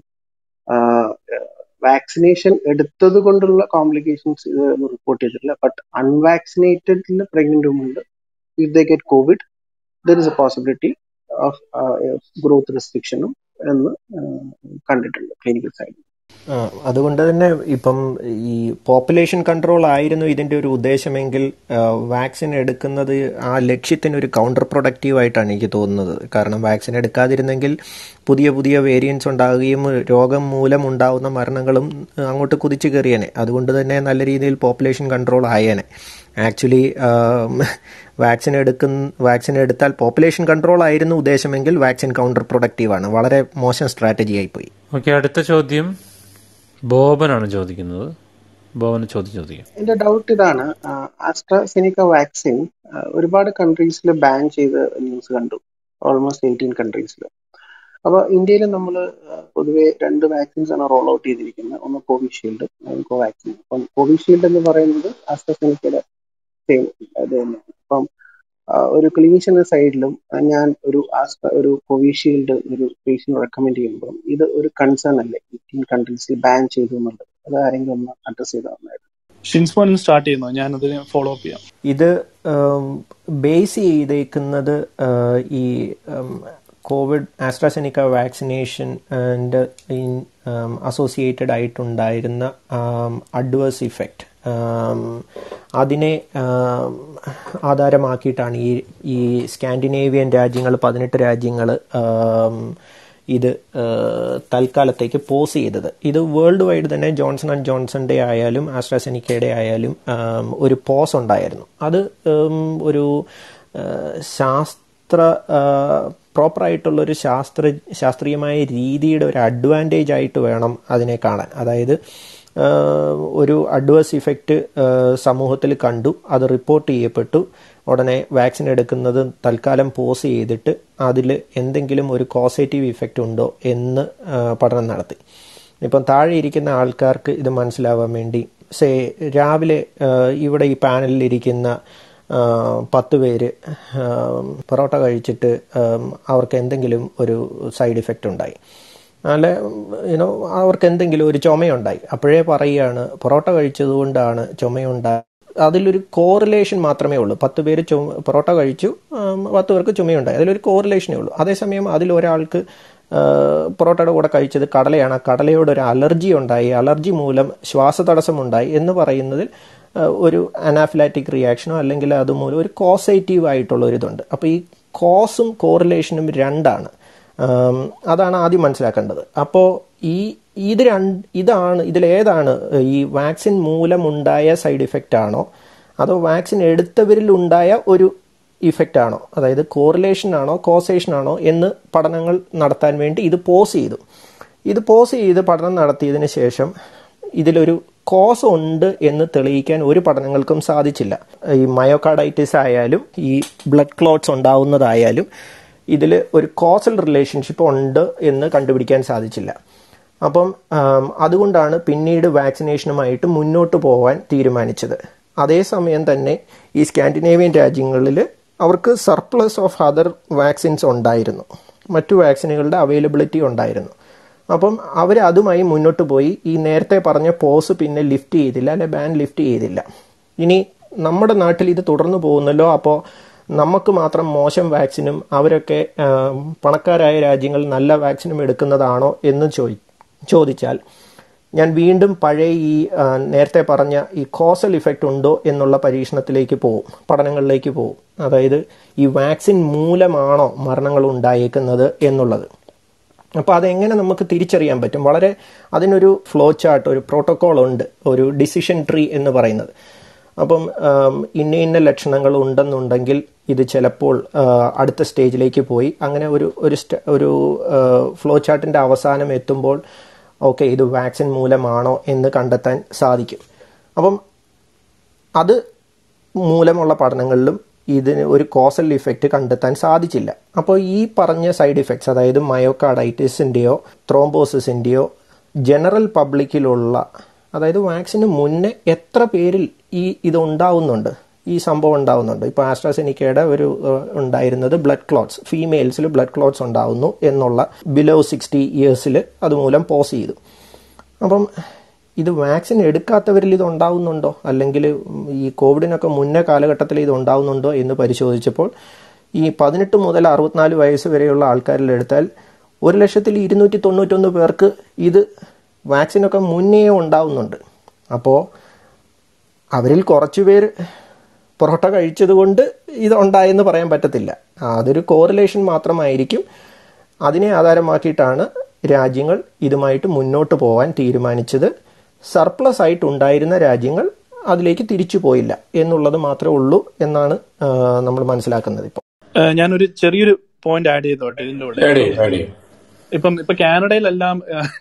വാക്സിനേഷൻ എടുത്തത് കൊണ്ടുള്ള കോംപ്ലിക്കേഷൻസ് ഇത് റിപ്പോർട്ട് ചെയ്തിട്ടില്ല ബട്ട് അൺവാക്സിനേറ്റഡിൽ പ്രഗ്നന്റ് ഉണ്ട് if they get COVID there is a possibility of growth റെസ്ട്രിക്ഷനും എന്ന് ആ, കണ്ടിട്ടുണ്ട് ക്ലിനിക്കൽ സൈഡിൽ ആ, അതുകൊണ്ട് തന്നെ ഇപ്പം ഈ പോപ്പുലേഷൻ കൺട്രോൾ ആയിരുന്നു ഇതിന്റെ ഒരു ഉദ്ദേശമെങ്കിൽ വാക്സിൻ എടുക്കുന്നത് ആ ലക്ഷ്യത്തിന് ഒരു കൗണ്ടർ പ്രൊഡക്റ്റീവ് ആയിട്ടാണ് എനിക്ക് തോന്നുന്നത് കാരണം വാക്സിൻ എടുക്കാതിരുന്നെങ്കിൽ പുതിയ പുതിയ വേരിയൻസ് ഉണ്ടാകുകയും രോഗം മൂലം ഉണ്ടാവുന്ന മരണങ്ങളും അങ്ങോട്ട് കുതിച്ചു കയറിയേനെ അതുകൊണ്ട് തന്നെ നല്ല രീതിയിൽ പോപ്പുലേഷൻ കൺട്രോൾ ആയേനെ ആക്ച്വലി വാക്സിൻ എടുക്കുന്ന വാക്സിൻ എടുത്താൽ പോപ്പുലേഷൻ കൺട്രോൾ ആയിരുന്നു ഉദ്ദേശമെങ്കിൽ വാക്സിൻ കൗണ്ടർ പ്രൊഡക്റ്റീവ് ആണ് വളരെ മോശം സ്ട്രാറ്റജി ആയിപ്പോയി ഓക്കെ അടുത്ത ചോദ്യം ബോബനാണ് ചോദിക്കുന്നത് ബോബന് ചോദ്യം ചോദിക്കാം എന്റെ ഡൗട്ട് ഇതാണ് ആസ്ട്രാസെനിക്ക വാക്സിൻ ഒരുപാട് കൺട്രീസിൽ ബാൻ ചെയ്ത ന്യൂസ് കണ്ടു ഓൾമോസ്റ്റ് എയ്റ്റീൻ കൺട്രീസിൽ അപ്പൊ ഇന്ത്യയിൽ നമ്മൾ പൊതുവെ രണ്ട് വാക്സിൻസ് ആണ് റോൾ ഔട്ട് ചെയ്തിരിക്കുന്നത് ഒന്ന് കോവിഷീൽഡ് കോവാക്സിൻ അപ്പം കോവിഷീൽഡ് എന്ന് പറയുന്നത് ആസ്ട്രാസെനിക്കയുടെ സെയിം അത് തന്നെയാണ് അപ്പം ആ, ഒരു ക്ലിനിഷ്യന്റെ സൈഡിലും ഞാൻ ഒരു ആസ്ട്ര ഒരു കോവിഷീൽഡ് ഒരു പേഷ്യന്റ് റെക്കമെൻഡ് ചെയ്യുമ്പോൾ ഇത് ഒരു കൺസേൺ അല്ലേ എയ്റ്റീൻ കൺട്രീസിൽ ബാൻ ചെയ്തു എന്നുള്ളത് അത് ആരെങ്കിലും ഒന്ന് അഡ്രസ് ചെയ്താൽ നന്നായിരുന്നു ഷിൻസ്മോൻ സ്റ്റാർട്ട് ചെയ്യുന്നു ഞാനതിന് ഫോളോ അപ്പ് ചെയ്യാം ഇത് ബേസ് ചെയ്തേക്കുന്നത് ആഹ്, ഈ COVID AstraZeneca vaccination and associated ആയിട്ടുണ്ടായിരുന്ന അഡ്വേഴ്സ് ഇഫക്റ്റ് അതിനെ ആം, ആധാരമാക്കിയിട്ടാണ് ഈ ഈ സ്കാൻഡിനേവിയൻ രാജ്യങ്ങൾ പതിനെട്ട് രാജ്യങ്ങൾ ഇത് ആ, തൽക്കാലത്തേക്ക് പോസ് ചെയ്തത് ഇത് വേൾഡ് വൈഡ് തന്നെ ജോൺസൺ ആൻഡ് ജോൺസന്റെ ആയാലും ആസ്ട്രാസെനിക്കയുടെ ആയാലും ആം, ഒരു പോസ് ഉണ്ടായിരുന്നു അത് ഉം, ഒരു ആ, ശാസ്ത്ര പ്രോപ്പറായിട്ടുള്ള ഒരു ശാസ്ത്ര ശാസ്ത്രീയമായ രീതിയുടെ ഒരു അഡ്വാൻറ്റേജ് ആയിട്ട് വേണം അതിനെ കാണാൻ അതായത് ആ, ഒരു അഡ്വേഴ്സ് ഇഫക്റ്റ് സമൂഹത്തിൽ കണ്ടു അത് റിപ്പോർട്ട് ചെയ്യപ്പെട്ടു ഉടനെ വാക്സിൻ എടുക്കുന്നത് തൽക്കാലം പോസ് ചെയ്തിട്ട് അതിൽ എന്തെങ്കിലും ഒരു കോസേറ്റീവ് ഇഫക്റ്റ് ഉണ്ടോ എന്ന് ആ, പഠനം നടത്തി ഇപ്പം താഴെ ഇരിക്കുന്ന ആൾക്കാർക്ക് ഇത് മനസ്സിലാവാൻ വേണ്ടി സേ രാവിലെ ആ, ഇവിടെ ഈ പാനലിൽ ഇരിക്കുന്ന ആ, പത്ത് പേര് ആ, പൊറോട്ട കഴിച്ചിട്ട് ആ, അവർക്ക് എന്തെങ്കിലും ഒരു സൈഡ് ഇഫക്റ്റ് ഉണ്ടായി അല്ല യുനോ അവർക്ക് എന്തെങ്കിലും ഒരു ചുമയുണ്ടായി അപ്പോഴേ പറയുകയാണ് പൊറോട്ട കഴിച്ചതുകൊണ്ടാണ് ചുമയുണ്ടായി അതിലൊരു കോറിലേഷൻ മാത്രമേ ഉള്ളൂ പത്ത് പേര് ചുമ പൊറോട്ട കഴിച്ചു ആം, പത്ത് പേർക്ക് ചുമയുണ്ടായി അതിലൊരു കോറിലേഷനേ ഉള്ളൂ അതേസമയം അതിൽ ഒരാൾക്ക് ആ, പൊറോട്ടയുടെ കൂടെ കഴിച്ചത് കടലയാണ് ആ കടലയോട് ഒരു അലർജി ഉണ്ടായി അലർജി മൂലം ശ്വാസതടസ്സമുണ്ടായി എന്ന് പറയുന്നതിൽ ആ, ഒരു അനാഫിലാറ്റിക് റിയാക്ഷനോ അല്ലെങ്കിൽ അതുമൂലം ഒരു കോസേറ്റീവ് ആയിട്ടുള്ള ഒരു ഇതുണ്ട് അപ്പോൾ ഈ കോസും കോറിലേഷനും രണ്ടാണ് ആം, അതാണ് ആദ്യം മനസ്സിലാക്കേണ്ടത് അപ്പോൾ ഈ ഇത് രണ്ട് ഇതാണ് ഇതിലേതാണ് ഈ വാക്സിൻ മൂലമുണ്ടായ സൈഡ് ഇഫക്റ്റ് ആണോ അതോ വാക്സിൻ എടുത്തവരിൽ ഉണ്ടായ ഒരു ഇഫക്റ്റ് ആണോ അതായത് കോറിലേഷൻ ആണോ കോസേഷൻ ആണോ എന്ന് പഠനങ്ങൾ നടത്താൻ വേണ്ടി ഇത് പോസ് ചെയ്തു ഇത് പോസ് ചെയ്ത് പഠനം നടത്തിയതിന് ശേഷം ഇതിലൊരു കോസ് ഉണ്ട് എന്ന് തെളിയിക്കാൻ ഒരു പഠനങ്ങൾക്കും സാധിച്ചില്ല ഈ മയോകാർഡൈറ്റിസ് ആയാലും ഈ ബ്ലഡ് ക്ലോട്ട്സ് ഉണ്ടാവുന്നതായാലും ഇതിൽ ഒരു കോസൽ റിലേഷൻഷിപ്പ് ഉണ്ട് എന്ന് കണ്ടുപിടിക്കാൻ സാധിച്ചില്ല അപ്പം ആം, അതുകൊണ്ടാണ് പിന്നീട് വാക്സിനേഷനുമായിട്ട് മുന്നോട്ട് പോകാൻ തീരുമാനിച്ചത് അതേസമയം തന്നെ ഈ സ്കാൻഡിനേവിയൻ രാജ്യങ്ങളിൽ അവർക്ക് സർപ്ലസ് ഓഫ് അതർ വാക്സിൻസ് ഉണ്ടായിരുന്നു മറ്റു വാക്സിനുകളുടെ അവൈലബിലിറ്റി ഉണ്ടായിരുന്നു അപ്പം അവർ അതുമായി മുന്നോട്ട് പോയി ഈ നേരത്തെ പറഞ്ഞ പോസ് പിന്നെ ലിഫ്റ്റ് ചെയ്തില്ല അല്ലെ ബാൻ ലിഫ്റ്റ് ചെയ്തില്ല ഇനി നമ്മുടെ നാട്ടിൽ ഇത് തുടർന്നു പോകുന്നല്ലോ അപ്പോൾ നമുക്ക് മാത്രം മോശം വാക്സിനും അവരൊക്കെ ആ, പണക്കാരായ രാജ്യങ്ങൾ നല്ല വാക്സിനും എടുക്കുന്നതാണോ എന്ന് ചോദി ചോദിച്ചാൽ ഞാൻ വീണ്ടും പഴയ ഈ ആ, നേരത്തെ പറഞ്ഞ ഈ കോസൽ ഇഫക്റ്റ് ഉണ്ടോ എന്നുള്ള പരീക്ഷണത്തിലേക്ക് പോവും പഠനങ്ങളിലേക്ക് പോവും അതായത് ഈ വാക്സിൻ മൂലമാണോ മരണങ്ങൾ ഉണ്ടായേക്കുന്നത് എന്നുള്ളത് അപ്പോൾ അതെങ്ങനെ നമുക്ക് തിരിച്ചറിയാൻ പറ്റും വളരെ അതിനൊരു ഫ്ലോ ചാർട്ട് ഒരു പ്രോട്ടോകോൾ ഉണ്ട് ഒരു ഡിസിഷൻ ട്രീ എന്ന് പറയുന്നത് അപ്പം ആം, ഇന്ന ഇന്ന ലക്ഷണങ്ങൾ ഉണ്ടെന്നുണ്ടെങ്കിൽ ഇത് ചിലപ്പോൾ ആ, അടുത്ത സ്റ്റേജിലേക്ക് പോയി അങ്ങനെ ഒരു ഒരു സ്റ്റ- ഒരു ഫ്ലോ ചാർട്ടിൻ്റെ അവസാനം എത്തുമ്പോൾ ഓക്കെ ഇത് വാക്സിൻ മൂലമാണോ എന്ന് കണ്ടെത്താൻ സാധിക്കും അപ്പം അത് മൂലമുള്ള പഠനങ്ങളിലും ഇതിന് ഒരു കോസൽ ഇഫക്റ്റ് കണ്ടെത്താൻ സാധിച്ചില്ല അപ്പോൾ ഈ പറഞ്ഞ സൈഡ് ഇഫക്ട്സ് അതായത് മയോകാർഡൈറ്റിസിൻ്റെയോ ത്രോംബോസിസിൻ്റെയോ ജനറൽ പബ്ലിക്കിലുള്ള അതായത് വാക്സിന് മുന്നേ എത്ര പേരിൽ ഈ ഇത് ഉണ്ടാവുന്നുണ്ട് ഈ സംഭവം ഉണ്ടാവുന്നുണ്ട് ഇപ്പോൾ ആസ്ട്രാസെനിക്കയുടെ ഒരു ഏഹ്, ഉണ്ടായിരുന്നത് ബ്ലഡ് ക്ലോട്ട്സ് ഫീമെയിൽസിൽ ബ്ലഡ് ക്ലോട്ട്സ് ഉണ്ടാവുന്നു എന്നുള്ള ബിലോ സിക്സ്റ്റി ഇയേഴ്സിൽ അതുമൂലം പോസ് ചെയ്തു അപ്പം ഇത് വാക്സിൻ എടുക്കാത്തവരിൽ ഇത് ഉണ്ടാവുന്നുണ്ടോ അല്ലെങ്കിൽ ഈ കോവിഡിനൊക്കെ മുന്നേ കാലഘട്ടത്തിൽ ഇത് ഉണ്ടാവുന്നുണ്ടോ എന്ന് പരിശോധിച്ചപ്പോൾ ഈ പതിനെട്ട് മുതൽ അറുപത്തിനാല് വയസ്സ് വരെയുള്ള ആൾക്കാരിൽ എടുത്താൽ ഒരു ലക്ഷത്തിൽ ഇരുന്നൂറ്റി തൊണ്ണൂറ്റൊന്ന് പേർക്ക് ഇത് വാക്സിനൊക്കെ മുന്നേ ഉണ്ടാവുന്നുണ്ട് അപ്പോൾ അവരിൽ കുറച്ച് പേര് പൊറോട്ട കഴിച്ചത് കൊണ്ട് ഇത് ഉണ്ടായെന്ന് പറയാൻ പറ്റത്തില്ല അതൊരു കോറിലേഷൻ മാത്രമായിരിക്കും അതിനെ ആധാരമാക്കിയിട്ടാണ് രാജ്യങ്ങൾ ഇതുമായിട്ട് മുന്നോട്ട് പോകാൻ തീരുമാനിച്ചത് സർപ്ലസ് ആയിട്ട് ഉണ്ടായിരുന്ന രാജ്യങ്ങൾ അതിലേക്ക് തിരിച്ചു പോയില്ല എന്നുള്ളത് മാത്രമേ ഉള്ളൂ എന്നാണ് നമ്മൾ മനസ്സിലാക്കുന്നത് ഇപ്പോൾ ഏഹ് ഞാനൊരു ചെറിയൊരു പോയിന്റ് ആഡ് ചെയ്തോട്ടെ ഇതിന്റെ കൂടെ ആഡ് ചെയ്യും ആഡ് ചെയ്യും ഇപ്പം ഇപ്പൊ കാനഡയിലെല്ലാം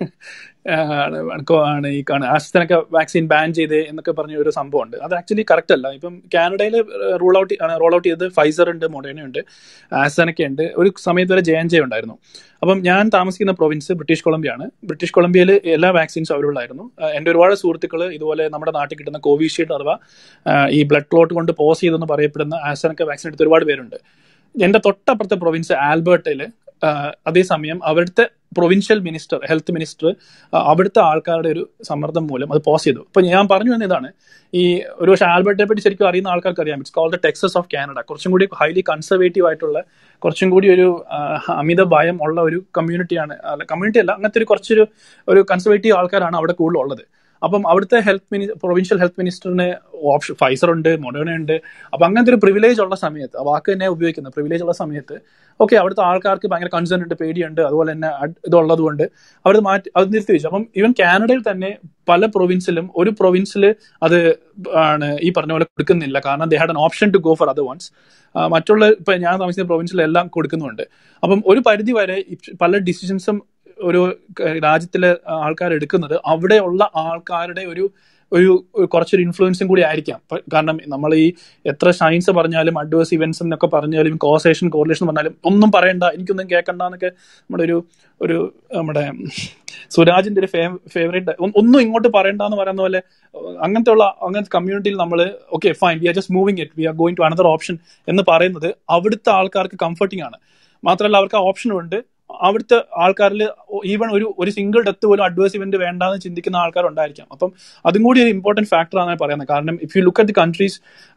ഏഹ്, ആണ് കോ- ആണ് ഈ കാണുന്ന ആസ്ട്രനൊക്കെ വാക്സിൻ ബാൻ ചെയ്ത് എന്നൊക്കെ പറഞ്ഞ ഒരു സംഭവം ഉണ്ട് അത് ആക്ച്വലി കറക്റ്റ് അല്ല ഇപ്പം കാനഡയിൽ റൂൾ ഔട്ട് റോൾ ഔട്ട് ചെയ്തത് ഫൈസർ ഉണ്ട് മൊഡേന ഉണ്ട് ആസ്ട്രനൊക്കെ ഉണ്ട് ഒരു സമയത്ത് വരെ ജെ എൻ ജെ ഉണ്ടായിരുന്നു അപ്പം ഞാൻ താമസിക്കുന്ന പ്രൊവിൻസ് ബ്രിട്ടീഷ് കൊളംബിയ ആണ് ബ്രിട്ടീഷ് കൊളംബിയയിൽ എല്ലാ വാക്സിൻസും അവൈലബിൾ ആയിരുന്നു ഏഹ് എൻ്റെ ഒരുപാട് സുഹൃത്തുക്കൾ ഇതുപോലെ നമ്മുടെ നാട്ടിൽ കിട്ടുന്ന കോവിഷീൽഡ് അഥവാ ഏഹ് ഈ ബ്ലഡ് ക്ലോട്ട് കൊണ്ട് പോസ് ചെയ്തെന്ന് പറയപ്പെടുന്ന ആസ്ട്രനൊക്കെ വാക്സിൻ എടുത്ത ഒരുപാട് പേരുണ്ട് എന്റെ തൊട്ടപ്പുറത്തെ പ്രൊവിൻസ് ആൽബർട്ടയിൽ അതേസമയം അവിടുത്തെ പ്രൊവിൻഷ്യൽ മിനിസ്റ്റർ ഹെൽത്ത് മിനിസ്റ്റർ അവിടുത്തെ ആൾക്കാരുടെ ഒരു സമ്മർദ്ദം മൂലം അത് പോസ് ചെയ്തു അപ്പൊ ഞാൻ പറഞ്ഞു വന്ന ഇതാണ് ഈ ഒരു പക്ഷേ ആൽബർട്ടിനെ പറ്റി ശരിക്കും അറിയുന്ന ആൾക്കാർക്ക് അറിയാം it's call the Texas of Canada കുറച്ചും കൂടി ഹൈലി കൺസർവേറ്റീവ് ആയിട്ടുള്ള കുറച്ചും കൂടി ഒരു ആ, അമിത ഭയം ഉള്ള ഒരു കമ്മ്യൂണിറ്റിയാണ് കമ്മ്യൂണിറ്റി അല്ല അങ്ങനത്തെ ഒരു കുറച്ചൊരു ഒരു കൺസർവേറ്റീവ് ആൾക്കാരാണ് അവിടെ കൂടുതൽ ഉള്ളത് അപ്പം അവിടുത്തെ ഹെൽത്ത് മിനി പ്രൊവിൻഷ്യൽ ഹെൽത്ത് മിനിസ്റ്ററിന് ഓപ്ഷൻ ഫൈസർ ഉണ്ട് മൊഡേണ ഉണ്ട് അപ്പൊ അങ്ങനത്തെ ഒരു പ്രിവിലേജ് ഉള്ള സമയത്ത് ആ വാക്ക് തന്നെ ഉപയോഗിക്കുന്നത് പ്രിവിലേജ് ഉള്ള സമയത്ത് ഓക്കെ അവിടുത്തെ ആൾക്കാർക്ക് ഭയങ്കര കൺസേൺ ഉണ്ട് പേടിയുണ്ട് അതുപോലെ തന്നെ അഡ് ഇതുള്ളത് കൊണ്ട് അവർ മാറ്റി അത് നിർത്തി വെച്ചു അപ്പം ഈവൻ കാനഡയിൽ തന്നെ പല പ്രൊവിൻസിലും ഒരു പ്രൊവിൻസിൽ അത് ആണ് ഈ പറഞ്ഞ പോലെ കൊടുക്കുന്നില്ല കാരണം they had an option to go for other ones മറ്റുള്ള ഇപ്പൊ ഞാൻ താമസിക്കുന്ന പ്രൊവിൻസിലെല്ലാം കൊടുക്കുന്നുണ്ട് അപ്പം ഒരു പരിധി വരെ ഇപ് പല ഡിസിഷൻസും ഒരു ക- രാജ്യത്തിലെ ആൾക്കാർ എടുക്കുന്നത് അവിടെയുള്ള ആൾക്കാരുടെ ഒരു ഒരു ഒരു കുറച്ചൊരു ഇൻഫ്ലുവൻസും കൂടി ആയിരിക്കാം പ- കാരണം നമ്മൾ ഈ എത്ര സയൻസ് പറഞ്ഞാലും അഡ്വേഴ്സ് ഇവന്റ്സ് എന്നൊക്കെ പറഞ്ഞാലും കോസേഷൻ കോറിലേഷൻ പറഞ്ഞാലും ഒന്നും പറയണ്ട എനിക്കൊന്നും കേൾക്കണ്ട എന്നൊക്കെ നമ്മുടെ ഒരു ഒരു നമ്മുടെ സുരാജിന്റെ ഒരു ഫേവറേറ്റ് ഒന്നും ഇങ്ങോട്ട് പറയണ്ട എന്ന് പറയുന്ന പോലെ അഹ് അങ്ങനത്തെ ഉള്ള അങ്ങനത്തെ കമ്മ്യൂണിറ്റിയിൽ നമ്മൾ okay fine we are just moving it we are going to another option എന്ന് പറയുന്നത് അവിടുത്തെ ആൾക്കാർക്ക് കംഫർട്ടിംഗ് ആണ് മാത്രമല്ല അവർക്ക് ആ ഓപ്ഷനും ഉണ്ട് അവിടുത്തെ ആൾക്കാരിൽ ഈവൻ ഒരു ഒരു സിംഗിൾ ഡെത്ത് പോലും അഡ്വേഴ്സ് ഇവന്റ് വേണ്ടാന്ന് ചിന്തിക്കുന്ന ആൾക്കാരുണ്ടായിരിക്കാം അപ്പം അതും കൂടി ഒരു ഇമ്പോർട്ടന്റ് ഫാക്ടർ ആണ് പറയുന്നത് കാരണം if you look at the countries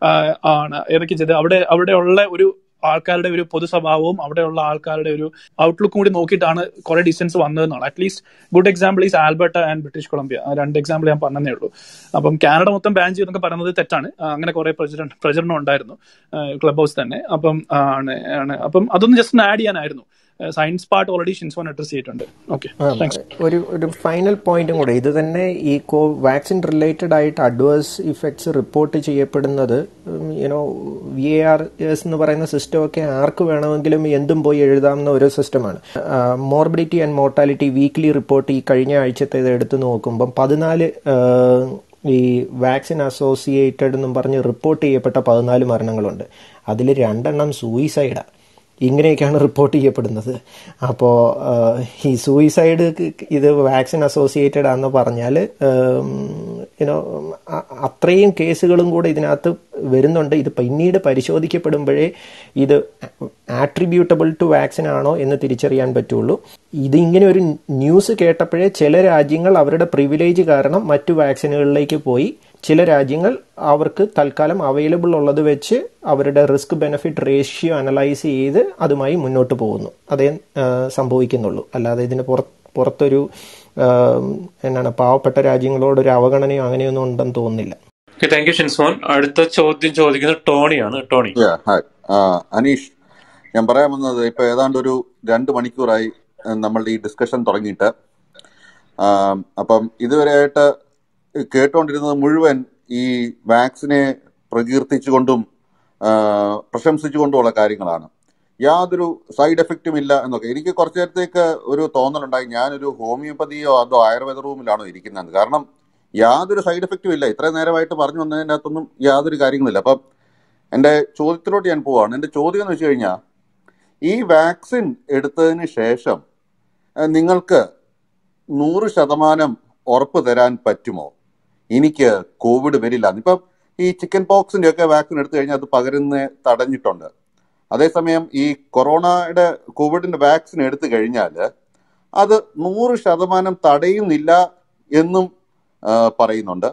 ആണ് ഏതൊക്കെ ചെയ്ത് അവിടെ അവിടെയുള്ള ഒരു ആൾക്കാരുടെ ഒരു പൊതു സ്വഭാവവും അവിടെയുള്ള ആൾക്കാരുടെ ഒരു ഔട്ട്ലുക്കും കൂടി നോക്കിയിട്ടാണ് കുറെ ഡിസ്റ്റൻസ് വന്നതെന്നാണ് at least good example is Alberta and British Columbia ആ രണ്ട് എക്സാമ്പിൾ ഞാൻ പറഞ്ഞതേ ഉള്ളൂ അപ്പം കാനഡ മൊത്തം ബാൻ ചെയ്തെന്നൊക്കെ പറയുന്നത് തെറ്റാണ് ആ, അങ്ങനെ കുറെ പ്രചരണം പ്രചരണം ഉണ്ടായിരുന്നു ക്ലബ് ഹൗസ് തന്നെ അപ്പം ആണ് ആണ് അപ്പം അതൊന്ന് ജസ്റ്റ് ആഡ് ചെയ്യാനായിരുന്നു science part already Shinson address ചെയ്തിട്ടുണ്ട് ഓക്കെ ആ, താങ്ക്സ് ഒരു ഒരു ഫൈനൽ പോയിന്റും കൂടെ ഇത് തന്നെ ഈ കോ വാക്സിൻ റിലേറ്റഡ് ആയിട്ട് അഡ്വേഴ്സ് ഇഫക്ട്സ് റിപ്പോർട്ട് ചെയ്യപ്പെടുന്നത് you know V A E R S പറയുന്ന സിസ്റ്റം ഒക്കെ ആർക്ക് വേണമെങ്കിലും എന്തും പോയി എഴുതാവുന്ന ഒരു സിസ്റ്റമാണ് morbidity and mortality weekly report ഈ കഴിഞ്ഞ ആഴ്ചത്തെ ഇത് എടുത്തു നോക്കുമ്പം പതിനാല് ഈ വാക്സിൻ അസോസിയേറ്റഡ് എന്നും പറഞ്ഞ് റിപ്പോർട്ട് ചെയ്യപ്പെട്ട പതിനാല് മരണങ്ങളുണ്ട് അതിൽ രണ്ടെണ്ണം സൂയിസൈഡാണ് ഇങ്ങനെയൊക്കെയാണ് റിപ്പോർട്ട് ചെയ്യപ്പെടുന്നത് അപ്പോൾ ഈ സൂയിസൈഡ് ഇത് വാക്സിൻ അസോസിയേറ്റഡ് ആണെന്ന് പറഞ്ഞാൽ യുനോ അത്രയും കേസുകളും കൂടെ ഇതിനകത്ത് വരുന്നുണ്ട് ഇത് പിന്നീട് പരിശോധിക്കപ്പെടുമ്പോഴേ ഇത് ആട്രിബ്യൂട്ടബിൾ ടു വാക്സിൻ ആണോ എന്ന് തിരിച്ചറിയാൻ പറ്റുള്ളൂ ഇത് ഇങ്ങനെ ഒരു ന്യൂസ് കേട്ടപ്പോഴേ ചില രാജ്യങ്ങൾ അവരുടെ പ്രിവിലേജ് കാരണം മറ്റു വാക്സിനുകളിലേക്ക് പോയി ചില രാജ്യങ്ങൾ അവർക്ക് തൽക്കാലം അവൈലബിൾ ഉള്ളത് വെച്ച് അവരുടെ റിസ്ക് ബെനിഫിറ്റ് റേഷ്യോ അനലൈസ് ചെയ്ത് അതുമായി മുന്നോട്ട് പോകുന്നു അതേ ആ, സംഭവിക്കുന്നുള്ളൂ അല്ലാതെ ഇതിന് പുറ പുറത്തൊരു ആ, എന്താണ് പാവപ്പെട്ട രാജ്യങ്ങളോട് ഒരു അവഗണനയോ അങ്ങനെയൊന്നും ഉണ്ടെന്ന് തോന്നുന്നില്ല ഓക്കെ താങ്ക് യു ഷിൻസ്മോൻ അടുത്ത ചോദ്യം ചോദിക്കുന്നത് ടോണിയാണ് ടോണി Yeah, hi. ആ, അനീഷ് ഞാൻ പറയാൻ വന്നത് ഇപ്പൊ ഏതാണ്ട് ഒരു രണ്ട് മണിക്കൂറായി ഏഹ്, നമ്മളുടെ ഈ ഡിസ്കഷൻ തുടങ്ങിയിട്ട് ആം, അപ്പം ഇതുവരെയായിട്ട് കേട്ടുകൊണ്ടിരുന്നത് മുഴുവൻ ഈ വാക്സിനെ പ്രകീർത്തിച്ചുകൊണ്ടും ആ, പ്രശംസിച്ചുകൊണ്ടുമുള്ള കാര്യങ്ങളാണ് യാതൊരു സൈഡ് എഫക്റ്റും ഇല്ല എന്നൊക്കെ എനിക്ക് കുറച്ചു നേരത്തേക്ക് ഒരു തോന്നലുണ്ടായി ഞാനൊരു ഹോമിയോപ്പതിയോ അതോ ആയുർവേദ റൂമിലാണോ ഇരിക്കുന്നത് കാരണം യാതൊരു സൈഡ് എഫക്റ്റും ഇല്ല ഇത്രയും നേരമായിട്ട് പറഞ്ഞു വന്നതിൻ്റെ അകത്തൊന്നും യാതൊരു കാര്യങ്ങളില്ല അപ്പം എൻ്റെ ചോദ്യത്തിലോട്ട് ഞാൻ പോവാണ് എൻ്റെ ചോദ്യം എന്ന് വെച്ച് കഴിഞ്ഞാൽ ഈ വാക്സിൻ എടുത്തതിന് ശേഷം ഏഹ്, നിങ്ങൾക്ക് നൂറ് ശതമാനം ഉറപ്പ് തരാൻ പറ്റുമോ എനിക്ക് കോവിഡ് വരില്ല ഇപ്പം ഈ ചിക്കൻ പോക്സിന്റെ ഒക്കെ വാക്സിൻ എടുത്തു കഴിഞ്ഞാൽ അത് പകരുന്ന തടഞ്ഞിട്ടുണ്ട് അതേസമയം ഈ കൊറോണയുടെ കോവിഡിന്റെ വാക്സിൻ എടുത്തു കഴിഞ്ഞാൽ അത് നൂറ് ശതമാനം തടയുന്നില്ല എന്നും ആ, പറയുന്നുണ്ട്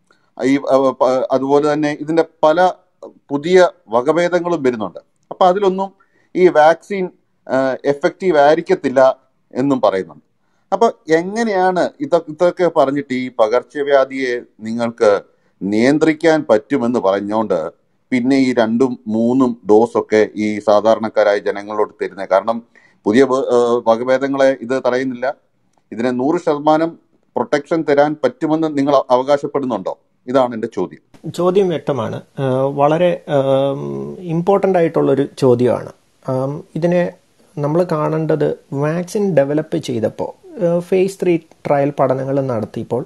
ഈ ആ, പ- അതുപോലെ തന്നെ ഇതിന്റെ പല പുതിയ വകഭേദങ്ങളും വരുന്നുണ്ട് അപ്പൊ അതിലൊന്നും ഈ വാക്സിൻ എഫക്റ്റീവ് ആയിരിക്കത്തില്ല എന്നും പറയുന്നുണ്ട് അപ്പൊ എങ്ങനെയാണ് ഇതൊക്കെ ഇതൊക്കെ പറഞ്ഞിട്ട് ഈ പകർച്ചവ്യാധിയെ നിങ്ങൾക്ക് നിയന്ത്രിക്കാൻ പറ്റുമെന്ന് പറഞ്ഞുകൊണ്ട് പിന്നെ ഈ രണ്ടും മൂന്നും ഡോസ് ഒക്കെ ഈ സാധാരണക്കാരായ ജനങ്ങളോട് തരുന്നത് കാരണം പുതിയ വ- ഏഹ് വകഭേദങ്ങളെ ഇത് തടയുന്നില്ല ഇതിനെ നൂറ് ശതമാനം പ്രൊട്ടക്ഷൻ തരാൻ പറ്റുമെന്ന് നിങ്ങൾ അവകാശപ്പെടുന്നുണ്ടോ ഇതാണ് എന്റെ ചോദ്യം ചോദ്യം വ്യക്തമാണ് ആ, വളരെ ഇമ്പോർട്ടൻ്റ് ആയിട്ടുള്ളൊരു ചോദ്യമാണ് ആം, ഇതിനെ നമ്മൾ കാണേണ്ടത് വാക്സിൻ ഡെവലപ്പ് ചെയ്തപ്പോൾ ഫേസ് ത്രീ ട്രയൽ പഠനങ്ങൾ നടത്തിയപ്പോൾ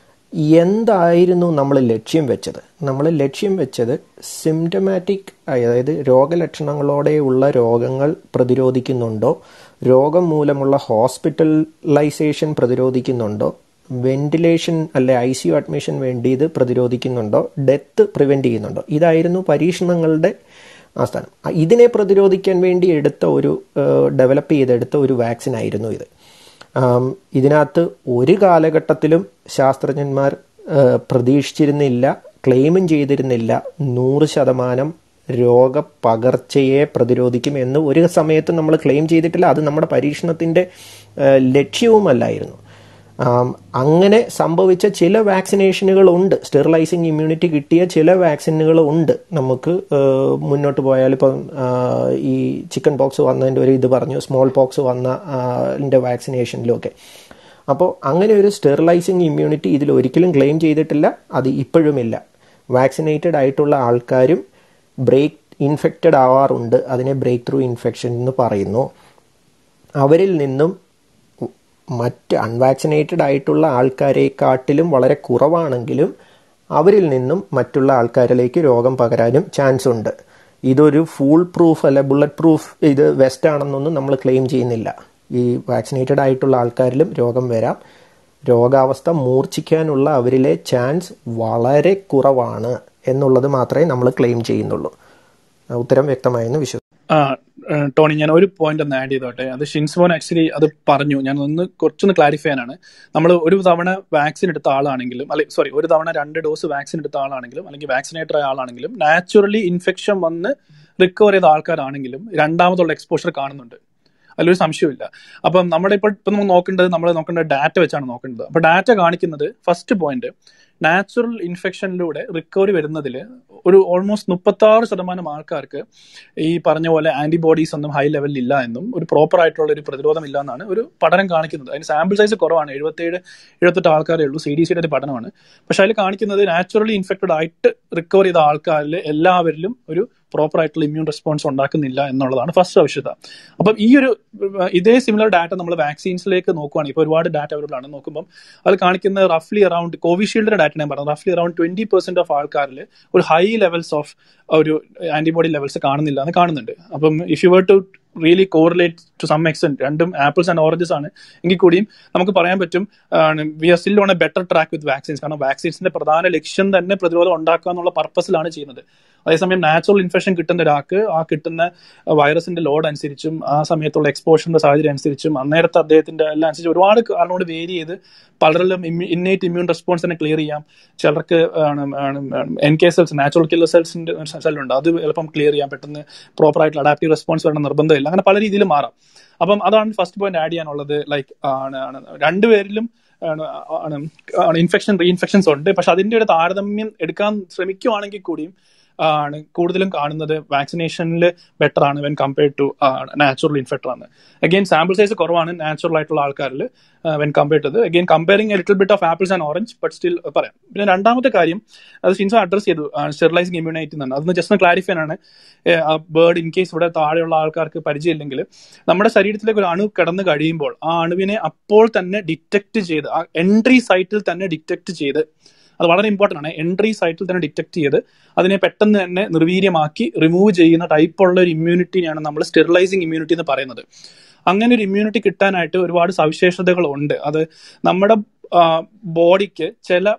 എന്തായിരുന്നു നമ്മൾ ലക്ഷ്യം വെച്ചത് നമ്മൾ ലക്ഷ്യം വെച്ചത് സിംറ്റമാറ്റിക് അതായത് രോഗലക്ഷണങ്ങളോടെയുള്ള രോഗങ്ങൾ പ്രതിരോധിക്കുന്നുണ്ടോ രോഗം മൂലമുള്ള ഹോസ്പിറ്റലൈസേഷൻ പ്രതിരോധിക്കുന്നുണ്ടോ വെന്റിലേഷൻ അല്ലെ ഐ സി യു അഡ്മിഷൻ വേണ്ടി ഇത് പ്രതിരോധിക്കുന്നുണ്ടോ ഡെത്ത് പ്രിവെന്റ് ചെയ്യുന്നുണ്ടോ ഇതായിരുന്നു പരീക്ഷണങ്ങളുടെ ആസ്ഥാനം അ- ഇതിനെ പ്രതിരോധിക്കാൻ വേണ്ടി എടുത്ത ഒരു ഡെവലപ്പ് ചെയ്തെടുത്ത ഒരു വാക്സിൻ ആയിരുന്നു ഇത് ആം, ഇതിനകത്ത് ഒരു കാലഘട്ടത്തിലും ശാസ്ത്രജ്ഞന്മാർ ആ, പ്രതീക്ഷിച്ചിരുന്നില്ല ക്ലെയിമും ചെയ്തിരുന്നില്ല നൂറ് ശതമാനം രോഗപകർച്ചയെ പ്രതിരോധിക്കും എന്ന് ഒരു സമയത്ത് നമ്മൾ ക്ലെയിം ചെയ്തിട്ടില്ല അത് നമ്മുടെ പരീക്ഷണത്തിൻ്റെ ലക്ഷ്യവുമല്ലായിരുന്നു ആം, അങ്ങനെ സംഭവിച്ച ചില വാക്സിനേഷനുകൾ ഉണ്ട് സ്റ്റെറിലൈസിങ് ഇമ്മ്യൂണിറ്റി കിട്ടിയ ചില വാക്സിനുകൾ ഉണ്ട് നമുക്ക് ആ, മുന്നോട്ട് പോയാൽ ഇപ്പം ആ, ഈ ചിക്കൻ പോക്സ് വന്നതിൻ്റെ ഒരു ഇത് പറഞ്ഞു സ്മോൾ പോക്സ് വന്ന ൻ്റെ വാക്സിനേഷനിലും ഒക്കെ അപ്പോൾ അങ്ങനെ ഒരു സ്റ്റെറിലൈസിങ് ഇമ്മ്യൂണിറ്റി ഇതിൽ ഒരിക്കലും ക്ലെയിം ചെയ്തിട്ടില്ല അത് ഇപ്പോഴുമില്ല വാക്സിനേറ്റഡ് ആയിട്ടുള്ള ആൾക്കാരും ബ്രേക്ക് ഇൻഫെക്റ്റഡ് ആവാറുണ്ട് അതിനെ ബ്രേക്ക് ത്രൂ ഇൻഫെക്ഷൻ എന്ന് പറയുന്നു അവരിൽ നിന്നും മറ്റ് അൺവാക്സിനേറ്റഡ് ആയിട്ടുള്ള ആൾക്കാരെക്കാട്ടിലും വളരെ കുറവാണെങ്കിലും അവരിൽ നിന്നും മറ്റുള്ള ആൾക്കാരിലേക്ക് രോഗം പകരാനും ചാൻസ് ഉണ്ട് ഇതൊരു ഫൂൾ പ്രൂഫ് അല്ലെ ബുള്ളറ്റ് പ്രൂഫ് ഇത് വെസ്റ്റ് ആണെന്നൊന്നും നമ്മൾ ക്ലെയിം ചെയ്യുന്നില്ല ഈ വാക്സിനേറ്റഡ് ആയിട്ടുള്ള ആൾക്കാരിലും രോഗം വരാം രോഗാവസ്ഥ മൂർച്ഛിക്കാനുള്ള അവരിലെ ചാൻസ് വളരെ കുറവാണ് എന്നുള്ളത് മാത്രമേ നമ്മൾ ക്ലെയിം ചെയ്യുന്നുള്ളൂ ഉത്തരം വ്യക്തമായെന്ന് വിശ്വസിക്കുന്നു ആ ഏഹ് ടോണി ഞാൻ ഒരു പോയിന്റ് ഒന്ന് ആഡ് ചെയ്തോട്ടെ അത് ഷിൻസ്മോൻ ആക്ച്വലി അത് പറഞ്ഞു ഞാൻ ഒന്ന് കുറച്ചൊന്ന് ക്ലാരിഫൈ ചെയ്യാനാണ് നമ്മൾ ഒരു തവണ വാക്സിൻ എടുത്ത ആളാണെങ്കിലും അല്ലെ സോറി ഒരു തവണ രണ്ട് ഡോസ് വാക്സിൻ എടുത്ത ആളാണെങ്കിലും അല്ലെങ്കിൽ വാക്സിനേറ്റഡ് ആയ ആളാണെങ്കിലും നാച്ചുറലി ഇൻഫെക്ഷൻ വന്ന് റിക്കവർ ചെയ്ത ആൾക്കാരാണെങ്കിലും രണ്ടാമതുള്ള എക്സ്പോഷർ കാണുന്നുണ്ട് അതിലൊരു സംശയമില്ല അപ്പം നമ്മുടെ ഇപ്പോൾ ഇപ്പം നമ്മൾ നോക്കേണ്ടത് നമ്മൾ നോക്കേണ്ട ഡാറ്റ വെച്ചാണ് നോക്കേണ്ടത് അപ്പോൾ ഡാറ്റ കാണിക്കുന്നത് ഫസ്റ്റ് പോയിന്റ് നാച്ചുറൽ ഇൻഫെക്ഷനിലൂടെ റിക്കവറി വരുന്നതിൽ ഒരു ഓൾമോസ്റ്റ് മുപ്പത്തി ആറ് ശതമാനം ആൾക്കാർക്ക് ഈ പറഞ്ഞ പോലെ ആന്റിബോഡീസ് ഒന്നും ഹൈ ലെവലിൽ ഇല്ല എന്നും ഒരു പ്രോപ്പർ ആയിട്ടുള്ള ഒരു പ്രതിരോധം ഇല്ല എന്നാണ് ഒരു പഠനം കാണിക്കുന്നത് അതിന് സാമ്പിൾ സൈസ് കുറവാണ് എഴുപത്തേഴ് എഴുപത്തെട്ട് ആൾക്കാരേ ഉള്ളൂ സി ഡി സിയുടെ ഒരു പഠനമാണ് പക്ഷെ അതിൽ കാണിക്കുന്നത് നാച്ചുറലി ഇൻഫെക്റ്റഡ് ആയിട്ട് റിക്കവർ ചെയ്ത ആൾക്കാരിൽ എല്ലാവരിലും ഒരു പ്രോപ്പർ ആയിട്ടുള്ള ഇമ്മ്യൂൺ റെസ്പോൺസ് ഉണ്ടാക്കുന്നില്ല എന്നുള്ളതാണ് ഫസ്റ്റ് ആവശ്യകത അപ്പം ഈ ഒരു ഏഹ്, ഇതേ സിമിലർ ഡാറ്റ നമ്മൾ വാക്സിൻസിലേക്ക് നോക്കുവാണെങ്കിൽ ഇപ്പോൾ ഒരുപാട് ഡാറ്റ അവൈലബിൾ ആണ് നോക്കുമ്പോൾ അത് കാണിക്കുന്ന റഫ്ലി അറൌണ്ട് കോവിഷീൽഡിന്റെ ഡാറ്റ ഞാൻ പറഞ്ഞു റഫ്ലി അറൌണ്ട് ട്വന്റി പെർസെന്റ് ഓഫ് ആൾക്കാരിൽ ഒരു ഹൈ ലെവൽസ് ഓഫ് ഒരു ആന്റിബോഡി ലെവൽസ് കാണുന്നില്ല എന്ന് കാണുന്നുണ്ട് അപ്പം if you were to really correlate to some extent രണ്ടും ആപ്പിൾസ് ആൻഡ് ഓറഞ്ചസ് ആണ് എങ്കിൽ കൂടിയും നമുക്ക് പറയാൻ പറ്റും we are still on a better track with vaccines കാരണം വാക്സിൻസിന്റെ പ്രധാന ലക്ഷ്യം തന്നെ പ്രതിരോധം ഉണ്ടാക്കുക എന്നുള്ള പർപ്പസിലാണ് ചെയ്യുന്നത് അതേസമയം നാച്ചുറൽ ഇൻഫെക്ഷൻ കിട്ടുന്ന ഒരാൾക്ക് ആ കിട്ടുന്ന വൈറസിന്റെ ലോഡ് അനുസരിച്ചും ആ സമയത്തുള്ള എക്സ്പോഷറിന്റെ സാഹചര്യം അനുസരിച്ചും അന്നേരത്തെ അദ്ദേഹത്തിന്റെ എല്ലാം അനുസരിച്ച് ഒരുപാട് കാരണോട് വേരി ചെയ്ത് പലരിലും ഇന്നേറ്റ് ഇമ്മ്യൂൺ റെസ്പോൺസ് തന്നെ ക്ലിയർ ചെയ്യാം ചിലർക്ക് N K cells natural killer സെൽസിന്റെ സെല്ലുണ്ട് അത് എളുപ്പം ക്ലിയർ ചെയ്യാൻ പെട്ടെന്ന് പ്രോപ്പർ ആയിട്ടുള്ള അഡാപ്റ്റീവ് റെസ്പോൺസ് വരണം നിർബന്ധമില്ല അങ്ങനെ പല രീതിയിൽ മാറാം അപ്പം അതാണ് ഫസ്റ്റ് പോയിന്റ് ആഡ് ചെയ്യാനുള്ളത് ലൈക്ക് ആണ് ആണ് രണ്ടുപേരിലും ആണ് ആണ് ഇൻഫെക്ഷൻ റീഇൻഫെക്ഷൻസ് ഉണ്ട് പക്ഷെ അതിന്റെ ഒരു താരതമ്യം എടുക്കാൻ ശ്രമിക്കുവാണെങ്കിൽ കൂടിയും ആണ് കൂടുതലും കാണുന്നത് വാക്സിനേഷനിൽ ബെറ്റർ ആണ് when compared to natural infector ആണ് അഗെയിൻ സാമ്പിൾ സൈസ് കുറവാണ് നാച്ചുറൽ ആയിട്ടുള്ള ആൾക്കാരിൽ വെൻ കമ്പയർഡ് ചെയ്ത് again comparing a little bit of apples and orange but still പറയാം പിന്നെ രണ്ടാമത്തെ കാര്യം അത് ഷിൻസോ അഡ്രസ് ചെയ്തു സ്റ്റെറിലൈസിങ് ഇമ്മ്യൂണൈറ്റി എന്നാണ് അതൊന്ന് ജസ്റ്റ് ഒന്ന് ക്ലാരിഫൈ ആണ് ബേർഡ് ഇൻ കേസ് ഇവിടെ താഴെയുള്ള ആൾക്കാർക്ക് പരിചയമില്ലെങ്കിൽ നമ്മുടെ ശരീരത്തിലേക്ക് ഒരു അണു കിടന്നു കഴിയുമ്പോൾ ആ അണുവിനെ അപ്പോൾ തന്നെ ഡിറ്റക്ട് ചെയ്ത് ആ എൻട്രി സൈറ്റിൽ തന്നെ ഡിറ്റക്ട് ചെയ്ത് അത് വളരെ ഇമ്പോർട്ടൻ്റ് ആണ് എൻട്രി സൈറ്റിൽ തന്നെ ഡിറ്റക്ട് ചെയ്ത് അതിനെ പെട്ടെന്ന് തന്നെ നിർവീര്യമാക്കി റിമൂവ് ചെയ്യുന്ന ടൈപ്പുള്ള ഒരു ഇമ്മ്യൂണിറ്റിനെയാണ് നമ്മൾ സ്റ്റെറിലൈസിങ് ഇമ്മ്യൂണിറ്റി എന്ന് പറയുന്നത് അങ്ങനെ ഒരു ഇമ്മ്യൂണിറ്റി കിട്ടാനായിട്ട് ഒരുപാട് സവിശേഷതകളുണ്ട് അത് നമ്മുടെ ബോഡിക്ക് ചില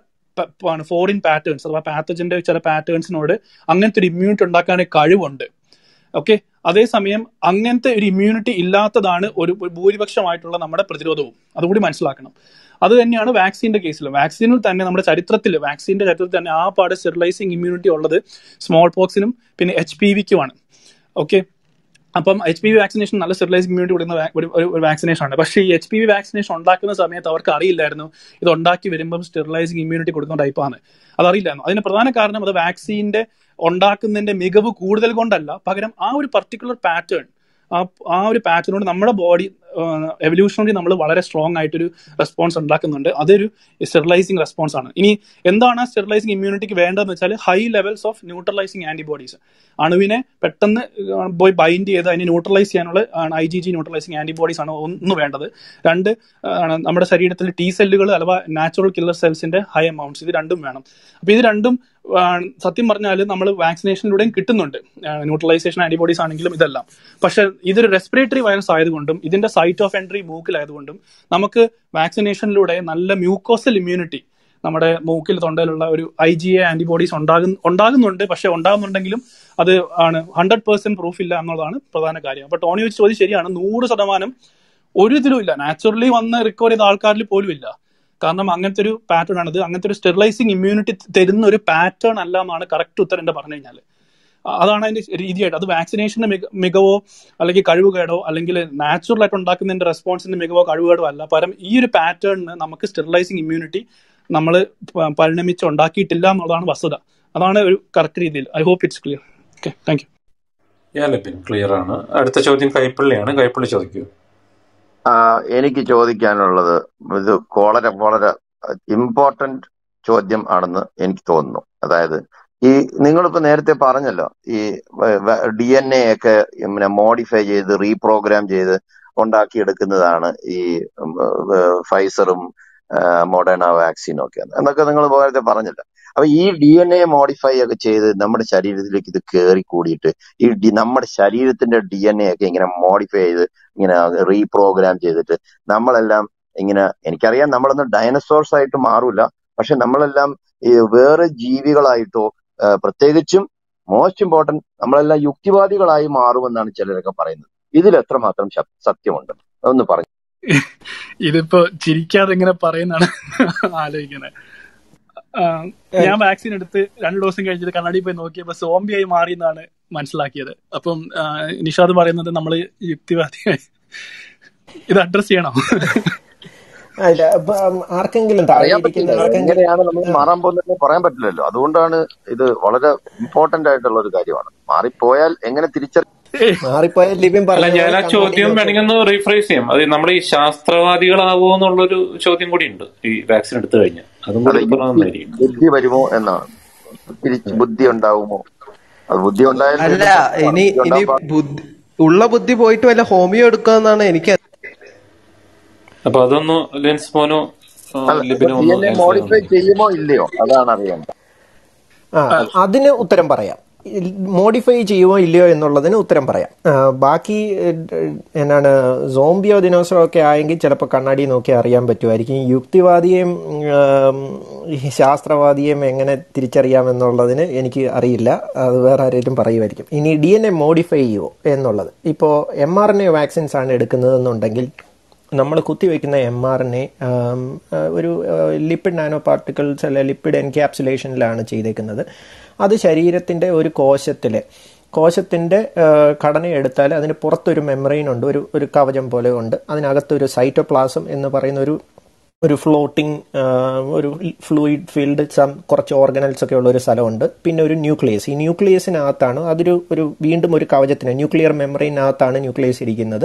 ഫോറിൻ പാറ്റേൺസ് അഥവാ പാത്തജന്റെ ചില പാറ്റേൺസിനോട് അങ്ങനത്തെ ഒരു ഇമ്മ്യൂണിറ്റി ഉണ്ടാക്കാൻ കഴിവുണ്ട് ഓക്കെ അതേസമയം അങ്ങനത്തെ ഒരു ഇമ്മ്യൂണിറ്റി ഇല്ലാത്തതാണ് ഒരു ഭൂരിപക്ഷമായിട്ടുള്ള നമ്മുടെ പ്രതിരോധവും അതുകൂടി മനസ്സിലാക്കണം അത് തന്നെയാണ് വാക്സിന്റെ കേസിൽ വാക്സിനിൽ തന്നെ നമ്മുടെ ചരിത്രത്തിൽ വാക്സിന്റെ ചരിത്രത്തിൽ തന്നെ ആ പാട് സ്റ്റെറിലൈസിങ് ഇമ്മ്യൂണിറ്റി ഉള്ളത് സ്മോൾ പോക്സിനും പിന്നെ എച്ച് പി വിക്കുമാണ് ഓക്കെ അപ്പം എച്ച് പി വി വാക്സിനേഷൻ നല്ല സ്റ്റെറിലൈസിംഗ് ഇമ്മ്യൂണിറ്റി കൊടുക്കുന്ന ഒരു ഒരു വാക്സിനേഷൻ ആണ് പക്ഷേ ഈ എച്ച് പി വി വാക്സിനേഷൻ ഉണ്ടാക്കുന്ന സമയത്ത് അവർക്ക് അറിയില്ലായിരുന്നു ഇത് ഉണ്ടാക്കി വരുമ്പം സ്റ്റെറിലൈസിംഗ് ഇമ്മ്യൂണിറ്റി കൊടുക്കുന്ന ടൈപ്പാണ് അതറിയില്ലായിരുന്നു അതിന് പ്രധാന കാരണം അത് വാക്സിന്റെ ഉണ്ടാക്കുന്നതിന്റെ മികവ് കൂടുതൽ കൊണ്ടല്ല പകരം ആ ഒരു പർട്ടിക്കുലർ പാറ്റേൺ ആ ആ ഒരു പാറ്റേണോട് നമ്മുടെ ബോഡി എവല്യൂഷണറി നമ്മൾ വളരെ സ്ട്രോങ് ആയിട്ടൊരു റെസ്പോൺസ് ഉണ്ടാക്കുന്നുണ്ട് അതൊരു സ്റ്റെറിലൈസിങ് റെസ്പോൺസ് ആണ് ഇനി എന്താണ് ആ സ്റ്റെറിലൈസിങ് ഇമ്മ്യൂണിറ്റിക്ക് വേണ്ടതെന്ന് വെച്ചാൽ high levels of neutralizing antibodies അണുവിനെ പെട്ടെന്ന് പോയി ബൈൻഡ് ചെയ്ത് അതിനെ ന്യൂട്രലൈസ് ചെയ്യാനുള്ള I G G neutralizing antibodies ആണ് ഒന്ന് വേണ്ടത് രണ്ട് ആണ് നമ്മുടെ ശരീരത്തിൽ ടി സെല്ലുകൾ അഥവാ നാച്ചുറൽ കില്ലർ സെൽസിന്റെ ഹൈ എമൗണ്ട്സ് ഇത് രണ്ടും വേണം അപ്പൊ ഇത് രണ്ടും സത്യം പറഞ്ഞാൽ നമ്മൾ വാക്സിനേഷനിലൂടെയും കിട്ടുന്നുണ്ട് ന്യൂട്രലൈസേഷൻ ആന്റിബോഡീസ് ആണെങ്കിലും ഇതെല്ലാം പക്ഷെ ഇതൊരു റെസ്പിറേറ്ററി വൈറസ് ആയതുകൊണ്ടും ഇതിന്റെ സൈറ്റ് ഓഫ് എൻട്രി മൂക്കിലായതുകൊണ്ടും നമുക്ക് വാക്സിനേഷനിലൂടെ നല്ല മ്യൂക്കോസൽ ഇമ്മ്യൂണിറ്റി നമ്മുടെ മൂക്കിൽ തൊണ്ടയിലുള്ള ഒരു ഐ ജി എ ആന്റിബോഡീസ് ഉണ്ടാകുന്ന ഉണ്ടാകുന്നുണ്ട് പക്ഷെ ഉണ്ടാകുന്നുണ്ടെങ്കിലും അത് ആണ് ഹൺഡ്രഡ് പേഴ്സെന്റ് പ്രൂഫ് ഇല്ല എന്നുള്ളതാണ് പ്രധാന കാര്യം അപ്പൊ ടോണി വെച്ച് ചോദ്യം ശരിയാണ് നൂറ് ശതമാനം ഒരു ഇതിലും ഇല്ല നാച്ചുറലി വന്ന് റിക്കവർ ചെയ്ത ആൾക്കാരിൽ പോലും ഇല്ല കാരണം അങ്ങനത്തെ ഒരു പാറ്റേൺ ആണിത് അങ്ങനത്തെ ഒരു സ്റ്റെറിലൈസിങ് ഇമ്മ്യൂണിറ്റി തരുന്ന ഒരു പാറ്റേൺ അല്ല എന്നാണ് കറക്റ്റ് ഉത്തരം എന്റെ പറഞ്ഞു കഴിഞ്ഞാൽ അതാണ് അതിന്റെ രീതിയായിട്ട് അത് വാക്സിനേഷന്റെ മികവോ അല്ലെങ്കിൽ കഴിവുകേടോ അല്ലെങ്കിൽ നാച്ചുറൽ ആയിട്ട് ഉണ്ടാക്കുന്നതിന്റെ റെസ്പോൺസിന്റെ മികവോ കഴിവുകേടോ അല്ല പകരം ഈ ഒരു പാറ്റേണിന് നമുക്ക് സ്റ്റെറിലൈസിങ് ഇമ്മ്യൂണിറ്റി നമ്മൾ പരിണമിച്ച് ഉണ്ടാക്കിയിട്ടില്ല എന്നുള്ളതാണ് വസ്തുത അതാണ് ഒരു കറക്റ്റ് രീതിയിൽ I hope it's clear okay thank ya Libin clear ആണ് അടുത്ത ചോദ്യം കൈപ്പള്ളിയാണ് കൈപ്പള്ളി ചോദിക്കൂ ആ, എനിക്ക് ചോദിക്കാനുള്ളത് ഇത് വളരെ വളരെ ഇമ്പോർട്ടന്റ് ചോദ്യം ആണെന്ന് എനിക്ക് തോന്നുന്നു അതായത് ഈ നിങ്ങളിപ്പോ നേരത്തെ പറഞ്ഞല്ലോ ഈ ഡി എൻ എ ഒക്കെ പിന്നെ മോഡിഫൈ ചെയ്ത് റീപ്രോഗ്രാം ചെയ്ത് ഉണ്ടാക്കിയെടുക്കുന്നതാണ് ഈ ഉം, ഏർ, ഫൈസറും മോഡേണ വാക്സിനും ഒക്കെ എന്നൊക്കെ നിങ്ങൾ നേരത്തെ പറഞ്ഞല്ലോ അപ്പൊ ഈ ഡി എൻ എ മോഡിഫൈ ഒക്കെ ചെയ്ത് നമ്മുടെ ശരീരത്തിലേക്ക് ഇത് കയറി കൂടിയിട്ട് ഈ ഡി- നമ്മുടെ ശരീരത്തിന്റെ ഡി എൻ എ ഒക്കെ ഇങ്ങനെ മോഡിഫൈ ചെയ്ത് ഇങ്ങനെ റീപ്രോഗ്രാം ചെയ്തിട്ട് നമ്മളെല്ലാം ഇങ്ങനെ എനിക്കറിയാം നമ്മളൊന്നും ഡൈനസോർസ് ആയിട്ട് മാറൂല പക്ഷെ നമ്മളെല്ലാം ഈ വേറെ ജീവികളായിട്ടോ ആ, പ്രത്യേകിച്ചും മോസ്റ്റ് ഇമ്പോർട്ടന്റ് നമ്മളെല്ലാം യുക്തിവാദികളായി മാറുമെന്നാണ് ചിലരൊക്കെ പറയുന്നത് ഇതിൽ എത്രമാത്രം ശ- സത്യമുണ്ട് ഒന്ന് പറഞ്ഞു ഇതിപ്പോ ചിരിക്കാതെ ഇങ്ങനെ പറയുന്നതാണ് ആലോചിക്കുന്നത് ആ, ഞാൻ വാക്സിൻ എടുത്ത് രണ്ട് ദിവസം കഴിഞ്ഞിട്ട് കണ്ണാടി പോയി നോക്കിയപ്പോ സോംബി ആയി മാറി എന്നാണ് മനസ്സിലാക്കിയത് അപ്പം ആ, നിഷാദ് പറയുന്നത് നമ്മൾ യുക്തിവാദിയായി ഇത് അഡ്രസ് ചെയ്യണം അല്ല ഇപ്പൊ, ഉം, ആർക്കെങ്കിലും താഴെ അറിയാൻ ഇരിക്കുന്ന പറ്റില്ല ആർക്കെങ്കിലും എങ്ങനെയാണ് നമ്മൾ മാറാൻ പോകുന്നത് പറയാൻ പറ്റില്ലല്ലോ അതുകൊണ്ടാണ് ഇത് വളരെ ഇമ്പോർട്ടന്റ് ആയിട്ടുള്ള ഒരു കാര്യമാണ് മാറിപ്പോയാൽ എങ്ങനെ തിരിച്ചറി മാറിപ്പോയ ലിബിൻ അല്ല പറഞ്ഞ ഞാൻ പോലെ ആ കണ്ണാടി ചോദ്യം വെച്ച് വേണമെങ്കിൽ ഒന്ന് റീഫ്രൈസ് ചെയ്യാം അത് നമ്മൾ ഈ ശാസ്ത്രവാദികളാവോ എന്നുള്ളൊരു ചോദ്യം കൂടി ഉണ്ട് ഈ വാക്സിൻ എടുത്തു കഴിഞ്ഞാൽ അതും അത് കൂടി യുക്തി പറഞ്ഞായിരിക്കും ബുദ്ധി വരുമോ എന്നാണ് തിരിച്ച് ബുദ്ധി ഉണ്ടാവുമോ അത് ബുദ്ധി ഉണ്ടായാൽ അല്ല ഇനി ബുദ്ധി ഇനി ഉണ്ടാവാൻ ബുദ്ധി ഉള്ള ബുദ്ധി പോയിട്ട് വല്ല ഹോമിയോ എടുക്കാന്നാണ് എനിക്ക് അപ്പൊ അതൊന്ന് ലെൻസ് മോനോ ആ, അല്ല ലിബിനോ ഡി ഒന്ന് എൻ എ ആൻസർ മോഡിഫൈ ചെയ്യുന്നു ചെയ്യുമോ ഇല്ലയോ അതാണ് അറിയേണ്ടത് ആ അതിന് ഉത്തരം പറയാം മോഡിഫൈ ചെയ്യുമോ ഇല്ലയോ എന്നുള്ളതിന് ഉത്തരം പറയാം ആ, ബാക്കി ഏഹ്, എന്നാണ് സോംബിയോ ദിനോസറോ ഒക്കെ ആയെങ്കിൽ ചിലപ്പോൾ കണ്ണാടി നോക്കി അറിയാൻ പറ്റുമായിരിക്കും യുക്തിവാദിയെയും ഉം, ഈ ശാസ്ത്രവാദിയെയും എങ്ങനെ തിരിച്ചറിയാമെന്നുള്ളതിന് എനിക്ക് അറിയില്ല അത് വേറെ ആരെങ്കിലും പറയുമായിരിക്കും ഇനി ഡി എൻ എ മോഡിഫൈ ചെയ്യുമോ എന്നുള്ളത് ഇപ്പോൾ M R N A vaccines ആണ് എടുക്കുന്നതെന്നുണ്ടെങ്കിൽ നമ്മൾ കുത്തിവെക്കുന്ന എം ആർ എൻ എ ഒരു ലിപ്പിഡ് നാനോ പാർട്ടിക്കിൾസ് അല്ലെ ലിപ്പിഡ് എൻക്യാപ്സുലേഷനിലാണ് ചെയ്തേക്കുന്നത് അത് ശരീരത്തിൻ്റെ ഒരു കോശത്തിലെ കോശത്തിൻ്റെ ഘടന എടുത്താൽ അതിന് പുറത്തൊരു മെമ്മറൈൻ ഉണ്ട് ഒരു ഒരു കവചം പോലെ ഉണ്ട് അതിനകത്തൊരു സൈറ്റോപ്ലാസം എന്ന് പറയുന്ന ഒരു ഒരു ഫ്ലോട്ടിംഗ് ഒരു ഫ്ലൂയിഡ് ഫീൽഡ് സം കുറച്ച് ഓർഗനൽസ് ഒക്കെ ഉള്ള ഒരു സ്ഥലമുണ്ട് പിന്നെ ഒരു ന്യൂക്ലിയസ് ഈ ന്യൂക്ലിയസിനകത്താണ് അതൊരു ഒരു വീണ്ടും ഒരു കവചത്തിന് ന്യൂക്ലിയർ മെമ്മറിനകത്താണ് ന്യൂക്ലിയസ് ഇരിക്കുന്നത്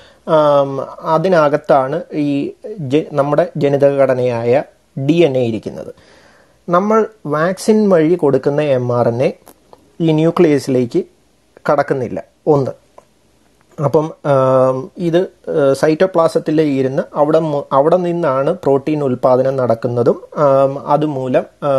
ആം, അതിനകത്താണ് ഈ ജ- നമ്മുടെ ജനിതകഘടനയായ ഡി എൻ എ ഇരിക്കുന്നത് നമ്മൾ വാക്സിൻ വഴി കൊടുക്കുന്ന എം ആർ എൻ എ ഈ ന്യൂക്ലിയസിലേക്ക് കടക്കുന്നില്ല ഒന്ന് അപ്പം ആം, ഇത് സൈറ്റോപ്ലാസത്തിൽ ഇരുന്ന് അവിടെ മു- അവിടെ നിന്നാണ് പ്രോട്ടീൻ ഉൽപാദനം നടക്കുന്നതും ആം, അതുമൂലം ആ,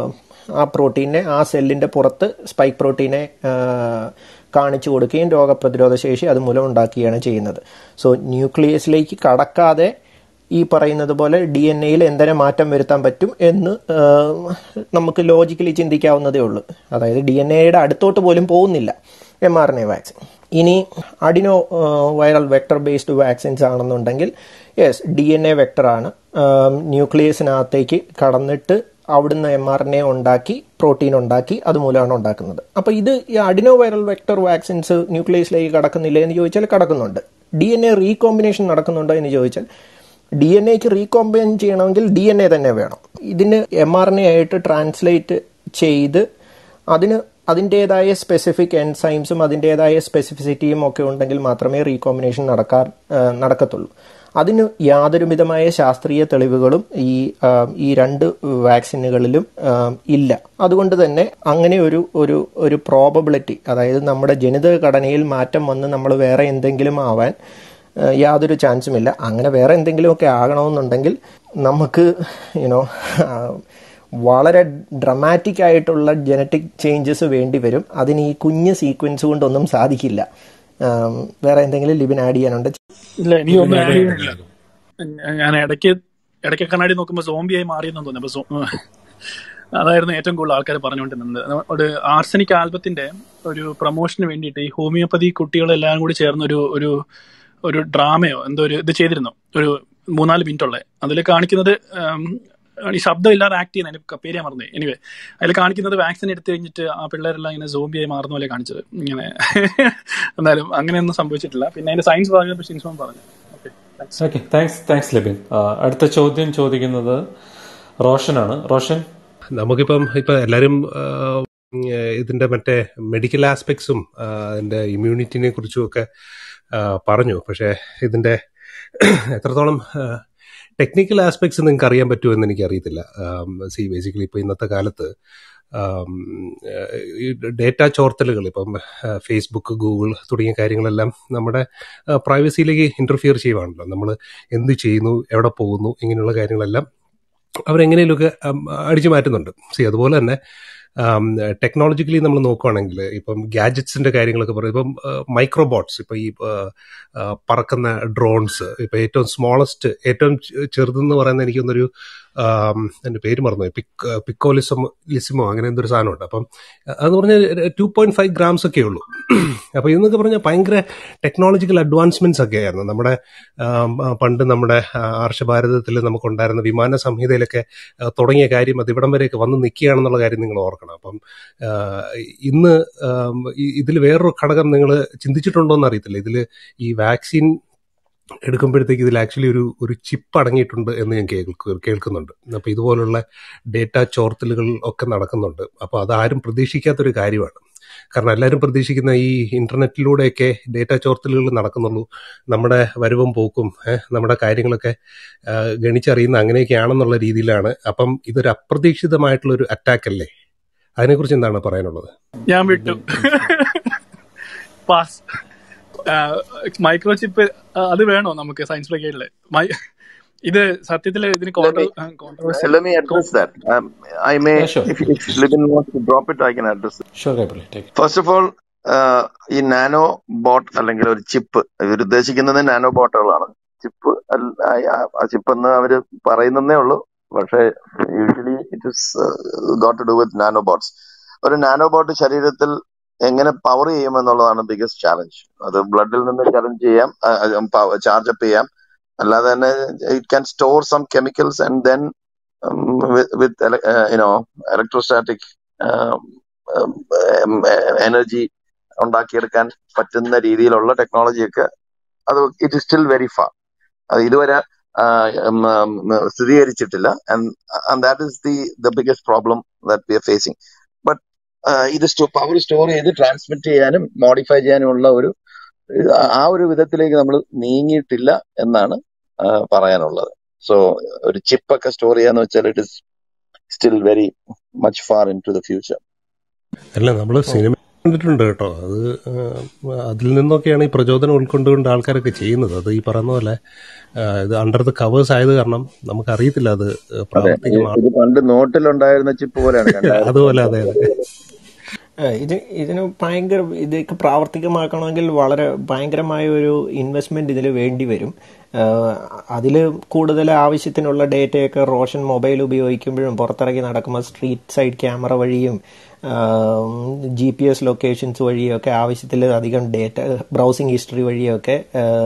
ആ പ്രോട്ടീനെ ആ സെല്ലിന്റെ പുറത്ത് സ്പൈക്ക് പ്രോട്ടീനെ ആ, കാണിച്ചു കൊടുക്കുകയും രോഗപ്രതിരോധ ശേഷി അതുമൂലം ഉണ്ടാക്കുകയാണ് ചെയ്യുന്നത് സോ ന്യൂക്ലിയസിലേക്ക് കടക്കാതെ ഈ പറയുന്നത് പോലെ ഡി എൻ എയിൽ എന്തിനെ മാറ്റം വരുത്താൻ പറ്റും എന്ന് ആ, നമുക്ക് ലോജിക്കലി ചിന്തിക്കാവുന്നതേ ഉള്ളൂ അതായത് ഡി എൻ എയുടെ അടുത്തോട്ട് പോലും പോകുന്നില്ല M R N A vaccine ഇനി അഡിനോ വൈറൽ വെക്ടർ ബേസ്ഡ് വാക്സിൻസ് ആണെന്നുണ്ടെങ്കിൽ യെസ് ഡി എൻ എ വെക്ടറാണ് ന്യൂക്ലിയസിനകത്തേക്ക് കടന്നിട്ട് അവിടുന്ന് എം ആർ എൻ എ ഉണ്ടാക്കി പ്രോട്ടീൻ ഉണ്ടാക്കി അതുമൂലമാണ് ഉണ്ടാക്കുന്നത് അപ്പോൾ ഇത് ഈ അഡിനോ വൈറൽ വെക്ടർ വാക്സിൻസ് ന്യൂക്ലിയസിലേക്ക് കടക്കുന്നില്ല എന്ന് ചോദിച്ചാൽ കടക്കുന്നുണ്ട് ഡി എൻ എ റീകോമ്പിനേഷൻ നടക്കുന്നുണ്ടോ എന്ന് ചോദിച്ചാൽ ഡി എൻ എക്ക് റീകോമ്പൈൻ ചെയ്യണമെങ്കിൽ ഡി എൻ എ തന്നെ വേണം ഇതിന് എം ആർ എൻ എ ആയിട്ട് ട്രാൻസ്ലേറ്റ് ചെയ്ത് അതിന് അതിൻ്റെതായ സ്പെസിഫിക് എൻസൈംസും അതിൻ്റെതായ സ്പെസിഫിസിറ്റിയും ഒക്കെ ഉണ്ടെങ്കിൽ മാത്രമേ റീകോമ്പിനേഷൻ നടക്കാൻ ആ, നടക്കത്തുള്ളൂ അതിന് യാതൊരുവിധമായ ശാസ്ത്രീയ തെളിവുകളും ഈ ആ, ഈ രണ്ട് വാക്സിനുകളിലും ആ, ഇല്ല അതുകൊണ്ട് തന്നെ അങ്ങനെ ഒരു ഒരു ഒരു പ്രോബബിലിറ്റി അതായത് നമ്മുടെ ജനിതക ഘടനയിൽ മാറ്റം വന്ന് നമ്മൾ വേറെ എന്തെങ്കിലും ആവാൻ ആ, യാതൊരു ചാൻസും ഇല്ല അങ്ങനെ വേറെ എന്തെങ്കിലുമൊക്കെ ആകണമെന്നുണ്ടെങ്കിൽ നമുക്ക് യുനോ വളരെ ഡ്രമാറ്റിക് ആയിട്ടുള്ള ജനറ്റിക് ചേഞ്ചസ് വേണ്ടി വരും അതിന് ഈ കുഞ്ഞ് സീക്വൻസ് കൊണ്ടൊന്നും സാധിക്കില്ല ആം, വേറെ എന്തെങ്കിലും ലിബിൻ ആഡ് ചെയ്യാനുണ്ട് ഇല്ല ഇനി ഒന്നും ആഡ് ചെയ്യാനില്ല ഞാൻ ഇടയ്ക്ക് ഇടയ്ക്ക് കണ്ണാടി നോക്കുമ്പോൾ സോംബിയായി മാറിയെന്നു തോന്നി അപ്പൊ സോ- അതായിരുന്നു ഏറ്റവും കൂടുതൽ ആൾക്കാർ പറഞ്ഞുകൊണ്ടിരുന്നത് ഒരു ആർസനിക് ആൽബത്തിന്റെ ഒരു പ്രൊമോഷന് വേണ്ടിയിട്ട് ഈ ഹോമിയോപ്പതി കുട്ടികളെല്ലാം കൂടി ചേർന്ന് ഒരു ഒരു ഒരു ഡ്രാമയോ എന്തോ ഒരു ഇത് ചെയ്തിരുന്നു ഒരു മൂന്നാല് മിനിറ്റ് ഉള്ള അതിൽ കാണിക്കുന്നത് ഉം, ഈ ശബ്ദം ഇല്ലാതെ ആക്ട് ചെയ്യുന്ന അതിന്റെ പേര് ഞാൻ മറന്നു എനിവേ അതിൽ കാണിക്കുന്നത് വാക്സിൻ എടുത്തു കഴിഞ്ഞിട്ട് ആ പിള്ളേരെല്ലാം ഇങ്ങനെ സോംബിയായി മാറുന്ന പോലെ കാണിച്ചത് ഇങ്ങനെ എന്നാലും അങ്ങനെയൊന്നും സംഭവിച്ചിട്ടില്ല പിന്നെ അതിന്റെ സയൻസ് പറഞ്ഞപ്പോൾ ഷിൻസോൺ പറഞ്ഞു okay thanks okay thanks thanks Libin ആ, അടുത്ത ചോദ്യം ചോദിക്കുന്നത് റോഷനാണ് റോഷൻ നമുക്കിപ്പം ഇപ്പം എല്ലാവരും ഇതിന്റെ മറ്റേ മെഡിക്കൽ ആസ്പെക്ട്സും അതിന്റെ ഇമ്മ്യൂണിറ്റിനെ കുറിച്ചും ഒക്കെ ആ, പറഞ്ഞു പക്ഷേ ഇതിന്റെ എത്രത്തോളം ടെക്നിക്കൽ ആസ്പെക്ട്സ് നിങ്ങൾക്ക് അറിയാൻ പറ്റുമോ എന്ന് എനിക്ക് അറിയത്തില്ല സി ബേസിക്കലി ഇപ്പോൾ ഇന്നത്തെ കാലത്ത് ആം, ഈ ഡേറ്റ ചോർത്തലുകൾ ഇപ്പം ഫേസ്ബുക്ക് ഗൂഗിൾ തുടങ്ങിയ കാര്യങ്ങളെല്ലാം നമ്മുടെ പ്രൈവസിയിലേക്ക് ഇന്റർഫിയർ ചെയ്യുവാണല്ലോ നമ്മൾ എന്ത് ചെയ്യുന്നു എവിടെ പോകുന്നു ഇങ്ങനെയുള്ള കാര്യങ്ങളെല്ലാം അവരെങ്ങനെയൊക്കെ അടിച്ചു മാറ്റുന്നുണ്ട് സി അതുപോലെ തന്നെ ടെക്നോളജിക്കലി നമ്മൾ നോക്കുകയാണെങ്കിൽ ഇപ്പം ഗാഡ്ജറ്റ്സിന്റെ കാര്യങ്ങളൊക്കെ പറയും ഇപ്പം മൈക്രോബോട്ട്സ് ഇപ്പം ഈ ആ, ആ, പറക്കുന്ന ഡ്രോൺസ് ഇപ്പം ഏറ്റവും സ്മോളസ്റ്റ് ഏറ്റവും ചെ- ചെറുതെന്ന് പറയുന്ന എനിക്കൊന്നൊരു എൻ്റെ പേര് മറന്നു പിക് പിക്കോലിസമോ ലിസിമോ അങ്ങനെ എന്തൊരു സാധനമുണ്ട് അപ്പം അതെന്ന് പറഞ്ഞാൽ ടു പോയിന്റ് ഫൈവ് ഗ്രാംസ് ഒക്കെ ഉള്ളൂ അപ്പോൾ ഇതെന്നൊക്കെ പറഞ്ഞാൽ ഭയങ്കര ടെക്നോളജിക്കൽ അഡ്വാൻസ്മെന്റ്സ് ഒക്കെ ആയിരുന്നു നമ്മുടെ ആം, ആ, പണ്ട് നമ്മുടെ ആ, ആർഷഭാരതത്തിൽ നമുക്കുണ്ടായിരുന്ന വിമാന സംഹിതയിലൊക്കെ ആ, തുടങ്ങിയ കാര്യം അത് ഇവിടം വരെയൊക്കെ വന്ന് നിൽക്കുകയാണെന്നുള്ള കാര്യം നിങ്ങൾ ഓർക്കണം അപ്പം ആ, ഇന്ന് ഇതിൽ വേറൊരു ഘടകം നിങ്ങൾ ചിന്തിച്ചിട്ടുണ്ടോ എന്ന് അറിയത്തില്ല ഇതിൽ ഈ വാക്സിൻ എടുക്കുമ്പോഴത്തേക്ക് ഇതിൽ ആക്ച്വലി ഒരു ഒരു ചിപ്പ് അടങ്ങിയിട്ടുണ്ട് എന്ന് ഞാൻ കേൾക്കു കേൾക്കുന്നുണ്ട് അപ്പോൾ ഇതുപോലുള്ള ഡേറ്റ ചോർത്തലുകൾ ഒക്കെ നടക്കുന്നുണ്ട് അപ്പോൾ അതാരും പ്രതീക്ഷിക്കാത്തൊരു കാര്യമാണ് കാരണം എല്ലാവരും പ്രതീക്ഷിക്കുന്ന ഈ ഇന്റർനെറ്റിലൂടെയൊക്കെ ഡേറ്റ ചോർത്തലുകൾ നടക്കുന്നുള്ളൂ നമ്മുടെ വരവും പോക്കും ഏഹ്, നമ്മുടെ കാര്യങ്ങളൊക്കെ ആ, ഗണിച്ചറിയുന്ന അങ്ങനെയൊക്കെയാണെന്നുള്ള രീതിയിലാണ് അപ്പം ഇതൊരു അപ്രതീക്ഷിതമായിട്ടുള്ള ഒരു അറ്റാക്ക് അല്ലേ അതിനെക്കുറിച്ച് എന്താണ് പറയാനുള്ളത് ഞാൻ വിട്ടു പാസ് മൈക്രോ ചിപ്പ് അത് വേണോ നമുക്ക് സയൻസ് ബ്രിഗേഡില് ഇത് സത്യത്തിൽ ഇതിന് Let me controversy let me address that. Um, I may, Yeah, sure. if, if Libin wants to drop it, I can address it. Sure Kaippally take first of all ഈ നാനോ ബോട്ട് അല്ലെങ്കിൽ ഒരു ചിപ്പ് ഇവർ ഉദ്ദേശിക്കുന്നത് നാനോ ബോട്ടുകളാണ് ചിപ്പ് ആ ചിപ്പ് എന്ന് അവര് പറയുന്നതേ ഉള്ളൂ പക്ഷേ usually it is got to do with nano bots ഒരു നാനോ ബോട്ട് ശരീരത്തിൽ എങ്ങനെ പവർ ചെയ്യും എന്നുള്ളതാണ് ബിഗസ്റ്റ് ചാലഞ്ച് അത് ബ്ലഡിൽ നിന്ന് ചലഞ്ച് ചെയ്യാം ചാർജ് അപ്പ് ചെയ്യാം അല്ലാതെ തന്നെ it can store some chemicals and then with you know electrostatic energy ഉണ്ടാക്കിയെടുക്കാൻ പറ്റുന്ന രീതിയിലുള്ള ടെക്നോളജിയൊക്കെ അത് it is still very far അത് ഇതുവരെ ആ, ഉം, ഉം, സ്ഥിരീകരിച്ചിട്ടില്ല and that is the the biggest problem that we are facing but ഇത് പവർ സ്റ്റോർ ചെയ്ത് ട്രാൻസ്മിറ്റ് ചെയ്യാനും മോഡിഫൈ ചെയ്യാനുമുള്ള ഒരു ആ ഒരു വിധത്തിലേക്ക് നമ്മൾ നീങ്ങിയിട്ടില്ല എന്നാണ് ആ, പറയാനുള്ളത് സോ ഒരു ചിപ്പൊക്കെ സ്റ്റോർ ചെയ്യാന്ന് വെച്ചാൽ it is still very much far in to the future അല്ല നമ്മൾ സിനിമ കണ്ടിട്ടുണ്ട് കേട്ടോ അത് ആ, അതിൽ നിന്നൊക്കെയാണ് ഈ പ്രചോദനം ഉൾക്കൊണ്ടുകൊണ്ട് ആൾക്കാരൊക്കെ ചെയ്യുന്നത് അത് ഈ പറയുന്ന പോലെ ആ, ഇത് അണ്ടർ ദ കവേഴ്സ് ആയത് കാരണം നമുക്കറിയത്തില്ല അത് അതെ പ്രാവർത്തികമാണ് ഇത് പണ്ട് നോട്ടിലുണ്ടായിരുന്ന ചിപ്പ് പോലെയാണ് രണ്ടായിരത്തി അതുപോലെ അതെ അതെ ആ, ഇത് ഇതിന് ഭയങ്കര ഇതൊക്കെ പ്രാവർത്തികമാക്കണമെങ്കിൽ വളരെ ഭയങ്കരമായ ഒരു ഇൻവെസ്റ്റ്മെന്റ് ഇതിൽ വേണ്ടി വരും അതിൽ കൂടുതൽ ആവശ്യത്തിനുള്ള ഡേറ്റയൊക്കെ റോഷൻ മൊബൈൽ ഉപയോഗിക്കുമ്പോഴും പുറത്തിറങ്ങി നടക്കുമ്പോൾ സ്ട്രീറ്റ് സൈഡ് ക്യാമറ വഴിയും ജി പി എസ് ലൊക്കേഷൻസ് വഴിയൊക്കെ ആവശ്യത്തിൽ അധികം ഡേറ്റ ബ്രൗസിംഗ് ഹിസ്റ്ററി വഴിയൊക്കെ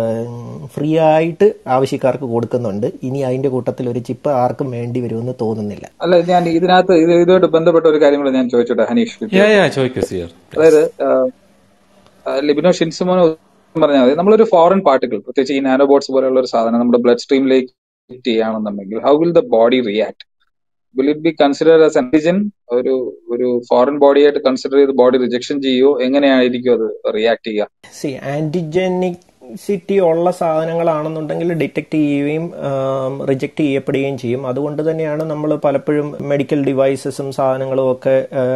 ഫ്രീ ആയിട്ട് ആവശ്യക്കാർക്ക് കൊടുക്കുന്നുണ്ട് ഇനി അതിന്റെ കൂട്ടത്തിൽ ഒരു ചിപ്പ് ആർക്കും വേണ്ടി വരുമെന്ന് തോന്നുന്നില്ല അല്ല ഞാൻ ഇതിനകത്ത് ഇത് ഇതുമായിട്ട് ബന്ധപ്പെട്ട ഒരു കാര്യം കൂടെ ഞാൻ ചോദിച്ചോട്ടെ ഹനീഷ് with യാ you. യാ ചോദിക്കൂ സിയർ അതായത് ആഹ്, ആഹ് ലിബിനോ ഷിൻസുമോനോ പറഞ്ഞാൽ മതി നമ്മളൊരു ഫോറിൻ പാർട്ടിക്കിൾ പ്രത്യേകിച്ച് ഈ നാനോബോട്ട്സ് പോലെയുള്ള ഒരു സാധനം നമ്മുടെ ബ്ലഡ് സ്ട്രീമിലേക്ക് ചെയ്യുകയാണെന്നുണ്ടെങ്കിൽ how will the body react will it be consider as antigen ഒരു ഒരു ഫോറിൻ ബോഡിയായിട്ട് കൺസിഡർ ചെയ്ത് ബോഡി റിജക്ഷൻ ചെയ്യുമോ എങ്ങനെയായിരിക്കും അത് റിയാക്ട് ചെയ്യുക സി ആന്റിജനിസിറ്റി ഉള്ള സാധനങ്ങളാണെന്നുണ്ടെങ്കിൽ ഡിറ്റക്ട് ചെയ്യുകയും റിജക്ട് ചെയ്യപ്പെടുകയും ചെയ്യും അതുകൊണ്ട് തന്നെയാണ് നമ്മൾ പലപ്പോഴും മെഡിക്കൽ ഡിവൈസസും സാധനങ്ങളും ഒക്കെ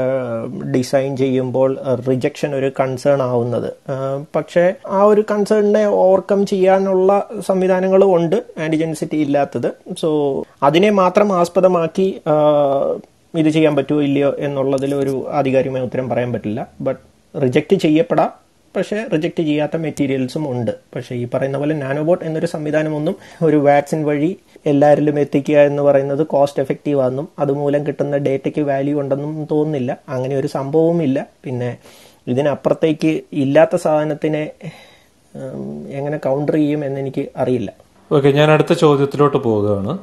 ഡിസൈൻ ചെയ്യുമ്പോൾ റിജക്ഷൻ ഒരു കൺസേൺ ആവുന്നത് ആ, പക്ഷേ ആ ഒരു കൺസേണിനെ ഓവർകം ചെയ്യാനുള്ള സംവിധാനങ്ങളും ഉണ്ട് ആന്റിജൻസിറ്റി ഇല്ലാത്തത് സോ അതിനെ മാത്രം ആസ്പദമാക്കി ആ, ഇത് ചെയ്യാൻ പറ്റുമോ ഇല്ലയോ എന്നുള്ളതിൽ ഒരു ആധികാരികമായ ഉത്തരം പറയാൻ പറ്റില്ല ബട്ട് റിജക്റ്റ് ചെയ്യപ്പെടാം പക്ഷേ റിജക്റ്റ് ചെയ്യാത്ത മെറ്റീരിയൽസും ഉണ്ട് പക്ഷേ ഈ പറയുന്ന പോലെ നാനോബോട്ട് എന്നൊരു സംവിധാനമൊന്നും ഒരു വാക്സിൻ വഴി എല്ലാവരിലും എത്തിക്കുക എന്ന് പറയുന്നത് കോസ്റ്റ് എഫക്റ്റീവ് ആണെന്നും അതുമൂലം കിട്ടുന്ന ഡേറ്റയ്ക്ക് വാല്യൂ ഉണ്ടെന്നും തോന്നുന്നില്ല അങ്ങനെ ഒരു സംഭവവും ഇല്ല പിന്നെ ഇതിനപ്പുറത്തേക്ക് ഇല്ലാത്ത സാധനത്തിനെ ഉം, എങ്ങനെ കൗണ്ടർ ചെയ്യും എന്നെനിക്ക് അറിയില്ല ഓക്കെ ഞാൻ അടുത്ത ചോദ്യത്തിലോട്ട് പോവുകയാണ്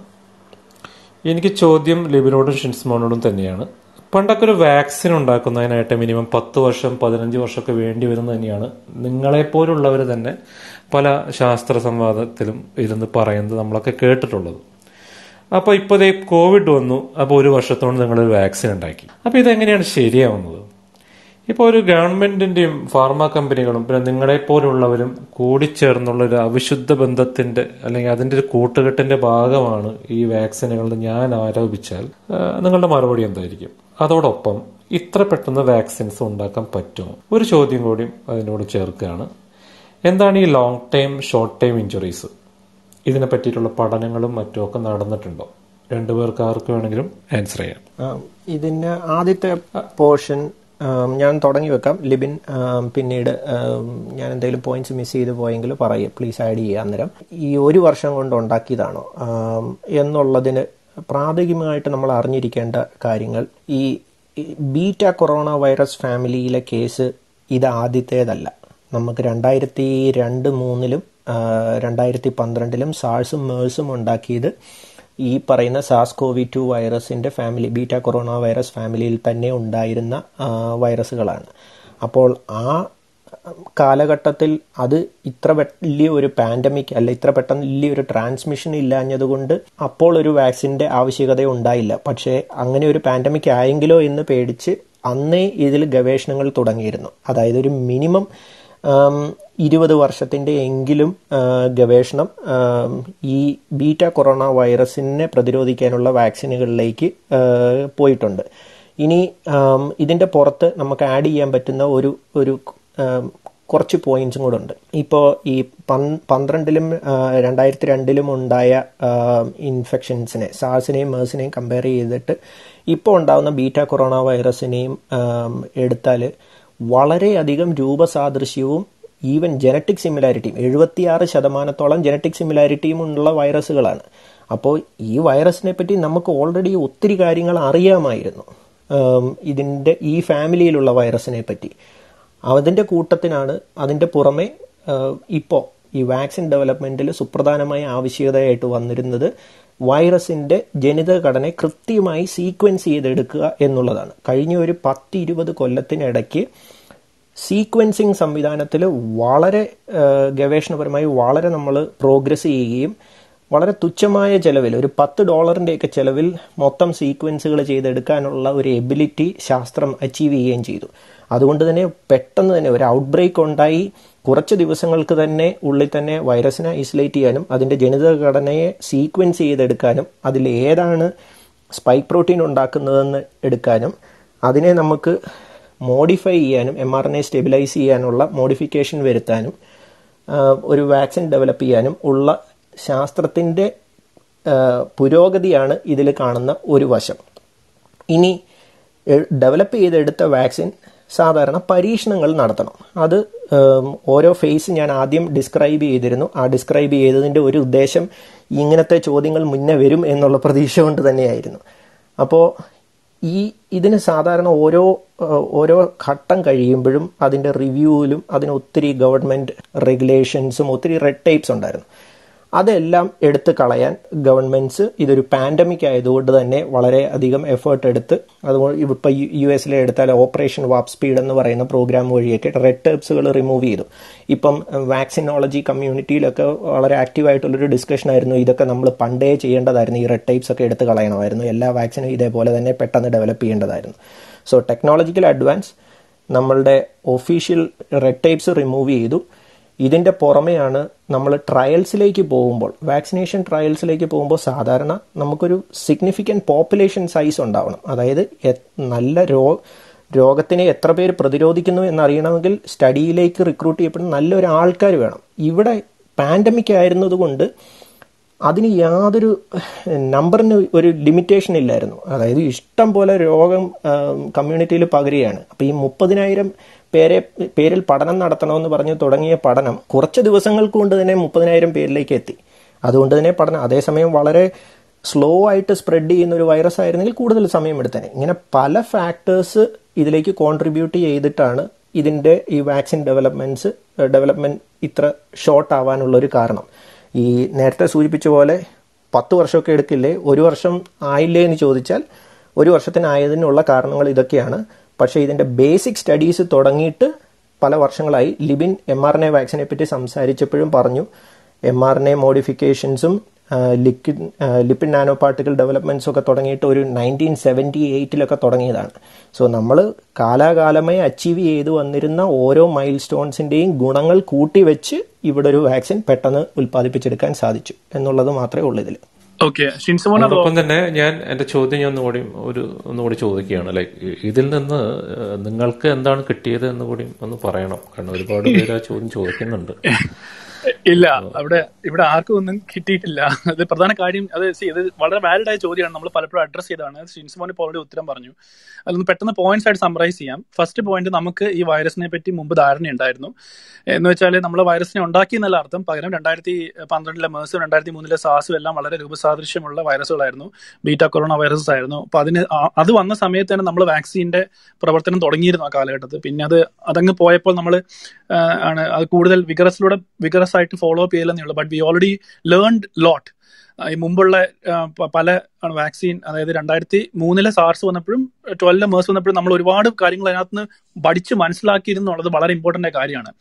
എനിക്ക് ചോദ്യം ലിബിനോടും ഷിൻസ്മോനോടും തന്നെയാണ് പണ്ടൊക്കെ ഒരു വാക്സിൻ ഉണ്ടാക്കുന്നതിനായിട്ട് മിനിമം പത്ത് വർഷം പതിനഞ്ച് വർഷമൊക്കെ വേണ്ടി വരുന്നത് തന്നെയാണ് നിങ്ങളെപ്പോലുള്ളവർ തന്നെ പല ശാസ്ത്ര സംവാദത്തിലും ഇരുന്ന് പറയുന്നത് നമ്മളൊക്കെ കേട്ടിട്ടുള്ളത് അപ്പോൾ ഇപ്പോൾ ഇതേ കോവിഡ് വന്നു അപ്പോൾ ഒരു വർഷത്തോണ്ട് നിങ്ങളൊരു വാക്സിൻ ഉണ്ടാക്കി അപ്പോൾ ഇതെങ്ങനെയാണ് ശരിയാവുന്നത് ഇപ്പോൾ ഒരു ഗവൺമെന്റിന്റെയും ഫാർമ കമ്പനികളും പിന്നെ നിങ്ങളെ പോലുള്ളവരും കൂടിച്ചേർന്നുള്ള ഒരു അവിശുദ്ധ ബന്ധത്തിന്റെ അല്ലെങ്കിൽ അതിന്റെ ഒരു കൂട്ടുകെട്ടിന്റെ ഭാഗമാണ് ഈ വാക്സിനുകൾ എന്ന് ഞാൻ ആരോപിച്ചാൽ ആ, നിങ്ങളുടെ മറുപടി എന്തായിരിക്കും അതോടൊപ്പം ഇത്ര പെട്ടെന്ന് വാക്സിൻസ് ഉണ്ടാക്കാൻ പറ്റുമോ ഒരു ചോദ്യം കൂടി അതിനോട് ചേർക്കുകയാണ് എന്താണ് ഈ long time short time injuries ഇതിനെ പറ്റിയിട്ടുള്ള പഠനങ്ങളും മറ്റുമൊക്കെ നടന്നിട്ടുണ്ടോ രണ്ടുപേർക്ക് ആർക്ക് വേണമെങ്കിലും ആൻസർ ചെയ്യാം ആം, ഇതിന് ആദ്യത്തെ പോർഷൻ ഞാൻ തുടങ്ങി വെക്കാം ലിബിൻ ആം, പിന്നീട് ആം, ഞാൻ എന്തെങ്കിലും പോയിന്റ്സ് മിസ് ചെയ്ത് പോയെങ്കിൽ പറയുക പ്ലീസ് ആഡ് ചെയ്യുക അന്നേരം ഈ ഒരു വർഷം കൊണ്ട് ഉണ്ടാക്കിയതാണോ ആം, എന്നുള്ളതിന് പ്രാഥമികമായിട്ട് നമ്മൾ അറിഞ്ഞിരിക്കേണ്ട കാര്യങ്ങൾ ഈ ഈ ബീറ്റ കൊറോണ വൈറസ് ഫാമിലിയിലെ കേസ് ഇത് ആദ്യത്തേതല്ല നമുക്ക് രണ്ടായിരത്തി രണ്ട് മൂന്നിലും രണ്ടായിരത്തി പന്ത്രണ്ടിലും സാഴ്സും മേഴ്സും ഉണ്ടാക്കിയത് ഈ പറയുന്ന സാസ് കോവി ടു വൈറസിന്റെ ഫാമിലി ബീറ്റ കൊറോണ വൈറസ് ഫാമിലിയിൽ തന്നെ ഉണ്ടായിരുന്ന ആ, വൈറസുകളാണ് അപ്പോൾ ആ കാലഘട്ടത്തിൽ അത് ഇത്ര വലിയ ഒരു പാൻഡമിക് അല്ല ഇത്ര പെട്ടെന്ന് വലിയൊരു ട്രാൻസ്മിഷൻ ഇല്ലാഞ്ഞതുകൊണ്ട് അപ്പോൾ ഒരു വാക്സിന്റെ ആവശ്യകത ഉണ്ടായില്ല പക്ഷേ അങ്ങനെ ഒരു പാൻഡമിക് ആയെങ്കിലോ എന്ന് പേടിച്ച് അന്നേ ഇതിൽ ഗവേഷണങ്ങൾ തുടങ്ങിയിരുന്നു അതായത് ഒരു മിനിമം ആം, ഇരുപത് വർഷത്തിന്റെ എങ്കിലും ആ, ഗവേഷണം ആം, ഈ ബീറ്റ കൊറോണ വൈറസിനെ പ്രതിരോധിക്കാനുള്ള വാക്സിനുകളിലേക്ക് ആ, പോയിട്ടുണ്ട് ഇനി ആം, ഇതിന്റെ പുറത്ത് നമുക്ക് ആഡ് ചെയ്യാൻ പറ്റുന്ന ഒരു ഒരു ആം, കുറച്ച് പോയിന്റ്സും കൂടെ ഉണ്ട് ഇപ്പോൾ ഈ പന് പന്ത്രണ്ടിലും ആ, രണ്ടായിരത്തി രണ്ടിലും ഉണ്ടായ ഇൻഫെക്ഷൻസിനെ സാഴ്സിനെയും മേഴ്സിനെയും കമ്പയർ ചെയ്തിട്ട് ഇപ്പോൾ ഉണ്ടാകുന്ന ബീറ്റ കൊറോണ വൈറസിനെയും എടുത്താൽ വളരെയധികം രൂപസാദൃശ്യവും ഈവൻ ജനറ്റിക് സിമിലാരിറ്റിയും എഴുപത്തിയാറ് ശതമാനത്തോളം ജനറ്റിക് സിമിലാരിറ്റിയും ഉള്ള വൈറസുകളാണ് അപ്പോൾ ഈ വൈറസിനെ പറ്റി നമുക്ക് ഓൾറെഡി ഒത്തിരി കാര്യങ്ങൾ അറിയാമായിരുന്നു ഉം, ഇതിൻ്റെ ഈ ഫാമിലിയിലുള്ള വൈറസിനെ പറ്റി അതിൻ്റെ കൂട്ടത്തിനാണ് അതിൻ്റെ പുറമെ ഇപ്പോൾ ഈ വാക്സിൻ ഡെവലപ്മെൻറ്റിൽ സുപ്രധാനമായ ആവശ്യകതയായിട്ട് വന്നിരുന്നത് വൈറസിൻ്റെ ജനിതഘടന കൃത്യമായി സീക്വൻസ് ചെയ്തെടുക്കുക എന്നുള്ളതാണ് കഴിഞ്ഞ ഒരു പത്ത് ഇരുപത് കൊല്ലത്തിനിടയ്ക്ക് സീക്വൻസിങ് സംവിധാനത്തിൽ വളരെ ആ, ഗവേഷണപരമായി വളരെ നമ്മൾ പ്രോഗ്രസ് ചെയ്യുകയും വളരെ തുച്ഛമായ ചെലവിൽ ഒരു പത്ത് ഡോളറിൻ്റെയൊക്കെ ചെലവിൽ മൊത്തം സീക്വൻസുകൾ ചെയ്തെടുക്കാനുള്ള ഒരു എബിലിറ്റി ശാസ്ത്രം അച്ചീവ് ചെയ്യുകയും ചെയ്തു അതുകൊണ്ട് തന്നെ പെട്ടെന്ന് തന്നെ ഒരു ഔട്ട് ബ്രേക്ക് ഉണ്ടായി കുറച്ച് ദിവസങ്ങൾക്ക് തന്നെ ഉള്ളിൽ തന്നെ വൈറസിനെ ഐസൊലേറ്റ് ചെയ്യാനും അതിൻ്റെ ജനിതഘടനയെ സീക്വൻസ് ചെയ്തെടുക്കാനും അതിൽ ഏതാണ് സ്പൈക്ക് പ്രോട്ടീൻ ഉണ്ടാക്കുന്നതെന്ന് എടുക്കാനും അതിനെ നമുക്ക് മോഡിഫൈ ചെയ്യാനും M R N A stabilize ചെയ്യാനുള്ള മോഡിഫിക്കേഷൻ വരുത്താനും ആ, ഒരു വാക്സിൻ ഡെവലപ്പ് ചെയ്യാനും ഉള്ള ശാസ്ത്രത്തിൻ്റെ പുരോഗതിയാണ് ഇതിൽ കാണുന്ന ഒരു വശം ഇനി ഡെവലപ്പ് ചെയ്തെടുത്ത വാക്സിൻ സാധാരണ പരീക്ഷണങ്ങൾ നടത്തണം അത് ഉം, ഓരോ ഫേസ് ഞാൻ ആദ്യം ഡിസ്ക്രൈബ് ചെയ്തിരുന്നു ആ ഡിസ്ക്രൈബ് ചെയ്തതിൻ്റെ ഒരു ഉദ്ദേശം ഇങ്ങനത്തെ ചോദ്യങ്ങൾ മുന്നേ വരും എന്നുള്ള പ്രതീക്ഷ കൊണ്ട് തന്നെയായിരുന്നു അപ്പോൾ ഈ ഇതിന് സാധാരണ ഓരോ ഏഹ്, ഓരോ ഘട്ടം കഴിയുമ്പോഴും അതിൻ്റെ റിവ്യൂവിലും അതിന് ഒത്തിരി ഗവൺമെൻറ് റെഗുലേഷൻസും ഒത്തിരി റെഡ് ടൈപ്സ് ഉണ്ടായിരുന്നു അതെല്ലാം എടുത്ത് കളയാൻ ഗവൺമെൻറ്റ്സ് ഇതൊരു പാൻഡമിക് ആയതുകൊണ്ട് തന്നെ വളരെ അധികം എഫേർട്ട് എടുത്ത് അതുകൊണ്ട് ഇപ്പോൾ യു എസിലെ എടുത്താൽ ഓപ്പറേഷൻ വാപ്പ് സ്പീഡ് എന്ന് പറയുന്ന പ്രോഗ്രാം വഴിയൊക്കെ റെഡ് ടേപ്സുകൾ റിമൂവ് ചെയ്തു ഇപ്പം വാക്സിനോളജി കമ്മ്യൂണിറ്റിയിലൊക്കെ വളരെ ആക്റ്റീവായിട്ടുള്ളൊരു ഡിസ്കഷൻ ആയിരുന്നു ഇതൊക്കെ നമ്മൾ പണ്ടേ ചെയ്യേണ്ടതായിരുന്നു ഈ റെഡ് ടൈപ്സ് ഒക്കെ എടുത്ത് കളയണമായിരുന്നു എല്ലാ വാക്സിനും ഇതേപോലെ തന്നെ പെട്ടെന്ന് ഡെവലപ്പ് ചെയ്യേണ്ടതായിരുന്നു സോ ടെക്നോളജിക്കൽ അഡ്വാൻസ് നമ്മളുടെ ഒഫീഷ്യൽ റെഡ് ടൈപ്സ് റിമൂവ് ചെയ്തു ഇതിൻ്റെ പുറമെയാണ് നമ്മൾ ട്രയൽസിലേക്ക് പോകുമ്പോൾ വാക്സിനേഷൻ ട്രയൽസിലേക്ക് പോകുമ്പോൾ സാധാരണ നമുക്കൊരു സിഗ്നിഫിക്കൻറ്റ് പോപ്പുലേഷൻ സൈസ് ഉണ്ടാവണം അതായത് എ- നല്ല രോ രോഗത്തിനെ എത്ര പേര് പ്രതിരോധിക്കുന്നു എന്നറിയണമെങ്കിൽ സ്റ്റഡിയിലേക്ക് റിക്രൂട്ട് ചെയ്യപ്പെടുന്ന നല്ലൊരു ആൾക്കാർ വേണം ഇവിടെ പാൻഡമിക് ആയിരുന്നതുകൊണ്ട് അതിന് യാതൊരു നമ്പറിന് ഒരു ലിമിറ്റേഷൻ ഇല്ലായിരുന്നു അതായത് ഇഷ്ടം പോലെ രോഗം കമ്മ്യൂണിറ്റിയിൽ പകരുകയാണ് അപ്പോൾ ഈ മുപ്പതിനായിരം പേരെ പേരിൽ പഠനം നടത്തണമെന്ന് പറഞ്ഞ് തുടങ്ങിയ പഠനം കുറച്ച് ദിവസങ്ങൾക്ക് കൊണ്ട് തന്നെ മുപ്പതിനായിരം പേരിലേക്ക് എത്തി അതുകൊണ്ട് തന്നെ പഠനം അതേസമയം വളരെ സ്ലോ ആയിട്ട് സ്പ്രെഡ് ചെയ്യുന്ന ഒരു വൈറസ് ആയിരുന്നെങ്കിൽ കൂടുതൽ സമയം എടുത്തേനെ ഇങ്ങനെ പല ഫാക്ടേഴ്സ് ഇതിലേക്ക് കോൺട്രിബ്യൂട്ട് ചെയ്തിട്ടാണ് ഇതിൻ്റെ ഈ വാക്സിൻ ഡെവലപ്മെൻറ്റ്സ് ഡെവലപ്മെൻറ്റ് ഇത്ര ഷോർട്ട് ആവാനുള്ള ഒരു കാരണം ഈ നേരത്തെ സൂചിപ്പിച്ച പോലെ പത്ത് വർഷമൊക്കെ എടുക്കില്ലേ ഒരു വർഷം ആയില്ലേ എന്ന് ചോദിച്ചാൽ ഒരു വർഷത്തിനായതിനുള്ള കാരണങ്ങൾ ഇതൊക്കെയാണ് പക്ഷേ ഇതിൻ്റെ ബേസിക് സ്റ്റഡീസ് തുടങ്ങിയിട്ട് പല വർഷങ്ങളായി Libin M R N A വാക്സിനെ പറ്റി സംസാരിച്ചപ്പോഴും പറഞ്ഞു എം ആർ എൻ എ മോഡിഫിക്കേഷൻസും ലിക്വിഡ് ലിപ്പിഡ് നാനോ പാർട്ടിക്കൽ ഡെവലപ്മെൻറ്റ്സും ഒക്കെ തുടങ്ങിയിട്ട് ഒരു നയൻറ്റീൻ സെവൻറ്റി എയ്റ്റിലൊക്കെ തുടങ്ങിയതാണ് സോ നമ്മൾ കാലാകാലമായി അച്ചീവ് ചെയ്തു വന്നിരുന്ന ഓരോ മൈൽ സ്റ്റോൺസിൻ്റെയും ഗുണങ്ങൾ കൂട്ടിവെച്ച് ഇവിടെ ഒരു വാക്സിൻ പെട്ടെന്ന് ഉൽപ്പാദിപ്പിച്ചെടുക്കാൻ സാധിച്ചു എന്നുള്ളത് മാത്രമേ ഉള്ളൂ ഇതിൽ ഓക്കെ ഷിൻസമോൻ അതോ അതോടൊപ്പം തന്നെ ഞാൻ എന്റെ ചോദ്യം ഞാൻ ഒന്നുകൂടി ഒരു ഒന്നുകൂടി ചോദിക്കുകയാണ് ലൈക്ക് ഇതിൽ നിന്ന് ഏഹ്, നിങ്ങൾക്ക് എന്താണ് കിട്ടിയത് എന്ന് കൂടി ഒന്ന് പറയണം കാരണം ഒരുപാട് പേര് ആ ചോദ്യം ചോദിക്കുന്നുണ്ട് ഇല്ല അവിടെ ഇവിടെ ആർക്കും ഒന്നും കിട്ടിയിട്ടില്ല അത് പ്രധാന കാര്യം അത് see, ഇത് വളരെ വാലിഡ് ആയ ചോദ്യമാണ് നമ്മൾ പലപ്പോഴും അഡ്രസ് ചെയ്തതാണ് ഷിൻസ്മോൻ ഇപ്പോൾ ഓൾറെഡി ഉത്തരം പറഞ്ഞു അതൊന്ന് പെട്ടെന്ന് പോയിന്റ്സ് ആയിട്ട് സമ്മറൈസ് ചെയ്യാം ഫസ്റ്റ് പോയിന്റ് നമുക്ക് ഈ വൈറസിനെ പറ്റി മുമ്പ് ധാരണയുണ്ടായിരുന്നു എന്ന് വെച്ചാൽ നമ്മൾ വൈറസിനെ ഉണ്ടാക്കി എന്നല്ല അർത്ഥം പകരം രണ്ടായിരത്തി പന്ത്രണ്ടിലെ മേഴ്സും രണ്ടായിരത്തി മൂന്നിലെ സാസും എല്ലാം വളരെ രൂപസാദൃശ്യമുള്ള വൈറസുകളായിരുന്നു ബീറ്റ കൊറോണ വൈറസസ് ആയിരുന്നു അപ്പൊ അതിന് ആ- അത് വന്ന സമയത്ത് തന്നെ നമ്മൾ വാക്സിന്റെ പ്രവർത്തനം തുടങ്ങിയിരുന്നു ആ കാലഘട്ടത്തിൽ പിന്നെ അത് അതങ്ങ് പോയപ്പോൾ നമ്മൾ ആണ് അത് കൂടുതൽ വിഗറസിലൂടെ വിഗറസ് ആയിട്ട് ഫോളോ അപ്പ് ചെയ്യില്ലെന്നേ ഉള്ളൂ but we already learned lot ഈ മുമ്പുള്ള ആ, പ- പല വാക്സിൻ അതായത് രണ്ടായിരത്തി മൂന്നിലെ സാർസ് വന്നപ്പോഴും ട്വൽവിലെ മേഴ്സ് വന്നപ്പോഴും നമ്മൾ ഒരുപാട് കാര്യങ്ങൾ അതിനകത്ത് നിന്ന് പഠിച്ച് മനസ്സിലാക്കിയിരുന്നുള്ളത് വളരെ ഇമ്പോർട്ടൻ്റ് ആയ കാര്യമാണ്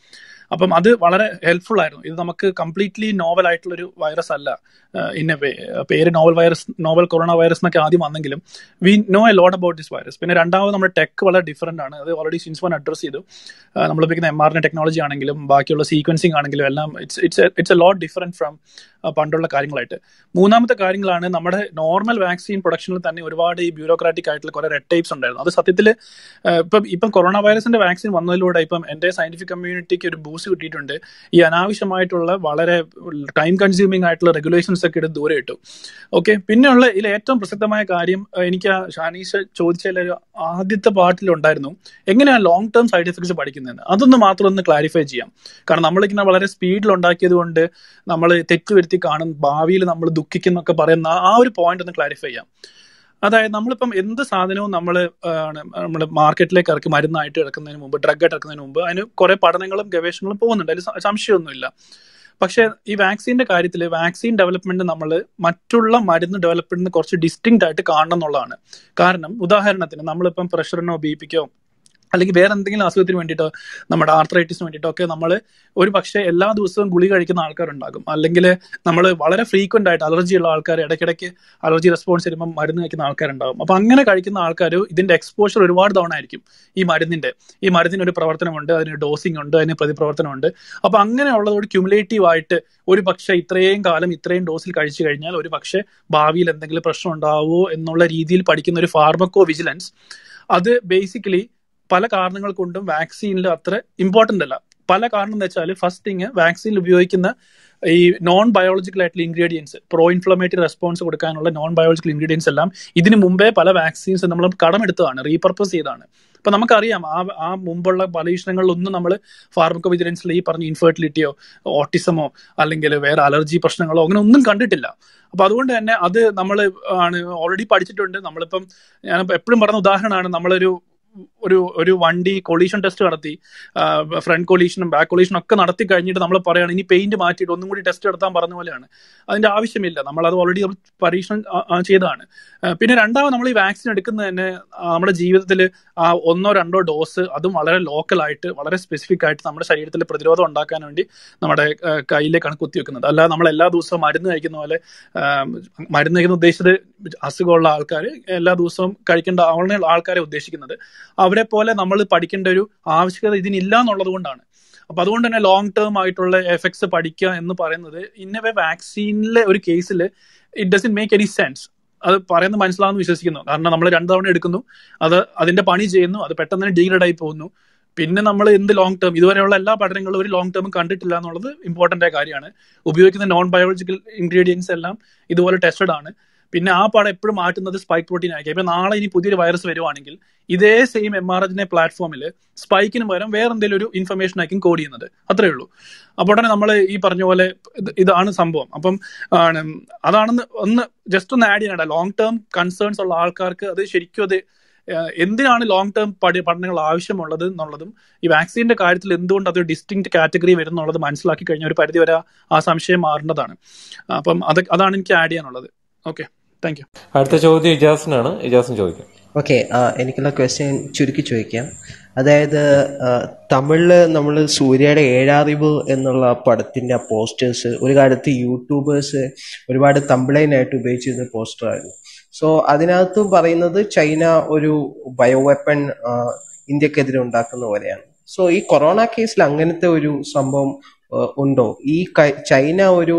അപ്പം അത് വളരെ ഹെൽപ്ഫുൾ ആയിരുന്നു ഇത് നമുക്ക് കംപ്ലീറ്റ്ലി നോവൽ ആയിട്ടുള്ള ഒരു വൈറസ് അല്ല ഇന്ന പേര് novel virus novel corona virus എന്നൊക്കെ ആദ്യം വന്നെങ്കിലും we know a lot about this virus പിന്നെ രണ്ടാമത് നമ്മുടെ ടെക് വളരെ ഡിഫറെന്റ് ആണ് അത് ഓൾറെഡി സിൻസ് വൺ അഡ്രസ് ചെയ്തു നമ്മൾ ഉപയോഗിക്കുന്ന എം ആർ എൻ ടെക്നോളജി ആണെങ്കിലും ബാക്കിയുള്ള സീക്വൻസിങ് ആണെങ്കിലും എല്ലാം it's it's it's a lot different from പണ്ടുള്ള കാര്യങ്ങളായിട്ട് മൂന്നാമത്തെ കാര്യങ്ങളാണ് നമ്മുടെ നോർമൽ വാക്സിൻ പ്രൊഡക്ഷനിൽ തന്നെ ഒരുപാട് ഈ ബ്യൂറോക്രാറ്റിക് ആയിട്ടുള്ള കുറെ റെഡ് ടൈപ്സ് ഉണ്ടായിരുന്നു അത് സത്യത്തിൽ ഇപ്പം ഇപ്പം കൊറോണ വൈറസിന്റെ വാക്സിൻ വന്നതിലൂടെ ഇപ്പം എന്റെ സയന്റിഫിക് കമ്മ്യൂണിറ്റിക്ക് ഒരു ബൂസ്റ്റ് കിട്ടിയിട്ടുണ്ട് ഈ അനാവശ്യമായിട്ടുള്ള വളരെ ടൈം കൺസ്യൂമിംഗ് ആയിട്ടുള്ള റെഗുലേഷൻസ് ഒക്കെ എടുത്ത് ദൂരെ ഇട്ടു ഓക്കെ പിന്നെയുള്ള ഇതിൽ ഏറ്റവും പ്രസക്തമായ കാര്യം എനിക്ക് ഷാനീഷ് ചോദിച്ചതിൽ ഒരു ആദ്യത്തെ പാർട്ടിലുണ്ടായിരുന്നു എങ്ങനെയാണ് ലോങ് ടേം സൈഡ് എഫക്ട്സ് പഠിക്കുന്നതെന്ന് അതൊന്ന് മാത്രം ഒന്ന് ക്ലാരിഫൈ ചെയ്യാം കാരണം നമ്മളിങ്ങനെ വളരെ സ്പീഡിൽ ഉണ്ടാക്കിയത് കൊണ്ട് നമ്മൾ തെറ്റുവരുത്തി കാണും ഭാവിയിൽ നമ്മൾ ദുഃഖിക്കുന്നൊക്കെ പറയുന്ന ആ ഒരു പോയിന്റ് ഒന്ന് ക്ലാരിഫൈ ചെയ്യാം അതായത് നമ്മളിപ്പം എന്ത് സാധനവും നമ്മൾ നമ്മൾ മാർക്കറ്റിലേക്ക് ഇറക്കി മരുന്നായിട്ട് ഇറക്കുന്നതിന് മുമ്പ് ഡ്രഗ് ആയിട്ട് ഇറക്കുന്നതിന് മുമ്പ് അതിന് കുറെ പഠനങ്ങളും ഗവേഷണങ്ങളും പോകുന്നുണ്ട് അതിൽ സംശയമൊന്നുമില്ല പക്ഷേ ഈ വാക്സിന്റെ കാര്യത്തിൽ വാക്സിൻ ഡെവലപ്മെന്റ് നമ്മൾ മറ്റുള്ള മരുന്ന് ഡെവലപ്മെന്റിന് കുറച്ച് ഡിസ്റ്റിങ്റ്റ് ആയിട്ട് കാണണം എന്നുള്ളതാണ് കാരണം ഉദാഹരണത്തിന് നമ്മളിപ്പം പ്രഷറിനോ ബി പിക്കോ അല്ലെങ്കിൽ വേറെ എന്തെങ്കിലും അസുഖത്തിന് വേണ്ടിയിട്ടോ നമ്മുടെ ആർത്രൈറ്റിസിന് വേണ്ടിയിട്ടോ ഒക്കെ നമ്മൾ ഒരു പക്ഷേ എല്ലാ ദിവസവും ഗുളി കഴിക്കുന്ന ആൾക്കാരുണ്ടാകും അല്ലെങ്കിൽ നമ്മൾ വളരെ ഫ്രീക്വന്റ് ആയിട്ട് അലർജി ഉള്ള ആൾക്കാർ ഇടയ്ക്കിടയ്ക്ക് അലർജി റെസ്പോൺസ് വരുമ്പോൾ മരുന്ന് കഴിക്കുന്ന ആൾക്കാരുണ്ടാകും അപ്പൊ അങ്ങനെ കഴിക്കുന്ന ആൾക്കാർ ഇതിന്റെ എക്സ്പോഷർ ഒരുപാട് തവണ ആയിരിക്കും ഈ മരുന്നിന്റെ ഈ മരുന്നിന് ഒരു പ്രവർത്തനമുണ്ട് അതിന് ഡോസിംഗ് ഉണ്ട് അതിന് പ്രതിപ്രവർത്തനമുണ്ട് അപ്പൊ അങ്ങനെയുള്ളതോട് ക്യുമുലേറ്റീവ് ആയിട്ട് ഒരു പക്ഷേ ഇത്രയും കാലം ഇത്രയും ഡോസിൽ കഴിച്ചു കഴിഞ്ഞാൽ ഒരു പക്ഷേ ഭാവിയിൽ എന്തെങ്കിലും പ്രശ്നം ഉണ്ടാവുമോ എന്നുള്ള രീതിയിൽ പഠിക്കുന്ന ഒരു ഫാർമക്കോ വിജിലൻസ് അത് ബേസിക്കലി പല കാരണങ്ങൾ കൊണ്ടും വാക്സിനിൽ അത്ര ഇമ്പോർട്ടന്റ് അല്ല പല കാരണം എന്ന് വെച്ചാൽ ഫസ്റ്റ് തിങ് വാക്സിനിൽ ഉപയോഗിക്കുന്ന ഈ നോൺ ബയോളജിക്കൽ ആയിട്ടുള്ള ഇൻഗ്രീഡിയൻസ് പ്രോ ഇൻഫ്ലമേറ്ററി റെസ്പോൺസ് കൊടുക്കാനുള്ള നോൺ ബയോളജിക്കൽ ഇൻഗ്രീഡിയൻസ് എല്ലാം ഇതിനു മുമ്പേ പല വാക്സിൻസ് നമ്മൾ കടമെടുത്തതാണ് റീപർപ്പസ് ചെയ്താണ് അപ്പൊ നമുക്കറിയാം ആ ആ മുമ്പുള്ള പരീക്ഷണങ്ങളിലൊന്നും നമ്മൾ ഫാർമക്കോ വിജിലൻസിൽ ഈ പറഞ്ഞ ഇൻഫെർട്ടിലിറ്റിയോ ഓട്ടിസമോ അല്ലെങ്കിൽ വേറെ അലർജി പ്രശ്നങ്ങളോ അങ്ങനെ ഒന്നും കണ്ടിട്ടില്ല അപ്പൊ അതുകൊണ്ട് തന്നെ അത് നമ്മൾ ആണ് ഓൾറെഡി പഠിച്ചിട്ടുണ്ട് നമ്മളിപ്പം ഞാൻ എപ്പോഴും പറഞ്ഞ ഉദാഹരണമാണ് നമ്മളൊരു ഒരു ഒരു വണ്ടി കൊളീഷൻ ടെസ്റ്റ് നടത്തി ഫ്രണ്ട് കൊളീഷനും ബാക്ക് കൊളീഷനും ഒക്കെ നടത്തി കഴിഞ്ഞിട്ട് നമ്മൾ പറയുകയാണ് ഇനി പെയിന്റ് മാറ്റിയിട്ട് ഒന്നും കൂടി ടെസ്റ്റ് നടത്താൻ പറഞ്ഞ പോലെയാണ് അതിന്റെ ആവശ്യമില്ല നമ്മൾ അത് ഓൾറെഡി പരീക്ഷണം ചെയ്തതാണ് പിന്നെ രണ്ടാമത് നമ്മൾ ഈ വാക്സിൻ എടുക്കുന്നത് തന്നെ നമ്മുടെ ജീവിതത്തിൽ ആ ഒന്നോ രണ്ടോ ഡോസ് അതും വളരെ ലോക്കലായിട്ട് വളരെ സ്പെസിഫിക് ആയിട്ട് നമ്മുടെ ശരീരത്തിൽ പ്രതിരോധം ഉണ്ടാക്കാൻ വേണ്ടി നമ്മുടെ കയ്യിലേക്കാണ് കുത്തിവെക്കുന്നത് അല്ലാതെ നമ്മൾ എല്ലാ ദിവസവും മരുന്ന് കഴിക്കുന്ന പോലെ മരുന്ന് കഴിക്കുന്ന ഉദ്ദേശിച്ചത് അസുഖമുള്ള ആൾക്കാർ എല്ലാ ദിവസവും കഴിക്കേണ്ട ആൾക്കാരെ ഉദ്ദേശിക്കുന്നത് അവരെ പോലെ നമ്മൾ പഠിക്കേണ്ട ഒരു ആവശ്യകത ഇതിനില്ല എന്നുള്ളത് കൊണ്ടാണ് അപ്പൊ അതുകൊണ്ട് തന്നെ ലോങ് ടേം ആയിട്ടുള്ള എഫക്ട്സ് പഠിക്കുക എന്ന് പറയുന്നത് ഇന്നവേ വാക്സിനിലെ ഒരു കേസിൽ it doesn't make any sense അത് പറയുന്നത് മനസ്സിലാവുന്ന വിശ്വസിക്കുന്നു കാരണം നമ്മൾ രണ്ടു തവണ എടുക്കുന്നു അത് അതിന്റെ പണി ചെയ്യുന്നു അത് പെട്ടെന്ന് തന്നെ ഡീഗ്രേഡ് ആയി പോകുന്നു പിന്നെ നമ്മൾ എന്ത് ലോങ് ടേം ഇതുവരെയുള്ള എല്ലാ പഠനങ്ങളും ഒരു ലോങ് ടേം കണ്ടിട്ടില്ല എന്നുള്ളത് ഇമ്പോർട്ടന്റ് ആയ കാര്യമാണ് ഉപയോഗിക്കുന്ന നോൺ ബയോളജിക്കൽ ഇൻഗ്രീഡിയൻസ് എല്ലാം ഇതുപോലെ ടെസ്റ്റഡ് ആണ് പിന്നെ ആ പാടം എപ്പോഴും മാറ്റുന്നത് സ്പൈക്ക് പ്രോട്ടീൻ ആയിരിക്കും ഇപ്പൊ നാളെ ഇനി പുതിയൊരു വൈറസ് വരുവാണെങ്കിൽ ഇതേ സെയിം എം ആർ എച്ചിനെ പ്ലാറ്റ്ഫോമിൽ സ്പൈക്കിന് പകരം വേറെ എന്തെങ്കിലും ഒരു ഇൻഫർമേഷൻ ആയിരിക്കും കോഡ് ചെയ്യുന്നത് അത്രേ ഉള്ളൂ അപ്പോൾ ഉടനെ നമ്മൾ ഈ പറഞ്ഞ പോലെ ഇതാണ് സംഭവം അപ്പം ആണ് അതാണെന്ന് ഒന്ന് ജസ്റ്റ് ഒന്ന് ആഡ് ചെയ്യണ്ട ലോങ് ടേം കൺസേൺസ് ഉള്ള ആൾക്കാർക്ക് അത് ശരിക്കും അത് എന്തിനാണ് ലോങ് ടേം പഠനങ്ങൾ ആവശ്യമുള്ളത് എന്നുള്ളതും ഈ വാക്സിന്റെ കാര്യത്തിൽ എന്തുകൊണ്ട് അത് ഡിസ്റ്റിങ് കാറ്റഗറി വരുന്നുള്ളത് മനസ്സിലാക്കി കഴിഞ്ഞ ഒരു പരിധി വരെ ആ സംശയം മാറേണ്ടതാണ് അപ്പം അത് അതാണ് എനിക്ക് ആഡ് ചെയ്യാനുള്ളത് ഓക്കെ താങ്ക് യു അടുത്ത ചോദ്യം ഇജാസിനാണ് ഇജാസിന് ചോദിക്കാം ഓക്കെ എനിക്കുള്ള ക്വസ്റ്റ്യൻ ചുരുക്കി ചോദിക്കാം അതായത് തമിഴിൽ നമ്മൾ സൂര്യയുടെ ഏഴാറിവ് എന്നുള്ള പടത്തിൻ്റെ ആ പോസ്റ്റേഴ്സ് ഒരു കാലത്ത് യൂട്യൂബേഴ്സ് ഒരുപാട് തമ്പിളൈനായിട്ട് ഉപയോഗിച്ചിരുന്ന പോസ്റ്ററായിരുന്നു സോ അതിനകത്ത് പറയുന്നത് ചൈന ഒരു ബയോ വെപ്പൺ ഇന്ത്യക്കെതിരെ ഉണ്ടാക്കുന്ന പോലെയാണ് സോ ഈ കൊറോണ കേസിൽ അങ്ങനത്തെ ഒരു സംഭവം ഉണ്ടോ ഈ ചൈന ഒരു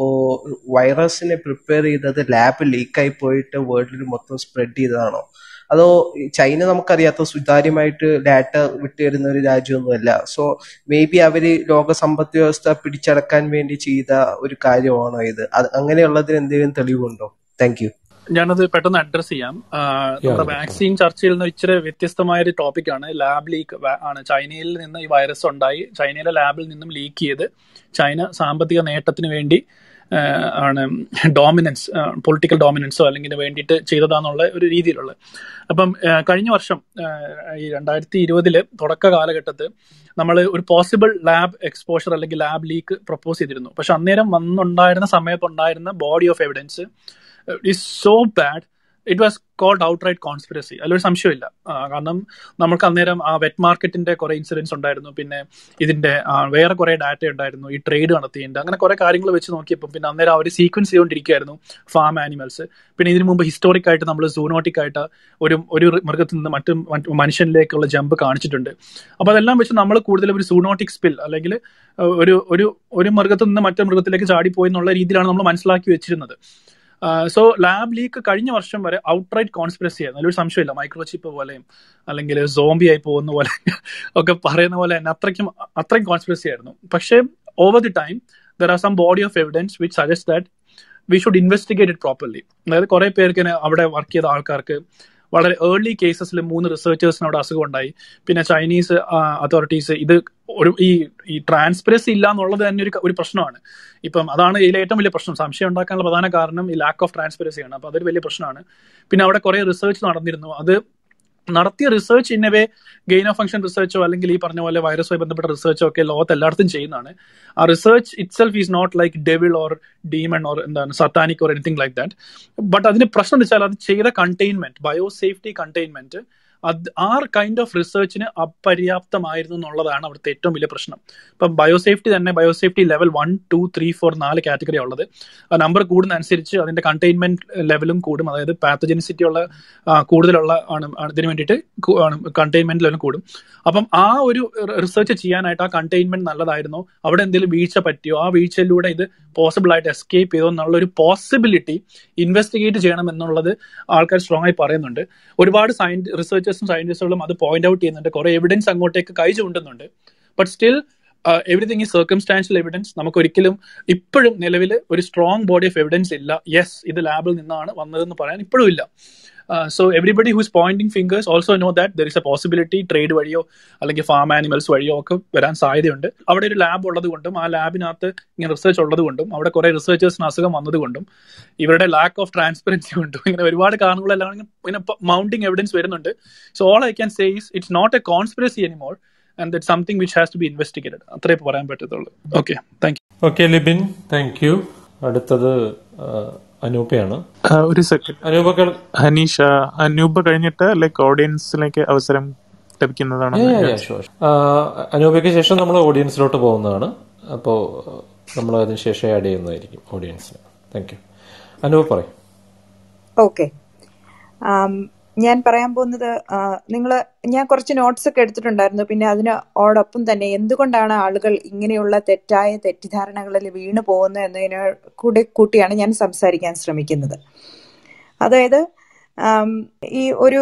വൈറസിനെ പ്രിപ്പയർ ചെയ്തത് ലാബ് ലീക്കായി പോയിട്ട് വേൾഡിൽ മൊത്തം സ്പ്രെഡ് ചെയ്തതാണോ അതോ ചൈന നമുക്കറിയാത്ത സുതാര്യമായിട്ട് ഡാറ്റ വിട്ടുതരുന്ന ഒരു രാജ്യമൊന്നുമല്ല സോ മേ ബി അവര് ലോക സമ്പദ് വ്യവസ്ഥ പിടിച്ചടക്കാൻ വേണ്ടി ചെയ്ത ഒരു കാര്യമാണോ ഇത് അങ്ങനെയുള്ളതിന് എന്തെങ്കിലും തെളിവുണ്ടോ താങ്ക് യു ഞാനത് പെട്ടെന്ന് അഡ്രസ് ചെയ്യാം നമ്മുടെ വാക്സിൻ ചർച്ചയിൽ നിന്ന് ഇച്ചിരി വ്യത്യസ്തമായ ഒരു ടോപ്പിക്കാണ് ലാബ് ലീക്ക് ആണ് ചൈനയിൽ നിന്ന് ഈ വൈറസ് ഉണ്ടായി ചൈനയിലെ ലാബിൽ നിന്നും ലീക്ക് ചെയ്ത് ചൈന സാമ്പത്തിക നേട്ടത്തിന് വേണ്ടി ആണ് ഡോമിനൻസ് പൊളിറ്റിക്കൽ ഡോമിനൻസോ അല്ലെങ്കിൽ വേണ്ടിയിട്ട് ചെയ്തതാന്നുള്ള ഒരു രീതിയിലുള്ള അപ്പം കഴിഞ്ഞ വർഷം ഈ രണ്ടായിരത്തി ഇരുപതില് തുടക്ക കാലഘട്ടത്ത് നമ്മൾ ഒരു പോസിബിൾ ലാബ് എക്സ്പോഷർ അല്ലെങ്കിൽ ലാബ് ലീക്ക് പ്രപ്പോസ് ചെയ്തിരുന്നു പക്ഷെ അന്നേരം വന്നുണ്ടായിരുന്ന സമയത്തുണ്ടായിരുന്ന body of evidence is so bad it was called out right conspiracy അതിലൊരു സംശയമില്ല ആ, കാരണം നമുക്ക് അന്നേരം ആ വെറ്റ് മാർക്കറ്റിന്റെ കുറെ ഇൻസിഡൻസ് ഉണ്ടായിരുന്നു പിന്നെ ഇതിന്റെ ആ, വേറെ കുറെ ഡാറ്റ ഉണ്ടായിരുന്നു ഈ ട്രേഡ് നടത്തിയിട്ടുണ്ട് അങ്ങനെ കുറെ കാര്യങ്ങൾ വെച്ച് നോക്കിയപ്പോൾ പിന്നെ അന്നേരം അവർ സീക്വൻസ് ചെയ്തുകൊണ്ടിരിക്കുകയായിരുന്നു ഫാം ആനിമൽസ് പിന്നെ ഇതിനു മുമ്പ് ഹിസ്റ്റോറിക് ആയിട്ട് നമ്മൾ സൂനോട്ടിക് ആയിട്ട് ഒരു ഒരു മൃഗത്തിൽ നിന്ന് മറ്റു മറ്റു മനുഷ്യനിലേക്കുള്ള ജമ്പ് കാണിച്ചിട്ടുണ്ട് അപ്പോൾ അതെല്ലാം വെച്ച് നമ്മൾ കൂടുതൽ ഒരു സൂനോട്ടിക് സ്പിൽ അല്ലെങ്കിൽ അഹ് ഒരു ഒരു ഒരു മൃഗത്തിൽ നിന്ന് മറ്റു മൃഗത്തിലേക്ക് ചാടിപ്പോയി എന്നുള്ള രീതിയിലാണ് നമ്മൾ മനസ്സിലാക്കി വെച്ചിരുന്നത് സോ ലാബ് ലീക്ക് കഴിഞ്ഞ വർഷം വരെ ഔട്ട്റൈറ്റ് കോൺസ്പിറസി ആയിരുന്നു അതിലൊരു സംശയമില്ല മൈക്രോ ചിപ്പ് പോലെയും അല്ലെങ്കിൽ സോംബി ആയി പോകുന്ന പോലെ ഒക്കെ പറയുന്ന പോലെ തന്നെ അത്രയ്ക്കും അത്രയും കോൺസ്പിറസി ആയിരുന്നു പക്ഷേ over the time there are some body of evidence which suggest that we should investigate it properly അതായത് കുറെ പേർക്ക് ഇങ്ങനെ അവിടെ വർക്ക് ചെയ്ത ആൾക്കാർക്ക് വളരെ ഏർലി കേസസിൽ മൂന്ന് റിസർച്ചേഴ്സിന് അവിടെ അസുഖം ഉണ്ടായി പിന്നെ ചൈനീസ് അതോറിറ്റീസ് ഇത് ഒരു ഈ ഈ ട്രാൻസ്പെറൻസി ഇല്ല എന്നുള്ളത് തന്നെ ഒരു ക- ഒരു പ്രശ്നമാണ് ഇപ്പം അതാണ് ഇതിലെ ഏറ്റവും വലിയ പ്രശ്നം സംശയം ഉണ്ടാക്കാനുള്ള പ്രധാന കാരണം ഈ ലാക്ക് ഓഫ് ട്രാൻസ്പെറൻസിയാണ് അപ്പോൾ അതൊരു വലിയ പ്രശ്നമാണ് പിന്നെ അവിടെ കുറെ റിസർച്ച് നടന്നിരുന്നു അത് നടത്തിയ research in a way gain of function റിസർച്ചോ അല്ലെങ്കിൽ ഈ പറഞ്ഞ പോലെ വൈറസുമായി ബന്ധപ്പെട്ട റിസർച്ചോ ഒക്കെ ലോകത്ത് എല്ലായിടത്തും ചെയ്യുന്നതാണ് ആ research itself is not like devil or demon or എന്താണ് satanic or anything like that but അതിന് പ്രശ്നം എന്ന് വെച്ചാൽ അത് ചെയ്ത കണ്ടെയ്ൻമെന്റ് ബയോ സേഫ്റ്റി കണ്ടെയ്ൻമെന്റ് അത് ആ കൈൻഡ് ഓഫ് റിസർച്ചിന് അപര്യാപ്തമായിരുന്നു എന്നുള്ളതാണ് അവിടുത്തെ ഏറ്റവും വലിയ പ്രശ്നം ഇപ്പം ബയോസേഫ്റ്റി തന്നെ biosafety level one two three four നാല് കാറ്റഗറി ഉള്ളത് ആ നമ്പർ കൂടുന്ന അനുസരിച്ച് അതിന്റെ കണ്ടെയ്ൻമെന്റ് ലെവലും കൂടും അതായത് പാത്തജനിസിറ്റി ഉള്ള ആ, കൂടുതലുള്ള ആണ് ആണ് ഇതിന് വേണ്ടിയിട്ട് കണ്ടെയ്ൻമെന്റ് ലെവലും കൂടും അപ്പം ആ ഒരു റിസർച്ച് ചെയ്യാനായിട്ട് ആ കണ്ടെയ്ൻമെന്റ് നല്ലതായിരുന്നോ അവിടെ എന്തെങ്കിലും വീഴ്ച പറ്റിയോ ആ വീഴ്ചയിലൂടെ ഇത് പോസിബിൾ ആയിട്ട് എസ്കേപ്പ് ചെയ്തോ എന്നുള്ള ഒരു പോസിബിലിറ്റി ഇൻവെസ്റ്റിഗേറ്റ് ചെയ്യണം എന്നുള്ളത് ആൾക്കാർ സ്ട്രോങ് ആയി പറയുന്നുണ്ട് ഒരുപാട് സയൻസ് റിസർച്ചേഴ്സും സയന്റിസ്റ്റുകളും അത് പോയിന്റ് ഔട്ട് ചെയ്യുന്നുണ്ട് കുറെ എവിഡൻസ് അങ്ങോട്ടേക്ക് കൈ ചൂണ്ടുന്നുണ്ട് ബട്ട് സ്റ്റിൽ എവറിഥിങ് ഈ സർക്കംസ്റ്റാൻഷ്യൽ എവിഡൻസ് നമുക്ക് ഒരിക്കലും ഇപ്പോഴും നിലവിൽ ഒരു സ്ട്രോങ് ബോഡി ഓഫ് എവിഡൻസ് ഇല്ല യെസ് ഇത് ലാബിൽ നിന്നാണ് വന്നതെന്ന് പറയാൻ ഇപ്പോഴും ഇല്ല so everybody who's pointing fingers also know that there is a possibility trade വഴിയോ അല്ലെങ്കിൽ ഫാം ആനിമൽസ് വഴിയോ ഒക്കെ വരാൻ സാധ്യതയുണ്ട് അവിടെ ഒരു ലാബ് ഉള്ളത് കൊണ്ടും ആ ലാബിനകത്ത് ഇങ്ങനെ റിസർച്ച് ഉള്ളത് കൊണ്ടും അവിടെ കുറെ റിസർച്ചേഴ്സിന് അസുഖം വന്നത് കൊണ്ടും ഇവരുടെ ലാക്ക് ഓഫ് ട്രാൻസ്പെറൻസി കൊണ്ടും ഇങ്ങനെ ഒരുപാട് കാരണങ്ങളെല്ലാം ഇങ്ങനെ ഇങ്ങനെ മൗണ്ടിങ് എവിഡൻസ് വരുന്നുണ്ട് so all I can say is it's not a conspiracy anymore and that something which has to be investigated അത്രേ ഇപ്പൊ പറയാൻ പറ്റത്തുള്ളൂ okay thank okay Libin thank you അടുത്തത് ആ, അനൂപയാണ് ഒരു സെക്കൻഡ് അനൂപ കേൾ- ഹനീഷ അനൂപ് കഴിഞ്ഞിട്ട് ലൈക്ക് ഓഡിയൻസിലേക്ക് അവസരം ലഭിക്കുന്നതാണ് Yeah, yeah, yeah, sure. ആ, അനൂപയ്ക്ക് ശേഷം നമ്മൾ ഓഡിയൻസിലോട്ട് പോകുന്നതാണ് അപ്പോൾ നമ്മൾ അതിന് ശേഷം ആഡ് ചെയ്യുന്നതായിരിക്കും ഓഡിയൻസിന് താങ്ക് യു അനൂപ് പറയും ഓക്കെ ഞാൻ പറയാൻ പോകുന്നത് നിങ്ങൾ ഞാൻ കുറച്ച് നോട്ട്സ് ഒക്കെ എടുത്തിട്ടുണ്ടായിരുന്നു പിന്നെ അതിനോടൊപ്പം തന്നെ എന്തുകൊണ്ടാണ് ആളുകൾ ഇങ്ങനെയുള്ള തെറ്റായ തെറ്റിദ്ധാരണകളിൽ വീണു പോകുന്നത് എന്നതിനെ കൂടെ കൂട്ടിയാണ് ഞാൻ സംസാരിക്കാൻ ശ്രമിക്കുന്നത് അതായത് ആം, ഈ ഒരു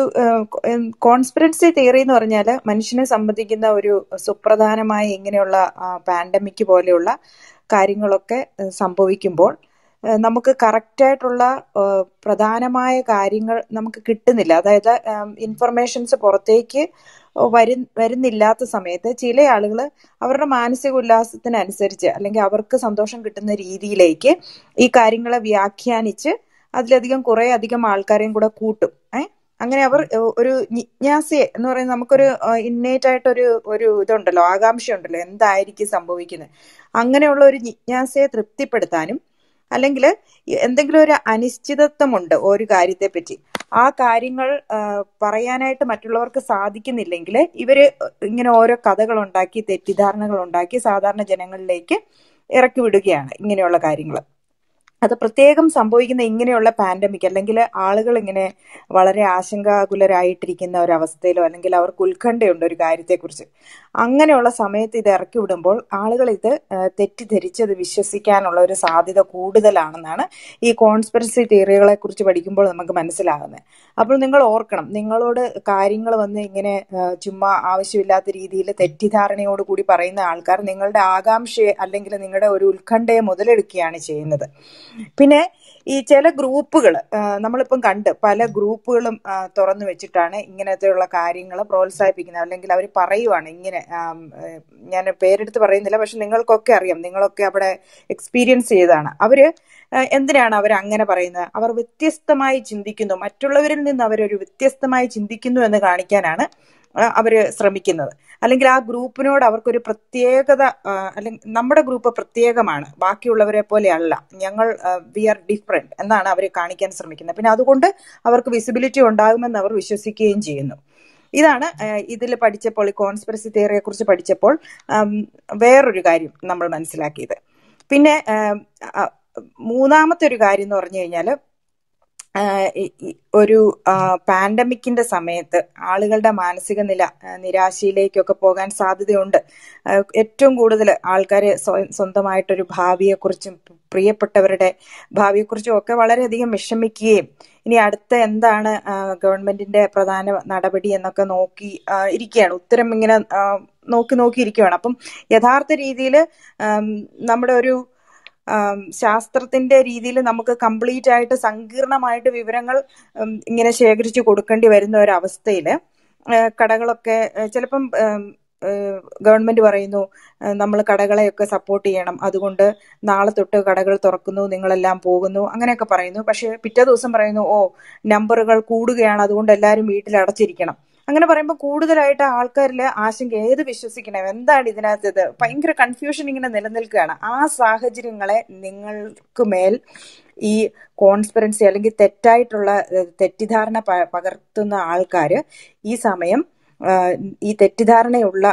കോൺസ്പിറൻസി തിയറി എന്ന് പറഞ്ഞാൽ മനുഷ്യനെ സംബന്ധിക്കുന്ന ഒരു സുപ്രധാനമായ ഇങ്ങനെയുള്ള പാൻഡമിക് പോലെയുള്ള കാര്യങ്ങളൊക്കെ ഏഹ്, സംഭവിക്കുമ്പോൾ ഏഹ്, നമുക്ക് കറക്റ്റായിട്ടുള്ള പ്രധാനമായ കാര്യങ്ങൾ നമുക്ക് കിട്ടുന്നില്ല അതായത് ഇൻഫർമേഷൻസ് പുറത്തേക്ക് വരു വരുന്നില്ലാത്ത സമയത്ത് ചില ആളുകൾ അവരുടെ മാനസിക ഉല്ലാസത്തിനനുസരിച്ച് അല്ലെങ്കിൽ അവർക്ക് സന്തോഷം കിട്ടുന്ന രീതിയിലേക്ക് ഈ കാര്യങ്ങളെ വ്യാഖ്യാനിച്ച് അതിലധികം കുറെ അധികം ആൾക്കാരെയും കൂടെ കൂട്ടും ഏ അങ്ങനെ അവർ ഏഹ്, ഒരു ജിജ്ഞാസയെ എന്ന് പറയുന്നത് നമുക്കൊരു ഇന്നേറ്റ് ആയിട്ടൊരു ഒരു ഇതുണ്ടല്ലോ ആകാംക്ഷയുണ്ടല്ലോ എന്തായിരിക്കും സംഭവിക്കുന്നത് അങ്ങനെയുള്ള ഒരു ജിജ്ഞാസയെ തൃപ്തിപ്പെടുത്താനും അല്ലെങ്കിൽ എന്തെങ്കിലും ഒരു അനിശ്ചിതത്വമുണ്ട് ഒരു കാര്യത്തെ പറ്റി ആ കാര്യങ്ങൾ ആ, പറയാനായിട്ട് മറ്റുള്ളവർക്ക് സാധിക്കുന്നില്ലെങ്കിൽ ഇവര് ഇങ്ങനെ ഓരോ കഥകൾ ഉണ്ടാക്കി തെറ്റിദ്ധാരണകൾ ഉണ്ടാക്കി സാധാരണ ജനങ്ങളിലേക്ക് ഇറക്കി വിടുകയാണ് ഇങ്ങനെയുള്ള കാര്യങ്ങൾ അത് പ്രത്യേകം സംഭവിക്കുന്ന ഇങ്ങനെയുള്ള പാൻഡമിക് അല്ലെങ്കിൽ ആളുകൾ ഇങ്ങനെ വളരെ ആശങ്കാകുലരായിട്ടിരിക്കുന്ന ഒരവസ്ഥയിലോ അല്ലെങ്കിൽ അവർക്ക് ഉത്കണ്ഠയുണ്ട് ഒരു കാര്യത്തെക്കുറിച്ച് അങ്ങനെയുള്ള സമയത്ത് ഇത് ഇറക്കി വിടുമ്പോൾ ആളുകൾ ഇത് ആ, തെറ്റിദ്ധരിച്ച് അത് വിശ്വസിക്കാനുള്ള ഒരു സാധ്യത കൂടുതലാണെന്നാണ് ഈ കോൺസ്പിറസി തിയറികളെ കുറിച്ച് പഠിക്കുമ്പോൾ നമുക്ക് മനസ്സിലാകുന്നത് അപ്പോൾ നിങ്ങൾ ഓർക്കണം നിങ്ങളോട് കാര്യങ്ങൾ വന്ന് ഇങ്ങനെ ആ, ചുമ്മാ ആവശ്യമില്ലാത്ത രീതിയിൽ തെറ്റിദ്ധാരണയോട് കൂടി പറയുന്ന ആൾക്കാർ നിങ്ങളുടെ ആകാംക്ഷയെ അല്ലെങ്കിൽ നിങ്ങളുടെ ഒരു ഉത്കണ്ഠയെ മുതലെടുക്കുകയാണ് ചെയ്യുന്നത് പിന്നെ ഈ ചില ഗ്രൂപ്പുകൾ നമ്മളിപ്പം കണ്ട് പല ഗ്രൂപ്പുകളും ആ, തുറന്നു വെച്ചിട്ടാണ് ഇങ്ങനത്തെയുള്ള കാര്യങ്ങൾ പ്രോത്സാഹിപ്പിക്കുന്നത് അല്ലെങ്കിൽ അവർ പറയുവാണ് ഇങ്ങനെ ആം, ഏഹ്, ഞാൻ പേരെടുത്ത് പറയുന്നില്ല പക്ഷെ നിങ്ങൾക്കൊക്കെ അറിയാം നിങ്ങളൊക്കെ അവിടെ എക്സ്പീരിയൻസ് ചെയ്തതാണ് അവര് ഏഹ്, എന്തിനാണ് അവർ അങ്ങനെ പറയുന്നത് അവർ വ്യത്യസ്തമായി ചിന്തിക്കുന്നു മറ്റുള്ളവരിൽ നിന്ന് അവരൊരു വ്യത്യസ്തമായി ചിന്തിക്കുന്നു എന്ന് കാണിക്കാനാണ് അവർ ശ്രമിക്കുന്നത് അല്ലെങ്കിൽ ആ ഗ്രൂപ്പിനോട് അവർക്കൊരു പ്രത്യേകത ആ, അല്ലെങ്കിൽ നമ്മുടെ ഗ്രൂപ്പ് പ്രത്യേകമാണ് ബാക്കിയുള്ളവരെ പോലെയല്ല ഞങ്ങൾ വി ആർ ഡിഫറെന്റ് എന്നാണ് അവർ കാണിക്കാൻ ശ്രമിക്കുന്നത് പിന്നെ അതുകൊണ്ട് അവർക്ക് വിസിബിലിറ്റി ഉണ്ടാകുമെന്ന് അവർ വിശ്വസിക്കുകയും ചെയ്യുന്നു ഇതാണ് ഇതിൽ പഠിച്ചപ്പോൾ ഈ കോൺസ്പിറസി തിയറിയെ കുറിച്ച് പഠിച്ചപ്പോൾ ആം, വേറൊരു കാര്യം നമ്മൾ മനസ്സിലാക്കിയത് പിന്നെ ആം, ആ, മൂന്നാമത്തെ ഒരു കാര്യം എന്ന് പറഞ്ഞു കഴിഞ്ഞാൽ ഒരു പാൻഡമിക്കിന്റെ സമയത്ത് ആളുകളുടെ മാനസിക നില ആ, നിരാശയിലേക്കൊക്കെ പോകാൻ സാധ്യതയുണ്ട് ആ, ഏറ്റവും കൂടുതൽ ആൾക്കാർ സ്വന്തമായിട്ടൊരു ഭാവിയെക്കുറിച്ചും പ്രിയപ്പെട്ടവരുടെ ഭാവിയെക്കുറിച്ചും ഒക്കെ വളരെയധികം വിഷമിക്കുകയും ഇനി അടുത്ത എന്താണ് ആ, ഗവൺമെന്റിന്റെ പ്രധാന നടപടി എന്നൊക്കെ നോക്കി ആ, ഇരിക്കുകയാണ് ഉത്തരം ഇങ്ങനെ ആ, നോക്കി നോക്കി ഇരിക്കുകയാണ് അപ്പം യഥാർത്ഥ രീതിയിൽ നമ്മുടെ ഒരു ആം, ശാസ്ത്രത്തിന്റെ രീതിയിൽ നമുക്ക് കംപ്ലീറ്റ് ആയിട്ട് സങ്കീർണമായിട്ട് വിവരങ്ങൾ ഉം, ഇങ്ങനെ ശേഖരിച്ചു കൊടുക്കേണ്ടി വരുന്ന ഒരവസ്ഥയിൽ കടകളൊക്കെ ഏഹ്, ചിലപ്പം ഗവൺമെന്റ് പറയുന്നു നമ്മൾ കടകളെയൊക്കെ സപ്പോർട്ട് ചെയ്യണം അതുകൊണ്ട് നാളെ തൊട്ട് കടകൾ തുറക്കുന്നു നിങ്ങളെല്ലാം പോകുന്നു അങ്ങനെയൊക്കെ പറയുന്നു പക്ഷെ പിറ്റേ ദിവസം പറയുന്നു ഓ നമ്പറുകൾ കൂടുകയാണ് അതുകൊണ്ട് എല്ലാവരും വീട്ടിൽ അടച്ചിരിക്കണം അങ്ങനെ പറയുമ്പോൾ കൂടുതലായിട്ട് ആൾക്കാരിൽ ആശങ്ക ഏത് വിശ്വസിക്കണം എന്താണ് ഇതിനകത്ത് ഇത് ഭയങ്കര കൺഫ്യൂഷൻ ഇങ്ങനെ നിലനിൽക്കുകയാണ് ആ സാഹചര്യങ്ങളെ നിങ്ങൾക്ക് മേൽ ഈ കോൺസ്പിറൻസി അല്ലെങ്കിൽ തെറ്റായിട്ടുള്ള ഏഹ്, തെറ്റിദ്ധാരണ പ- പകർത്തുന്ന ആൾക്കാർ ഈ സമയം ആ, ഈ തെറ്റിദ്ധാരണയുള്ള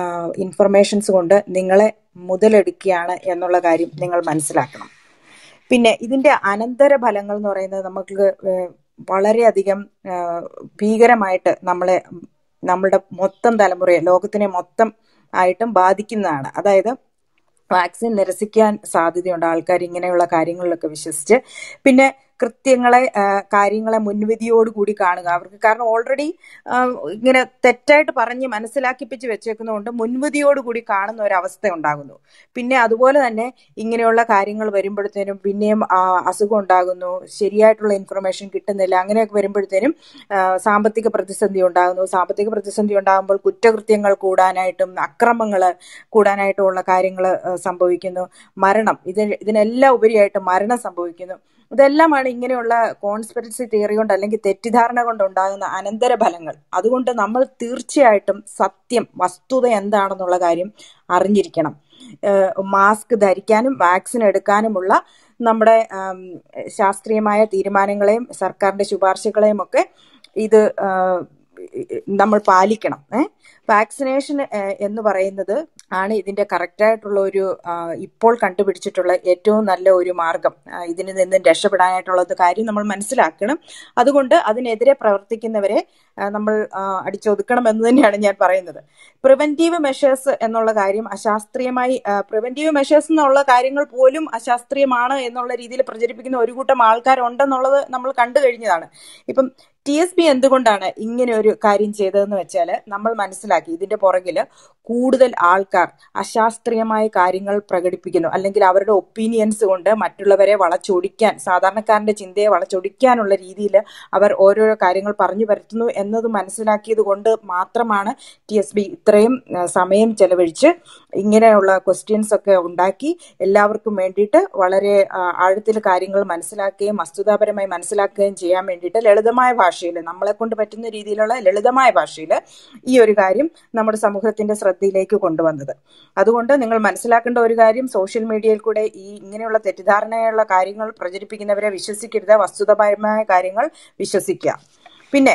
ഇൻഫർമേഷൻസ് കൊണ്ട് നിങ്ങളെ മുതലെടുക്കുകയാണ് എന്നുള്ള കാര്യം നിങ്ങൾ മനസ്സിലാക്കണം പിന്നെ ഇതിന്റെ അനന്തര ഫലങ്ങൾ എന്ന് പറയുന്നത് നമുക്ക് ഏഹ്, വളരെയധികം ഏഹ്, ഭീകരമായിട്ട് നമ്മളെ നമ്മളുടെ മൊത്തം തലമുറയെ ലോകത്തിനെ മൊത്തം ആയിട്ടും ബാധിക്കുന്നതാണ് അതായത് വാക്സിൻ നിരസിക്കാൻ സാധ്യതയുണ്ട് ആൾക്കാർ ഇങ്ങനെയുള്ള കാര്യങ്ങളിലൊക്കെ വിശ്വസിച്ച് പിന്നെ കൃത്യങ്ങളെ ആ, കാര്യങ്ങളെ മുൻവിധിയോടുകൂടി കാണുക അവർക്ക് കാരണം ഓൾറെഡി ഇങ്ങനെ തെറ്റായിട്ട് പറഞ്ഞ് മനസ്സിലാക്കിപ്പിച്ച് വെച്ചേക്കുന്നതുകൊണ്ട് മുൻവിധിയോടുകൂടി കാണുന്ന ഒരു അവസ്ഥ ഉണ്ടാകുന്നു പിന്നെ അതുപോലെ തന്നെ ഇങ്ങനെയുള്ള കാര്യങ്ങൾ വരുമ്പോഴത്തേനും പിന്നെയും ആ, അസുഖം ഉണ്ടാകുന്നു ശരിയായിട്ടുള്ള ഇൻഫർമേഷൻ കിട്ടുന്നില്ല അങ്ങനെയൊക്കെ വരുമ്പോഴത്തേനും ആ, സാമ്പത്തിക പ്രതിസന്ധി ഉണ്ടാകുന്നു സാമ്പത്തിക പ്രതിസന്ധി ഉണ്ടാകുമ്പോൾ കുറ്റകൃത്യങ്ങൾ കൂടാനായിട്ടും അക്രമങ്ങൾ കൂടാനായിട്ടുമുള്ള കാര്യങ്ങൾ സംഭവിക്കുന്നു മരണം ഇത് ഇതിനെല്ലാം ഉപരിയായിട്ട് മരണം സംഭവിക്കുന്നു ഇതെല്ലാമാണ് ഇങ്ങനെയുള്ള കോൺസ്പിറസി തിയറി കൊണ്ട് അല്ലെങ്കിൽ തെറ്റിദ്ധാരണ കൊണ്ട് ഉണ്ടാകുന്ന അനന്തര ഫലങ്ങൾ അതുകൊണ്ട് നമ്മൾ തീർച്ചയായിട്ടും സത്യം വസ്തുത എന്താണെന്നുള്ള കാര്യം അറിഞ്ഞിരിക്കണം ഏഹ് മാസ്ക് ധരിക്കാനും വാക്സിൻ എടുക്കാനുമുള്ള നമ്മുടെ ആം, ശാസ്ത്രീയമായ തീരുമാനങ്ങളെയും സർക്കാരിന്റെ ശുപാർശകളെയും ഒക്കെ ഇത് ആഹ്, നമ്മൾ പാലിക്കണം ഏഹ് വാക്സിനേഷൻ എന്ന് പറയുന്നത് ആണ് ഇതിന്റെ കറക്റ്റായിട്ടുള്ള ഒരു ആ, ഇപ്പോൾ കണ്ടുപിടിച്ചിട്ടുള്ള ഏറ്റവും നല്ല ഒരു മാർഗം ആ, ഇതിൽ നിന്നും രക്ഷപ്പെടാനായിട്ടുള്ളത് കാര്യം നമ്മൾ മനസ്സിലാക്കണം അതുകൊണ്ട് അതിനെതിരെ പ്രവർത്തിക്കുന്നവരെ ആ, നമ്മൾ ആ, അടിച്ചൊതുക്കണം എന്ന് തന്നെയാണ് ഞാൻ പറയുന്നത് പ്രിവെന്റീവ് മെഷേഴ്സ് എന്നുള്ള കാര്യം അശാസ്ത്രീയമായി പ്രിവെന്റീവ് മെഷേഴ്സ് എന്നുള്ള കാര്യങ്ങൾ പോലും അശാസ്ത്രീയമാണ് എന്നുള്ള രീതിയിൽ പ്രചരിപ്പിക്കുന്ന ഒരു കൂട്ടം ആൾക്കാരുണ്ടെന്നുള്ളത് നമ്മൾ കണ്ടു കഴിഞ്ഞതാണ് ഇപ്പം ടി എസ് പി എന്തുകൊണ്ടാണ് ഇങ്ങനെ ഒരു കാര്യം ചെയ്തതെന്ന് വെച്ചാൽ നമ്മൾ മനസ്സിലാക്കി ഇതിന്റെ പുറകിൽ കൂടുതൽ ആൾക്കാർ അശാസ്ത്രീയമായ കാര്യങ്ങൾ പ്രകടിപ്പിക്കുന്നു അല്ലെങ്കിൽ അവരുടെ ഒപ്പീനിയൻസ് കൊണ്ട് മറ്റുള്ളവരെ വളച്ചൊടിക്കാൻ സാധാരണക്കാരന്റെ ചിന്തയെ വളച്ചൊടിക്കാനുള്ള രീതിയിൽ അവർ ഓരോരോ കാര്യങ്ങൾ പറഞ്ഞു പരത്തുന്നു എന്നത് മനസ്സിലാക്കിയത് കൊണ്ട് മാത്രമാണ് ടി എസ് ബി ഇത്രയും ആ, സമയം ചെലവഴിച്ച് ഇങ്ങനെയുള്ള ക്വസ്റ്റ്യൻസ് ഒക്കെ ഉണ്ടാക്കി എല്ലാവർക്കും വേണ്ടിയിട്ട് വളരെ ആ, ആഴത്തിൽ കാര്യങ്ങൾ മനസ്സിലാക്കുകയും വസ്തുതാപരമായി മനസ്സിലാക്കുകയും ചെയ്യാൻ വേണ്ടിയിട്ട് ലളിതമായ ഭാഷയിൽ നമ്മളെ കൊണ്ട് പറ്റുന്ന രീതിയിലുള്ള ലളിതമായ ഭാഷയിൽ ഈ ഒരു കാര്യം നമ്മുടെ സമൂഹത്തിന്റെ ശ്രദ്ധയിലേക്ക് കൊണ്ടുവന്നത് അതുകൊണ്ട് നിങ്ങൾ മനസ്സിലാക്കേണ്ട ഒരു കാര്യം സോഷ്യൽ മീഡിയയിൽ കൂടെ ഈ ഇങ്ങനെയുള്ള തെറ്റിദ്ധാരണയുള്ള കാര്യങ്ങൾ പ്രചരിപ്പിക്കുന്നവരെ വിശ്വസിക്കരുത് വസ്തുതാപരമായ കാര്യങ്ങൾ വിശ്വസിക്കുക പിന്നെ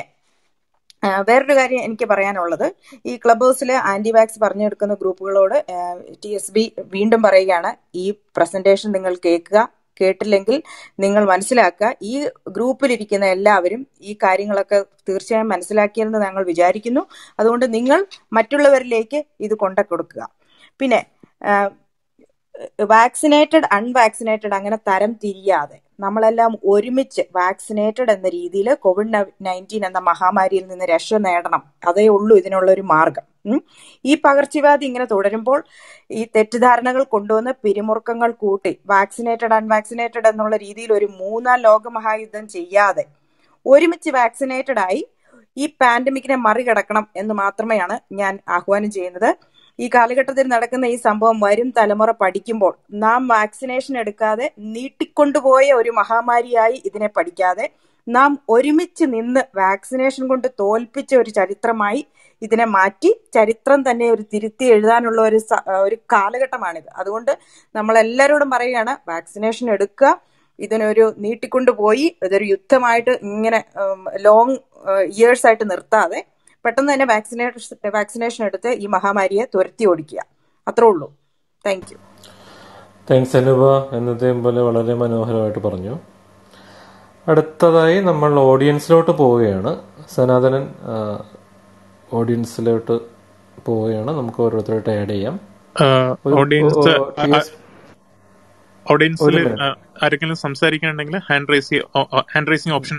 ആ, വേറൊരു കാര്യം എനിക്ക് പറയാനുള്ളത് ഈ ക്ലബ് ഹൗസിൽ ആന്റി വാക്സ് പറഞ്ഞെടുക്കുന്ന ഗ്രൂപ്പുകളോട് ടി എസ് ബി വീണ്ടും പറയുകയാണ് ഈ പ്രസന്റേഷൻ നിങ്ങൾ കേൾക്കുക കേട്ടില്ലെങ്കിൽ നിങ്ങൾ മനസ്സിലാക്കുക ഈ ഗ്രൂപ്പിലിരിക്കുന്ന എല്ലാവരും ഈ കാര്യങ്ങളൊക്കെ തീർച്ചയായും മനസ്സിലാക്കിയെന്ന് ഞങ്ങൾ വിചാരിക്കുന്നു അതുകൊണ്ട് നിങ്ങൾ മറ്റുള്ളവരിലേക്ക് ഇത് കൊണ്ടു കൊടുക്കുക പിന്നെ വാക്സിനേറ്റഡ് അൺവാക്സിനേറ്റഡ് അങ്ങനെ തരം തിരിയാതെ നമ്മളെല്ലാം ഒരുമിച്ച് വാക്സിനേറ്റഡ് എന്ന രീതിയിൽ കോവിഡ് നയൻറ്റീൻ എന്ന മഹാമാരിയിൽ നിന്ന് രക്ഷ നേടണം അതേ ഉള്ളൂ ഇതിനുള്ള ഒരു മാർഗം ഉം. ഈ പകർച്ചവ്യാധി ഇങ്ങനെ തുടരുമ്പോൾ ഈ തെറ്റിദ്ധാരണകൾ കൊണ്ടുവന്ന് പിരിമുറുക്കങ്ങൾ കൂട്ടി വാക്സിനേറ്റഡ് അൺവാക്സിനേറ്റഡ് എന്നുള്ള രീതിയിൽ ഒരു മൂന്നാം ലോകമഹായുദ്ധം ചെയ്യാതെ ഒരുമിച്ച് വാക്സിനേറ്റഡ് ആയി ഈ പാൻഡമിക്കിനെ മറികടക്കണം എന്ന് മാത്രമെയാണ് ഞാൻ ആഹ്വാനം ചെയ്യുന്നത് ഈ കാലഘട്ടത്തിൽ നടക്കുന്ന ഈ സംഭവം വരും തലമുറ പഠിക്കുമ്പോൾ നാം വാക്സിനേഷൻ എടുക്കാതെ നീട്ടിക്കൊണ്ടുപോയ ഒരു മഹാമാരിയായി ഇതിനെ പഠിക്കാതെ നാം ഒരുമിച്ച് നിന്ന് വാക്സിനേഷൻ കൊണ്ട് തോൽപ്പിച്ച ഒരു ചരിത്രമായി ഇതിനെ മാറ്റി ചരിത്രം തന്നെ ഒരു തിരുത്തി എഴുതാനുള്ള ഒരു സ- ഒരു കാലഘട്ടമാണിത് അതുകൊണ്ട് നമ്മൾ എല്ലാവരോടും പറയുകയാണ് വാക്സിനേഷൻ എടുക്കുക ഇതിനൊരു നീട്ടിക്കൊണ്ടുപോയി ഇതൊരു യുദ്ധമായിട്ട് ഇങ്ങനെ ലോങ് ഇയേഴ്സ് ആയിട്ട് നിർത്താതെ പെട്ടെന്ന് തന്നെ വാക്സിനേഷൻ വാക്സിനേഷൻ എടുത്ത് ഈ മഹാമാരിയെ തുരത്തി ഓടിക്കുക അത്രേ ഉള്ളൂ താങ്ക് യു താങ്ക്സ് അനുപ എന്നത്തെയും പോലെ വളരെ മനോഹരമായിട്ട് പറഞ്ഞു അടുത്തതായി നമ്മൾ ഓഡിയൻസിലോട്ട് പോവുകയാണ് സനാതനൻ ആ, ഓഡിയൻസിലോട്ട് പോവുകയാണ് നമുക്ക് ഓരോരുത്തരായിട്ട് ആഡ് ചെയ്യാം ഒരു- ഓഡിയൻസ് ഓ- ഓ- TS ഓഡിയൻസിൽ ഒരു minute. ആരെങ്കിലും സംസാരിക്കാനുണ്ടെങ്കിൽ hand raise hand raising option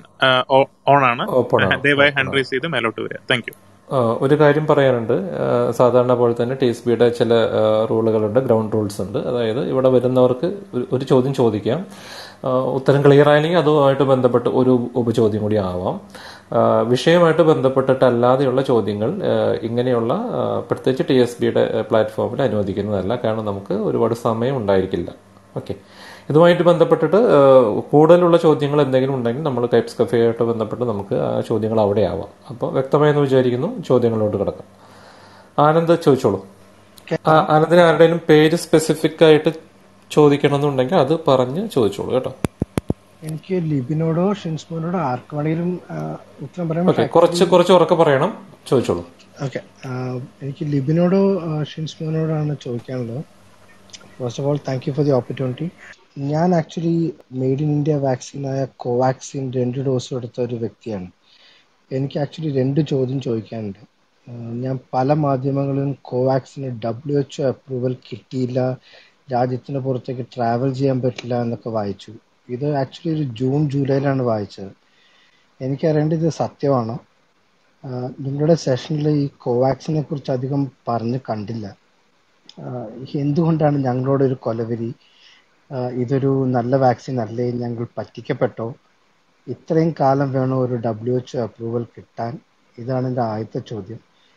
on ആണ് Open ആണ്, ദയവായി open ഹാൻഡ് റൈസ് ചെയ്ത് മേലോട്ട് വരിക താങ്ക് യു ആ, ഒരു കാര്യം പറയാനുണ്ട് ആ, സാധാരണ പോലെ തന്നെ ടി എസ് ബിയുടെ ചില ആ, റൂളുകളുണ്ട് ഗ്രൗണ്ട് റൂൾസ് ഉണ്ട് അതായത് ഇവിടെ വരുന്നവർക്ക് ഒരു- ഒരു ചോദ്യം ചോദിക്കാം ആ, ഉത്തരം ക്ലിയർ ആയില്ലെങ്കിൽ അതുമായിട്ട് ബന്ധപ്പെട്ട് ഒരു ഉപചോദ്യം കൂടി ആവാം ആ, വിഷയമായിട്ട് ബന്ധപ്പെട്ടിട്ടല്ലാതെയുള്ള ചോദ്യങ്ങൾ ആ, ഇങ്ങനെയുള്ള ആ, പ്രത്യേകിച്ച് ടി എസ് ബിയുടെ പ്ലാറ്റ്ഫോമിൽ അനുവദിക്കുന്നതല്ല കാരണം നമുക്ക് ഒരുപാട് സമയം ഉണ്ടായിരിക്കില്ല ഓക്കെ ഇതുമായിട്ട് ബന്ധപ്പെട്ടിട്ട് ആ, കൂടുതലുള്ള ചോദ്യങ്ങൾ എന്തെങ്കിലും ഉണ്ടെങ്കിൽ നമ്മൾ ടൈപ്സ് കഫേയായിട്ട് ബന്ധപ്പെട്ട് നമുക്ക് ആ ചോദ്യങ്ങൾ അവിടെ ആവാം അപ്പോൾ വ്യക്തമായെന്ന് വിചാരിക്കുന്നു ചോദ്യങ്ങളിലോട്ട് കിടക്കാം ആനന്ദ് ചോദിച്ചോളൂ ആ, ആനന്ദിന് ആരുടെയും പേര് സ്പെസിഫിക് ആയിട്ട് ചോദിക്കണമെന്നുണ്ടെങ്കിൽ അത് പറഞ്ഞ് ചോദിച്ചോളൂ കേട്ടോ എനിക്ക് ലിബിനോടോ ഷിൻസ്മോനോടോ ആർക്ക് വേണമെങ്കിലും ആ, ഉത്തരം പറയാൻ ഓക്കെ കുറച്ച് കുറച്ച് ഉറക്കെ പറയണം ചോദിച്ചോളൂ ഓക്കെ എനിക്ക് ലിബിനോടോ ആ, ഷിൻസ്മോനോടാണ് ചോദിക്കാനുള്ളത് first of all thank you for the opportunity ഞാൻ ആക്ച്വലി മെയ്ഡ് ഇൻ ഇന്ത്യ വാക്സിനായ കോവാക്സിൻ രണ്ട് ഡോസും എടുത്ത ഒരു വ്യക്തിയാണ് എനിക്ക് ആക്ച്വലി രണ്ട് ചോദ്യം ചോദിക്കാനുണ്ട് ആ, ഞാൻ പല മാധ്യമങ്ങളിലും കോവാക്സിന് ഡബ്ല്യു എച്ച് അപ്രൂവൽ കിട്ടിയില്ല രാജ്യത്തിന് പുറത്തേക്ക് ട്രാവൽ ചെയ്യാൻ പറ്റില്ല എന്നൊക്കെ വായിച്ചു ഇത് ആക്ച്വലി ഒരു ജൂൺ ജൂലൈയിലാണ് വായിച്ചത് എനിക്കറിയേണ്ടത് ഇത് സത്യമാണോ ആ, നിങ്ങളുടെ സെഷനിൽ ഈ കോവാക്സിനെ കുറിച്ച് അധികം പറഞ്ഞ് കണ്ടില്ല ആ, എന്തുകൊണ്ടാണ് ഞങ്ങളോട് ഒരു കൊലവരി ആ, ഇതൊരു നല്ല വാക്സിൻ അല്ലേ ഞങ്ങൾ പറ്റിക്കപ്പെട്ടോ ഇത്രയും കാലം വേണോ ഒരു ഡബ്ല്യു എച്ച് അപ്രൂവൽ കിട്ടാൻ ഇതാണ് എൻ്റെ ആദ്യത്തെ ചോദ്യം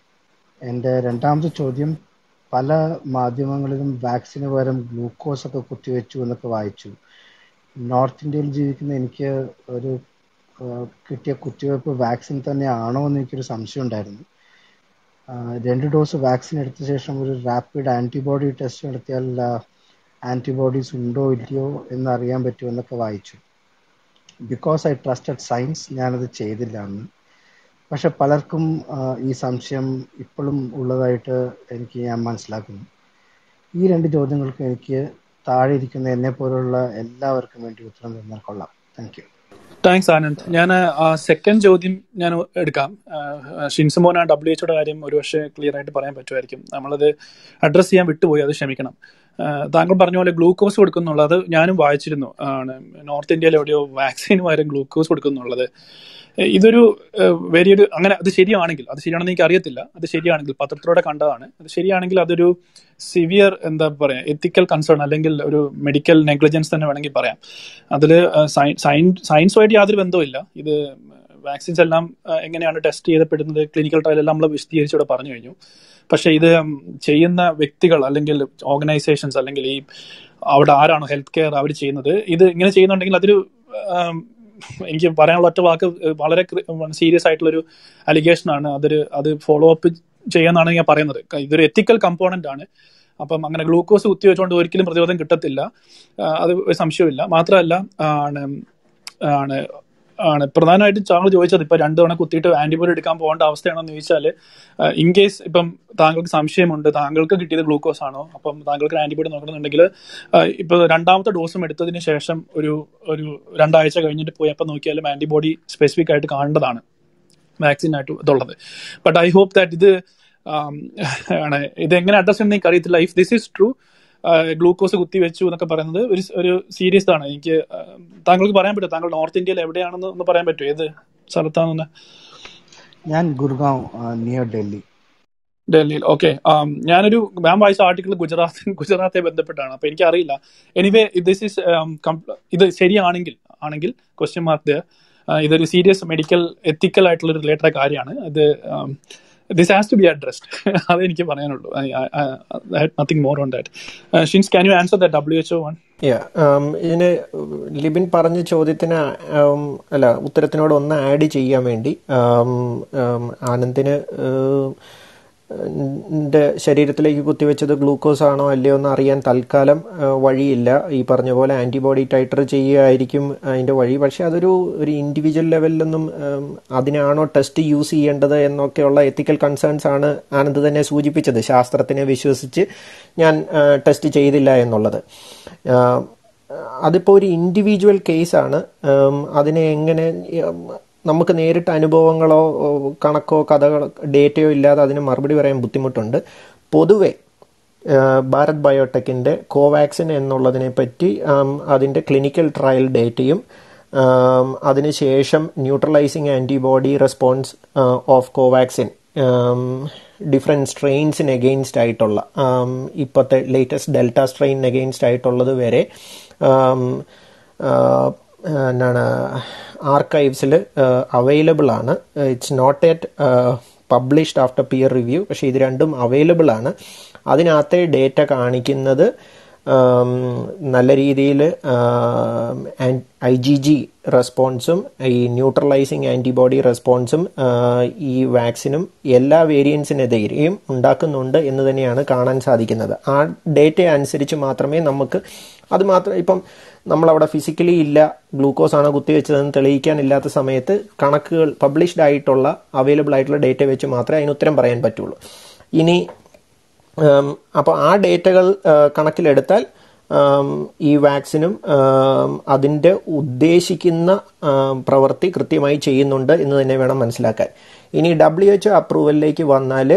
എൻ്റെ രണ്ടാമത്തെ ചോദ്യം പല മാധ്യമങ്ങളിലും വാക്സിന് പകരം ഗ്ലൂക്കോസ് ഒക്കെ കുത്തിവെച്ചു എന്നൊക്കെ വായിച്ചു നോർത്ത് ഇന്ത്യയിൽ ജീവിക്കുന്ന എനിക്ക് ഒരു ആ, കിട്ടിയ കുത്തിവയ്പ്പ് വാക്സിൻ തന്നെ ആണോ എന്ന് എനിക്കൊരു സംശയം ഉണ്ടായിരുന്നു ആ, രണ്ട് ഡോസ് വാക്സിൻ എടുത്ത ശേഷം ഒരു റാപ്പിഡ് ആൻറ്റിബോഡി ടെസ്റ്റ് നടത്തിയാൽ ആൻറ്റിബോഡീസ് ഉണ്ടോ ഇല്ലയോ എന്ന് അറിയാൻ പറ്റുമോ എന്നൊക്കെ വായിച്ചു ബിക്കോസ് ഐ ട്രസ്റ്റഡ് സയൻസ് ഞാനത് ചെയ്തില്ല അന്ന് പക്ഷെ പലർക്കും ആ, ഈ സംശയം ഇപ്പോഴും ഉള്ളതായിട്ട് എനിക്ക് ഞാൻ മനസ്സിലാക്കുന്നു ഈ രണ്ട് ചോദ്യങ്ങൾക്ക് എനിക്ക് താഴെ ഇരിക്കുന്ന എന്നെ പോലുള്ള എല്ലാവർക്കും വേണ്ടി ഉത്തരം തന്നാൽ കൊള്ളാം താങ്ക് യു താങ്ക്സ് ആനന്ദ് ഞാൻ സെക്കൻഡ് ചോദ്യം ഞാൻ എടുക്കാം ഷിൻസുമോൻ ആ ഡബ്ല്യു എച്ച്ഒയുടെ കാര്യം ഒരുപക്ഷെ ക്ലിയർ ആയിട്ട് പറയാൻ പറ്റുമായിരിക്കും നമ്മളത് അഡ്രസ്സ് ചെയ്യാൻ വിട്ടുപോയി അത് ക്ഷമിക്കണം ആ, താങ്കൾ പറഞ്ഞ പോലെ ഗ്ലൂക്കോസ് കൊടുക്കുന്നുള്ളത് അത് ഞാനും വായിച്ചിരുന്നു ആണ് നോർത്ത് ഇന്ത്യയിൽ എവിടെയോ വാക്സിന് പകരം ഗ്ലൂക്കോസ് കൊടുക്കുന്നുള്ളത് ഏഹ് ഇതൊരു ഏഹ് വലിയൊരു അങ്ങനെ അത് ശരിയാണെങ്കിൽ അത് ശരിയാണെന്ന് എനിക്ക് അറിയത്തില്ല അത് ശരിയാണെങ്കിൽ പത്രത്തിലൂടെ കണ്ടതാണ് അത് ശരിയാണെങ്കിൽ അതൊരു സിവിയർ എന്താ പറയാ എത്തിക്കൽ കൺസേൺ അല്ലെങ്കിൽ ഒരു മെഡിക്കൽ നെഗ്ലിജൻസ് തന്നെ വേണമെങ്കിൽ പറയാം അതിൽ സയൻസുമായിട്ട് യാതൊരു ബന്ധവുമില്ല ഇത് വാക്സിൻസ് എല്ലാം ആ, എങ്ങനെയാണ് ടെസ്റ്റ് ചെയ്യപ്പെടുന്നത് ക്ലിനിക്കൽ ട്രയൽ എല്ലാം നമ്മൾ വിശദീകരിച്ച് ഇവിടെ പറഞ്ഞു കഴിഞ്ഞു പക്ഷേ ഇത് ഉം, ചെയ്യുന്ന വ്യക്തികൾ അല്ലെങ്കിൽ ഓർഗനൈസേഷൻസ് അല്ലെങ്കിൽ ഈ അവിടെ ആരാണോ ഹെൽത്ത് കെയർ അവർ ചെയ്യുന്നത് ഇത് ഇങ്ങനെ ചെയ്യുന്നുണ്ടെങ്കിൽ അതൊരു ആം, എനിക്ക് പറയാനുള്ള ഒറ്റ വാക്ക് വളരെ സീരിയസ് ആയിട്ടുള്ളൊരു അലിഗേഷൻ ആണ് അതൊരു അത് ഫോളോ അപ്പ് ചെയ്യാന്നാണ് ഞാൻ പറയുന്നത് ക- ഇതൊരു എത്തിക്കൽ കമ്പോണന്റ് ആണ് അപ്പം അങ്ങനെ ഗ്ലൂക്കോസ് കുത്തിവെച്ചുകൊണ്ട് ഒരിക്കലും പ്രതിരോധം കിട്ടത്തില്ല ആ, അത് ഒരു സംശയമില്ല മാത്രമല്ല ആണ് ആണ് ആണ് പ്രധാനമായിട്ടും താങ്കൾ ചോദിച്ചത് ഇപ്പൊ രണ്ടു തവണ കുത്തിയിട്ട് ആന്റിബോഡി എടുക്കാൻ പോകേണ്ട അവസ്ഥയാണെന്ന് ചോദിച്ചാൽ ഇൻ കേസ് ഇപ്പം താങ്കൾക്ക് സംശയമുണ്ട് താങ്കൾക്ക് കിട്ടിയത് ഗ്ലൂക്കോസ് ആണോ അപ്പം താങ്കൾക്ക് ആന്റിബോഡി നോക്കണമെന്നുണ്ടെങ്കിൽ ഇപ്പൊ രണ്ടാമത്തെ ഡോസും എടുത്തതിന് ശേഷം ഒരു ഒരു രണ്ടാഴ്ച കഴിഞ്ഞിട്ട് പോയപ്പോൾ നോക്കിയാലും ആന്റിബോഡി സ്പെസിഫിക് ആയിട്ട് കാണേണ്ടതാണ് വാക്സിൻ ആയിട്ട് ഇതുള്ളത് ബട്ട് ഐ ഹോപ്പ് ദാറ്റ് ഇത് ആം, ആണ് ഇത് എങ്ങനെ അഡ്രസ് ചെയ്യുന്ന എനിക്ക് അറിയത്തില്ല if this is true glucose കുത്തി വെച്ചു എന്നൊക്കെ പറയുന്നത് ഒരു ഒരു സീരിയസ് ആണ് എനിക്ക് ആ, താങ്കൾക്ക് പറയാൻ പറ്റുമോ താങ്കൾ നോർത്ത് ഇന്ത്യയിൽ എവിടെയാണെന്ന് ഒന്ന് പറയാൻ പറ്റുമോ ഏത് സ്ഥലത്താണെന്ന് ഞാൻ ഗുർഗാവ് നിയർ ഡൽഹി ഡൽഹിയിൽ ഓക്കെ ഞാനൊരു ഞാൻ വായിച്ച ആർട്ടിക്കിൾ ഗുജറാത്ത് ഗുജറാത്തെ ബന്ധപ്പെട്ടാണ് അപ്പൊ എനിക്കറിയില്ല എനിവേ ദിസ് ഇസ് ഇത് ശരിയാണെങ്കിൽ ആണെങ്കിൽ ക്വസ്റ്റ്യൻ മാർക്ക് ഇതൊരു സീരിയസ് മെഡിക്കൽ എത്തിക്കൽ ആയിട്ടുള്ള ഒരു റിലേറ്റഡ് കാര്യമാണ് അത് this has to be addressed അത് എനിക്ക് പറയാനുള്ളൂ nothing more on that Shins can you answer the W H O one Yeah, um, ഇതിന് ലിബിൻ പറഞ്ഞ ചോദ്യത്തിന് um, അല്ല ഉത്തരത്തിനോട് ഒന്ന് ആഡ് ചെയ്യാൻ വേണ്ടി um, um, ആനന്ദിന് uh, ന്റെ ശരീരത്തിലേക്ക് കുത്തിവെച്ചത് ഗ്ലൂക്കോസ് ആണോ അല്ലയോ എന്ന് അറിയാൻ തൽക്കാലം uh, വഴിയില്ല ഈ പറഞ്ഞ പോലെ ആന്റിബോഡി ടൈറ്റർ ചെയ്യുകയായിരിക്കും അതിന്റെ വഴി പക്ഷെ അതൊരു ഒരു ഇൻഡിവിജ്വൽ ലെവലിലൊന്നും um, അതിനാണോ ടെസ്റ്റ് യൂസ് ചെയ്യേണ്ടത് എന്നൊക്കെയുള്ള എത്തിക്കൽ കൺസേൺസ് ആണ് ആനന്ദ് തന്നെ സൂചിപ്പിച്ചത് ശാസ്ത്രത്തിനെ വിശ്വസിച്ച് ഞാൻ ടെസ്റ്റ് ചെയ്തില്ല എന്നുള്ളത് ആഹ് അതിപ്പോൾ ഒരു ഇൻഡിവിജ്വൽ കേസാണ് ഉം, അതിനെ എങ്ങനെ ഉം, നമുക്ക് നേരിട്ട് അനുഭവങ്ങളോ ഓ, കണക്കോ കഥകളോ ഡേറ്റയോ ഇല്ലാതെ അതിന് മറുപടി പറയാൻ ബുദ്ധിമുട്ടുണ്ട് പൊതുവെ ആഹ് ഭാരത് ബയോടെക്കിൻ്റെ കോവാക്സിൻ എന്നുള്ളതിനെ പറ്റി ആം, അതിൻ്റെ ക്ലിനിക്കൽ ട്രയൽ ഡേറ്റയും ആം, അതിനുശേഷം neutralising antibody response of Covaxin different സ്ട്രെയിൻസിന് എഗെയിൻസ്റ്റ് ആയിട്ടുള്ള ആം, ഇപ്പോഴത്തെ ലേറ്റസ്റ്റ് ഡെൽറ്റ സ്ട്രെയിൻ എഗെയിൻസ്റ്റ് ആയിട്ടുള്ളത് വരെ ആം, ആ, എന്താണ് ആർക്കൈവ്സിൽ അവൈലബിൾ ആണ് it's not yet published after peer review പക്ഷേ ഇത് രണ്ടും അവൈലബിൾ ആണ് അതിനകത്തെ ഡേറ്റ കാണിക്കുന്നത് ആം, നല്ല രീതിയിൽ ഐ ജി ജി റെസ്പോൺസും ഈ ന്യൂട്രലൈസിങ് ആൻറ്റിബോഡി റെസ്പോൺസും ആ, ഈ വാക്സിനും എല്ലാ വേരിയൻസിനെതിരെയും ഉണ്ടാക്കുന്നുണ്ട് എന്ന് തന്നെയാണ് കാണാൻ സാധിക്കുന്നത് ആ ഡേറ്റ അനുസരിച്ച് മാത്രമേ നമുക്ക് അത് മാത്രം ഇപ്പം നമ്മളവിടെ ഫിസിക്കലി ഇല്ല ഗ്ലൂക്കോസ് ആണ് കുത്തിവെച്ചതെന്ന് തെളിയിക്കാനില്ലാത്ത സമയത്ത് കണക്കുകൾ പബ്ലിഷ്ഡ് ആയിട്ടുള്ള അവൈലബിൾ ആയിട്ടുള്ള ഡേറ്റ വെച്ച് മാത്രമേ അതിന് ഉത്തരം പറയാൻ പറ്റുള്ളൂ ഇനി അപ്പോൾ ആ ഡേറ്റകൾ ആ, കണക്കിലെടുത്താൽ ആം, ഈ വാക്സിനും ആം, അതിൻ്റെ ഉദ്ദേശിക്കുന്ന ആം, പ്രവൃത്തി കൃത്യമായി ചെയ്യുന്നുണ്ട് എന്ന് തന്നെ വേണം മനസ്സിലാക്കാൻ ഇനി ഡബ്ല്യു എച്ച് അപ്രൂവലിലേക്ക് വന്നാൽ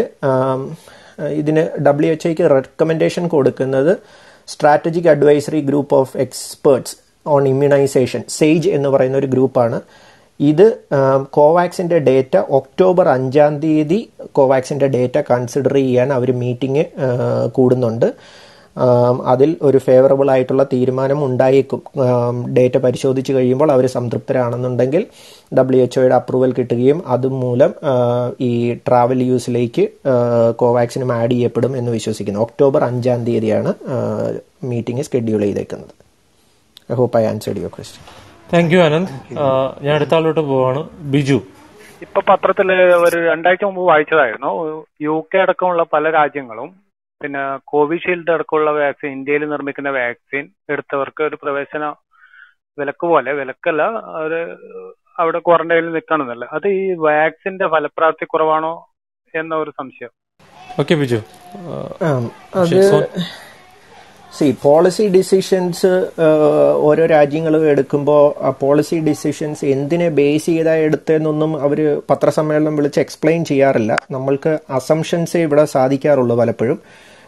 ഇതിന് ഡബ്ല്യു എച്ച് ഐക്ക് റെക്കമെൻഡേഷൻ കൊടുക്കുന്നത് strategic advisory group of experts on immunisation SAGE എന്ന് പറയുന്ന ഒരു ഗ്രൂപ്പാണ് ഇത് ആം, കോവാക്സിന്റെ ഡേറ്റ ഒക്ടോബർ അഞ്ചാം തീയതി കോവാക്സിന്റെ ഡേറ്റ കൺസിഡർ ചെയ്യാൻ അവർ മീറ്റിംഗ് കൂടുന്നുണ്ട് ആം, അതിൽ ഒരു ഫേവറബിൾ ആയിട്ടുള്ള തീരുമാനം ഉണ്ടായേക്കും ആം, ഡേറ്റ പരിശോധിച്ച് കഴിയുമ്പോൾ അവർ സംതൃപ്തരാണെന്നുണ്ടെങ്കിൽ ഡബ്ല്യു എച്ച് ഒയുടെ അപ്രൂവൽ കിട്ടുകയും അതുമൂലം ആ, ഈ ട്രാവൽ യൂസിലേക്ക് ആ, കോവാക്സിനും ആഡ് ചെയ്യപ്പെടും എന്ന് വിശ്വസിക്കുന്നു ഒക്ടോബർ അഞ്ചാം തീയതിയാണ് മീറ്റിംഗ് ഷെഡ്യൂൾ ചെയ്തേക്കുന്നത് I hope I answered your question thank you Anand ആ, ഞാൻ അടുത്ത ആളിലോട്ട് പോവാണ് ബിജു ഇപ്പൊ പത്രത്തില് ഒരു രണ്ടാഴ്ച മുമ്പ് വായിച്ചതായിരുന്നു യു കെ അടക്കമുള്ള പല രാജ്യങ്ങളും പിന്നെ കോവിഷീൽഡ് അടക്കമുള്ള വാക്സിൻ ഇന്ത്യയിൽ നിർമ്മിക്കുന്ന വാക്സിൻ എടുത്തവർക്ക് ഒരു പ്രവേശന വിലക്ക് പോലെ വിലക്കല്ല അവര് അവിടെ ക്വാറന്റൈനിൽ നിൽക്കണമെന്നല്ല അത് ഈ വാക്സിന്റെ ഫലപ്രാപ്തി കുറവാണോ എന്ന ഒരു സംശയം ഓക്കെ ബിജു ആ, ആം, അത് ശരി, സോ- സി പോളിസി ഡിസിഷൻസ് ഓരോ രാജ്യങ്ങളും എടുക്കുമ്പോൾ ആ പോളിസി ഡിസിഷൻസ് എന്തിനെ ബേസ് ചെയ്താ എടുത്തതെന്നൊന്നും അവർ പത്രസമ്മേളനം വിളിച്ച് എക്സ്പ്ലെയിൻ ചെയ്യാറില്ല നമ്മൾക്ക് അസംഷൻസേ ഇവിടെ സാധിക്കാറുള്ളൂ പലപ്പോഴും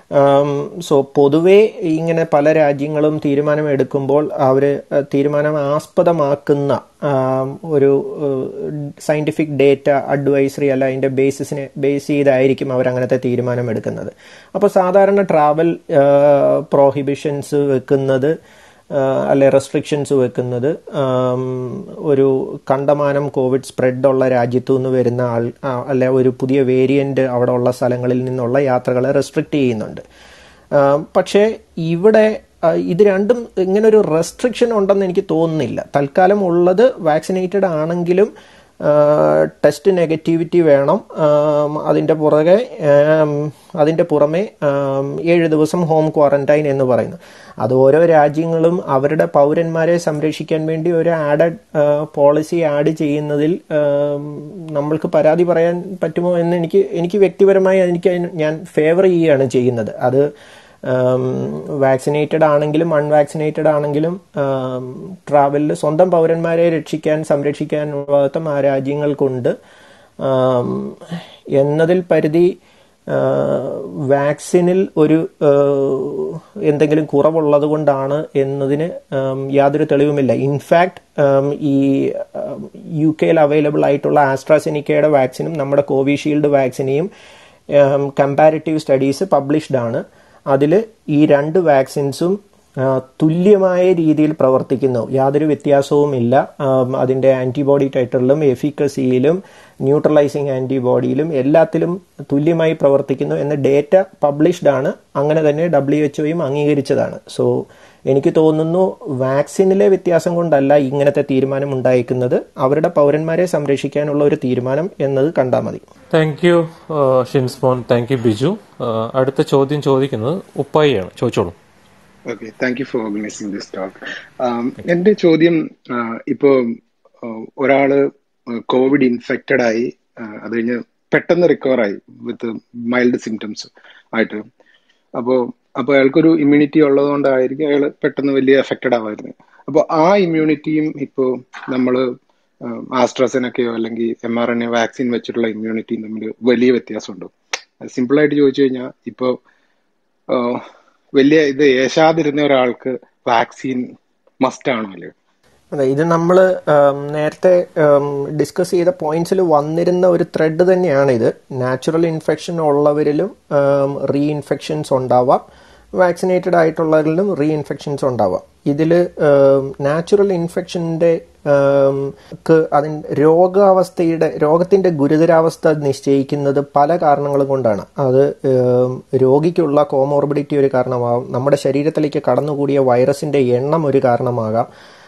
സോ പൊതുവേ ഇങ്ങനെ പല രാജ്യങ്ങളും തീരുമാനം എടുക്കുമ്പോൾ അവർ തീരുമാനം ആസ്പദമാക്കുന്ന ആം, ഒരു സയന്റിഫിക് ഡേറ്റ അഡ്വൈസറി അല്ല അതിന്റെ ബേസിസിനെ ബേസ് ചെയ്തായിരിക്കും അവർ അങ്ങനത്തെ തീരുമാനം എടുക്കുന്നത് അപ്പോൾ സാധാരണ ട്രാവൽ പ്രോഹിബിഷൻസ് വെക്കുന്നത് ആ, അല്ലെ റെസ്ട്രിക്ഷൻസ് വെക്കുന്നത് ആം, ഒരു കണ്ടമാനം കോവിഡ് സ്പ്രെഡ് ഉള്ള രാജ്യത്തു നിന്ന് വരുന്ന ആൾ ആ, അല്ലെ ഒരു പുതിയ വേരിയന്റ് അവിടെ ഉള്ള സ്ഥലങ്ങളിൽ നിന്നുള്ള യാത്രകളെ റെസ്ട്രിക്റ്റ് ചെയ്യുന്നുണ്ട് ആ, പക്ഷേ ഇവിടെ ആ, ഇത് രണ്ടും ഇങ്ങനെ ഒരു റെസ്ട്രിക്ഷൻ ഉണ്ടെന്ന് എനിക്ക് തോന്നുന്നില്ല തൽക്കാലം ഉള്ളത് വാക്സിനേറ്റഡ് ആണെങ്കിലും ടെസ്റ്റ് നെഗറ്റിവിറ്റി വേണം ആം, അതിൻ്റെ പുറകെ ആം, അതിൻ്റെ പുറമെ ആം, ഏഴ് ദിവസം ഹോം ക്വാറന്റൈൻ എന്ന് പറയുന്നു അത് ഓരോ രാജ്യങ്ങളും അവരുടെ പൗരന്മാരെ സംരക്ഷിക്കാൻ വേണ്ടി ഒരു ആഡഡ് പോളിസി ആഡ് ചെയ്യുന്നതിൽ ആം, നമ്മൾക്ക് പരാതി പറയാൻ പറ്റുമോ എന്ന് എനിക്ക് എനിക്ക് വ്യക്തിപരമായി എനിക്ക് അതിന് ഞാൻ ഫേവർ ചെയ്യുകയാണ് ചെയ്യുന്നത് അത് വാക്സിനേറ്റഡ് ആണെങ്കിലും അൺവാക്സിനേറ്റഡ് ആണെങ്കിലും ട്രാവലിൽ സ്വന്തം പൗരന്മാരെ രക്ഷിക്കാൻ സംരക്ഷിക്കാൻ ഉത്തരവാദിത്തം ആ രാജ്യങ്ങൾക്കുണ്ട് ആം, എന്നതിൽ പരിധി ആ, വാക്സിനിൽ ഒരു ആ, എന്തെങ്കിലും കുറവുള്ളത് കൊണ്ടാണ് എന്നതിന് ആം, യാതൊരു തെളിവുമില്ല ഇൻഫാക്ട് ഈ യു കെയിൽ അവൈലബിൾ ആയിട്ടുള്ള ആസ്ട്രാസെനിക്കയുടെ വാക്സിനും നമ്മുടെ കോവിഷീൽഡ് വാക്സിനെയും കമ്പാരിറ്റീവ് സ്റ്റഡീസ് പബ്ലിഷ്ഡ് ആണ് അതിൽ ഈ രണ്ട് വാക്സിൻസും ആ, തുല്യമായ രീതിയിൽ പ്രവർത്തിക്കുന്നു യാതൊരു വ്യത്യാസവുമില്ല ആം, അതിൻ്റെ ആൻറ്റിബോഡി ടൈറ്ററിലും എഫിക്കസിയിലും ന്യൂട്രലൈസിങ് ആൻറ്റിബോഡിയിലും എല്ലാത്തിലും തുല്യമായി പ്രവർത്തിക്കുന്നു എന്ന ഡേറ്റ പബ്ലിഷ്ഡ് ആണ് അങ്ങനെ തന്നെ ഡബ്ല്യു എച്ച് ഒയും അംഗീകരിച്ചതാണ് സോ എനിക്ക് തോന്നുന്നു വാക്സിനിലെ വ്യത്യാസം കൊണ്ടല്ല ഇങ്ങനത്തെ തീരുമാനം ഉണ്ടായിരിക്കുന്നത് അവരുടെ പൗരന്മാരെ സംരക്ഷിക്കാനുള്ള ഒരു തീരുമാനം എന്നത് കണ്ടാൽ മതി thank you Shinsmon thank you Biju ആ, അടുത്ത ചോദ്യം ചോദിക്കുന്നത് ഉപ്പായിയാണ് ചോദിച്ചോളൂ okay thank you for organising this talk എന്റെ ചോദ്യം ആ, ഇപ്പോ ആ, ഒരാള് കോവിഡ് ഇൻഫെക്റ്റഡ് ആയി ആ, അത് കഴിഞ്ഞ് പെട്ടെന്ന് റിക്കവർ ആയി വിത്ത് മൈൽഡ് സിംറ്റംസ് ആയിട്ട് അപ്പോ അപ്പൊ അയാൾക്കൊരു ഇമ്മ്യൂണിറ്റി ഉള്ളതുകൊണ്ടായിരിക്കും അയാൾ പെട്ടെന്ന് വലിയ എഫക്റ്റഡ് ആവായിരുന്നത് അപ്പോൾ ആ ഇമ്മ്യൂണിറ്റിയും ഇപ്പോൾ നമ്മൾ ആസ്ട്രസനൊക്കെയോ അല്ലെങ്കിൽ M R N A vaccine വെച്ചിട്ടുള്ള ഇമ്മ്യൂണിറ്റിയും തമ്മിൽ വലിയ വ്യത്യാസമുണ്ടോ സിമ്പിളായിട്ട് ചോദിച്ചു കഴിഞ്ഞാൽ ഇപ്പോൾ ആഹ് വലിയ ഇത് ഏശാതിരുന്ന ഒരാൾക്ക് വാക്സിൻ മസ്റ്റ് ആണോ അല്ലേ അതെ ഇത് നമ്മൾ നേരത്തെ ഡിസ്കസ് ചെയ്ത പോയിന്റ്സിൽ വന്നിരുന്ന ഒരു ത്രെഡ് തന്നെയാണ് ഇത് നാച്ചുറൽ ഇൻഫെക്ഷൻ ഉള്ളവരിലും റീ ഇൻഫെക്ഷൻസ് ഉണ്ടാവാം വാക്സിനേറ്റഡ് ആയിട്ടുള്ളവരിലും റീ ഇൻഫെക്ഷൻസ് ഉണ്ടാവാം ഇതിൽ നാച്ചുറൽ ഇൻഫെക്ഷൻ്റെ അതിന് രോഗാവസ്ഥയുടെ രോഗത്തിൻ്റെ ഗുരുതരാവസ്ഥ നിശ്ചയിക്കുന്നത് പല കാരണങ്ങൾ കൊണ്ടാണ് അത് ഉം, രോഗിക്കുള്ള കോമോർബിഡിറ്റി ഒരു കാരണമാകാം നമ്മുടെ ശരീരത്തിലേക്ക് കടന്നുകൂടിയ വൈറസിൻ്റെ എണ്ണം ഒരു കാരണമാകാം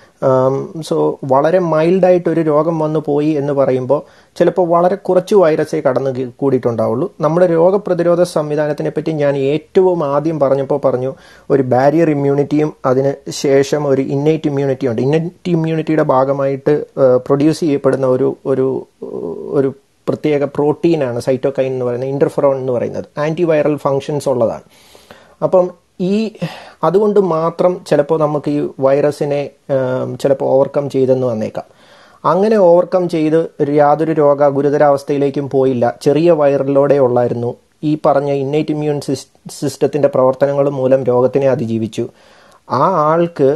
സോ വളരെ മൈൽഡായിട്ട് ഒരു രോഗം വന്നു പോയി എന്ന് പറയുമ്പോൾ ചിലപ്പോൾ വളരെ കുറച്ച് വൈറസേ കടന്നു കി- കൂടിയിട്ടുണ്ടാവുള്ളൂ നമ്മുടെ രോഗപ്രതിരോധ സംവിധാനത്തിനെ പറ്റി ഞാൻ ഏറ്റവും ആദ്യം പറഞ്ഞപ്പോൾ പറഞ്ഞു ഒരു ബാരിയർ ഇമ്മ്യൂണിറ്റിയും അതിന് ശേഷം ഒരു ഇന്നേറ്റ് ഇമ്മ്യൂണിറ്റി ഉണ്ട് ഇന്നേറ്റ് ഇമ്മ്യൂണിറ്റിയുടെ ഭാഗമായിട്ട് പ്രൊഡ്യൂസ് ചെയ്യപ്പെടുന്ന ഒരു ഒരു ഒരു പ്രത്യേക പ്രോട്ടീനാണ് സൈറ്റോകൈൻ എന്ന് പറയുന്നത് ഇന്റർഫെറോൺ എന്ന് പറയുന്നത് ആന്റിവൈറൽ ഫങ്ഷൻസ് ഉള്ളതാണ് അപ്പം ഈ അതുകൊണ്ട് മാത്രം ചിലപ്പോൾ നമുക്ക് ഈ വൈറസിനെ ചിലപ്പോൾ ഓവർകം ചെയ്തെന്ന് വന്നേക്കാം അങ്ങനെ ഓവർകം ചെയ്ത് ഒരു യാതൊരു രോഗ ഗുരുതരാവസ്ഥയിലേക്കും പോയില്ല ചെറിയ വൈറലോടെ ഉള്ളായിരുന്നു ഈ പറഞ്ഞ ഇന്നേറ്റ് ഇമ്മ്യൂൺ സിസ്റ്റത്തിന്റെ പ്രവർത്തനങ്ങൾ മൂലം രോഗത്തിനെ അതിജീവിച്ചു ആ ആൾക്ക്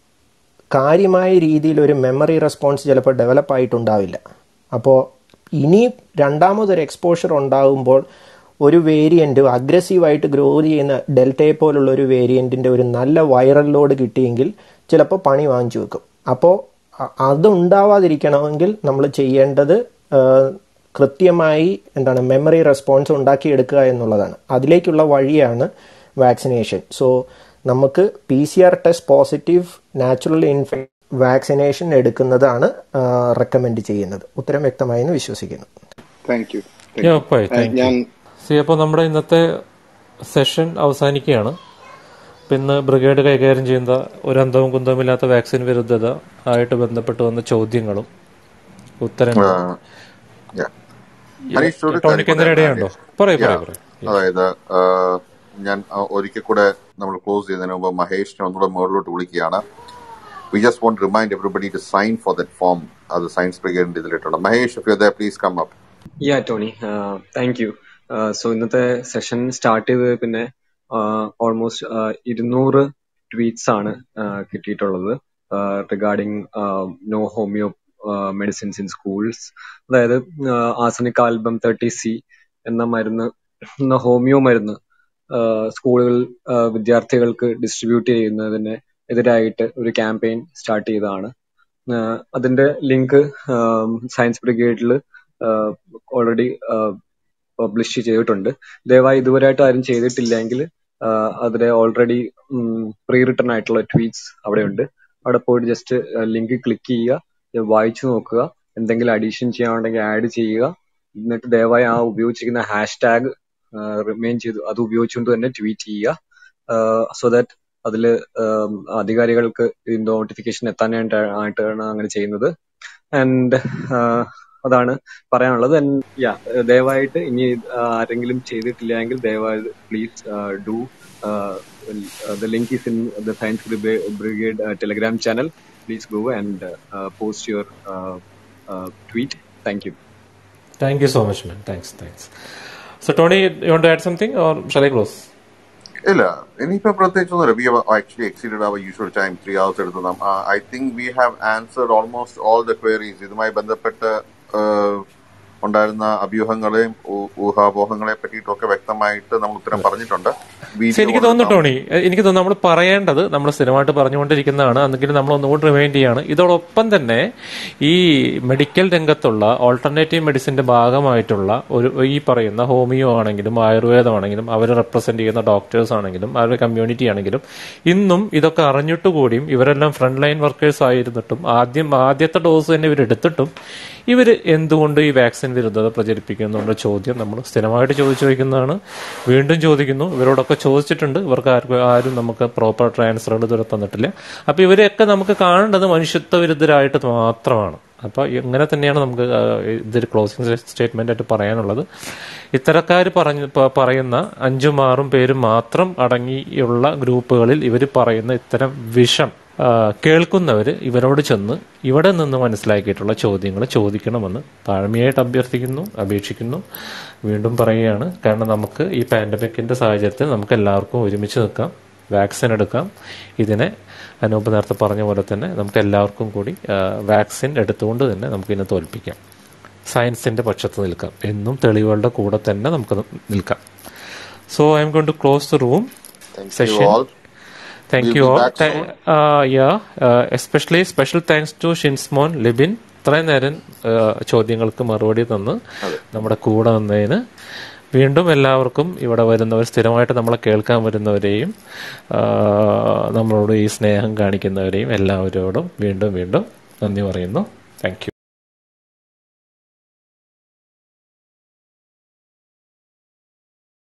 കാര്യമായ രീതിയിൽ ഒരു മെമ്മറി റെസ്പോൺസ് ചിലപ്പോൾ ഡെവലപ്പ് ആയിട്ടുണ്ടാവില്ല അപ്പോൾ ഇനി രണ്ടാമതൊരു എക്സ്പോഷർ ഉണ്ടാകുമ്പോൾ ഒരു വേരിയന്റ് അഗ്രസീവായിട്ട് ഗ്രോ ചെയ്യുന്ന ഡെൽറ്റയെ പോലുള്ള ഒരു വേരിയന്റിന്റെ ഒരു നല്ല വൈറൽ ലോഡ് കിട്ടിയെങ്കിൽ ചിലപ്പോൾ പണി വാങ്ങിച്ചു വെക്കും അപ്പോൾ അത് ഉണ്ടാവാതിരിക്കണമെങ്കിൽ നമ്മൾ ചെയ്യേണ്ടത് ആ, കൃത്യമായി എന്താണ് മെമ്മറി റെസ്പോൺസ് ഉണ്ടാക്കിയെടുക്കുക എന്നുള്ളതാണ് അതിലേക്കുള്ള വഴിയാണ് വാക്സിനേഷൻ സോ നമുക്ക് P C R test positive natural ഇൻഫെ വാക്സിനേഷൻ എടുക്കുന്നതാണ് റെക്കമെൻഡ് ചെയ്യുന്നത് ഉത്തരം വ്യക്തമായി എന്ന് വിശ്വസിക്കുന്നു thank you Yeah, Uppayi, thank you. ഞാൻ സി അപ്പോൾ നമ്മുടെ ഇന്നത്തെ സെഷൻ അവസാനിക്കുകയാണ് അപ്പം ഇന്ന് ബ്രിഗേഡ് കൈകാര്യം ചെയ്യുന്ന ഒരു അന്തവും കുന്തവുമില്ലാത്ത വാക്സിൻ വിരുദ്ധത ആയിട്ട് ബന്ധപ്പെട്ട് വന്ന ചോദ്യങ്ങളും ഉത്തരങ്ങളും ആഹ്, yeah. ഹരീഷ് ഒരു കാര്യം ടോണിക്ക് എന്തെങ്കിലും പറയാൻ ഇടയുണ്ടോ പറയൂ Yeah. പറയൂ പറയൂ അതായത് ആഹ്, ഞാൻ അഹ് ഒരിക്കൽ കൂടെ നമ്മൾ ക്ലോസ് ചെയ്യുന്നതിന് മുമ്പ് മഹേഷിനെ ഒന്നുകൂടെ മുകളിലോട്ട് വിളിക്കുകയാണ് we just want remind everybody to sign for that form അത് സയൻസ് ബ്രിഗേഡിന്റെ ഇതിലിട്ടുണ്ട് Mahesh if you there please come up yeah Tony thank you so ഇന്നത്തെ സെഷൻ സ്റ്റാർട്ട് ചെയ്ത് പിന്നെ ഓൾമോസ്റ്റ് ഇരുന്നൂറ് ട്വീറ്റ്സ് ആണ് uh, കിട്ടിയിട്ടുള്ളത് regarding no homeo medicines in schools അതായത് ആസനിക് ആൽബം തേർട്ടി സി എന്ന മരുന്ന് എന്ന ഹോമിയോ മരുന്ന് uh, സ്കൂളുകൾ uh, വിദ്യാർത്ഥികൾക്ക് ഡിസ്ട്രിബ്യൂട്ട് ചെയ്യുന്നതിന് എതിരായിട്ട് ഒരു ക്യാമ്പയിൻ സ്റ്റാർട്ട് ചെയ്തതാണ് ആഹ് അതിന്റെ ലിങ്ക് സയൻസ് ബ്രിഗേഡിൽ ഓൾറെഡി പബ്ലിഷ് ചെയ്തിട്ടുണ്ട് ദയവായി ഇതുവരെയായിട്ട് ആരും ചെയ്തിട്ടില്ലെങ്കിൽ ആഹ് അതിലെ ഓൾറെഡി പ്രീ റിട്ടൺ ആയിട്ടുള്ള ട്വീറ്റ്സ് അവിടെയുണ്ട് അവിടെ പോയിട്ട് ജസ്റ്റ് ലിങ്ക് ക്ലിക്ക് ചെയ്യുക ഇത് വായിച്ചു നോക്കുക എന്തെങ്കിലും അഡീഷൻ ചെയ്യാനുണ്ടെങ്കിൽ ആഡ് ചെയ്യുക എന്നിട്ട് ദയവായി ആ ഉപയോഗിച്ചിരിക്കുന്ന ഹാഷ് ടാഗ് റിമെയിൻ ചെയ്തു അത് ഉപയോഗിച്ചുകൊണ്ട് തന്നെ ട്വീറ്റ് ചെയ്യുക സോ ദാറ്റ് അതിൽ അധികാരികൾക്ക് ഇതിന്റെ നോട്ടിഫിക്കേഷൻ എത്താനായിട്ട് ആയിട്ടാണ് അങ്ങനെ ചെയ്യുന്നത് ആൻഡ് അതാണ് പറയാനുള്ളത് And, yeah, ദയവായിട്ട് ഇനി uh, ആരെങ്കിലും ചെയ്തിട്ടില്ലെങ്കിൽ ദയവായി please do the link is in the Science Brigade Telegram channel please go and post your tweet thank you thank you so much man thanks thanks so Tony you want add something or shall I close ഇല്ല ഇനിയിപ്പോ പ്രത്യേകിച്ചൊന്നുമില്ല we actually exceeded our usual time three hours എടുത്തു I think we have answered almost all the queries ഇതുമായി ബന്ധപ്പെട്ട് ആഹ്, ഉണ്ടായിരുന്ന അഭ്യൂഹങ്ങളെയും ഊ- ഊഹാപോഹങ്ങളെ പറ്റിയിട്ടൊക്കെ വ്യക്തമായിട്ട് നമ്മൾ ഉത്തരം പറഞ്ഞിട്ടുണ്ട് പക്ഷെ വീഡിയോ എനിക്ക് തോന്നുന്നു ടോണി എ- എനിക്ക് തോന്നുന്നു നമ്മൾ പറയേണ്ടത് നമ്മൾ സ്ഥിരമായിട്ട് പറഞ്ഞുകൊണ്ടിരിക്കുന്നതാണ് എന്നെങ്കിലും നമ്മൾ ഒന്നുകൂടി റിമൈൻഡ് ചെയ്യാണ് ഇതോടൊപ്പം തന്നെ ഈ മെഡിക്കൽ രംഗത്തുള്ള ഓൾട്ടർനേറ്റീവ് മെഡിസിന്റെ ഭാഗമായിട്ടുള്ള ഒരു ഈ പറയുന്ന ഹോമിയോ ആണെങ്കിലും ആയുർവേദമാണെങ്കിലും അവർ റെപ്രസെന്റ് ചെയ്യുന്ന ഡോക്ടേഴ്സ് ആണെങ്കിലും അവരുടെ കമ്മ്യൂണിറ്റി ആണെങ്കിലും ഇന്നും ഇതൊക്കെ അറിഞ്ഞിട്ട് കൂടിയും ഇവരെല്ലാം ഫ്രണ്ട് ലൈൻ വർക്കേഴ്സ് ആയിരുന്നിട്ടും ആദ്യം ആദ്യത്തെ ഡോസ് തന്നെ ഇവർ എടുത്തിട്ടും ഇവർ എന്തുകൊണ്ട് ഈ വാക്സിൻ വിരുദ്ധത പ്രചരിപ്പിക്കുന്നു എന്നുള്ള ചോദ്യം നമ്മൾ സ്ഥിരമായിട്ട് ചോദിച്ചു വയ്ക്കുന്നതാണ് വീണ്ടും ചോദിക്കുന്നു ഇവരോടൊക്കെ ചോദിച്ചിട്ടുണ്ട് ഇവർക്ക് ആർക്കും ആരും നമുക്ക് പ്രോപ്പർ ട്രാൻസ്ഫറുകൾ ഇതുവരെ തന്നിട്ടില്ല അപ്പോൾ ഇവരെയൊക്കെ നമുക്ക് കാണേണ്ടത് മനുഷ്യത്വ വിരുദ്ധരായിട്ട് മാത്രമാണ് അപ്പോൾ ഇങ്ങനെ തന്നെയാണ് നമുക്ക് ആ, ഇതൊരു ക്ലോസിംഗ് സ്റ്റേറ്റ്മെന്റ് ആയിട്ട് പറയാനുള്ളത് ഇത്തരക്കാർ പറഞ്ഞ് പ- പറയുന്ന അഞ്ചും ആറും പേരും മാത്രം അടങ്ങിയുള്ള ഗ്രൂപ്പുകളിൽ ഇവർ പറയുന്ന ഇത്തരം വിഷം ആ, കേൾക്കുന്നവർ ഇവരോട് ചെന്ന് ഇവിടെ നിന്ന് മനസ്സിലാക്കിയിട്ടുള്ള ചോദ്യങ്ങൾ ചോദിക്കണമെന്ന് താഴ്മയായിട്ട് അഭ്യർത്ഥിക്കുന്നു അപേക്ഷിക്കുന്നു വീണ്ടും പറയുകയാണ് കാരണം നമുക്ക് ഈ പാൻഡമിക്കിന്റെ സാഹചര്യത്തിൽ നമുക്ക് എല്ലാവർക്കും ഒരുമിച്ച് നിൽക്കാം വാക്സിൻ എടുക്കാം ഇതിനെ അനൂപ് നേരത്തെ പറഞ്ഞ പോലെ തന്നെ നമുക്ക് എല്ലാവർക്കും കൂടി ആ, വാക്സിൻ എടുത്തുകൊണ്ട് തന്നെ നമുക്കിതിനെ തോൽപ്പിക്കാം സയൻസിന്റെ പക്ഷത്ത് നിൽക്കാം എന്നും തെളിവുകളുടെ കൂടെ തന്നെ നമുക്ക് നിൽക്കാം so I'm going to close the room Thank you session all. Thank We'll you be all back soon. Yeah especially special thanks to Shinsmon Libin ഇത്രയും നേരം ആ, ചോദ്യങ്ങൾക്ക് മറുപടി തന്ന് നമ്മുടെ കൂടെ നിന്നതിന് വീണ്ടും എല്ലാവർക്കും ഇവിടെ വരുന്നവർ സ്ഥിരമായിട്ട് നമ്മളെ കേൾക്കാൻ വരുന്നവരെയും ആ, നമ്മളോട് ഈ സ്നേഹം കാണിക്കുന്നവരെയും എല്ലാവരോടും വീണ്ടും വീണ്ടും നന്ദി പറയുന്നു താങ്ക് യു